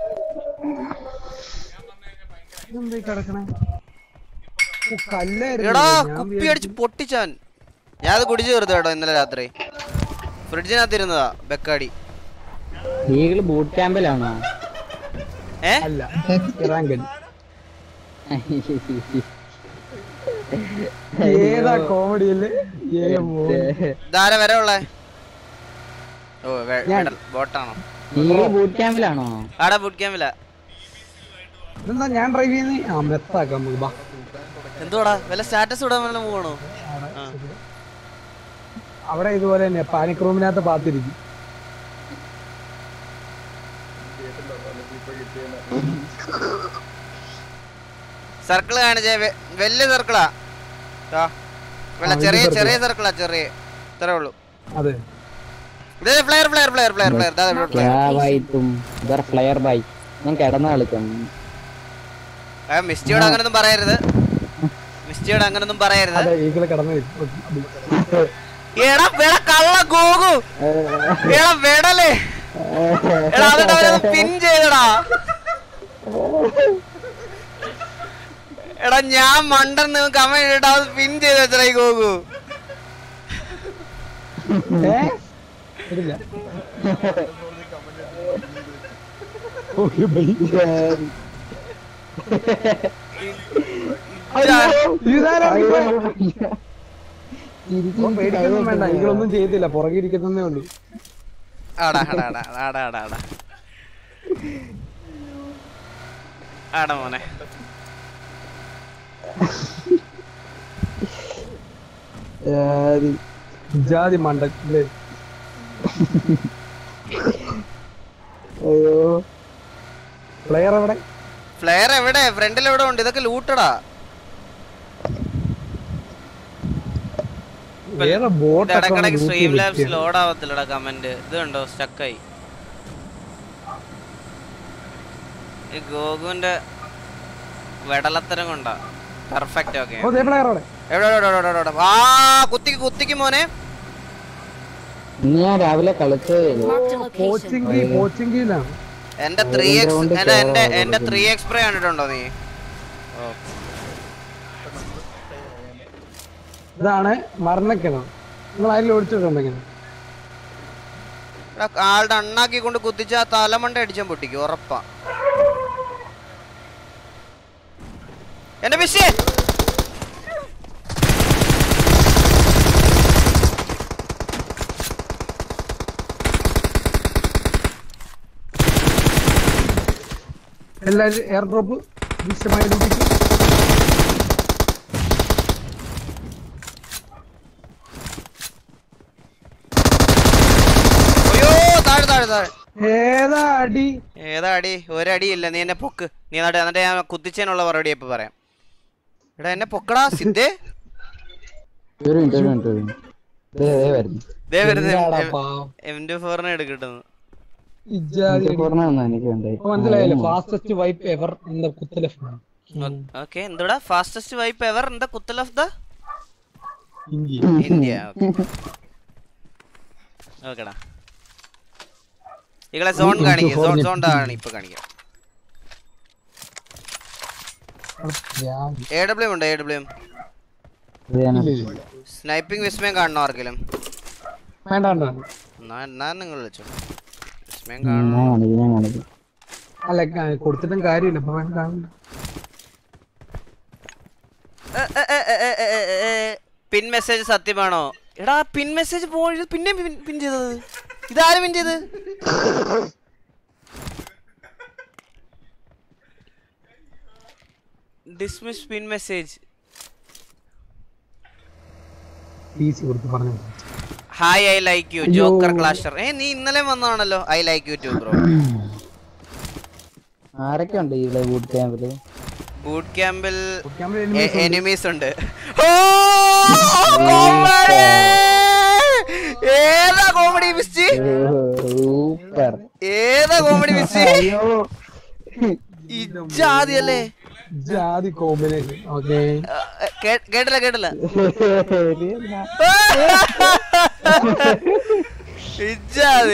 ഇതെന്താ ഈ കിടക്കണേ ഓ, കല്ലായിരുന്നു എടാ ഞാൻ കുപ്പി അടിച്ച് പൊട്ടിച്ചാൻ ഞാൻ അത് കുടിച്ചു തീർത്തു കേട്ടോ ഇന്നലെ രാത്രി ഫ്രിഡ്ജിനകത്ത് ഇരുന്നതാ ബെക്കാടി ഈകള് ബൂട്ട് ക്യാമ്പിലാണോ ഏ അല്ല ഇറാങ്കൽ ഏതാ കോമഡി അല്ലേ ഏ മോനെ. ഇതാരാ വരെ ഉള്ളേ ഓ ബോട്ടാണോ ഈകള് ബൂട്ട് ക്യാമ്പിലാണോ ആടാ ബുട്ട് ക്യാമ്പില ഇതെന്താ ഞാൻ ഡ്രൈവ് ചെയ്യുന്നത് ആ മെത്താക്കാം നമുക്ക് ബാ എന്തുവാടാ വല്ല സ്റ്റാറ്റസ് ഇടാൻ വല്ല പോകണോ അവിടെ ഇതുപോലെ തന്നെ പാനിക് റൂമിനകത്ത് പാത്തിരിക്കും സർക്കിൾ കാണിച്ചേ വെ- വലിയ സർക്കിളാ ദാ. വല്ല ആ, ചെറിയ വലിയ ചെറിയ സർക്കിളാ ചെറിയ ഇത്രേ ഉള്ളൂ അതെ ഇതേ flare flare flare flare flare ദാ ഇവിടെ ക്യാ ഫ്ലെയർ ഭായി തും ഇവർ ഫ്ലയർ ബായി ഞാൻ കിടന്ന് കളിക്കും ആ മിസ്റ്റിയോട് അങ്ങനൊന്നും പറയരുത് മിസ്റ്റിയോട് അങ്ങനൊന്നും പറയരുത് അതെ ഈകളെ കടന്നു എടാ വെട കള്ള ഗോകു എടാ വെടലേ എടാ അതിട്ട് അവരത് പിൻ ചെയ്തടാ എടാ ഞാൻ മണ്ടൻ നിങ്ങൾക്ക് അമ്മ ഇട്ടാ അത് പിൻ ചെയ്ത് വെച്ചടാ ഈ ഗോകു ഇല്ല ഓക്കെ ബൈ പേടിക്കൊന്നും വേണ്ട നിങ്ങളൊന്നും ചെയ്തില്ല പുറകെ ഇരിക്കുന്നേ ഉള്ളൂ ആടാ ആടാ ആടാ ആടാ ആടാ ആടാ ആടാ മോനെ ജാതി മണ്ടല്ലേ അയ്യോ പ്ലെയർ എവിടെ ഫ്ലെയർ എവിടെ ഫ്രണ്ടിൽ എവിടെ ഉണ്ട് ഇതൊക്കെ ലൂട്ടടാ വേറെ ബോട്ട് ഇടക്കിടക്ക് സ്ട്രീം ലാബ്സ് ലോഡ് ആവത്തില്ലടാ കമന്റ് ഇത് കണ്ടോ സ്റ്റക്കായി ഈ ഗോകുവിന്റെ വെടലത്തരം കൊണ്ടാ പെർഫെക്റ്റ് ഓക്കെ ഓ ദേ പ്ലെയർ അവിടെ എവിടെ എവിടെ എവിടെ എവിടെ എവിടെ ആ കുത്തിക്ക് കുത്തിക്ക് മോനെ ഇന്ന് ഞാൻ രാവിലെ കളിച്ചേ കോച്ചിങ് കോച്ചിങ്ങിലാണ് എന്റെ ത്രീ എക്സ് എന്റെ എന്റെ എന്റെ ത്രീ എക്സ് സ്പ്രേ കണ്ടിട്ടുണ്ടോ നീ ഓ ഇതാണ് മരണക്കിണം നിങ്ങൾ അതിൽ ഓടിച്ചിട്ടുണ്ടെങ്കിൽ എടാ, ആളുടെ അണ്ണാക്കി കൊണ്ട് കുത്തിച്ച ആ തലമണ്ട അടിച്ചാൻ പൊട്ടിക്കും ഉറപ്പാ എന്റെ വിഷയ എല്ലാവരും എയർ ഡ്രോപ്പ് വിഷയമായി ലഭിക്കും അയ്യോ താഴെ താഴെ താഴെ ഏതാ അടി ഏതാ അടി ഒരടിയില്ല നീ എന്നെ പൊക്ക് നീ എന്നിട്ട് എന്നിട്ട് ഞാൻ കുത്തിച്ചതിനുള്ള മറുപടി ഇപ്പൊ പറയാം എടാ എന്നെ പൊക്കടാ സിദ്ധേ ഒരു മിനിറ്റ് ഒരു മിനിറ്റ് ഒരു മിനിറ്റ് ദേ ദേ വരുന്നു ദേ വരുന്നത് എന്താടാ പാവം. എം ടു ഫോറിനെ എടുക്കിട്ടുന്നു ഇജ്ജാതി അടി. പറഞ്ഞാ എനിക്ക് വേണ്ടേ ഇപ്പൊ മനസ്സിലായല്ലേ fastest wipe ever in the കുത്തലഫ് ഓക്കെ എന്തുടാ ഫാസ്റ്റസ്റ്റ് വൈപ്പ് എവർ എന്താ കുത്തൽ ഓഫ് ദ ഇന്ത്യ ഇന്ത്യ ഓക്കെടാ ഇങ്ങളെ സോൺ കാണിക്കുക സോൺ സോൺ കാണി ഇപ്പൊ കാണിക്കാം എ ഡബ്ല്യു ഉണ്ട് എ ഡബ്ല്യു സ്നൈപ്പിംഗ് വിസ്മയം കാണണോ ആർക്കെങ്കിലും വേണ്ട വേണ്ട എന്നാ എന്നാ നിങ്ങൾ വിളിച്ചോ വിസ്മയം ഞാൻ കാണണോ കാണിക്കും ഞാൻ കാണിക്കും അല്ല ക- കൊടുത്തിട്ടും കാര്യമില്ല ഇപ്പൊ വേണ്ട കാണണ്ട. പിൻ മെസ്സേജ് സത്യമാണോ എടാ പിൻ മെസ്സേജ് പോയി പിന്നെ പിൻ ചെയ്തത് ഇതാരും പിൻ ചെയ്ത് ഡിസ്മിസ് പിൻ മെസ്സേജ് PC കൊടുത്ത് പറഞ്ഞു hi I like you joker clasher ഏ നീ ഇന്നലെ വന്നതാണല്ലോ I like you too bro ആരൊക്കെ ഉണ്ട് ഇവിടെ ബൂട്ട് ക്യാമ്പില് ബൂട്ട് ക്യാമ്പിൽ ക്യാമ്പിൽ enemies ഉണ്ട്. എനിമീസ് ഉണ്ട് ഓ, comedy! ഏതാ കോമഡി മിസ്റ്റ് സൂപ്പർ ഏതാ കോമഡി മിസ്റ്റ് ഇജാതിയല്ലേ ജാതി കോമ്പിനേഷൻ ഓക്കെ കേട്ടില്ല കേട്ടില്ല ഇജാതി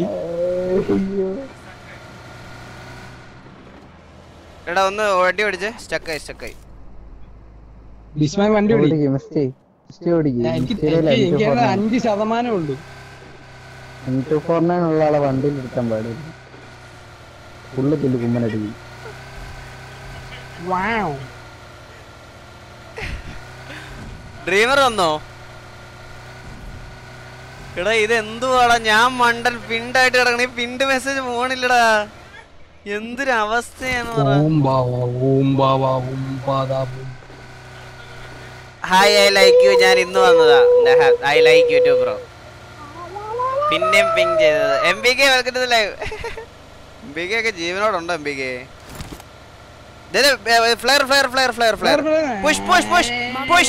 എടാ ഒന്ന് വണ്ടി ഓടിച്ചേ സ്റ്റക്കായി സ്റ്റക്കായി ബിസ്മാൻ വണ്ടി ഓടി ഓടിക്കും മിസ്റ്റേ മിസ്റ്റേ ഓടിക്കും ഞാൻ- എനിക്ക് എനിക്ക് എനിക്ക് അത് അഞ്ച് ശതമാനം ഉള്ളൂ എം ടു ഫോർ നയൻ ഉള്ള ആളെ വണ്ടിയിൽ എടുക്കാൻ പാടില്ല ഫുള്ള് കില്ല് കുമ്മനടിക്കും വാവ് ഡ്രീമർ വന്നോ എടാ ഇത് എന്തുവാടാ ഞാൻ മണ്ടൻ പിണ്ടായിട്ട് കിടക്കണ ഈ പിണ്ട് മെസ്സേജ് പോണില്ലടാ എന്തൊരു അവസ്ഥയാണ് പറ ഓം ബാവ ഓം ബാവ ഓം ബാദാ ഓം ഹായ് ഐ ലൈക്ക് യു ഞാൻ ഇന്ന് വന്നതാ I like you too bro പിന്നെയും പിങ് ചെയ്തത് M B K welcome to live M B K ഒക്കെ ജീവനോടുണ്ടോ M B K flare flare flare flare flare push push push push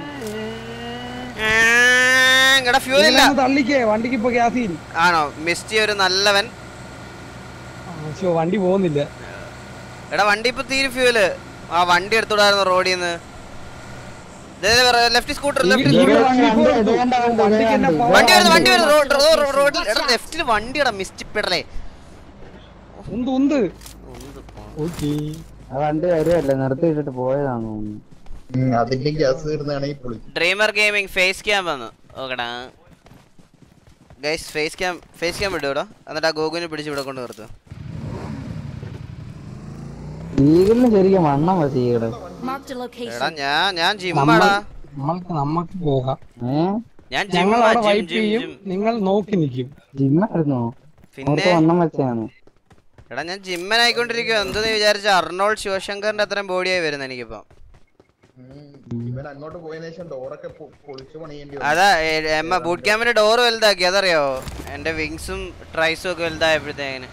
എടാ fuel ഇല്ല ഇതിലൊന്ന് തള്ളിക്കേ വണ്ടിക്ക് ഇപ്പൊ ഗ്യാസ് ഇല്ല ആണോ മിസ്റ്റി ഒരു നല്ലവൻ പക്ഷെ വണ്ടി പോകുന്നില്ല എടാ വണ്ടി ഇപ്പൊ തീരെ ഫ്യൂല് ആ വണ്ടി എടുത്തുവിടായിരുന്നു റോഡിൽ നിന്ന് ലെഫ്റ്റ് സ്കൂട്ടർ ലെഫ്റ്റ് വണ്ടിക്ക് എന്നെ power വണ്ടി വരുന്നു വണ്ടി ആണ്. വരുന്നു റോഡിൽ എടാ ലെഫ്റ്റിൽ വണ്ടിയുടെ മിസ്റ്റി പെടലേ ഉന്ത് ഉന്ത് ഓക്കേ ആ വണ്ടി വരുമല്ലേ നിർത്തിയിട്ടിട്ട് പോയതാണോ അതിന്റെ ഗ്യാസ് തീർന്നാണെങ്കിൽ പൊളി ഡ്രീമർ ഗെയിമിംഗ് ഫേസ് ക്യാം വന്നു ഓക്കെടാ guys face cam face cam ഇടൂടാ എന്നിട്ട് ആ ഗോകുവിനെ പിടിച്ച് ഇവിടെ കൊണ്ട് നിർത്തുക ഈഗിളിന് ശരിക്കും വണ്ണം വെച്ച് ഈഗിള് Marked a എടാ location. ഞാൻ ഞാൻ ജിമ്മാടാ നമ്മൾക്ക് നമ്മക്ക് പോകാം ഞാൻ ഞങ്ങൾ ജിമ്മാ അവിടെ ജിം വൈപ്പ് ജിം ചെയ്യും ജിം നിങ്ങൾ നോക്കി നിൽക്കും ജിമ്മായിരുന്നോ പിന്നെ ഓർക്ക് വണ്ണം വെച്ചാണ് എടാ ഞാൻ ജിമ്മനായിക്കൊണ്ടിരിക്കുക എന്തെന്ന് വിചാരിച്ച അർണോൾഡ് ശിവശങ്കറിന്റെ അത്രയും ബോഡിയായി വരുന്നത് എനിക്കിപ്പോ ഇവൻ അങ്ങോട്ട് പോയതിനു ശേഷം ഡോറൊക്കെ പൊ- പൊളിച്ചു പണിയേണ്ടി വന്നു. അതാ എ- എമ്മ ബൂട്ട് ക്യാമ്പിന്റെ ഡോർ വലുതാക്കി അതറിയാവോ എന്റെ വിങ്സും ട്രൈസും ഒക്കെ വലുതായപ്പോഴത്തേക്കിന്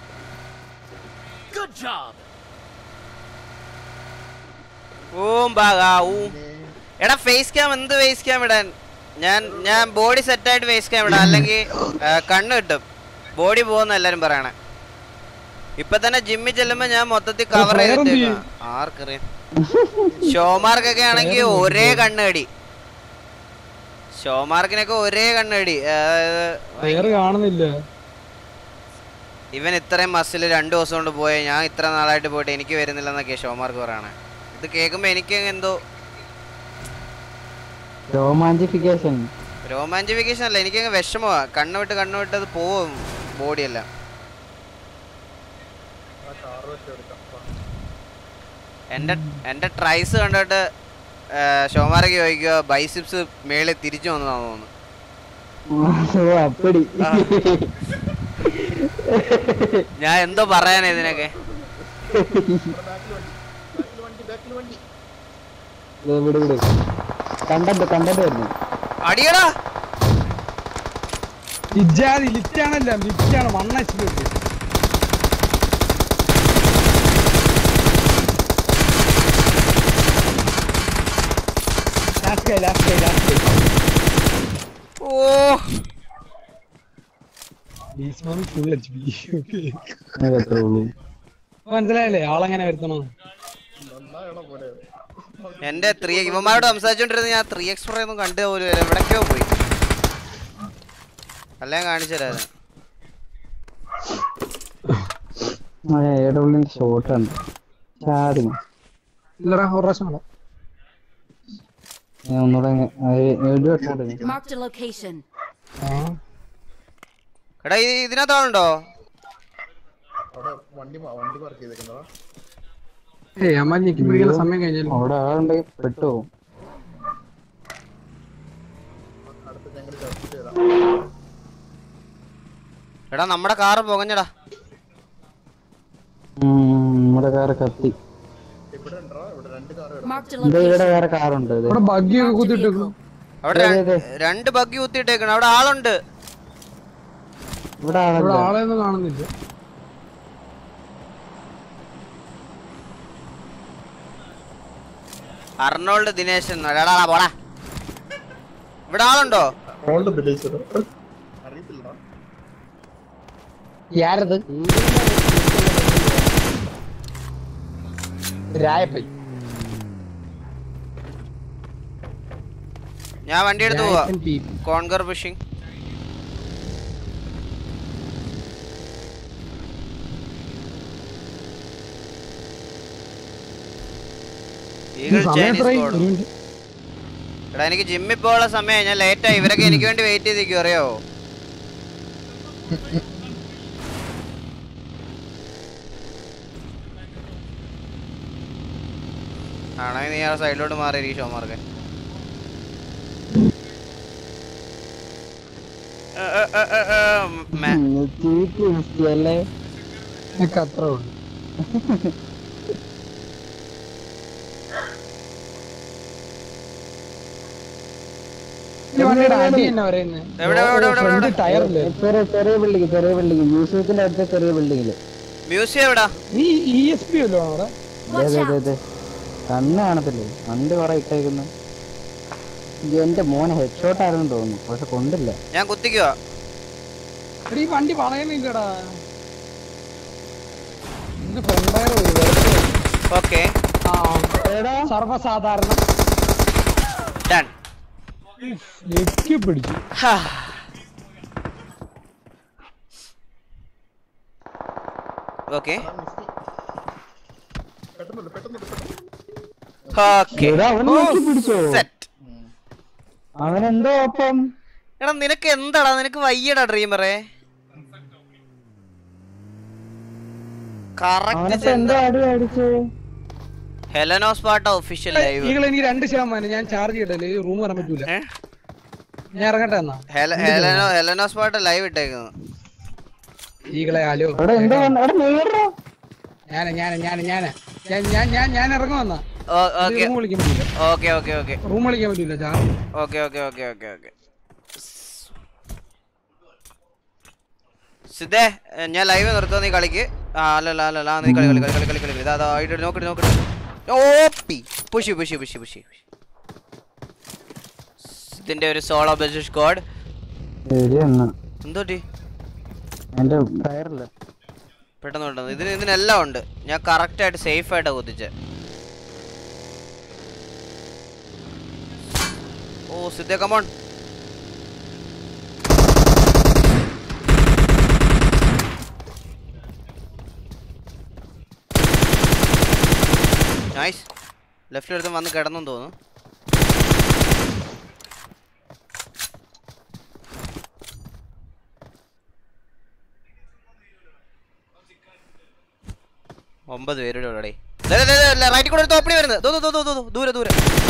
ഓം ബാഗാ ഊം എടാ ഫേസ് ക്യാം എന്ത് ഫേസ് ക്യാം ഇടാൻ ഞാൻ ഞാൻ ബോഡി സെറ്റായിട്ട് ഫേസ് ക്യാം ഇടാം അല്ലെങ്കിൽ കണ്ണ് കിട്ടും ബോഡി പോകുന്ന എല്ലാരും പറയണേ ഇപ്പൊ തന്നെ ജിമ്മിൽ ചെല്ലുമ്പോ ഞാൻ മൊത്തത്തിൽ കവർ player എന്ത് ചെയ്തിട്ടേക്കാം ആർക്കറിയാം ഷോമാർക്കൊക്കെ ആണെങ്കിൽ ഒരേ കണ്ണടി ഷോമാർക്കിനൊക്കെ ഒരേ കണ്ണടി അതായത് പേര് കാണുന്നില്ല ഇവൻ ഇത്രയും മസിൽ രണ്ടു ദിവസം കൊണ്ട് പോയ ഞാൻ ഇത്ര നാളായിട്ട് പോയിട്ട് എനിക്ക് വരുന്നില്ലെന്നൊക്കെയാ ഷോമാർക്ക് പറയണേ ഇത് കേൾക്കുമ്പോ എനിക്ക് എന്തോ രോമാഞ്ചിഫിക്കേഷൻ രോമാഞ്ചിഫിക്കേഷൻ അല്ല എനിക്കങ്ങ് വിഷമമാ കണ്ണ് വിട്ട് കണ്ണ് വിട്ട് അത് പോവും ബോഡിയെല്ലാം ആ കാറ് വെച്ച് എടുക്കാം വാ. എൻ്റെ എൻ്റെ ട്രൈസ് കണ്ടിട്ട് ഷോമാർക്ക് ചോദിക്കുക ബൈസിപ്സ് മേളിൽ തിരിച്ചു വന്നതാണെന്ന് തോന്നുന്നു ഓ അപ്പടി ആ. ഞാൻ എന്തോ പറയാനാ ഇതിനൊക്കെ ഇത് വിട് വിട് കണ്ടന്റ് കണ്ടന്റ് വരുന്നു അടിയടാ ഇജാതി ലിറ്റാണല്ല ലിറ്റാണ് വണ്ണ എച്ച് പി ലാസ്റ്റ് കൈ ലാസ്റ്റ് കൈ ലാസ്റ്റ് കൈ ഓ ബീസ്മാൻ ഫുൾ എച്ച് പി അത് അത്രേ ഉള്ളൂ മനസ്സിലായല്ലേ ആളെങ്ങനെ വരുത്തണോ നന്നായണോ പോലെ എന്റെ ത്രീ ഇവന്മാരോട് സംസാരിച്ചോണ്ടിരുന്ന ഞാൻ ത്രീ എക്സ്പ്രേ ഒന്നും കണ്ടു പോലും ഇല്ല. എവിടേക്കോ പോയി അല്ല ഞാൻ കാണിച്ചു തരാം ഏടുള്ളിന്റെ ഷോട്ട് ഉണ്ട് ചാടിന് ഇല്ലടാ ഒരു പ്രാവശ്യം കൂടെ. ഞാൻ ഒന്നുകൂടെ അങ്ങ് ഒരു ഒരു വട്ടം കൂടെ ഇനി. Marked a location. ആ. എടാ ഇത് ഇതിനകത്ത് ആളുണ്ടോ അവിടെ വണ്ടി മ- വണ്ടി പാർക്ക് ചെയ്തേക്കുന്നതാ ഏയ് അമ്മ ഞെക്കി പിടിക്കുന്ന സമയം കഴിഞ്ഞാലും അവിടെ ആളുണ്ടെങ്കിൽ പെട്ടുപോകും അടുത്ത് ഞങ്ങൾ ചർച്ച ചെയ്താ എടാ നമ്മുടെ കാറ് പുകഞ്ഞടാ ഉം, നമ്മുടെ കാറ് കത്തി ഇവിടെ ഉണ്ടോ ഇവിടെ രണ്ട് കാറ് Marked a ഇത് ഇവിടെ location. വേറെ കാറുണ്ട് ഇത് ഇവിടെ ബഗ്ഗി ഒക്കെ കുത്തിട്ടേക്കും അവിടെ ര- രണ്ട് ബഗ്ഗി കുത്തിയിട്ടേക്കണം അവിടെ ആളുണ്ട് ഇവിടെ ഇവിടെ ആളല്ല ആളെയൊന്നും കാണുന്നില്ല അർണോൾഡ് ദിനേശൻ എടാടാ പോടാ ഇവിടെ ആളുണ്ടോ റോൾഡ് ബില്ലേച്ചത് അറിയത്തില്ലടാ യാരത് രായപ്പൈ ഞാൻ വണ്ടി എടുത്ത് പോവാ Rayappan P conqueror fishing Eagle സമയം ചൈനീസ് എത്രയായി? കോഡ് ഒരു മിനിറ്റ്. എടാ എനിക്ക് ജിമ്മിൽ പോകാനുള്ള സമയം ഞാൻ ലേറ്റ് ആയി ഇവരൊക്കെ എനിക്ക് വേണ്ടി വെയിറ്റ് ചെയ്തിരിക്കും അറിയോ ആണെങ്കിൽ നീ ആ സൈഡിലോട്ട് മാറി ഷോമാർക്ക് ചീറ്റി മിസ്റ്റിയല്ലേ എനിക്ക് അത്രേ ഉള്ളൂ ഈ വണ്ടിയുടെ അടി എന്നാ പറയുന്നത് എവിടെ, എവിടെ, എവിടെ, എവിടെ? ടയറില്ലേ ചെറിയ ചെറിയ ബിൽഡിംഗ് ചെറിയ ബിൽഡിംഗ് മ്യൂസിയത്തിന്റെ അടുത്ത ചെറിയ ബിൽഡിങ്ങില് മ്യൂസിയം എവിടാ നീ ഇ എസ് പി വല്ലോ അവിടെ Watch out. കണ്ണ് കാണത്തില്ലേ വണ്ടി കുറെ ഇട്ടേക്കുന്നു ഇത് എന്റെ മോനെ ഹെഡ് ഷോട്ട് ആയിരുന്നു തോന്നുന്നു പക്ഷെ കൊണ്ടില്ല ഞാൻ കുത്തിക്കുവാ എടീ, ഈ വണ്ടി പറയുന്നില്ലടാ ഇത് ഫ്രണ്ട് ടയർ ഒരു വെറുതെ ഓക്കെ ആ സർവ്വസാധാരണ ഡൺ ഞെക്കി പിടിച്ചു ഓക്കെ പെട്ടെന്നുണ്ട് പെട്ടെന്നുണ്ട് പെട്ടെന്ന് ഓക്കെ എടാ, അവൻ ഞെക്കി പിടിച്ചോ? സെറ്റ് അവനെന്തോ ഒപ്പം എടാ നിനക്ക് എന്താടാ നിനക്ക് വയ്യടാ ഡ്രീമറെ കറക്റ്റ് അവനപ്പോ എന്തോ അടി അടിച്ചു ഹെലനോസ് പാട്ട ഒഫീഷ്യൽ ലൈവ് ഈകൾ എനിക്ക് രണ്ട് ശതമാനം ഞാൻ ചാർജ് ചെയ്തില്ല ഈ റൂം വരാൻ പറ്റൂല ഞാൻ ഇറങ്ങട്ടെ എന്നാ ഹെലനോ ഹെലനോസ് പാട്ട ലൈവ് ഇട്ടേക്കുന്നു ഈകളെ ഹലോ എന്താ ഞാൻ ഞാൻ ഞാൻ ഞാൻ ഞാൻ ഞാൻ ഞാൻ ഞാൻ ഇറങ്ങുമെന്നാ ഓക്കെ റൂം വിളിക്കാൻ പറ്റൂല ഓക്കെ ഓക്കെ ഓക്കെ റൂം വിളിക്കാൻ പറ്റൂല charge okay okay okay okay okay സിദ്ധേ ഏ, ഞാൻ ലൈവ് നിർത്തുക നീ കളിക്ക് ആ അല്ലല്ല അല്ലല്ല ആ, നീ കളി കളി കളി കളി കളി കളി ഇതാ അതാ ആയിട്ട് നോക്കട്ടെ നോക്കട്ടെ ഓപ്പി പുഷി പുഷി പുഷി പുഷി ഇതിന്റെ ഒരു സോളോ ബെസ്റ്റ് സ്ക്വാഡ് ശരി എന്നാ എന്തോട്ടി എന്റെ ടയറില്ല പെട്ടെന്ന് പെട്ടെന്ന് ഇതിന് ഇതിനെല്ലാം ഉണ്ട് ഞാൻ കറക്റ്റ് ആയിട്ട് സേഫ് ആയിട്ടാ കുത്തിച്ചേ ഓ സിദ്ധേ കമോൺ നൈസ് ലെഫ്റ്റ് എടുത്ത് വന്ന് കിടന്നു തോന്നുന്നു ഒമ്പത് പേരുടെ ഉള്ളടേ റൈറ്റിൽ കൂടെ ഒരു തോപ്പണി വരുന്നത് ദോ, ദോ, ദോ, ദോ, ദോ, ദോ, ദൂരെ ദൂരെ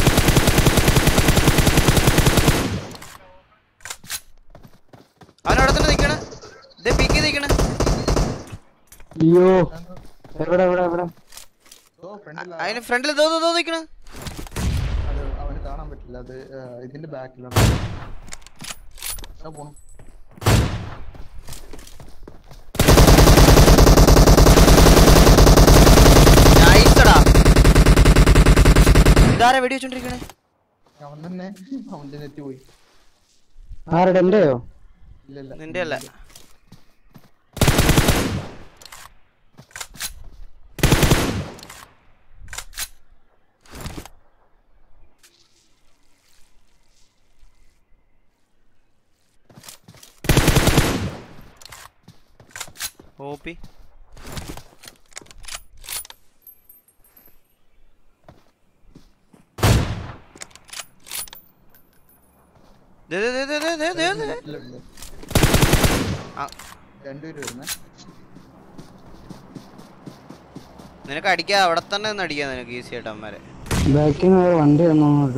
അവനവിടെ തന്നെ നിക്കണ ഇതേ പീക്ക് നിക്കണ അയ്യോ എവിടെ എവിടെ എവിടെ അതിന് ഫ്രണ്ടിൽ ദോ ദോ, ദോ നിക്കണ അത് അവന് കാണാൻ പറ്റില്ല അത് ആ, ഇതിന്റെ ബാക്കിലാണ് ആ, പോണു നൈസടാ ഇതാരാ വെടി വെച്ചോണ്ടിരിക്കണേ അവൻ തന്നെ അവന്റെ നെറ്റ് പോയി ആരുടെ എന്റെയോ ഇല്ല ഇല്ല നിന്റെ അല്ല ഓപ്പി ദേ, ദേ, ദേ, ദേ, ദേ, ദേ, ദേ, ദേ. നെറ്റിലുണ്ട്. ആ, രണ്ടുപേര് വരുന്നേ നിനക്ക് അടിക്കാ അവിടെ തന്നെ നിന്ന് അടിക്കാം നിനക്ക് ഈസി ആയിട്ട് അമ്മമാരെ ബാക്കിൽ നിന്ന് ഒരു വണ്ടി വന്നോട്ടോ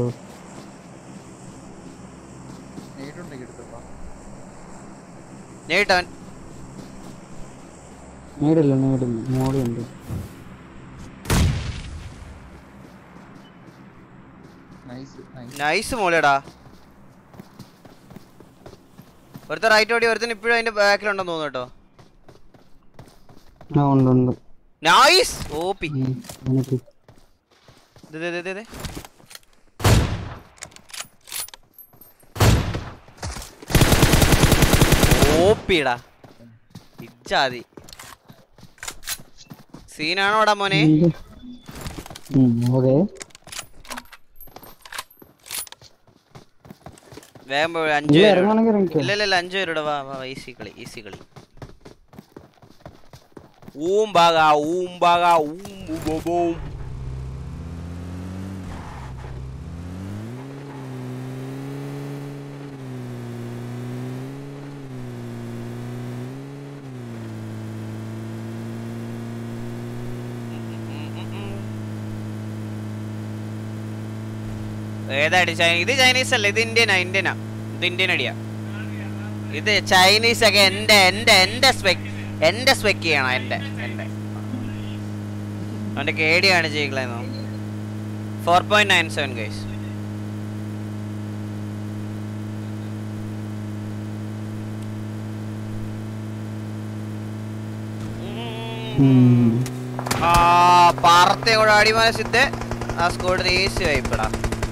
നേരിട്ടുണ്ടെങ്കിൽ എടുത്തപ്പാ നേരിട്ടവൻ നേടില്ല നേടില്ല മോളിയുണ്ട് നൈസ് നൈസ് നൈസ് മോളിയടാ ഒരുത്തൻ റൈറ്റ് ഓടി ഒരുത്തൻ ഇപ്പോഴും അതിന്റെ ബാക്കിലുണ്ടെന്ന് തോന്നുന്നു കേട്ടോ ആ ഉണ്ട് ഉണ്ട് നൈസ് ഓപ്പി ഉം, എനിക്ക് ദേ, ദേ, ദേ, ദേ, ദേ. ഓപ്പിടാ ഇച്ചാതി സീനാണോടാ മോനെ ഓക്കെ വേഗം പോ, അഞ്ച് ഇല്ല, പേര് ഇറങ്ങുവാണെങ്കിൽ ഇറങ്ങിക്കോ. ഇല്ല ഇല്ല ഇല്ല അഞ്ചു പേരുടെ വാ വാ ഈസി കളി ഈസി കളി ഊം ബാഗ ഊം ബാഗ ഊം ബോ ബോ ഏതാടി ചൈന ഇത് ചൈനീസ് അല്ല ഇത് ഇന്ത്യനാ ഇന്ത്യനാ ഇത് ഇന്ത്യൻ അടിയാ ഇത് ചൈനീസ് ഒക്കെ എന്റെ എന്റെ എന്റെ സ്പെക് എന്റെ സ്പെക്ക് ചെയ്യണം എന്റെ എന്റെ അവന്റെ കേടിയാണ് ചെയ്യിക്കളെന്നോ four point nine seven guys ആ പാറത്തെ കൂടെ അടിമാന സിദ്ധ ആ സ്കോഡിന് ഈസി വായിപ്പടാ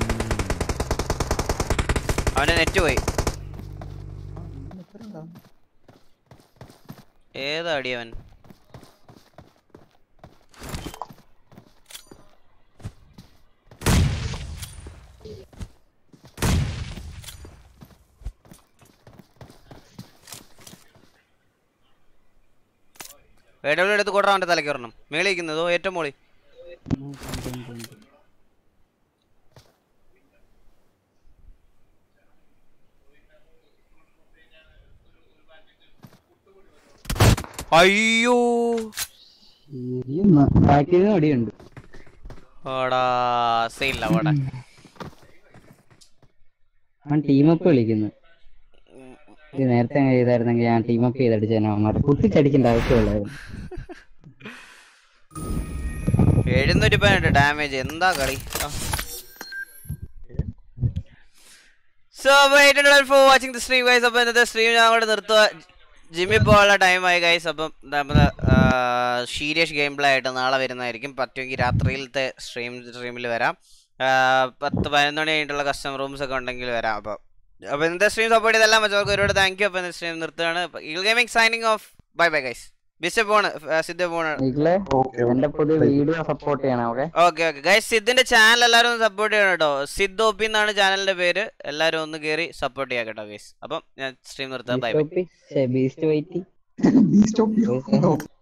അവന്റെ നെറ്റ് പോയി ഏതാ അടിയവൻ വേടവിടെ എടുത്ത് കൂട്ടാൻ അവന്റെ തലയ്ക്ക് വരണം മേളിക്കുന്നതോ ഏറ്റവും മോളി അയ്യോ ബാക്കിൽ നിന്ന് അടിയുണ്ട് ഓടാ സീനില്ല ഓടാ അവൻ ടീമപ്പ് വിളിക്കുന്നു ഇത് നേരത്തെ അങ്ങ് ചെയ്തായിരുന്നെങ്കിൽ ഞാൻ ടീമപ്പ് ചെയ്തടിച്ചേനെ അവന്മാർ കുത്തിച്ചടിക്കേണ്ട ആവശ്യമുള്ളായിരുന്നു എഴുന്നൂറ്റി പതിനെട്ട് ഡാമേജ് എന്താ കളി so for watching the stream guys അപ്പോൾ ഇന്നത്തെ സ്ട്രീം ഞാൻ അങ്ങോട്ട് നിർത്തുക ജിമ്മിൽ പോകാനുള്ള ടൈമായി ഗൈസ് അപ്പം നമ്മൾ സീരിയസ് ഗെയിം പ്ലേ ആയിട്ട് നാളെ വരുന്നതായിരിക്കും പറ്റുമെങ്കിൽ രാത്രിയിലത്തെ സ്ട്രീം സ്ട്രീമിൽ വരാം ആ, പത്ത് പതിനൊന്ന് മണി കഴിഞ്ഞിട്ടുള്ള കസ്റ്റമർ റൂംസ് ഒക്കെ ഉണ്ടെങ്കിൽ വരാം അപ്പോൾ അപ്പോൾ ഇന്നത്തെ സ്ട്രീം സപ്പോർട്ട് ചെയ്തെല്ലാം മറ്റവർക്ക് ഒരുപാട് താങ്ക് യു അപ്പോൾ ഇന്നത്തെ സ്ട്രീം നിർത്തുകയാണ് ഈൽ gaming signing off bye bye guys ബിസ് പോണ് സിദ്ധ പോണ് നിഖിലെ എന്റെ പുതിയ വീഡിയോ സപ്പോർട്ട് ചെയ്യണം ഓക്കെ ഓക്കെ ഓക്കെ ഗൈസ് സിദ്ധിന്റെ ചാനൽ എല്ലാവരും ഒന്ന് സപ്പോർട്ട് ചെയ്യണം കേട്ടോ സിദ്ധ് ഒപ്പി എന്നാണ് ചാനലിന്റെ പേര് എല്ലാവരും ഒന്ന് കയറി സപ്പോർട്ട് ചെയ്യാം കേട്ടോ ഗൈസ് അപ്പം ഞാൻ സ്ട്രീം നിർത്താം ബൈ ബൈ ബീസ്റ്റ് വൈറ്റി ബീസ്റ്റ് ഓഫ്